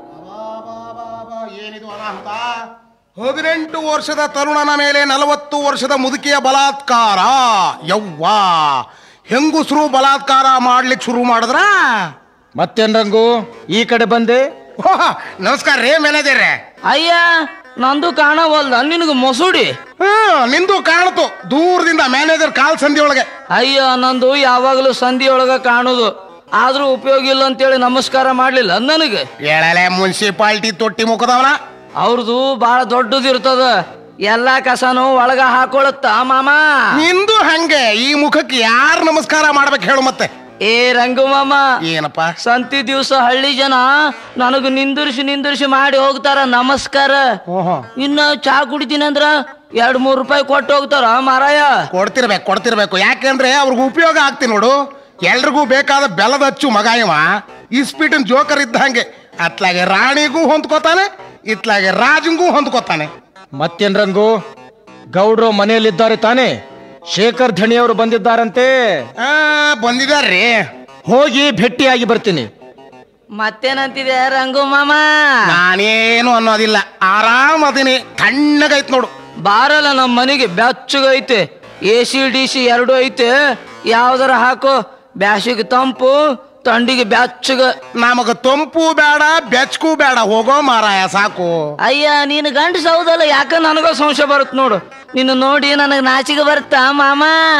ಹದಿನೆಂಟು ವರ್ಷದ ತರುಣನ ಮೇಲೆ ನಲವತ್ತು ವರ್ಷದ ಮುದುಕಿಯ ಬಲಾತ್ಕಾರ ಯವ್ವಾ ಹೆಂಗುಸ್ರು ಬಲಾತ್ಕಾರ ಮಾಡ್ಲಿಕ್ಕೆ ಶುರು ಮಾಡಿದ್ರ ಮತ್ತೇನ್ ರಂಗು ಈ ಕಡೆ ಬಂದೆ ನಮಸ್ಕಾರ ರೇ ಮ್ಯಾನೇಜರ್ ಅಯ್ಯ ನಂದು ಕಾಣವಲ್ದ ನಿನಗೆ ಮೊಸುಡಿ ನಿಂದು ಕಾಣತು ದೂರದಿಂದ ಮ್ಯಾನೇಜರ್ ಕಾಲ್ ಸಂಧಿ ಒಳಗೆ ಅಯ್ಯ ನಂದು ಯಾವಾಗಲೂ ಸಂಧಿಯೊಳಗ ಕಾಣುದು ಆದ್ರೂ ಉಪಯೋಗ ಇಲ್ಲ ಅಂತೇಳಿ ನಮಸ್ಕಾರ ಮಾಡ್ಲಿಲ್ಲ ನನಗೆ ಹೇಳಲೆ ಮುನ್ಸಿಪಾಲ್ಟಿ ತೊಟ್ಟಿ ಮುಖದವನ ಅವ್ರದ್ದು ಬಹಳ ದೊಡ್ಡದಿರ್ತದ ಎಲ್ಲಾ ಕಸನು ಒಳಗ ಹಾಕೊಳತ್ತ ಮಾಮ ನಿಂದು ಹಂಗೆ ಈ ಮುಖಕ್ಕೆ ಯಾರು ನಮಸ್ಕಾರ ಮಾಡ್ಬೇಕು ಹೇಳು ಮತ್ತೆ ಏ ರಂಗು ಮಾಮ ಏನಪ್ಪ ಸಂತಿ ದಿವಸ ಹಳ್ಳಿ ಜನ ನನಗ ನಿಂದಿರ್ಸಿ ನಿಂದಿರ್ಸಿ ಮಾಡಿ ಹೋಗ್ತಾರ ನಮಸ್ಕಾರ ಇನ್ನ ಚಾ ಕುಡಿತೀನಿ ಅಂದ್ರ ಎರಡ್ ಮೂರ್ ರೂಪಾಯಿ ಕೊಟ್ಟು ಹೋಗ್ತಾರ ಮಾರಾಯ ಕೊಡ್ತಿರ್ಬೇಕು ಕೊಡ್ತಿರ್ಬೇಕು ಯಾಕೆಂದ್ರೆ ಅವ್ರಿಗೆ ಉಪಯೋಗ ಆಗ್ತಿ ನೋಡು ಎಲ್ರಿಗೂ ಬೇಕಾದ ಬೆಲ್ಲದ ಅಚ್ಚು ಮಗ ಇವ ಇಸ್ಪೀಟಿನ ಜೋಕರ್ ಇದ್ದ ಹಂಗೆ ಅತ್ಲಾಗೆ ರಾಣಿಗೂ ಹೊಂದ್ಕೋತಾನೆ ಇತ್ಲಾಗೆ ರಾಜಂಗೂ ಹೊಂದ್ಕೋತಾನೆ ಮತ್ತೇನ್ ರಂಗು ಗೌಡ್ರು ಮನೆಯಲ್ಲಿದ್ದಾರೆ ತಾನೇ ಶೇಖರ್ ಧಣಿಯವರು ಬಂದಿದ್ದಾರಂತೆ ಆ ಬಂದಿದಾರ್ರಿ ಹೋಗಿ ಭೇಟಿಯಾಗಿ ಬರ್ತೀನಿ ಮತ್ತೇನಂತಿದೆ ರಂಗು ಮಾಮ ನಾನೇನು ಅನ್ನೋದಿಲ್ಲ ಆರಾಮ್ ಅದೀನಿ ತಣ್ಣಗೈತ್ ನೋಡು ಬಾರಲ್ಲ ನಮ್ಮ ಮನೆಗೆ ಬೆಚ್ಚಗೈತೆ ಎ ಸಿ ಡಿ ಸಿ ಎರಡು ಐತೆ ಯಾವ್ದಾರ ಹಾಕು ಬ್ಯಾಸಿಗೆ ತಂಪು ತಂಡಿಗೆ ಬೆಚ್ಚಗ ನಮಗ ತಂಪು ಬೇಡ ಬೆಚ್ಚಗೂ ಬೇಡ ಹೋಗೋ ಮಾರಾಯ ಸಾಕು ಅಯ್ಯ ನೀನು ಗಂಡ ಸೌದಲ್ಲ ಯಾಕ ನನಗ ಸಂಶಯ ಬರುತ್ತೆ ನೋಡು ನಿನ್ನ ನೋಡಿ ನನಗೆ ನಾಚಿಕೆ ಬರುತ್ತಾ ಮಾಮ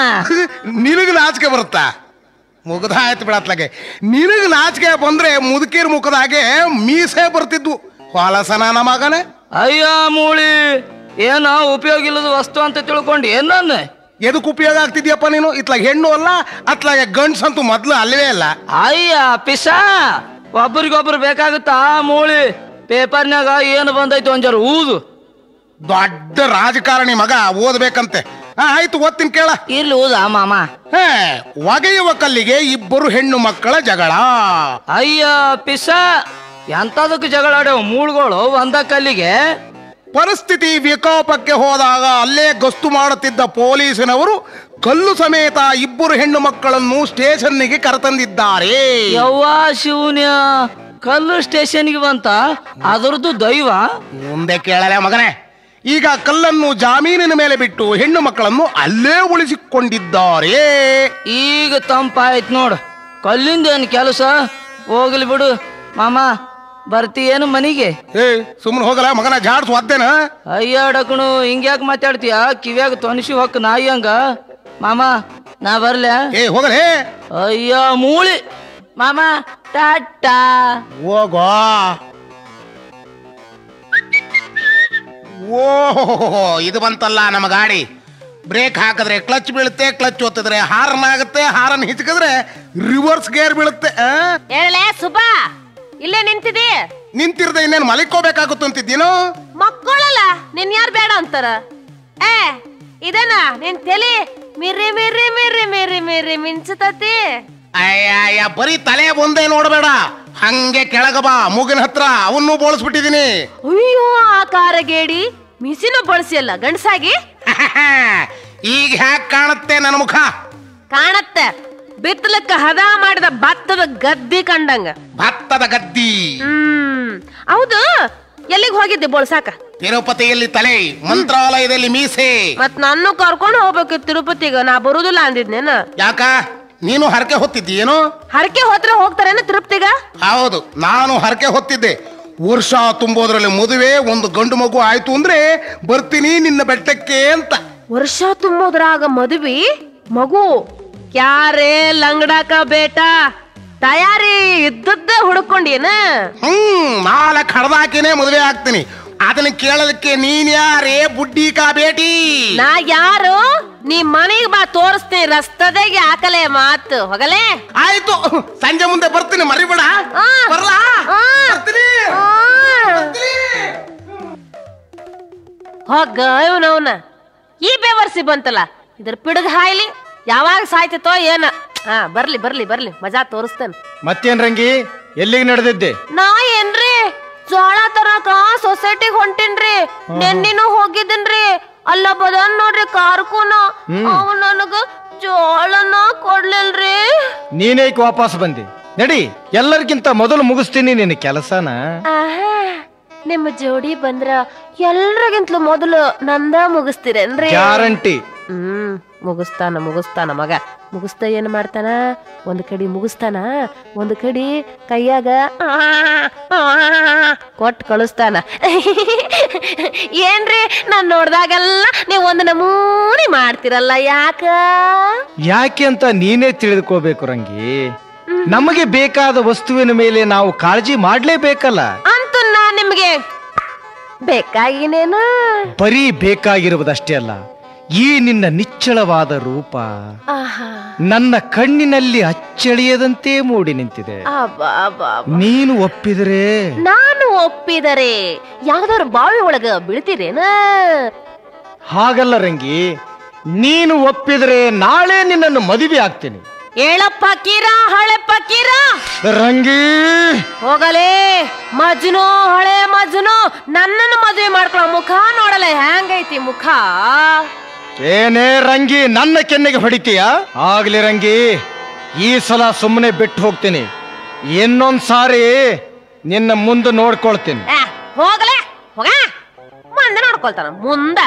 ನಿನಗೆ ನಾಚಿಕೆ ಬರುತ್ತಾ ಮುಗ್ದಾಯ್ತು ಬಿಡತ್ಲಾಗೆ ನಿನಗೆ ನಾಚಿಕೆ ಬಂದ್ರೆ ಮುದುಕಿರ್ ಮುಖದಾಗೆ ಮೀಸೆ ಬರ್ತಿದ್ವು ಹೊಲಸನ ನಮಗನೆ ಅಯ್ಯ ಮೂಳಿ ಏನ ಉಪಯೋಗ ಇಲ್ಲದ ವಸ್ತು ಅಂತ ತಿಳ್ಕೊಂಡು ಏನ್ ನನ್ನ ಎದಕ್ಕೆ ಉಪಯೋಗ ಆಗ್ತಿದ್ಯಪ್ಪ ನೀನು ಇತ್ಲಾಗ ಹೆಣ್ಣು ಅಲ್ಲ ಅತ್ಲಾಗೆ ಗಂಡ್ಸಂತೂ ಮೊದ್ಲು ಅಲ್ಲವೇ ಅಲ್ಲ ಅಯ್ಯ ಪಿಸ ಒಬ್ರಿಗೊಬ್ರು ಬೇಕಾಗುತ್ತಾ ಮೂಳಿ ಪೇಪರ್ನಾಗ ಏನು ಬಂದೈತಿ ಒಂಜಾರು ಊದು ದೊಡ್ಡ ರಾಜಕಾರಣಿ ಮಗ ಓದ್ಬೇಕಂತೆ ಆ, ಆಯ್ತು ಓದ್ತೀನಿ ಕೇಳ ಇಲ್ಲಿ ಊದ ಮಾಮ ಹೇ ಒಗೆಯುವ ಕಲ್ಲಿಗೆ ಇಬ್ಬರು ಹೆಣ್ಣು ಮಕ್ಕಳ ಜಗಳ ಅಯ್ಯ ಪಿಸ ಎಂತದಕ್ಕೆ ಜಗಳಾಡ್ಯಾವ ಮೂಳ್ಗಳು ಒಂದ ಕಲ್ಲಿಗೆ ಪರಿಸ್ಥಿತಿ ವಿಕೋಪಕ್ಕೆ ಹೋದಾಗ ಅಲ್ಲೇ ಗಸ್ತು ಮಾಡುತ್ತಿದ್ದ ಪೊಲೀಸಿನವರು ಕಲ್ಲು ಸಮೇತ ಇಬ್ಬರು ಹೆಣ್ಣು ಮಕ್ಕಳನ್ನು ಸ್ಟೇಷನ್ನಿಗೆ ಕರೆತಂದಿದ್ದಾರೆ ಯವ್ವ ಶಿವನ್ಯ ಕಲ್ಲು ಸ್ಟೇಷನ್ಗೆ ಬಂತ ಅದರದ್ದು ದೈವ ಮುಂದೆ ಕೇಳಲೆ ಮಗನೇ ಈಗ ಕಲ್ಲನ್ನು ಜಾಮೀನಿನ ಮೇಲೆ ಬಿಟ್ಟು ಹೆಣ್ಣು ಮಕ್ಕಳನ್ನು ಅಲ್ಲೇ ಉಳಿಸಿಕೊಂಡಿದ್ದಾರೆ ಈಗ ತಂಪಾಯ್ತು ನೋಡು ಕಲ್ಲಿಂದ ಏನು ಕೆಲಸ ಹೋಗ್ಲಿ ಬಿಡು ಮಾಮ ಬರ್ತೀಯೇನು ಮನಿಗೆ ಏ ಸುಮ್ಮನೆ ಹೋಗಲ್ಲ ಮಗನ ಜಾಡ್ಸ್ ಒದ್ದೇನ ಅಯ್ಯ ಡಕಣು ಹಿಂಗ್ಯಾಕ್ ಮಾತಾಡ್ತೀಯ ಕಿವ್ಯಾಗ ತೊನಸಿ ಹೊಕ್ಕ ನಾಯಿ ಹಂಗ ಮಾಮ ನಾ ಬರ್ಲ್ಯ ಏ ಹೋಗಲೇ ಅಯ್ಯ ಮೂಳಿ ಮಾಮ ಟಾಟಾ ಹೋಗೋ ಓಹೋ ಇದು ಬಂತಲ್ಲ ನಮ್ಮ ಗಾಡಿ ಬ್ರೇಕ್ ಹಾಕಿದ್ರೆ ಕ್ಲಚ್ ಬೀಳುತ್ತೆ ಕ್ಲಚ್ ಒತ್ತಿದ್ರೆ ಹಾರನ್ ಆಗುತ್ತೆ ಹಾರನ್ ಹಿಚ್ಕಿದ್ರೆ ರಿವರ್ಸ್ ಗೇರ್ ಬೀಳುತ್ತೆ ಆ? ಹೇಳಲೇ ಸುಬ್ಬಾ ಇಲ್ಲೇ ನಿಂತಿದಿ ನಿಂತಿರ್ದೆ ಇನ್ನೇನು ಮಲಿಕೋಬೇಕಾಗುತ್ತು ಅಂತಿದ್ದೀನೋ ಮಕ್ಕಳಲ್ಲ ನಿನ್ ಯಾರು ಬೇಡ ಅಂತಾರ ಏ ಇದೇನಾ ನಿನ್ ತಲಿ ಮಿರಿ ಮಿರಿ ಮಿರಿ ಮಿರಿ ಮಿರಿ ಮಿಂಚತತಿ ಅಯ್ಯ ಅಯ್ಯ ಬರೀ ತಲೆ ಒಂದೇ ನೋಡಬೇಡ ಹಂಗೆ ಕೆಳಗ ಬಾ ಮೂಗಿನ ಹತ್ರ ಅವನ್ನೂ ಬೋಳಿಸ್ಬಿಟ್ಟಿದೀನಿ ಅಯ್ಯೋ ಆ ಕಾರಗೇಡಿ ಮಿಸಿನ ಬಳಸಿಯಲ್ಲ ಗಂಡಸಾಗಿ ಈಗ ಹ್ಯಾಕ್ ಕಾಣುತ್ತೆ ನನ್ನ ಮುಖ ಕಾಣತ್ತೆ ಬಿತ್ತಲಕ್ಕ ಹದ ಮಾಡಿದ ಭತ್ತದ ಗದ್ದಿ ಕಂಡಂಗ ಭತ್ತದ ಗದ್ದಿ ಹ್ಮ್ ಹೌದು ಎಲ್ಲಿಗೆ ಹೋಗಿದ್ದೆ ಬೋಳ್ಸಾಕ ತಿರುಪತಿಯಲ್ಲಿ ತಲೆ ಮಂತ್ರಾಲಯದಲ್ಲಿ ಮೀಸೆ ಮತ್ ನನ್ನ ಕರ್ಕೊಂಡು ಹೋಗ್ಬೇಕಿತ್ತು ತಿರುಪತಿಗ ನಾ ಬರುದಿಲ್ಲ ಅಂದಿದ್ನೇನ ಯಾಕ ನೀನು ಹರಕೆ ಹೊತ್ತಿದ್ದೀಯೇನು ಹರಕೆ ಹೋತ್ರ ಹೋಗ್ತಾರೇನ ತಿರುಪತಿಗ ಹೌದು ನಾನು ಹರಕೆ ಹೊತ್ತಿದ್ದೆ ವರ್ಷ ತುಂಬೋದ್ರಲ್ಲಿ ಮದುವೆ ಒಂದು ಗಂಡು ಮಗು ಆಯ್ತು ಅಂದ್ರೆ ಬರ್ತೀನಿ ನಿನ್ನ ಬೆಟ್ಟಕ್ಕೆ ಅಂತ ವರ್ಷ ತುಂಬೋದ್ರಾಗ ಮದುವೆ ಮಗು ಕ್ಯಾರೇ ಲಂಗಡಾಕ ಬೇಟ ತಯಾರಿ ಇದ್ದದ್ದೇ ಹುಡುಕೊಂಡೇನ ಹ್ಮ್ ನಾಲ್ಕು ಹಡ್ದಾಕಿನೇ ಮದುವೆ ಆಗ್ತೀನಿ ಅದನ್ನ ಕೇಳೋದಕ್ಕೆ ನೀನ್ ಯಾರೇ ಬುಡ್ಡಿ ಕಾ ಬೇಟಿ ನಾ ಯಾರು ನೀ ಮನೆಗ್ ಬಾ ತೋರಿಸ್ತೀನಿ ರಸ್ತದಾಗೆ ಹಾಕಲೆ ಮಾತು ಹೋಗಲೇ ಆಯ್ತು ಸಂಜೆ ಮುಂದೆ ಬರ್ತೀನಿ ಮರಿಬೇಡ ಆ. ಬರ್ಲಾ ಆ. ಬರ್ತೀನಿ. ಹೋಗ ಇವನವನ ಈ ಬೇವರ್ಸಿ ಬಂತಲ್ಲ ಇದ್ರ ಪಿಡಗ್ ಹಾಯ್ಲಿ ಯಾವಾಗ ಸಾಯ್ತಿತ್ತೋ ಏನ ಹಾ ಬರ್ಲಿ ಬರ್ಲಿ ಬರ್ಲಿ ಮಜಾ ತೋರಿಸ್ತೇನೆ ಮತ್ತೇನ್ ರಂಗಿ ಎಲ್ಲಿಗೆ ನಡೆದಿದ್ದೆ ನಾ ಏನ್ರಿ ಜೋಳ ತರಕ ಸೊಸೈಟಿಗ್ ಹೊಂಟೇನ್ರಿ ನೆನ್ನಿನೂ ಹೋಗಿದ್ದೀನ್ರಿ ಅಲ್ಲ ಬದನ್ ನೋಡ್ರಿ ಕಾರ್ಕೂನ ಅವ ನನಗ ಜೋಳನ ಕೊಡ್ಲಿಲ್ರಿ ನೀನೇಕ್ ವಾಪಸ್ ಬಂದಿ ನಡಿ ಎಲ್ಲರಿಗಿಂತ ಮೊದಲು ಮುಗಿಸ್ತೀನಿ ನಿನ್ನ ಕೆಲಸನ ಆಹಾ, ನಿಮ್ಮ ಜೋಡಿ ಬಂದ್ರ ಎಲ್ರಿಗಿಂತಲೂ ಮೊದಲು ನಂದ ಮುಗಿಸ್ತೀರೇನ್ರಿ ಗ್ಯಾರಂಟಿ ಹ್ಮ್ ಮುಗಿಸ್ತಾನ ಮುಗಿಸ್ತಾನ ಮಗ ಮುಗಿಸ್ತಾ ಏನ್ ಮಾಡ್ತಾನ ಒಂದ್ ಕಡಿ ಮುಗಿಸ್ತಾನ ಒಂದ್ ಕಡಿ ಕೈಯಾಗ ಆ, ಆ, ಕೊಟ್ ಕಳಿಸ್ತಾನ ಏನ್ರಿ ನಾನ್ ನೋಡ್ದಾಗೆಲ್ಲ ನೀವ್ ಒಂದ್ ನಮೂನಿ ಮಾಡ್ತಿರಲ್ಲ ಯಾಕ ಯಾಕೆ ಅಂತ ನೀನೇ ತಿಳಿದುಕೋಬೇಕು ರಂಗಿ ನಮಗೆ ಬೇಕಾದ ವಸ್ತುವಿನ ಮೇಲೆ ನಾವು ಕಾಳಜಿ ಮಾಡ್ಲೇಬೇಕಲ್ಲ ಅಂತೂ ನಾನ್ ನಿಮ್ಗೆ ಬೇಕಾಗಿನೇನು ಬರೀ ಬೇಕಾಗಿರುವುದಷ್ಟೇ ಅಲ್ಲ ಈ ನಿನ್ನ ನಿಚ್ಚಳವಾದ ರೂಪ ಆಹಾ ನನ್ನ ಕಣ್ಣಿನಲ್ಲಿ ಅಚ್ಚಳಿಯದಂತೆ ಮೂಡಿ ನಿಂತಿದೆ ಅಬ್ಬಾ ಅಬ್ಬಾ ಅಬ್ಬಾ. ನೀನು ಒಪ್ಪಿದರೆ ನಾನು ಒಪ್ಪಿದರೆ ಯಾವ್ದಾದ್ರು ಬಾವಿ ಒಳಗ ಬೀಳ್ತೀರೇನ ಹಾಗಲ್ಲ ರಂಗಿ ನೀನು ಒಪ್ಪಿದರೆ ನಾಳೆ ನಿನ್ನನ್ನು ಮದುವೆ ಆಗ್ತೀನಿ ಏಳಪ್ಪ ಕೀರ ಹಳೆಪ್ಪ ಕೀರ ರಂಗಿ ಹೋಗಲೇ ಮಜ್ನು ಹಳೆ ಮಜ್ನು ನನ್ನನ್ನು ಮದುವೆ ಮಾಡ್ಕೊಳ್ಳೋ ಮುಖ ನೋಡಲ್ಲ ಹೆಂಗೈತಿ ಮುಖ ಏನೇ ರಂಗಿ ನನ್ನ ಕೆನ್ನೆಗೆ ಹೊಡಿತೀಯ ಆಗ್ಲಿ ರಂಗಿ ಈ ಸಲ ಸುಮ್ಮನೆ ಬಿಟ್ಟು ಹೋಗ್ತೀನಿ ಇನ್ನೊಂದ್ ಸಾರಿ ನಿನ್ನ ಮುಂದೆ ನೋಡ್ಕೊಳ್ತೀನಿ ಆ, ಹೋಗಲೇ ಹೋಗ ಮುಂದೆ ನೋಡ್ಕೊಳ್ತಾನ ಮುಂದ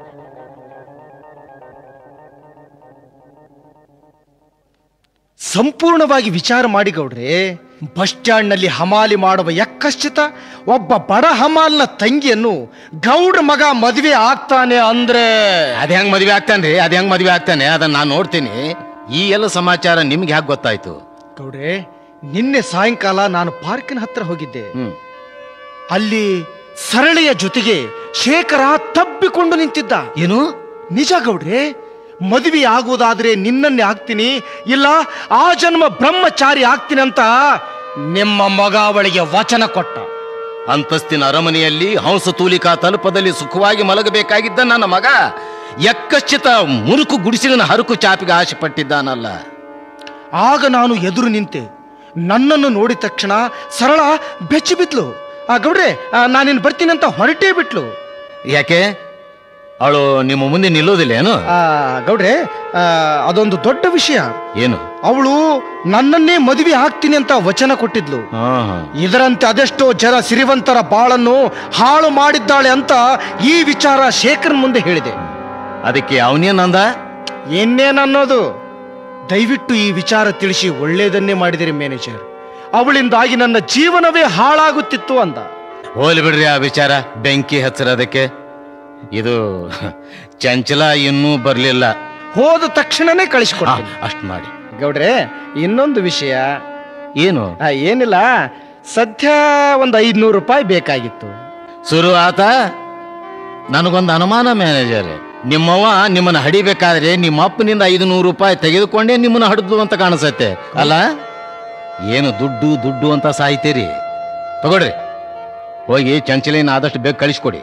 ಸಂಪೂರ್ಣವಾಗಿ ವಿಚಾರ ಮಾಡಿ ಗೌಡ್ರೆ ಬಸ್ ಸ್ಟ್ಯಾಂಡ್ನಲ್ಲಿ ಹಮಾಲಿ ಮಾಡುವ ಯಕ್ಕಶ್ಚಿತ ಒಬ್ಬ ಬಡ ಹಮಾಲ್ನ ತಂಗಿಯನ್ನು ಗೌಡ್ರ ಮಗ ಮದುವೆ ಆಗ್ತಾನೆ ಅಂದ್ರೆ ಅದ್ ಹೆಂಗ್ ಮದ್ವೆ ಆಗ್ತಾನ್ರಿ ಅದ್ ಹೆಂಗ್ ಮದ್ವೆ ಆಗ್ತಾನೆ ಅದನ್ನ ನಾನು ನೋಡ್ತೀನಿ ಈ ಎಲ್ಲ ಸಮಾಚಾರ ನಿಮ್ಗೆ ಹ್ಯಾಕ್ ಗೊತ್ತಾಯ್ತು ಗೌಡ್ರೆ ನಿನ್ನೆ ಸಾಯಂಕಾಲ ನಾನು ಪಾರ್ಕಿನ ಹತ್ರ ಹೋಗಿದ್ದೆ ಹ್ಮ್ ಅಲ್ಲಿ ಸರಳೆಯ ಜೊತೆಗೆ ಶೇಖರ ತಬ್ಬಿಕೊಂಡು ನಿಂತಿದ್ದ ಏನು ನಿಜ ಗೌಡ್ರೆ ಮದುವೆ ಆಗುವುದಾದ್ರೆ ನಿನ್ನನ್ನೇ ಆಗ್ತೀನಿ ಇಲ್ಲ ಆ ಜನ್ಮ ಬ್ರಹ್ಮಚಾರಿ ಆಗ್ತೀನಿ ಅಂತ ನಿಮ್ಮ ಮಗ ಅವಳಿಗೆ ವಚನ ಕೊಟ್ಟ ಅಂತಸ್ತಿನ ಅರಮನೆಯಲ್ಲಿ ಹಂಸ ತೂಲಿಕಾ ತಲುಪದಲ್ಲಿ ಸುಖವಾಗಿ ಮಲಗಬೇಕಾಗಿದ್ದ ನನ್ನ ಮಗ ಯಕ್ಕಶ್ಚಿತ ಮುರುಕು ಗುಡಿಸಿಲಿನ ಹರಕು ಚಾಪಿಗೆ ಆಸೆ ಪಟ್ಟಿದ್ದಾನಲ್ಲ ಆಗ ನಾನು ಎದುರು ನಿಂತೆ ನನ್ನನ್ನು ನೋಡಿದ ತಕ್ಷಣ ಸರಳ ಬೆಚ್ಚಿ ಬಿದ್ಲು ಆ ಗೌಡ್ರೆ ಆ, ನಾನಿನ್ ಬರ್ತೀನಿ ಅಂತ ಹೊರಟೇ ಬಿಟ್ಲು ಯಾಕೆ ಅವಳು ನಿಮ್ಮ ಮುಂದೆ ನಿಲ್ಲೋದಿಲ್ಲ ಏನು ಆ, ಗೌಡ್ರೆ ಆ, ಅದೊಂದು ದೊಡ್ಡ ವಿಷಯ ಏನು ಅವಳು ನನ್ನನ್ನೇ ಮದುವೆ ಆಗ್ತೀನಿ ಅಂತ ವಚನ ಕೊಟ್ಟಿದ್ಲು ಹಾ ಹಾ ಇದರಂತೆ ಅದೆಷ್ಟೋ ಜನ ಸಿರಿವಂತರ ಬಾಳನ್ನು ಹಾಳು ಮಾಡಿದ್ದಾಳೆ ಅಂತ ಈ ವಿಚಾರ ಶೇಖರ್ ಮುಂದೆ ಹೇಳಿದೆ ಅದಕ್ಕೆ ಅವನೇನಂದ ಇನ್ನೇನನ್ನೋದು ದಯವಿಟ್ಟು ಈ ವಿಚಾರ ತಿಳಿಸಿ ಒಳ್ಳೆಯದನ್ನೇ ಮಾಡಿದಿರಿ ಮ್ಯಾನೇಜರ್ ಅವಳಿಂದಾಗಿ ನನ್ನ ಜೀವನವೇ ಹಾಳಾಗುತ್ತಿತ್ತು ಅಂದ ಹೋಲಿ ಬಿಡ್ರಿ ಆ ವಿಚಾರ ಬೆಂಕಿ ಹಚ್ಚರೋದಕ್ಕೆ ಇದು ಚಂಚಲ ಇನ್ನೂ ಬರ್ಲಿಲ್ಲ ಹೋದ ತಕ್ಷಣನೇ ಕಳಿಸ್ಕೊಡ ಅಷ್ಟ್ ಮಾಡಿ ಗೌಡ್ರೆ ಇನ್ನೊಂದು ವಿಷಯ ಏನು ಆ, ಏನಿಲ್ಲ ಸದ್ಯ ಒಂದು ಐದ್ನೂರು ರೂಪಾಯಿ ಬೇಕಾಗಿತ್ತು ಶುರು ಆತ ನನಗೊಂದು ಅನುಮಾನ ಮ್ಯಾನೇಜರ್ ನಿಮ್ಮವ್ವ ನಿಮ್ಮನ್ನ ಹಡಿಬೇಕಾದ್ರೆ ನಿಮ್ಮ ಅಪ್ಪನಿಂದ ಐದು ನೂರು ರೂಪಾಯಿ ತೆಗೆದುಕೊಂಡೇ ನಿಮ್ಮನ್ನ ಹಡಿದ್ಲು ಅಂತ ಕಾಣಿಸತ್ತೆ ಅಲ್ಲ ಏನು ದುಡ್ಡು ದುಡ್ಡು ಅಂತ ಸಾಯ್ತೀರಿ ತಗೊಳ್ರಿ ಹೋಗಿ ಚಂಚಲಿನ ಆದಷ್ಟು ಬೇಗ ಕಳಿಸ್ಕೊಡಿ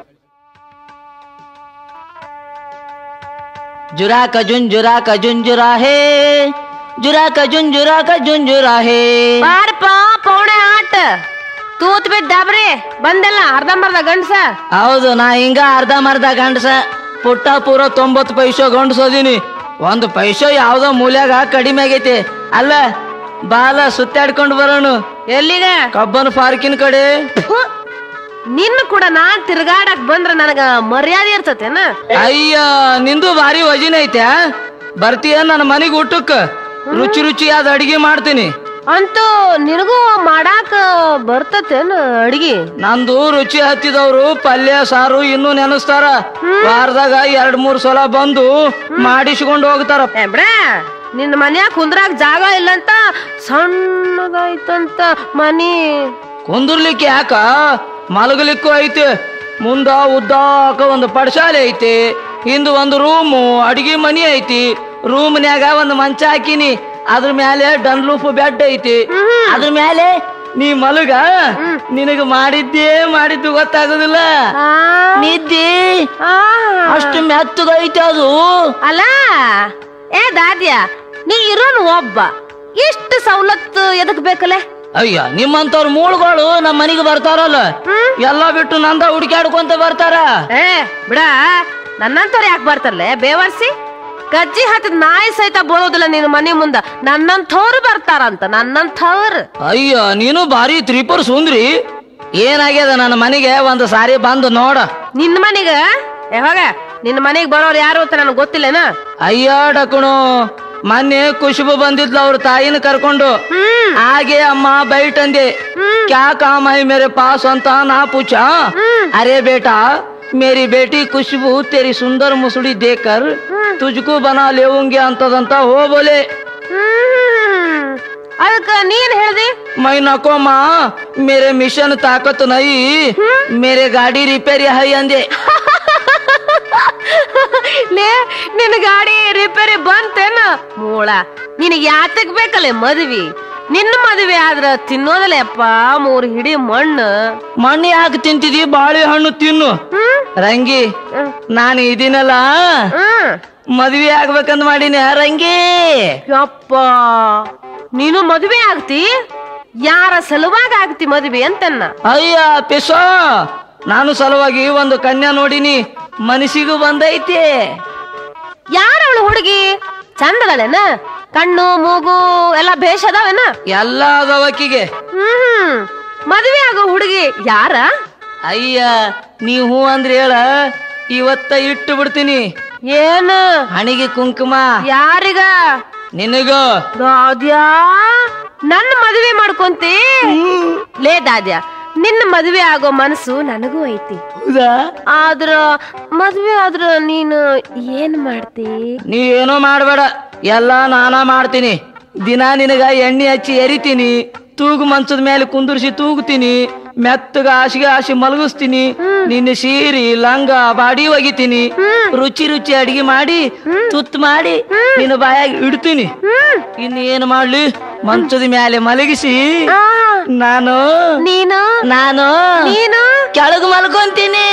ಜುರಾ ಕ ಜುಂಜುರಾ ಕ ಜುಂಜುರಾ ಹೇ ಜುರಾ ಕ ಜುಂಜುರಾ ಕ ಜುಂಜುರಾ ಹೇ ಬಾರಪ್ಪ ಪೌಣೆ ಆಟ ತೂತ್ ಬಿದ್ದ ಡಬ್ರಿ ಬಂದಿಲ್ಲ ಅರ್ಧಂಬರ್ಧ ಗಂಡ್ಸ ಹೌದು ನಾ ಹಿಂಗ ಅರ್ಧ ಮರ್ಧ ಗಂಡಸ ಪುಟ್ಟ ಪೂರ ತೊಂಬತ್ತು ಪೈಸೋ ಗಂಡಸೋದೀನಿ ಒಂದು ಪೈಸೋ ಯಾವ್ದೋ ಮೂಲ್ಯಾಗ ಕಡಿಮೆ ಆಗೈತಿ ಅಲ್ಲ ಬಾಲ ಸುತ್ತಾಡ್ಕೊಂಡು ಬರೋಣ ಎಲ್ಲಿಗ ಕಬ್ಬನ್ ಪಾರ್ಕಿನ ಕಡೆ ಫು, ನಿನ್ನ ಕೂಡ ನಾನ್ ತಿರ್ಗಾಡಕ್ ಬಂದ್ರ ನನಗ ಮರ್ಯಾದೆ ಇರ್ತತೇನ ಅಯ್ಯ ನಿಂದು ಭಾರಿ ವಜಿನ ಐತೆ ಬರ್ತೀಯ ನನ್ನ ಮನೆಗೆ ಊಟಕ್ಕ ರುಚಿ ರುಚಿಯಾದ ಅಡಿಗೆ ಮಾಡ್ತೀನಿ ಅಂತೂ ನಿನಗೂ ಮಾಡಾಕ ಬರ್ತತೇನ ಅಡ್ಗಿ ನಂದು ರುಚಿ ಹತ್ತಿದವ್ರು ಪಲ್ಯ ಸಾರು ಇನ್ನೂ ನೆನೆಸ್ತಾರ ವಾರದಾಗ ಎರಡ್ ಮೂರ್ ಸಲ ಬಂದು ಮಾಡಿಸ್ಕೊಂಡು ಹೋಗ್ತಾರ ಏ ಬಿಡ ನಿನ್ನ ಮನ್ಯಾಗ ಕುಂದ್ರಾಗ ಜಾಗ ಇಲ್ಲಂತ ಸಣ್ಣದಾಯ್ತಂತ ಮನಿ ಕುಂದ್ರಲಿಕ್ಕೆ ಯಾಕ ಮಲಗಲಿಕ್ಕೂ ಐತೆ ಮುಂದ ಉದ್ದಾಕ ಒಂದು ಪಡಶಾಲೆ ಐತಿ ಹಿಂದ ಒಂದು ರೂಮು ಅಡಿಗೆ ಮನಿ ಐತಿ ರೂಮ್ನ್ಯಾಗ ಒಂದು ಮಂಚ ಹಾಕಿನಿ ಅದ್ರ ಮ್ಯಾಲೆ ಡನ್ಲೂಫ್ ಬೆಡ್ ಐತಿ ಅದ್ರ ಮ್ಯಾಲೆ ನೀ ಮಲಗ ನಿನಗ ಮಾಡಿದ್ದೇ ಮಾಡಿದ್ದು ಗೊತ್ತಾಗೋದಿಲ್ಲ ನಿದ್ದಿ ಅಷ್ಟು ಮೆತ್ತಗೈತೆ ಅದು ಅಲ್ಲ ಏ ದಾದ್ಯ ನೀ ಇರೋನು ಒಬ್ಬ ಎಷ್ಟು ಸವಲತ್ತು ಎದಕ್ ಬೇಕಲ್ಲ ಅಯ್ಯ ನಿಮ್ಮಂತವ್ರ ಮೂಳುಗಳು ನಮ್ಮ ಮನೆಗೆ ಬರ್ತಾರಲ್ಲ ಎಲ್ಲ ಬಿಟ್ಟು ನಂದ ಹುಡುಕ್ಯಾಡ್ಕೊಂತ ಬರ್ತಾರ ಏ ಬಿಡ ನನ್ನಂತವ್ರು ಯಾಕೆ ಬರ್ತಾರಲ್ಲ ಬೇವರ್ಸಿ ಗಜ್ಜಿ ಹತ್ತದ ನಾಯಿ ಸಹಿತ ಬೋಳೋದಿಲ್ಲ ನಿನ್ನ ಮನೆ ಮುಂದ ನನ್ನಂಥವ್ರು ಬರ್ತಾರಂತ ನನ್ನಂಥವ್ರು ಅಯ್ಯ ನೀನು ಭಾರಿ ತ್ರಿಪುರ ಸುಂದ್ರಿ ಏನಾಗ್ಯದ ನನ್ನ ಮನೆಗೆ ಒಂದು ಸಾರಿ ಬಂದು ನೋಡ ನಿನ್ನ ಮನೆಗ ಯಾವಾಗ ನಿನ್ನ ಮನೆಗೆ ಬರೋರು ಯಾರು ಅಂತ ನನಗೆ ಗೊತ್ತಿಲ್ಲನ ಅಯ್ಯ ಡಕಣು ಮೊನ್ನೆ ಖುಷ್ಬು ಬಂದಿದ್ಲು ಅವ್ರ ತಾಯಿನ ಕರ್ಕೊಂಡು ಹಾಗೆ ಅಮ್ಮ ಬೈಟ್ ಅಂದೆ ಕ್ಯಾ ಕಾಮ ಹೈ ಮೇರೆ ಪಾಸ್ ಅಂತ ನಾ ಪೂಛ ಅರೆ ಬೇಟಾ ಮೇರಿ ಬೇಟಿ ಖುಷ್ಬು तेरी सुंदर मुसड़ी देखकर तुझको बना लेऊंगी ಅಂತದಂತ ಹೋ ಬೋಲೆ ಅದಕ್ಕ ನೀನ್ ಹೇಳ್ದಿ मैं नको माँ मेरे मिशन ताकत नहीं मेरे गाड़ी रिपेरी है अंदे ಲೇ ನಿನ್ನ ಗಾಡಿ ರಿಪೇರಿ ಬಂತೇನ ಮೂಳ ನಿನಗೆ ಯಾತಕ್ ಬೇಕಲ್ಲ ಮದ್ವಿ ನಿನ್ನ ಮದ್ವೆ ಆದ್ರ ತಿನ್ನೋದಲ್ಲಪ್ಪ ಮೂರ್ ಹಿಡಿ ಮಣ್ಣು ಮಣ್ಣು ಯಾಕೆ ತಿಂತಿದಿ ಬಾಳೆಹಣ್ಣು ತಿನ್ನು ರಂಗಿ ನಾನು ಇದೀನಲ್ಲ ಮದ್ವೆ ಆಗ್ಬೇಕಂತ ಮಾಡೀನಿ ರಂಗಿ ಯಪ್ಪ ನೀನು ಮದ್ವೆ ಆಗ್ತಿ ಯಾರ ಸಲುವಾಗಿ ಆಗ್ತಿ ಮದ್ವೆ ಅಂತನ್ನ ಅಯ್ಯ ಪಿಸೋ ನಾನು ಸಲುವಾಗಿ ಒಂದು ಕನ್ಯಾ ನೋಡಿನಿ ಮನಸ್ಸಿಗೂ ಬಂದೈತಿ ಯಾರವಳು ಹುಡುಗಿ ಚಂದದಳೇನ ಕಣ್ಣು ಮೂಗು ಎಲ್ಲ ಭೇಷ್ ಅದಾವೇನ ಎಲ್ಲ ಅದಾವಕ್ಕಿಗೆ ಹ್ಮ್ ಮದ್ವೆ ಆಗೋ ಹುಡುಗಿ ಯಾರ ಅಯ್ಯ ನೀ ಹೂ ಅಂದ್ರೆ ಹೇಳ ಇವತ್ತ ಇಟ್ಟು ಬಿಡ್ತೀನಿ ಏನು ಹಣಿಗೆ ಕುಂಕುಮ ಯಾರಿಗ ನಿನಗ ದಾದ್ಯಾ ನನ್ನ ಮದುವೆ ಮಾಡ್ಕೊಂತಿ ಲೇ ದಾದ್ಯ ನಿನ್ನ ಮದುವೆ ಆಗೋ ಮನಸ್ಸು ನನಗೂ ಐತಿ ಹೌದಾ ಆದ್ರ ಮದ್ವೆ ಆದ್ರ ನೀನು ಏನ್ ಮಾಡ್ತಿ ನೀ ಏನೋ ಮಾಡ್ಬೇಡ ಎಲ್ಲ ನಾನಾ ಮಾಡ್ತೀನಿ ದಿನ ನಿನಗ ಎಣ್ಣೆ ಹಚ್ಚಿ ಎರಿತೀನಿ ತೂಗು ಮಂಚದ ಮೇಲೆ ಕುಂದುರ್ಸಿ ತೂಗುತ್ತೀನಿ ಮೆತ್ತಗ ಹಾಸಿಗೆ ಹಾಸಿ ಮಲಗಿಸ್ತೀನಿ ನಿನ್ನ ಸೀರಿ ಲಂಗ ಬಾಡಿ ಒಗಿತೀನಿ ರುಚಿ ರುಚಿ ಅಡಿಗೆ ಮಾಡಿ ತುತ್ತು ಮಾಡಿ ನಿನ್ನ ಬಾಯಾಗಿ ಇಡ್ತೀನಿ ಇನ್ನು ಏನು ಮಾಡ್ಲಿ ಮಂಚದ ಮೇಲೆ ಮಲಗಿಸಿ ನಾನು ನೀನು ನಾನು ನೀನು ಕೆಳಗೆ ಮಲ್ಕೊಂತೀನಿ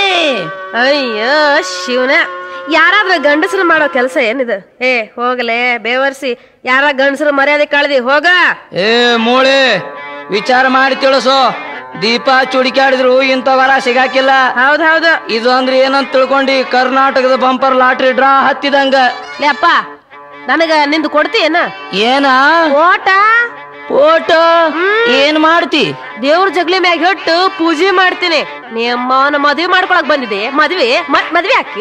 ಅಯ್ಯೋ ಶಿವನ ಯಾರಾದ್ರೂ ಗಂಡಸರು ಮಾಡೋ ಕೆಲಸ ಏನಿದೆ ಏ ಹೋಗಲೇ ಬೇವರ್ಸಿ ಯಾರ ಗಂಡಸರು ಮರ್ಯಾದೆ ಕಳ್ದಿ ಹೋಗ ಏ ಮೂಳೆ ವಿಚಾರ ಮಾಡಿ ತಿಳಿಸು ದೀಪ ಚುಡಿಕಾಡಿದ್ರು ಇಂಥ ವರ ಸಿಗಾಕಿಲ್ಲ ಹೌದ್ ಹೌದು ಇದು ಅಂದ್ರೆ ಏನಂತ ತಿಳ್ಕೊಂಡಿ ಕರ್ನಾಟಕದ ಬಂಪರ್ ಲಾಟ್ರಿ ಡ್ರಾ ಹತ್ತಿದಂಗ ಲೇ ಅಪ್ಪ ನನಗ ನಿಂದು ಕೊಡ್ತೀಯನ ಏನ ಓಟ ಫೋಟೋ ಏನ್ ಮಾಡ್ತಿ ದೇವ್ರ ಜಗ್ಲಿ ಮ್ಯಾಗ ಇಟ್ಟು ಪೂಜೆ ಮಾಡ್ತೀನಿ ನಿಮ್ಮವನ ಮದ್ವೆ ಮಾಡ್ಕೊಳಕ್ ಬಂದಿದೆ ಮದ್ವೆ ಮತ್ ಮದ್ವೆ ಹಾಕಿ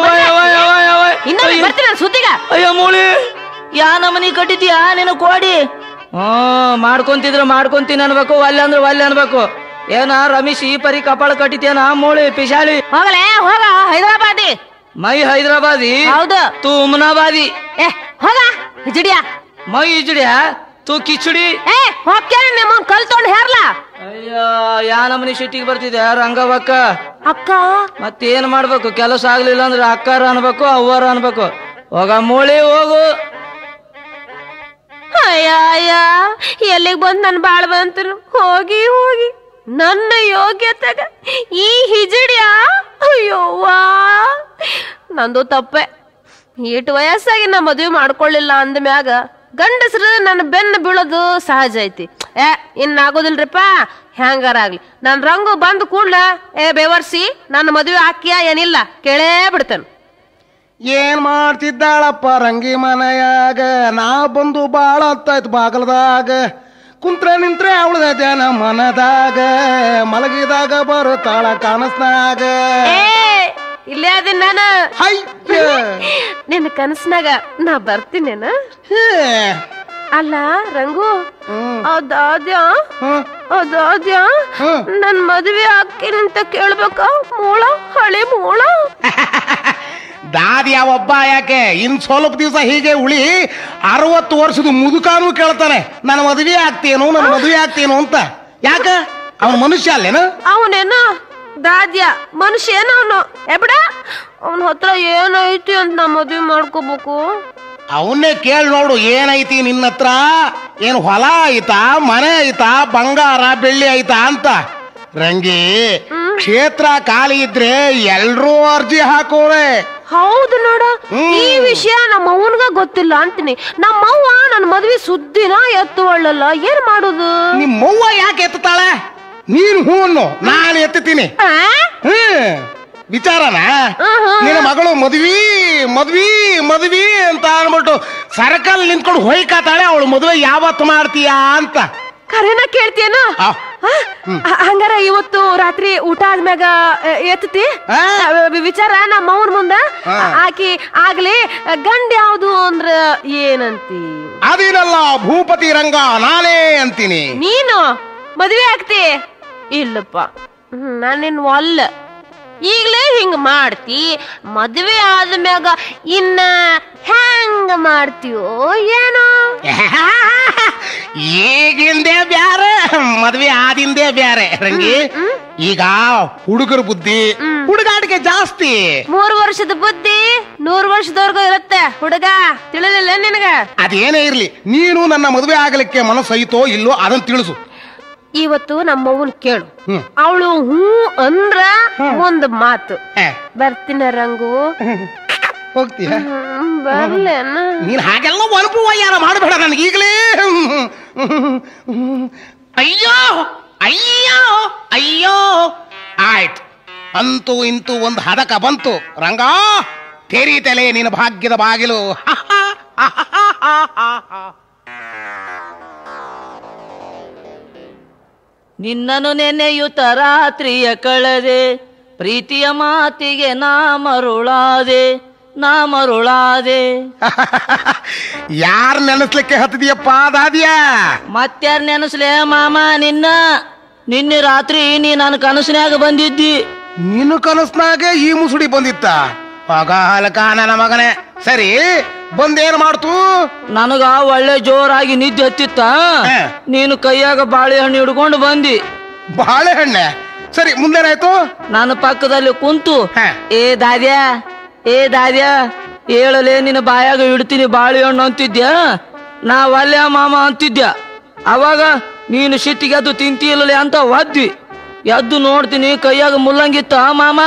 ಇನ್ನೊಮ್ಮೆ ಬರ್ತೀನಿ ನಾನು ಸುದ್ದಿಗ ಅಯ್ಯೋ ಮೂಳಿ ಯಾ ನಮನಿ ಕಟ್ಟಿದ್ಯಾ ನಿನ್ನ ಕೋಡಿ ಹ್ಮ್ ಮಾಡ್ಕೊಂತಿದ್ರ ಮಾಡ್ಕೊಂತೀನಿ ಅನ್ಬೇಕು ಒಲ್ಲೆ ಅಂದ್ರೆ ಒಲ್ಲೆ ಅನ್ಬೇಕು ಏನ ರಮೇಶ್ ಈ ಪರಿ ಕಪಾಳ ಕಟ್ಟಿದ್ಯಾನ ಮೂಳಿ ಪಿಶಾಳಿ ಹೋಗಲೇ ಹೋಗ ಹೈದರಾಬಾದಿ ಮೈ ಹೈದರಾಬಾದಿ ಹೌದು ತೂ ಉಮ್ನಾಬಾದಿ ಏ ಹೋಗ ಹಿಜಡಿಯ ಮೈ ಇಜಡ್ಯಾ ತೂ ಕಿಚಡಿ ಏ ಹೋಗ್ಯಾನ ನಿಮ್ಮ ಕಲ್ ತೊಗೊಂಡ್ ಹೇರ್ಲಾ ಅಯ್ಯೋ ಯಾ ನಮನಿ ಸಿಟ್ಟಿಗೆ ಬರ್ತಿದ್ಯಾ ರಂಗವಕ್ಕ ಅಕ್ಕ ಮತ್ತೇನ್ ಮಾಡ್ಬೇಕು ಕೆಲಸ ಆಗ್ಲಿಲ್ಲ ಅಂದ್ರೆ ಅಕ್ಕಾರ ಅನ್ಬೇಕು ಅವ್ವರ ಅನ್ಬೇಕು ಹೋಗ ಮೂಳಿ ಹೋಗು ಅಯ್ಯ ಅಯ್ಯ ಎಲ್ಲಿಗೆ ಬಂದ್ ನನ್ ಬಾಳ್ ಬಂತರು ಹೋಗಿ ಹೋಗಿ ನನ್ನ ಯೋಗ್ಯತೆಗ ಈ ಹಿಜಡಿಯ ಅಯ್ಯೋವಾ ನಂದು ತಪ್ಪೆ ಈಟ್ ವಯಸ್ಸಾಗಿ ನಾ ಮದುವೆ ಮಾಡ್ಕೊಳ್ಳಿಲ್ಲ ಅಂದ ಮ್ಯಾಗ ಗಂಡಸ್ರು ನನ್ನ ಬೆನ್ನ ಬೀಳೋದು ಸಹಜ ಐತಿ ಏ ಇನ್ ಆಗೋದಿಲ್ರಿಪ್ಪ ಹೆಂಗಾರ ಆಗ್ಲಿ ನನ್ ರಂಗು ಬಂದ್ ಕೂಡ್ಲ ಏ ಬೇವರ್ಸಿ ನನ್ನ ಮದುವೆ ಹಾಕಿಯ ಏನಿಲ್ಲ ಕೇಳೇ ಬಿಡ್ತೇನೆ ಏನ್ ಮಾಡ್ತಿದ್ದಾಳಪ್ಪ ರಂಗಿ ಮನೆಯಾಗ ನಾ ಬಂದು ಬಾಳ ಹೊತ್ತಾಯ್ತು ಬಾಗಲದಾಗ ಕುಂತ್ರೆ ನಿಂತ್ರೆ ಅವಳದ ಧ್ಯಾನ ಮನದಾಗ ಮಲಗಿದಾಗ ಬರುತ್ತಾಳ ಕನಸ್ನಾಗ ಏ ಇಲ್ಲೇ ಅದೀನಿ ನಾನು ಹಯ್ಯ ನಿನ್ನ ಕನಸ್ನಾಗ ನಾ ಬರ್ತೀನೇನ ಅಲ್ಲ ರಂಗು ಅದಾದ್ಯ ಅದಾದ್ಯ ನನ್ ಮದ್ವೆ ಆಗ್ತೀನಿ ಅಂತ ಕೇಳ್ಬೇಕ ಮೂಳ ಹಳೆ ಮೂಳ ದಾದಿಯ ಒಬ್ಬ ಯಾಕೆ ಇನ್ ಸ್ವಲ್ಪ ದಿವಸ ಹೀಗೆ ಉಳಿ ಅರವತ್ತು ವರ್ಷದ ಮುದುಕಾನು ಕೇಳ್ತಾನೆ ನನ್ನ ಮದುವೆ ಆಗ್ತೇನು ನನ್ನ ಮದುವೆ ಆಗ್ತೇನು ಅಂತ ಯಾಕ ಅವನ ಮನುಷ್ಯ ಅಲ್ಲೇನು ಅವನೇನ ದಾದ್ಯ ಮನುಷ್ಯ ಏನ ಅವನು ಎಬಡ ಅವನ ಹತ್ರ ಏನೈತಿ ಅಂತ ನಾ ಮದ್ವೆ ಮಾಡ್ಕೋಬೇಕು ಅವನ್ನೇ ಕೇಳಿ ನೋಡು ಏನೈತಿ ನಿನ್ನ ಹತ್ರ ಏನು ಹೊಲ ಐತಾ ಮನೆ ಐತಾ ಬಂಗಾರ ಬೆಳ್ಳಿ ಐತಾ ಅಂತ ರಂಗಿ ಕ್ಷೇತ್ರ ಖಾಲಿ ಇದ್ರೆ ಎಲ್ರೂ ಅರ್ಜಿ ಹಾಕೋರೆ ಹೌದು ನೋಡ ಈ ವಿಷಯ ನಮ್ಮ ಅವನ್ಗ ಗೊತ್ತಿಲ್ಲ ಅಂತೀನಿ ನಮ್ಮವ್ವ ನನ್ನ ಮದ್ವೆ ಸುದ್ದಿನ ಎತ್ತುವಳ್ಳಲ್ಲ ಏನ್ ಮಾಡುದು ನಿಮ್ಮವ್ವ ಯಾಕೆ ಎತ್ತುತ್ತಾಳೆ ನೀನು ಹೂ ಅನ್ನು ನಾನು ಎತ್ತುತ್ತೀನಿ ಹ್ಮ್ ವಿಚಾರನ ನಿನ್ನ ಮಗಳು ಮದ್ವಿ ಮದ್ವಿ ಮದ್ವಿ ಅಂತ ಅನ್ಬಿಟ್ಟು ಸರ್ಕಲ್ ನಿಂತ್ಕೊಂಡು ಹೊಯ್ಕಾತಾಳೆ ಅವಳು ಮದುವೆ ಯಾವತ್ತು ಮಾಡ್ತೀಯಾ ಅಂತ ಕರೆನ ಕೇಳ್ತೀಯನ ಆ, ಹಂಗಾರ ಇವತ್ತು ರಾತ್ರಿ ಊಟ ಆದ್ಮ್ಯಾಗ ಅ, ಎತ್ತತಿ ಅ, ವಿಚಾರ ನಮ್ಮ ಅವನ್ ಮುಂದ ಆ. ಆಕಿ ಆಗ್ಲಿ ಗಂಡ ಯಾವ್ದು ಅಂದ್ರ ಏನಂತಿ ಅದೇನಲ್ಲ ಭೂಪತಿ ರಂಗ ನಾನೇ ಅಂತೀನಿ ನೀನು ಮದ್ವೆ ಆಗ್ತಿ ಇಲ್ಲಪ್ಪ ನಾನಿನ್ ಒಲ್ಲ ಈಗ್ಲೇ ಹಿಂಗ ಮಾಡ್ತಿ ಮದ್ವೆ ಆದ್ಮ್ಯಾಗ ಇನ್ನ ಹೆಂಗ ಮಾಡ್ತೀಯೋ ಏನೋ ಈಗಿಂದೇ ಬ್ಯಾರೆ ಮದ್ವೆ ಆದಿಂದೇ ಬ್ಯಾರೆ ರಂಗಿ ಈಗ ಹುಡುಗರ ಬುದ್ಧಿ ಹುಡುಗಾಟಿಕೆ ಜಾಸ್ತಿ ಮೂರ್ ವರ್ಷದ ಬುದ್ಧಿ ನೂರ್ ವರ್ಷದವರೆಗೂ ಇರುತ್ತೆ ಹುಡುಗ ತಿಳಿಲಿಲ್ಲ ನಿನಗ ಅದೇನೇ ಇರ್ಲಿ ನೀನು ನನ್ನ ಮದುವೆ ಆಗಲಿಕ್ಕೆ ಮನಸ್ಸು ಐತೋ ಇಲ್ಲೋ ಅದನ್ನ ತಿಳಿಸು ಇವತ್ತು ನಮ್ಮವ್ವನ್ ಕೇಳು ಹ್ಮ್. ಅವಳು ಹೂ ಅಂದ್ರ ಒಂದ್ ಮಾತು ಬರ್ತೀನ ರಂಗು ಹೋಗ್ತೀಯ ಹ್ಮ್, ಬರ್ಲೇನ ನೀನ್ ಹಾಗೆಲ್ಲ ಅನುಭವ ಯಾರ ಮಾಡಬೇಡ ನನಗೆ ಈಗಲೇ ಅಯ್ಯೋ ಅಯ್ಯೋ ಅಯ್ಯೋ ಆಯ್ತು ಅಂತೂ ಇಂತೂ ಒಂದು ಹದಕ ಬಂತು ರಂಗ ತೆರೀತಲೆ ನಿನ್ನ ಭಾಗ್ಯದ ಬಾಗಿಲು ನಿನ್ನನು ನೆನೆಯುತ್ತ ರಾತ್ರಿಯ ಕಳೆದೆ ಪ್ರೀತಿಯ ಮಾತಿಗೆ ನಾ ಮರುಳಾದೆ ನಾ ಮರುಳಾದೆ ಯಾರ್ ನೆನೆಸ್ಲಿಕ್ಕೆ ಹತ್ತಿದೆಯಪ್ಪ ದಾದಿಯ ಮತ್ಯಾರ್ ನೆನಸ್ಲೆ ಮಾಮ ನಿನ್ನ ನಿನ್ನೆ ರಾತ್ರಿ ನೀ ನನ್ನ ಕನಸಿನ್ಯಾಗ ಬಂದಿದ್ದಿ ನಿನ್ನ ಕನಸ್ನಾಗೆ ಈ ಮುಸುಡಿ ಬಂದಿತ್ತ ಮಗ ಹಲಕ ನನ್ನ ಮಗನೇ ಸರಿ ಬಂದೇನ್ ಮಾಡ್ತು ನನಗ ಒಳ್ಳೆ ಜೋರಾಗಿ ನಿದ್ದೆ ಹತ್ತಿತ್ತ ನೀನು ಕೈಯಾಗ ಬಾಳೆಹಣ್ಣು ಹಿಡ್ಕೊಂಡು ಬಂದಿ ಬಾಳೆಹಣ್ಣೆ ಸರಿ ಮುಂದೇನಾಯ್ತು ನಾನು ಪಕ್ಕದಲ್ಲಿ ಕುಂತು ಏ ದಾದ್ಯ ಏ ದಾದ್ಯ ಹೇಳಲೇ ನಿನ್ನ ಬಾಯಾಗ ಇಡ್ತೀನಿ ಬಾಳೆಹಣ್ಣು ಅಂತಿದ್ಯಾ ನಾ ಒಲ್ಲೆ ಮಾಮ ಅಂತಿದ್ಯ ಅವಾಗ ನೀನು ಸಿಟ್ಟಿಗೆ ಎದ್ದು ತಿಂತಿಲ್ಲಲೆ ಅಂತ ಒದ್ದಿ ಎದ್ದು ನೋಡ್ತೀನಿ ಕೈಯಾಗ ಮುಲ್ಲಂಗಿತ್ತ ಮಾಮ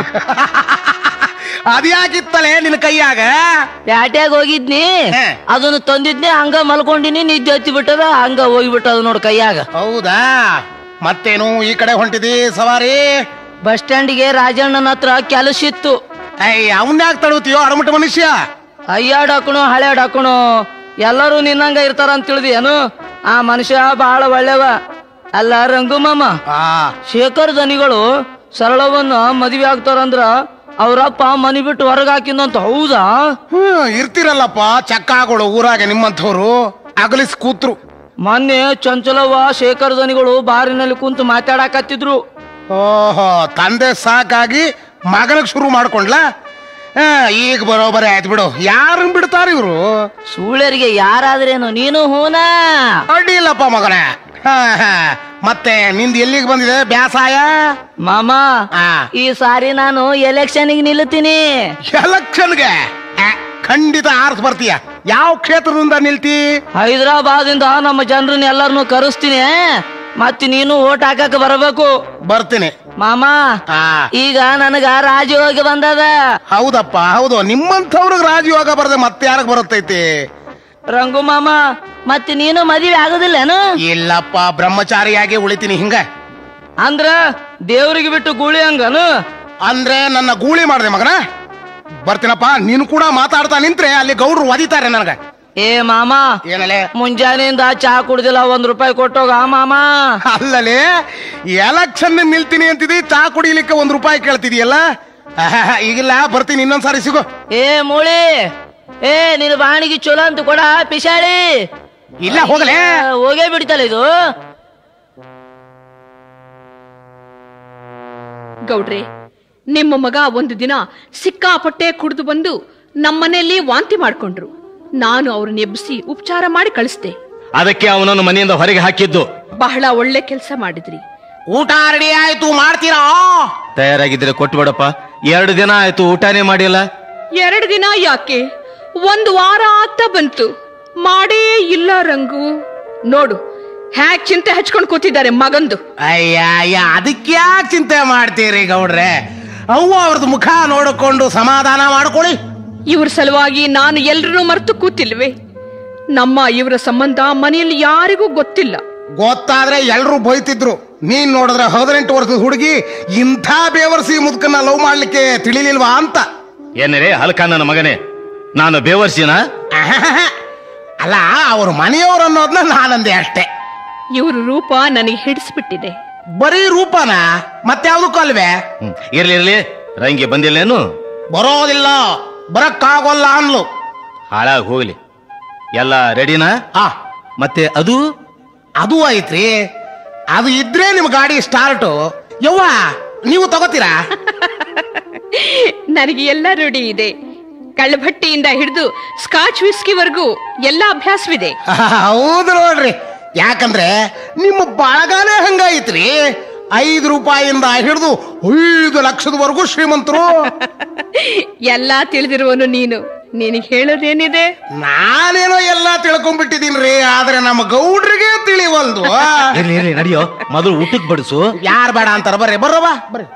ಅದ್ಯಾಕಿತ್ತಲೇ ನಿನ್ನ ಕೈಯಾಗ ಪ್ಯಾಟ್ಯಾಗ ಹೋಗಿದ್ನಿ ಅದನ್ನು ತಂದಿದ್ನಿ ಹಂಗ ಮಲ್ಕೊಂಡಿನಿ ನಿದ್ದೆ ಹತ್ತಿ ಬಿಟ್ಟದ ಹಂಗ ಹೋಗ್ಬಿಟ್ಟದ ನೋಡ್ ಕೈಯಾಗ ಹೌದಾ ಮತ್ತೇನು ಈ ಕಡೆ ಹೊಂಟಿದಿ ಸವಾರಿ ಬಸ್ ಸ್ಟ್ಯಾಂಡಿಗೆ ರಾಜಣ್ಣನ ಹತ್ರ ಕೆಲಸ ಇತ್ತು ಅಯ್ಯ ಅವನ್ಯಾಕ್ ತಡುತ್ತೀಯೋ ಅಡಮಟ ಮನುಷ್ಯ ಅಯ್ಯಾಡಾಕಣು ಹಳೆಯಾಡಾಕಣು ಎಲ್ಲರೂ ನಿನ್ನಂಗ ಇರ್ತಾರ ಅಂತ ತಿಳಿದಿ ಏನು ಆ ಮನುಷ್ಯ ಬಹಳ ಒಳ್ಳೆವ ಅಲ್ಲ ರಂಗು ಮಾಮ ಶೇಖರ್ ದನಿಗಳು ಸರಳವನ್ನ ಮದುವೆ ಆಗ್ತಾರಂದ್ರ ಅವ್ರಪ್ಪ ಮನಿ ಬಿಟ್ಟು ಹೊರಗೆ ಹಾಕಿದಂತ ಹೌದಾ ಹ್ಮ್ ಇರ್ತಿರಲ್ಲಪ್ಪ ಚಕ್ಕಾಗಳು ಊರಾಗ ನಿಮ್ಮಂಥವ್ರು ಅಗಲಿಸ್ ಕೂತ್ರು ಮೊನ್ನೆ ಚಂಚಲವ್ವ ಶೇಖರ್ ದನಿಗಳು ಬಾರಿನಲ್ಲಿ ಕುಂತು ಮಾತಾಡಕತ್ತಿದ್ರು ಓಹೋ ತಂದೆ ಸಾಕಾಗಿ ಮಗನಿಗೆ ಶುರು ಮಾಡ್ಕೊಂಡ್ಲಾ ಆ, ಈಗ ಬರೋಬರಿ ಆಯ್ತು ಬಿಡು ಯಾರನ್ನ ಬಿಡ್ತಾರ ಇವ್ರು ಸೂಳ್ಯರಿಗೆ ಯಾರಾದ್ರೇನು ನೀನು ಹೂನಾ ಅಡ್ಡಿ ಇಲ್ಲಪ್ಪ ಮಗನೇ ಹಾ, ಹಾ. ಮತ್ತೆ ನಿಂದ ಎಲ್ಲಿಗೆ ಬಂದಿದೆ ಬ್ಯಾಸಾಯ ಮಾಮ ಈ ಸಾರಿ ನಾನು ಎಲೆಕ್ಷನ್ಗೆ ನಿಲ್ಲುತ್ತೀನಿ ಎಲೆಕ್ಷನ್ಗೆ ಆ, ಖಂಡಿತ ಆರ್ಸ್ ಬರ್ತೀಯ ಯಾವ ಕ್ಷೇತ್ರದಿಂದ ನಿಲ್ತಿ ಹೈದರಾಬಾದಿಂದ ನಮ್ಮ ಜನರನ್ನ ಎಲ್ಲರನ್ನು ಕರೆಸ್ತೀನಿ ಮತ್ತೆ ನೀನು ಓಟ್ ಹಾಕಕ್ ಬರಬೇಕು ಬರ್ತೀನಿ ಮಾಮ ಈಗ ನನಗ ರಾಜಯೋಗ ಬಂದದ ಹೌದಪ್ಪ ಹೌದು ನಿಮ್ಮಂಥವ್ರಿಗೆ ರಾಜಯೋಗ ಬರದೆ ಮತ್ತೆ ಯಾರಿಗೆ ಬರುತ್ತೈತಿ ರಂಗು ಮಾಮ ಮತ್ತೆ ನೀನು ಮದುವೆ ಆಗುದಿಲ್ಲೇನು ಇಲ್ಲಪ್ಪ ಬ್ರಹ್ಮಚಾರಿಯಾಗಿ ಉಳಿತೀನಿ ಹಿಂಗ ಅಂದ್ರ ದೇವ್ರಿಗೆ ಬಿಟ್ಟು ಗೂಳಿ ಹಂಗನು ಅಂದ್ರೆ ನನ್ನ ಗೂಳಿ ಮಾಡಿದೆ ಮಗನ ಬರ್ತೀನಪ್ಪ ನೀನು ಕೂಡ ಮಾತಾಡ್ತಾ ನಿಂತ್ರೆ ಅಲ್ಲಿ ಗೌಡ್ರು ಒದಿತಾರೆ ನನಗ ಏ ಮಾಮ ಏನಲೆ ಮುಂಜಾನೆಯಿಂದ ಚಾ ಕುಡ್ದಿಲ್ಲ ಒಂದ್ ರೂಪಾಯಿ ಕೊಟ್ಟೋಗ ಮಾಮ ಅಲ್ಲಲೇ ಎಲೆಕ್ಷನ್ ನಿಲ್ತೀನಿ ಅಂತಿದಿ ಚಾ ಕುಡಿಲಿಕ್ಕೆ ಒಂದ್ ರೂಪಾಯಿ ಕೇಳ್ತಿದೀಯಲ್ಲ ಆಹಾ, ಈಗಿಲ್ಲ ಬರ್ತೀನಿ ಇನ್ನೊಂದ್ಸಾರಿ ಸಿಗು ಏ ಮೂಳಿ ಏ ನಿನ್ ಬಾಣಿಗೆ ಚಲೋ ಅಂತ ಕೊಡ ಪಿಶಾಳಿ ಇಲ್ಲ ಹೋಗಲೇ ಹೋಗೇ ಬಿಡ್ತಲ್ಲ ಇದು ಗೌಡ್ರೆ ನಿಮ್ಮ ಮಗ ಒಂದು ದಿನ ಸಿಕ್ಕಾಪಟ್ಟೆ ಕುಡಿದು ಬಂದು ನಮ್ಮನೆಯಲ್ಲಿ ವಾಂತಿ ಮಾಡ್ಕೊಂಡ್ರು ನಾನು ಅವ್ರನ್ನ ಎಬ್ಬಿಸಿ ಉಪಚಾರ ಮಾಡಿ ಕಳಿಸ್ದೆ ಅದಕ್ಕೆ ಅವನನ್ನು ಮನೆಯಿಂದ ಹೊರಗೆ ಹಾಕಿದ್ದು ಬಹಳ ಒಳ್ಳೆ ಕೆಲಸ ಮಾಡಿದ್ರಿ ಊಟ ರೆಡಿ ಆಯ್ತು ಮಾಡ್ತೀರಾ ತಯಾರಾಗಿದ್ರೆ ಕೊಟ್ಬಿಡಪ್ಪ ಎರಡು ದಿನ ಆಯ್ತು ಊಟನೇ ಮಾಡಿಲ್ಲ ಎರಡು ದಿನ ಯಾಕೆ ಒಂದು ವಾರ ಆತ ಬಂತು ಮಾಡೇ ಇಲ್ಲ ರಂಗು ನೋಡು ಹ್ಯಾಕ್ ಚಿಂತೆ ಹಚ್ಕೊಂಡು ಕೂತಿದ್ದಾರೆ ಮಗಂದು ಅಯ್ಯ ಅಯ್ಯ ಅದಕ್ಕೆ ಯಾಕೆ ಚಿಂತೆ ಮಾಡ್ತೀರಿ ಗೌಡ್ರೆ ಅವ್ವ ಅವ್ರದ್ದು ಮುಖ ನೋಡಿಕೊಂಡು ಸಮಾಧಾನ ಮಾಡ್ಕೊಳ್ಳಿ ಇವ್ರ ಸಲುವಾಗಿ ನಾನು ಎಲ್ರನ್ನೂ ಮರೆತು ಕೂತಿಲ್ವೇ ನಮ್ಮ ಇವರ ಸಂಬಂಧ ಮನೆಯಲ್ಲಿ ಯಾರಿಗೂ ಗೊತ್ತಿಲ್ಲ ಗೊತ್ತಾದ್ರೆ ಎಲ್ರು ಬೈತಿದ್ರು ನೀನ್ ನೋಡಿದ್ರೆ ಹದಿನೆಂಟು ವರ್ಷದ ಹುಡುಗಿ ಇಂಥ ಬೇವರ್ಸಿ ಮುದುಕನ್ನ ಲವ್ ಮಾಡ್ಲಿಕ್ಕೆ ತಿಳಿಲಿಲ್ವಾ ಅಂತ ಏನೇ ಹಲ್ಕ ನನ್ನ ಮಗನೇ ನಾನು ಬೇವರ್ಸಿನ ಅಲ್ಲ ಅವ್ರ ಮನೆಯವ್ರು ಅನ್ನೋದನ್ನ ನಾನಂದೆ ಅಷ್ಟೇ ಇವ್ರ ರೂಪ ನನಗೆ ಹಿಡಿಸ್ಬಿಟ್ಟಿದೆ ಬರೀ ರೂಪನ ಮತ್ಯಾವ್ದಕ್ಕೂ ಅಲ್ವೇ ಹ್ಮ್. ಇರ್ಲಿ ಇರ್ಲಿ ರಂಗಿ ಬಂದಿಲ್ಲೇನು ಬರೋದಿಲ್ಲ ಬರಕ್ಕಾಗೋಲ್ಲ ಅನ್ಲು ಹಾಳಾಗಿ ಹೋಗ್ಲಿ ಎಲ್ಲ ರೆಡಿನಾ ಆ ಮತ್ತೆ ಅದು ಅದು ಐತ್ರಿ ಅದು ಇದ್ರೆ ನಿಮ್ ಗಾಡಿ ಸ್ಟಾರ್ಟು ಯವ್ವ ನೀವು ತಗೋತೀರಾ ನನಗೆ ಎಲ್ಲ ರೂಢಿ ಇದೆ ಕಳ್ಳಭಟ್ಟಿಯಿಂದ ಹಿಡಿದು ಸ್ಕಾಚ್ ವಿಸ್ಕಿವರೆಗೂ ಎಲ್ಲ ಅಭ್ಯಾಸವಿದೆ ಹೌದು ನೋಡ್ರಿ ಯಾಕಂದ್ರೆ ನಿಮ್ಮ ಬಾಳಗಾನೇ ಹಂಗಾಯ್ತ್ರಿ ಐದು ರೂಪಾಯಿಯಿಂದ ಹಿಡಿದು ಐದು ಲಕ್ಷದವರೆಗೂ ಶ್ರೀಮಂತರು ಎಲ್ಲ ತಿಳಿದಿರುವನು ನೀನು ನಿನಗೆ ಹೇಳೋದೇನಿದೆ ನಾನೇನೋ ಎಲ್ಲ ತಿಳ್ಕೊಂಡ್ಬಿಟ್ಟಿದೀನ್ರಿ ಆದ್ರೆ ನಮ್ಮ ಗೌಡ್ರಿಗೆ ತಿಳಿವಲ್ದು ಇರ್ಲಿ ಇರ್ಲಿ ನಡಿಯೋ ಮೊದಲು ಊಟಕ್ಕೆ ಬಡಿಸು ಯಾರ್ ಬೇಡ ಅಂತಾರ ಬರ್ರಿ ಬರ್ರವ ಬರ್ರಿ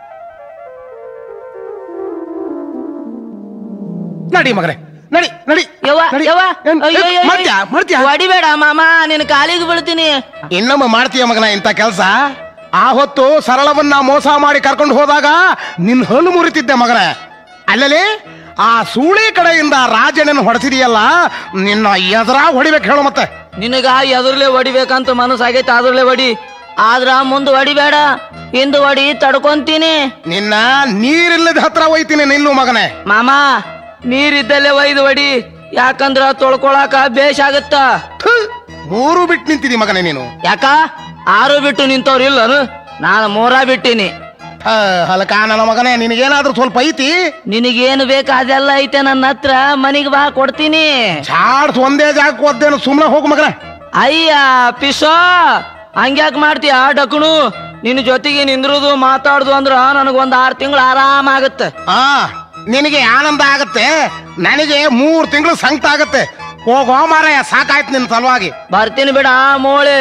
ನಡಿ ಮಗನೇ ನಡಿ ನಡಿ ಯವ್ವ ನಡಿ. ಯವ್ವ ಏನ್- ಅಯ್ಯೋ, ಅಯ್ಯೋ, ಮಾಡ್ತ್ಯಾ ಮಾಡ್ತ್ಯಾ ಹೊಡಿಬೇಡ ಮಾಮ ನಿನ್ ಕಾಲಿಗೆ ಬೀಳ್ತೀನಿ ಇನ್ನೊಮ್ಮೆ ಮಾಡ್ತೀಯ ಮಗನ ಇಂಥ ಕೆಲಸ ಆ ಹೊತ್ತು ಸರಳವನ್ನ ಮೋಸ ಮಾಡಿ ಕರ್ಕೊಂಡು ಹೋದಾಗ ನಿನ್ ಹಲ್ಲು ಮುರಿತಿದ್ದೆ ಮಗನ ಅಲ್ಲಲ್ಲಿ ಆ ಸೂಳಿ ಕಡೆಯಿಂದ ರಾಜನನ್ನು ಹೊಡೆಸಿದೆಯಲ್ಲ ನಿನ್ನ ಎದುರ ಹೊಡಿಬೇಕು ಹೇಳು ಮತ್ತೆ ನಿನಗ ಎದುರ್ಲೆ ಹೊಡಿಬೇಕಂತ ಮನಸ್ಸಾಗೈತೆ ಅದ್ರಲ್ಲೇ ಹೊಡಿ ಆದ್ರ ಮುಂದ್ ಹೊಡಿಬೇಡ ಹಿಂದ್ ಹೊಡಿ ತಡ್ಕೊಂತೀನಿ ನಿನ್ನ ನೀರಿಲ್ಲದ ಹತ್ರ ಒಯ್ತೀನಿ ನಿಲ್ಲು ಮಗನೇ ಮಾಮ ನೀರಿದ್ದಲ್ಲೇ ಒಯ್ದು ಹೊಡಿ ಯಾಕಂದ್ರ ತೊಳ್ಕೊಳಕ ಬೇಷ್ ಆಗತ್ತ ಥು, ಮೂರು ಬಿಟ್ಟು ನಿಂತಿದಿ ಮಗನೇ ನೀನು ಯಾಕ ಆರು ಬಿಟ್ಟು ನಿಂತವ್ರು ಇಲ್ಲನು ನಾನು ಮೂರ ಬಿಟ್ಟಿನಿ ಹ, ಹಲಕ ನನ್ನ ಮಗನೇ ನಿನಗೇನಾದ್ರೂ ಸ್ವಲ್ಪ ಐತಿ ನಿನಗೇನು ಬೇಕು ಅದೆಲ್ಲ ಐತೆ ನನ್ನ ಹತ್ರ ಮನಿಗ್ ಬಾ ಕೊಡ್ತೀನಿ ಚಾಡ್ಸ್ ಒಂದೇ ಜಾಗಕ್ಕೆ ಒದ್ದೇನು ಸುಮ್ಮನೆ ಹೋಗು ಮಗನೇ ಅಯ್ಯ ಪಿಸೋ ಹಂಗ್ಯಾಕ್ ಮಾಡ್ತೀಯ ಡಕಣು ನಿನ್ನ ಜೊತೆಗೆ ನಿಂದ್ರುದು ಮಾತಾಡುದು ಅಂದ್ರ ನನಗೊಂದ್ ಆರು ತಿಂಗಳು ಆರಾಮ ಆಗತ್ತ ಆ ನಿನಗೆ ಆನಂದ ಆಗತ್ತೆ ನನಗೆ ಮೂರು ತಿಂಗಳು ಸಂಕಟ ಆಗತ್ತೆ ಹೋಗೋ ಮಾರಾಯ ಸಾಕಾಯ್ತು ನಿನ್ನ ಸಲುವಾಗಿ ಬರ್ತೀನಿ ಬಿಡ ಮೋಳೆ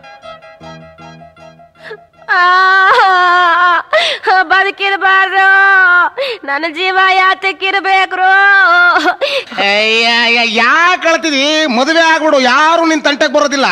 ಬದುಕಿರಬಾರ್ದು ನನ್ನ ಜೀವ ಯಾತಕ್ಕಿರ್ಬೇಕ್ರು ಯಾಕೆ ಕಳ್ತಿದಿ ಮದುವೆ ಆಗ್ಬಿಡು ಯಾರು ನಿನ್ ತಂಟೆಗೆ ಬರೋದಿಲ್ಲ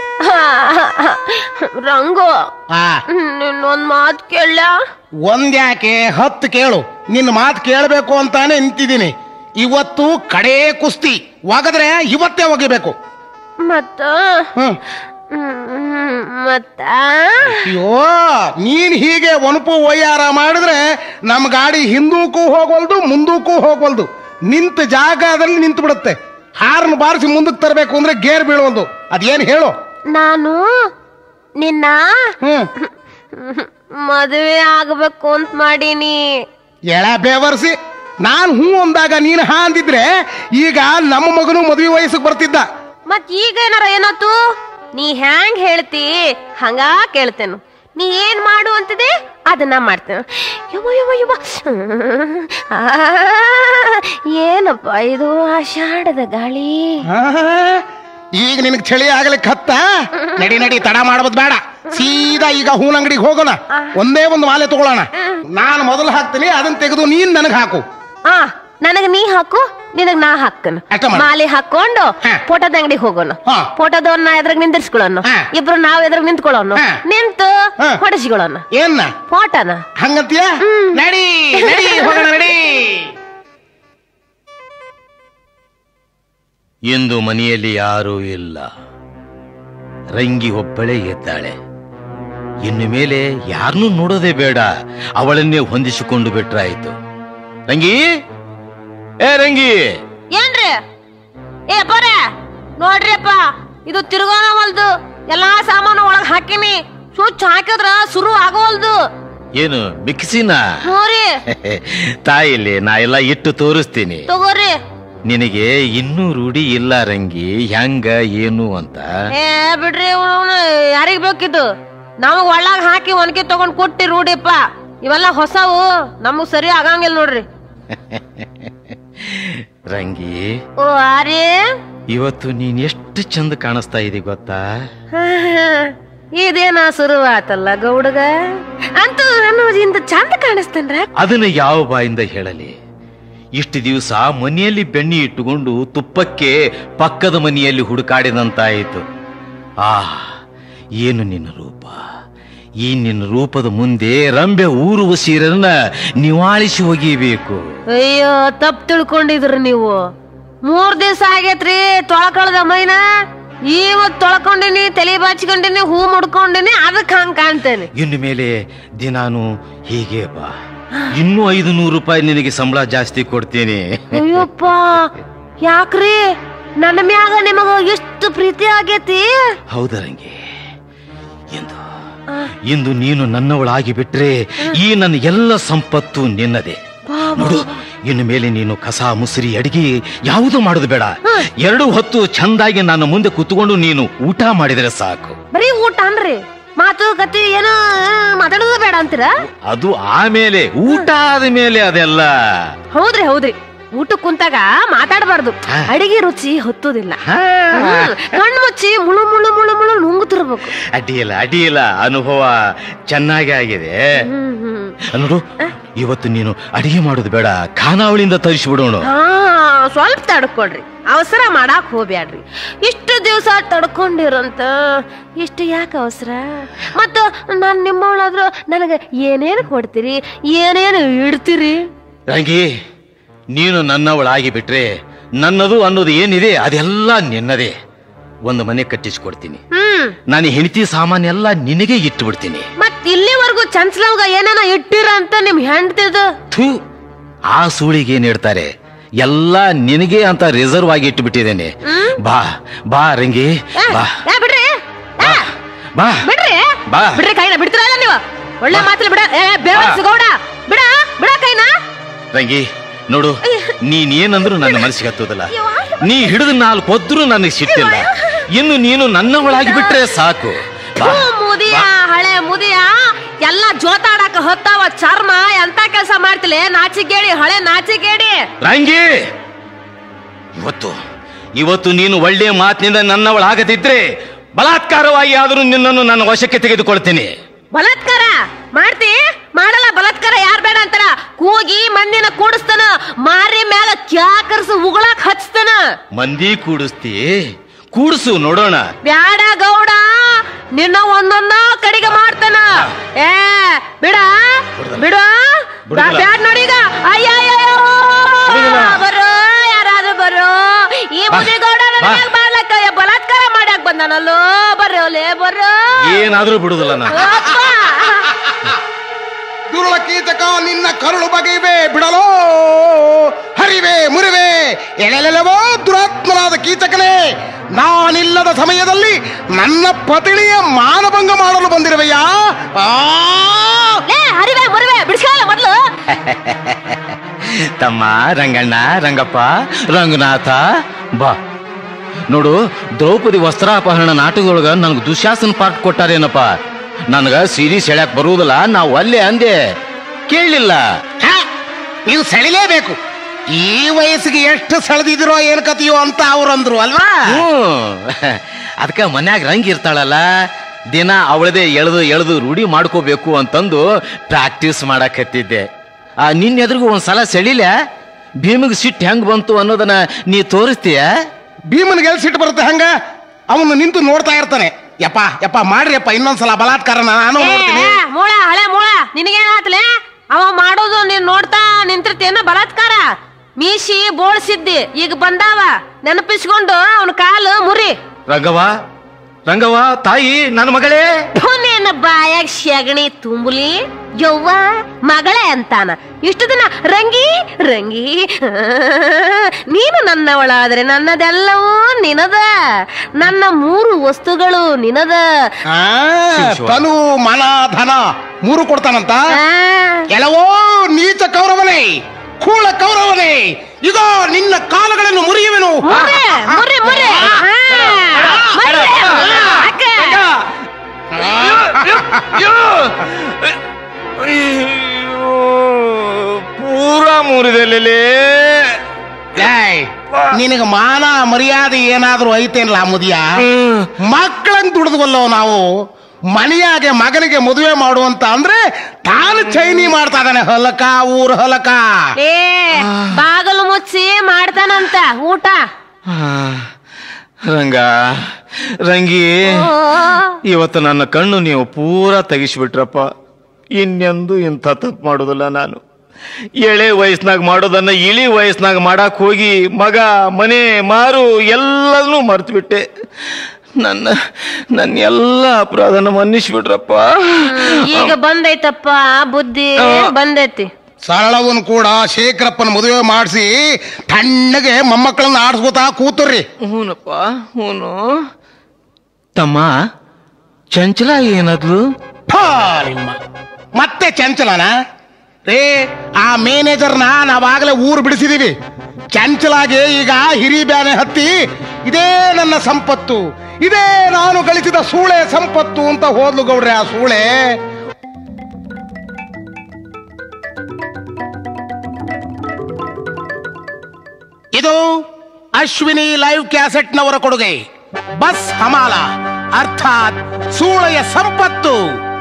ರಂಗು ಆ ನಿನ್ನೊಂದ್ ಮಾತ್ ಕೇಳ ಒಂದ್ಯಾಕೆ ಹತ್ತು ಕೇಳು ನಿನ್ನ ಮಾತು ಕೇಳಬೇಕು ಅಂತಾನೆ ನಿಂತಿದ್ದೀನಿ ಇವತ್ತು ಕಡೇ ಕುಸ್ತಿ ಒಗದ್ರೆ ಇವತ್ತೇ ಒಗಿಬೇಕು ಮತ್ತ ಹ್ಮ್ ಹ್ಮ್, ಮತ್ತ ಅಯ್ಯೋ ನೀನ್ ಹೀಗೆ ಒನಪು ಒಯ್ಯಾರ ಮಾಡಿದ್ರೆ ನಮ್ಮ ಗಾಡಿ ಹಿಂದೂಕ್ಕೂ ಹೋಗವಲ್ದು ಮುಂದಕ್ಕೂ ಹೋಗವಲ್ದು ನಿಂತ ಜಾಗದಲ್ಲಿ ನಿಂತು ಬಿಡುತ್ತೆ ಹಾರ್ನ್ ಬಾರಿಸಿ ಮುಂದಕ್ಕೆ ತರಬೇಕು ಅಂದ್ರೆ ಗೇರ್ ಬೀಳವಲ್ದು ಅದೇನ್ ಹೇಳು ನಾನು ನಿನ್ನ ಹ್ಮ್ ಮದುವೆ ಆಗ್ಬೇಕು ಅಂತ ಮಾಡೀನಿ ಎಳ ಬೇವರ್ಸಿ ನಾನ್ ಹೂ ಅಂದಾಗ ನೀನ್ ಹಾ ಅಂದಿದ್ರೆ ಈಗ ನಮ್ಮ ಮಗನು ಮದುವೆ ವಯಸ್ಸಿಗೆ ಬರ್ತಿದ್ದ ಮತ್ ಈಗ ಏನಾರ ಏನಾತು ನೀ ಹ್ಯಾಂಗ್ ಹೇಳ್ತಿ ಹಂಗ ಕೇಳ್ತೇನು ನೀ ಏನ್ ಮಾಡು ಅಂತಿದೆ ಅದನ್ನ ಮಾಡ್ತೇನೆ ಯವ್ವ ಯವ್ವ ಯವ್ವ ಆ, ಏನಪ್ಪ ಇದು ಆಷಾಢದ ಗಾಳಿ ಆ, ಈಗ ನಿನಗ್ ಚಳಿ ಆಗ್ಲಿಕ್ಕೆ ಹತ್ತ ನಡಿ ನಡಿ ತಡ ಮಾಡೋದ್ ಬೇಡ ಸೀದಾ ಈಗ ಹೂನ್ ಅಂಗಡಿಗೆ ಹೋಗೋಣ ಒಂದೇ ಒಂದು ಮಾಲೆ ತಗೊಳ್ಳೋಣ ನಾನು ಮೊದಲು ಹಾಕ್ತೀನಿ ಅದನ್ನ ತೆಗೆದು ನೀನ್ ನನಗ್ ಹಾಕು ಆ ನನಗ್ ನೀ ಹಾಕು ನಿನಗ್ ನಾ ಹಾಕನು ಅಷ್ಟ ಮಾಡು. ಮಾಲೆ ಹಾಕೊಂಡು ಫೋಟೋದ ಅಂಗಡಿಗೆ ಹೋಗೋಣ ಹಾ. ಫೋಟೋದವ್ರನ್ನ ಎದ್ರಾಗ ನಿಂದಿರ್ಸ್ಕೊಳ್ಳೋಣ ಹಾ. ಇಬ್ರು ನಾವ್ ಎದ್ರಾಗ ನಿಂತ್ಕೊಳ್ಳೋಣ ಹಾ. ನಿಂತು ಹಾ. ಹೊಡೆಸಿಕೊಳ್ಳೋಣ ಏನ್ನ ಫೋಟೋನ ಹಂಗಂತೀಯ ನಡಿ ನಡಿ ಹೋಗೋಣ ನಡಿ ಇಂದು ಮನೆಯಲ್ಲಿ ಯಾರೂ ಇಲ್ಲ ರಂಗಿ ಒಬ್ಬಳೇ ಎದ್ದಾಳೆ ಇನ್ನು ಮೇಲೆ ಯಾರನ್ನೂ ನೋಡೋದೇ ಬೇಡ ಅವಳನ್ನೇ ಹೊಂದಿಸಿಕೊಂಡು ಬಿಟ್ರಾಯ್ತು ರಂಗಿ ಏ ರಂಗಿ ಏನ್ರಿ ಏ ಬರ ನೋಡ್ರಿಪ್ಪ ಇದು ತಿರ್ಗೋನ ಹೊಲ್ದು ಎಲ್ಲಾ ಸಾಮಾನು ಒಳಗ್ ಹಾಕಿನಿ ಸ್ವಿಚ್ ಹಾಕಿದ್ರ ಶುರು ಆಗೋಲ್ದು ಏನು ಮಿಕ್ಸಿನ ನೋರಿ ತಾಯಿಲಿ ನಾ ಎಲ್ಲ ಇಟ್ಟು ತೋರಿಸ್ತೀನಿ ತಗೋರಿ ನಿನಗೆ ಇನ್ನೂ ರೂಢಿ ಇಲ್ಲ ರಂಗಿ ಹೆಂಗ ಏನು ಅಂತ ಏ ಬಿಡ್ರಿ ಯಾರಿಗ್ ಬೇಕಿದ್ದು ನಮಗ್ ಒಳ್ಳಾಗ ಹಾಕಿ ಒನಕೆ ತಗೊಂಡ್ ಕೊಟ್ಟಿ ರೂಢಿಪ್ಪ ಇವೆಲ್ಲ ಹೊಸವು ನಮಗ್ ಸರಿ ಆಗಂಗಿಲ್ಲ ನೋಡ್ರಿ ರಂಗಿ ಓ ಆರಿ ಇವತ್ತು ನೀನ್ ಎಷ್ಟು ಚಂದ ಕಾಣಿಸ್ತಾ ಇದಿ ಗೊತ್ತಾ ಇದೇನ ಶುರುವಾತಲ್ಲ ಗೌಡಗ ಅಂತೂ ನಾನು ಇಂದ ಚಂದ ಕಾಣಿಸ್ತೇನ್ರ ಅದನ್ನ ಯಾವ ಬಾಯಿಂದ ಹೇಳಲಿ ಇಷ್ಟು ದಿವಸ ಮನೆಯಲ್ಲಿ ಬೆಣ್ಣೆ ಇಟ್ಟುಕೊಂಡು ತುಪ್ಪಕ್ಕೆ ಪಕ್ಕದ ಮನೆಯಲ್ಲಿ ಹುಡುಕಾಡಿದಂತಾಯಿತು ಆ ಏನು ನಿನ್ನ ರೂಪ ಈ ನಿನ್ನ ರೂಪದ ಮುಂದೆ ರಂಬೆ ಊರುವ ಸೀರನ್ನ ನಿವಾಳಿಸಿ ಒಗಿಬೇಕು ಅಯ್ಯೋ ತಪ್ಪು ತಿಳ್ಕೊಂಡಿದ್ರಿ ನೀವು ಮೂರ್ ದಿವಸ ಆಗೇತ್ರಿ ತೊಳಕಳ್ದ ಮೈನ ಇವತ್ ತೊಳ್ಕೊಂಡಿನಿ ತಲೆ ಬಾಚ್ಕೊಂಡಿನಿ ಹೂ ಮುಡ್ಕೊಂಡಿನಿ ಅದಕ್ ಹಂಗ್ ಕಾಣ್ತೇನೆ ಇನ್ನು ಮೇಲೆ ದಿನಾನು ಹೀಗೆ ಬಾ ಇನ್ನೂ ಐದು ನೂರು ರೂಪಾಯಿ ನಿನಗೆ ಸಂಬಳ ಜಾಸ್ತಿ ಕೊಡ್ತೀನಿ ಅಯ್ಯಪ್ಪ ಯಾಕ್ರಿ ನನ್ನ ಮ್ಯಾಗ ನಿಮಗ ಎಷ್ಟು ಪ್ರೀತಿ ಆಗೇತಿ ಹೌದಾ ರಂಗಿ ಎಂದು ಇಂದು ನೀನು ನನ್ನವಳಾಗಿ ಬಿಟ್ರೆ ಈ ನನ್ನ ಎಲ್ಲ ಸಂಪತ್ತು ನಿನ್ನದೇ ನೋಡು ಇನ್ನು ಮೇಲೆ ನೀನು ಕಸ ಮುಸುರಿ ಅಡಿಗೆ ಯಾವುದು ಮಾಡೋದು ಬೇಡ ಎರಡು ಹೊತ್ತು ಚಂದಾಗಿ ನನ್ನ ಮುಂದೆ ಕುತ್ಕೊಂಡು ನೀನು ಊಟ ಮಾಡಿದರೆ ಸಾಕು ಬರೀ ಊಟ ಅನ್ರಿ ಮಾತು ಕತಿ ಏನೋ ಮಾತಾಡೋದು ಬೇಡ ಅಂತೀರ ಅದು ಆಮೇಲೆ ಊಟ ಆದ ಮೇಲೆ ಅದೆಲ್ಲ ಹೌದ್ರಿ ಹೌದ್ರಿ ಊಟ ಕುಂತಾಗ ಮಾತಾಡಬಾರ್ದು ಅಡಿಗೆ ರುಚಿ ಹೊತ್ತುದಿಲ್ಲ ಹ್ಮ್. ಕಣ್ಣು ಮುಚ್ಚಿ ಮುಳು ಮುಳು ಮುಳು ಮುಳು ನುಂಗುತ್ತಿರ್ಬೇಕು ಅಡ್ಡಿಯಿಲ್ಲ ಅಡ್ಡಿಯಿಲ್ಲ ಅನುಭವ ಚೆನ್ನಾಗಿ ಆಗಿದೆ ನೋಡು ಇವತ್ತು ನೀನು ಅಡಿಗೆ ಮಾಡೋದು ಬೇಡ ಖಾನಾವಳಿಯಿಂದ ತರಿಸ್ಬಿಡೋಣ ಹಾ ಸ್ವಲ್ಪ ತಡ್ಕೊಳ್ರಿ ಅವಸರ ಮಾಡಾಕ್ ಹೋಗ್ಬ್ಯಾಡ್ರಿ ಇಷ್ಟು ದಿವಸ ತಡ್ಕೊಂಡಿರಂತ ಇಷ್ಟು ಯಾಕೆ ಅವಸರ ಮತ್ತ ನಾನ್ ನಿಮ್ಮವಳಾದ್ರು ನನಗೆ ಏನೇನು ಕೊಡ್ತೀರಿ ಏನೇನು ಇಡ್ತೀರಿ ರಂಗಿ ನೀನು ನನ್ನವಳಾಗಿ ಬಿಟ್ರೆ ನನ್ನದು ಅನ್ನೋದು ಏನಿದೆ ಅದೆಲ್ಲ ನಿನ್ನದೇ ಒಂದು ಮನೆ ಕಟ್ಟಿಸ್ಕೊಡ್ತೀನಿ ಹ್ಮ್ ನಾನು ಹೆಂಡತಿ ಸಾಮಾನ್ ಎಲ್ಲ ನಿನಗೆ ಇಟ್ಟು ಬಿಡ್ತೀನಿ ಮತ್ ಇಲ್ಲಿವರೆಗೂ ಚಂಚಲವ್ಗ ಏನೇನ ಇಟ್ಟಿರ ಅಂತ ನಿಮ್ ಹೆಂಡ್ತಿದು ಥೂ ಆ ಸೂಳಿಗೆ ಏನ್ ಇಡ್ತಾರೆ ಎಲ್ಲ ನಿನಗೆ ಅಂತ ರಿಸರ್ವ್ ಆಗಿ ಇಟ್ಟು ಬಿಟ್ಟಿದ್ದೇನೆ ಬಾ ಬಾ ರಂಗಿ ಬಾ ಏ ಬಿಡ್ರಿ ಏ, ಬಾ ಬಿಡ್ರಿ ಬಾ. ಬಿಡ್ರಿ ಕೈನ ಬಿಡ್ತೀರಲ್ಲ ನೀವು ಒಳ್ಳೆ ಮಾತಲ್ಲಿ ಬಿಡ ಏ ಬೇವರ್ಸ್ ಗೌಡ ಬಿಡ ಬಿಡ ಕೈನ ರಂಗಿ ನೋಡು ನೀನ್ ಏನಂದ್ರು ನನ್ನ ಮನಸ್ಸಿಗೆ ಹತ್ತೋದಿಲ್ಲ ನೀ ಹಿಡಿದು ನಾಲ್ಕು ಹೊದ್ರು ನನಗೆ ಸಿಟ್ಟಿಲ್ಲ ಇನ್ನು ನೀನು ನನ್ನವಳಾಗಿ ಬಿಟ್ರೆ ಸಾಕು ಬಾ ಹೂ, ಮುದಿಯ ಹಳೆ ಮುದಿಯ ಎಲ್ಲ ಜೋತಾಡಕ ಹೊತ್ತಾವ ಚರ್ಮ ಎಂತ ಕೆಲಸ ಮಾಡ್ತಿಲೆ ನಾಚಿಗೇಡಿ ಹಳೆ ನಾಚಿಗೇಡಿ ರಂಗಿ ಇವತ್ತು ಇವತ್ತು ನೀನು ಒಳ್ಳೆಯ ಮಾತಿನಿಂದ ನನ್ನವಳಾಗದಿದ್ರೆ ಬಲಾತ್ಕಾರವಾಗಿ ಆದರೂ ನಿನ್ನನ್ನು ನನ್ನ ವಶಕ್ಕೆ ತೆಗೆದುಕೊಳ್ತೇನೆ ಬಲಾತ್ಕಾರ ಮಾಡ್ತಿ ಮಾಡಲ್ಲ ಬಲಾತ್ಕಾರ ಯಾರ್ ಬೇಡ ಅಂತಾರ ಕೂಗಿ ಮಂದಿನ ಕೂಡಿಸ್ತಾನ ಮಾರಿ ಮ್ಯಾಲ ಕ್ಯಾಕರ್ಸ್ ಉಗಳಾಕ್ ಹಚ್ತಾನ ಮಂದಿ ಕೂಡಿಸ್ತಿ ಕೂಡಿಸು ನೋಡೋಣ ಬ್ಯಾಡ ಗೌಡ ನಿನ್ನ ಒಂದೊಂದ ಕಡಿಗೆ ಮಾಡ್ತಾನ ಏ ಬಿಡ ಬಿಡ ಬಿಡುದಿಲ್ಲ. ಬ್ಯಾಡ್ ನೋಡೀಗ ಅಯ್ಯಯ್ಯೋ ಬರೋ ಯಾರಾದ್ರೂ ಬರೋ ಈ ಬಾ, ಮುದಿಗೌಡ ನನ್ನ ಬಾ. ಮ್ಯಾಲ್ ಮಾಡ್ಲಕ್ಕ ಬಲಾತ್ಕಾರ ಮಾಡಕ್ ಬಂದಾನಲ್ಲೋ ಬರೋಲೆ ಬರೋ ಏನಾದ್ರೂ ಬಿಡುದಿಲ್ಲ ನಾನು ಅಪ್ಪ. ದುರುಳ ಕೀಚಕ ನಿನ್ನ ಕರುಳು ಬಗೆಯುವೆ ಬಿಡಲೋ ಹರಿವೆ ಮುರಿವೆ ಎಳೆಲೆಲವೋ ದುರಾತ್ಮನಾದ ಕೀಚಕನೇ ನಾನಿಲ್ಲದ ಸಮಯದಲ್ಲಿ ನನ್ನ ಪತಿಣಿಯ ಮಾನಭಂಗ ಮಾಡಲು ಬಂದಿರುವೆಯಾ ಆ ಲೇ ಹರಿವೆ ಮುರಿವೆ ಬಿಡಿಸ್ಕೊಳ್ಳ ಮೊದ್ಲು ತಮ್ಮ ರಂಗಣ್ಣ ರಂಗಪ್ಪ ರಂಗನಾಥ ಬಾ ನೋಡು ದ್ರೌಪದಿ ವಸ್ತ್ರಾಪಹರಣ ನಾಟಕದೊಳಗ ನನಗೆ ದುಶ್ಯಾಸನ ಪಾಠ ಕೊಟ್ಟಾರೇನಪ್ಪ ನನಗ ಸೀರಿ ಸೆಳ್ಯಾಕ್ ಬರುವುದಿಲ್ಲ ನಾವು ಅಲ್ಲೇ ಅಂದೆ ಕೇಳಲಿಲ್ಲ ನೀವು ಸೆಳಿಲೇಬೇಕು ಈ ವಯಸ್ಸಿಗೆ ಎಷ್ಟು ಸೆಳೆದಿದಿರೋ ಏನ್ ಕತಿಯೋ ಅಂತ ಅವ್ರಂದ್ರು ಅಲ್ವಾ ಅದಕ್ಕೆ ಮನ್ಯಾಗ ರಂಗ್ ಇರ್ತಾಳಲ್ಲ ದಿನ ಅವಳದೇ ಎಳೆದು ಎಳೆದು ರೂಢಿ ಮಾಡ್ಕೋಬೇಕು ಅಂತಂದು ಪ್ರಾಕ್ಟೀಸ್ ಮಾಡಕತ್ತಿದ್ದೆ ಆ ನಿನ್ನ ಎದುರಿಗೂ ಒಂದ್ಸಲ ಸೆಳಿಲ ಭೀಮಿಗೆ ಸಿಟ್ಟು ಹೆಂಗ್ ಬಂತು ಅನ್ನೋದನ್ನ ನೀ ತೋರಿಸ್ತೀಯ ಭೀಮನ್ಗೆ ಎಲ್ಲಿ ಸಿಟ್ಟು ಬರುತ್ತೆ ಹಂಗ ಅವನು ನಿಂತು ನೋಡ್ತಾ ಇರ್ತಾನೆ ಯಪ್ಪ ಯಪ್ಪ ಮಾಡ್ರಿಯಪ್ಪ ಇನ್ನೊಂದ್ಸಲ ಬಲಾತ್ಕಾರ ನಾನು ನೋಡ್ತೀನಿ ಏ, ಮೂಳ ಹಳೆ ಮೂಳ ನಿನಗೇನಾತ್ಲೆ ಅವ ಮಾಡೋದು ನೀನ್ ನೋಡ್ತಾ ನಿಂತಿರ್ತೇನ ಬಲಾತ್ಕಾರ ಮೀಸಿ ಬೋಳ್ಸಿದ್ದಿ ಈಗ ಬಂದಾವ ನೆನಪಿಸ್ಕೊಂಡು ಅವನ ಕಾಲು ಮುರಿ ರಂಗವ ರಂಗವ ತಾಯಿ ನನ್ನ ಮಗಳೇ ಥು, ನೀನ್ ನನ್ನ ಬಾಯಾಗ ಸೆಗಣಿ ತುಂಬಲಿ ಯವ್ವ ಮಗಳೇ ಅಂತಾನ ಇಷ್ಟು ದಿನ ರಂಗಿ ರಂಗಿ ಆ, ನೀನು ನನ್ನವಳಾದ್ರೆ ನನ್ನದೆಲ್ಲವೂ ನಿನದ ನನ್ನ ಮೂರು ವಸ್ತುಗಳು ನಿನದ ಆ, ತನು ಮನ ಧನ ಮೂರು ಕೊಡ್ತಾನಂತ ಕೆಲವೋ ನೀಚ ಕೌರವನೇ ಕೂಳ ಕೌರವನೇ ಈಗ ನಿನ್ನ ಕಾಲಗಳನ್ನು ಮುರಿಯುವೆನು ಮುರ್ರೆ, ಮುರ್ರೆ, ಮುರ್ರೆ. ಆ, ಮುರ್ರೆ. ಅಕ್ಕ. ಪೂರ ಮುರಿದಲ್ಲೇ ಏಯ್, ನಿನಗೆ ಮಾನ ಮರ್ಯಾದೆ ಏನಾದ್ರೂ ಐತೇನಲ್ಲ ಮುದಿಯ ಮಕ್ಕಳನ್ನ ದುಡಿದ್ವಲ್ಲೋ ನಾವು ಮನೆಯಾಗೆ ಮಗನಿಗೆ ಮದುವೆ ಮಾಡುವಂತ ಅಂದ್ರೆ ತಾನು ಚೈನಿ ಮಾಡ್ತಾ ಇದ್ದಾನೆ ಹೊಲಕ ಊರ್ ಹೊಲಕ ಏ ಬಾಗಲು ಮುಚ್ಚಿ ಮಾಡ್ತಾನಂತ ಊಟ ರಂಗ ರಂಗಿ ಇವತ್ತು ನನ್ನ ಕಣ್ಣು ನೀವು ಪೂರ ತೆಗಿಸ್ಬಿಟ್ರಪ್ಪ ಇನ್ನೆಂದು ಇಂಥ ತಪ್ಪು ಮಾಡೋದಿಲ್ಲ ನಾನು ಎಳೆ ವಯಸ್ಸಿನಾಗ ಮಾಡೋದನ್ನ ಇಳಿ ವಯಸ್ಸಿನಾಗ ಮಾಡಕ್ ಹೋಗಿ ಮಗ ಮನೆ ಮಾರು ಎಲ್ಲದನ್ನೂ ಮರ್ತು ಬಿಟ್ಟೆ ನನ್ನ ನನ್ನ ಎಲ್ಲ ಅಪರಾಧನ ಮನ್ನಿಸ್ಬಿಟ್ರಪ್ಪ ಈಗ ಬಂದೈತಪ್ಪ ಬುದ್ಧಿ ಬಂದೈತಿ ಸರಳವನ್ ಕೂಡ ಶೇಖರಪ್ಪನ ಮದುವೆ ಮಾಡಿಸಿ ತಣ್ಣಗೆ ಮೊಮ್ಮಕ್ಕಳನ್ನ ಆಡ್ಸ್ಕೊತಾ ಕೂತರ್ರಿ ಹೂನಪ್ಪ ಹೂನು ತಮ್ಮ ಚಂಚಲ ಏನದ್ಲು ಥಾ ನಿಮ್ಮ. ಮತ್ತೆ ಚಂಚಲನ ರೇ ಆ ಮ್ಯಾನೇಜರ್ನ ನಾವಾಗಲೇ ಊರು ಬಿಡಿಸಿದೀವಿ ಚಂಚಲಾಗೆ ಈಗ ಹಿರಿ ಬ್ಯಾನೆ ಹತ್ತಿ ಇದೇ ನನ್ನ ಸಂಪತ್ತು ಇದೇ ನಾನು ಗಳಿಸಿದ ಸೂಳೆ ಸಂಪತ್ತು ಅಂತ ಹೋದ್ಲು ಗೌಡ್ರೆ ಆ ಸೂಳೆ ಇದು ಅಶ್ವಿನಿ ಲೈವ್ ಕ್ಯಾಸೆಟ್ನವರ ಕೊಡುಗೆ ಬಸ್ ಹಮಾಲ ಅರ್ಥಾತ್ ಸೂಳೆಯ ಸಂಪತ್ತು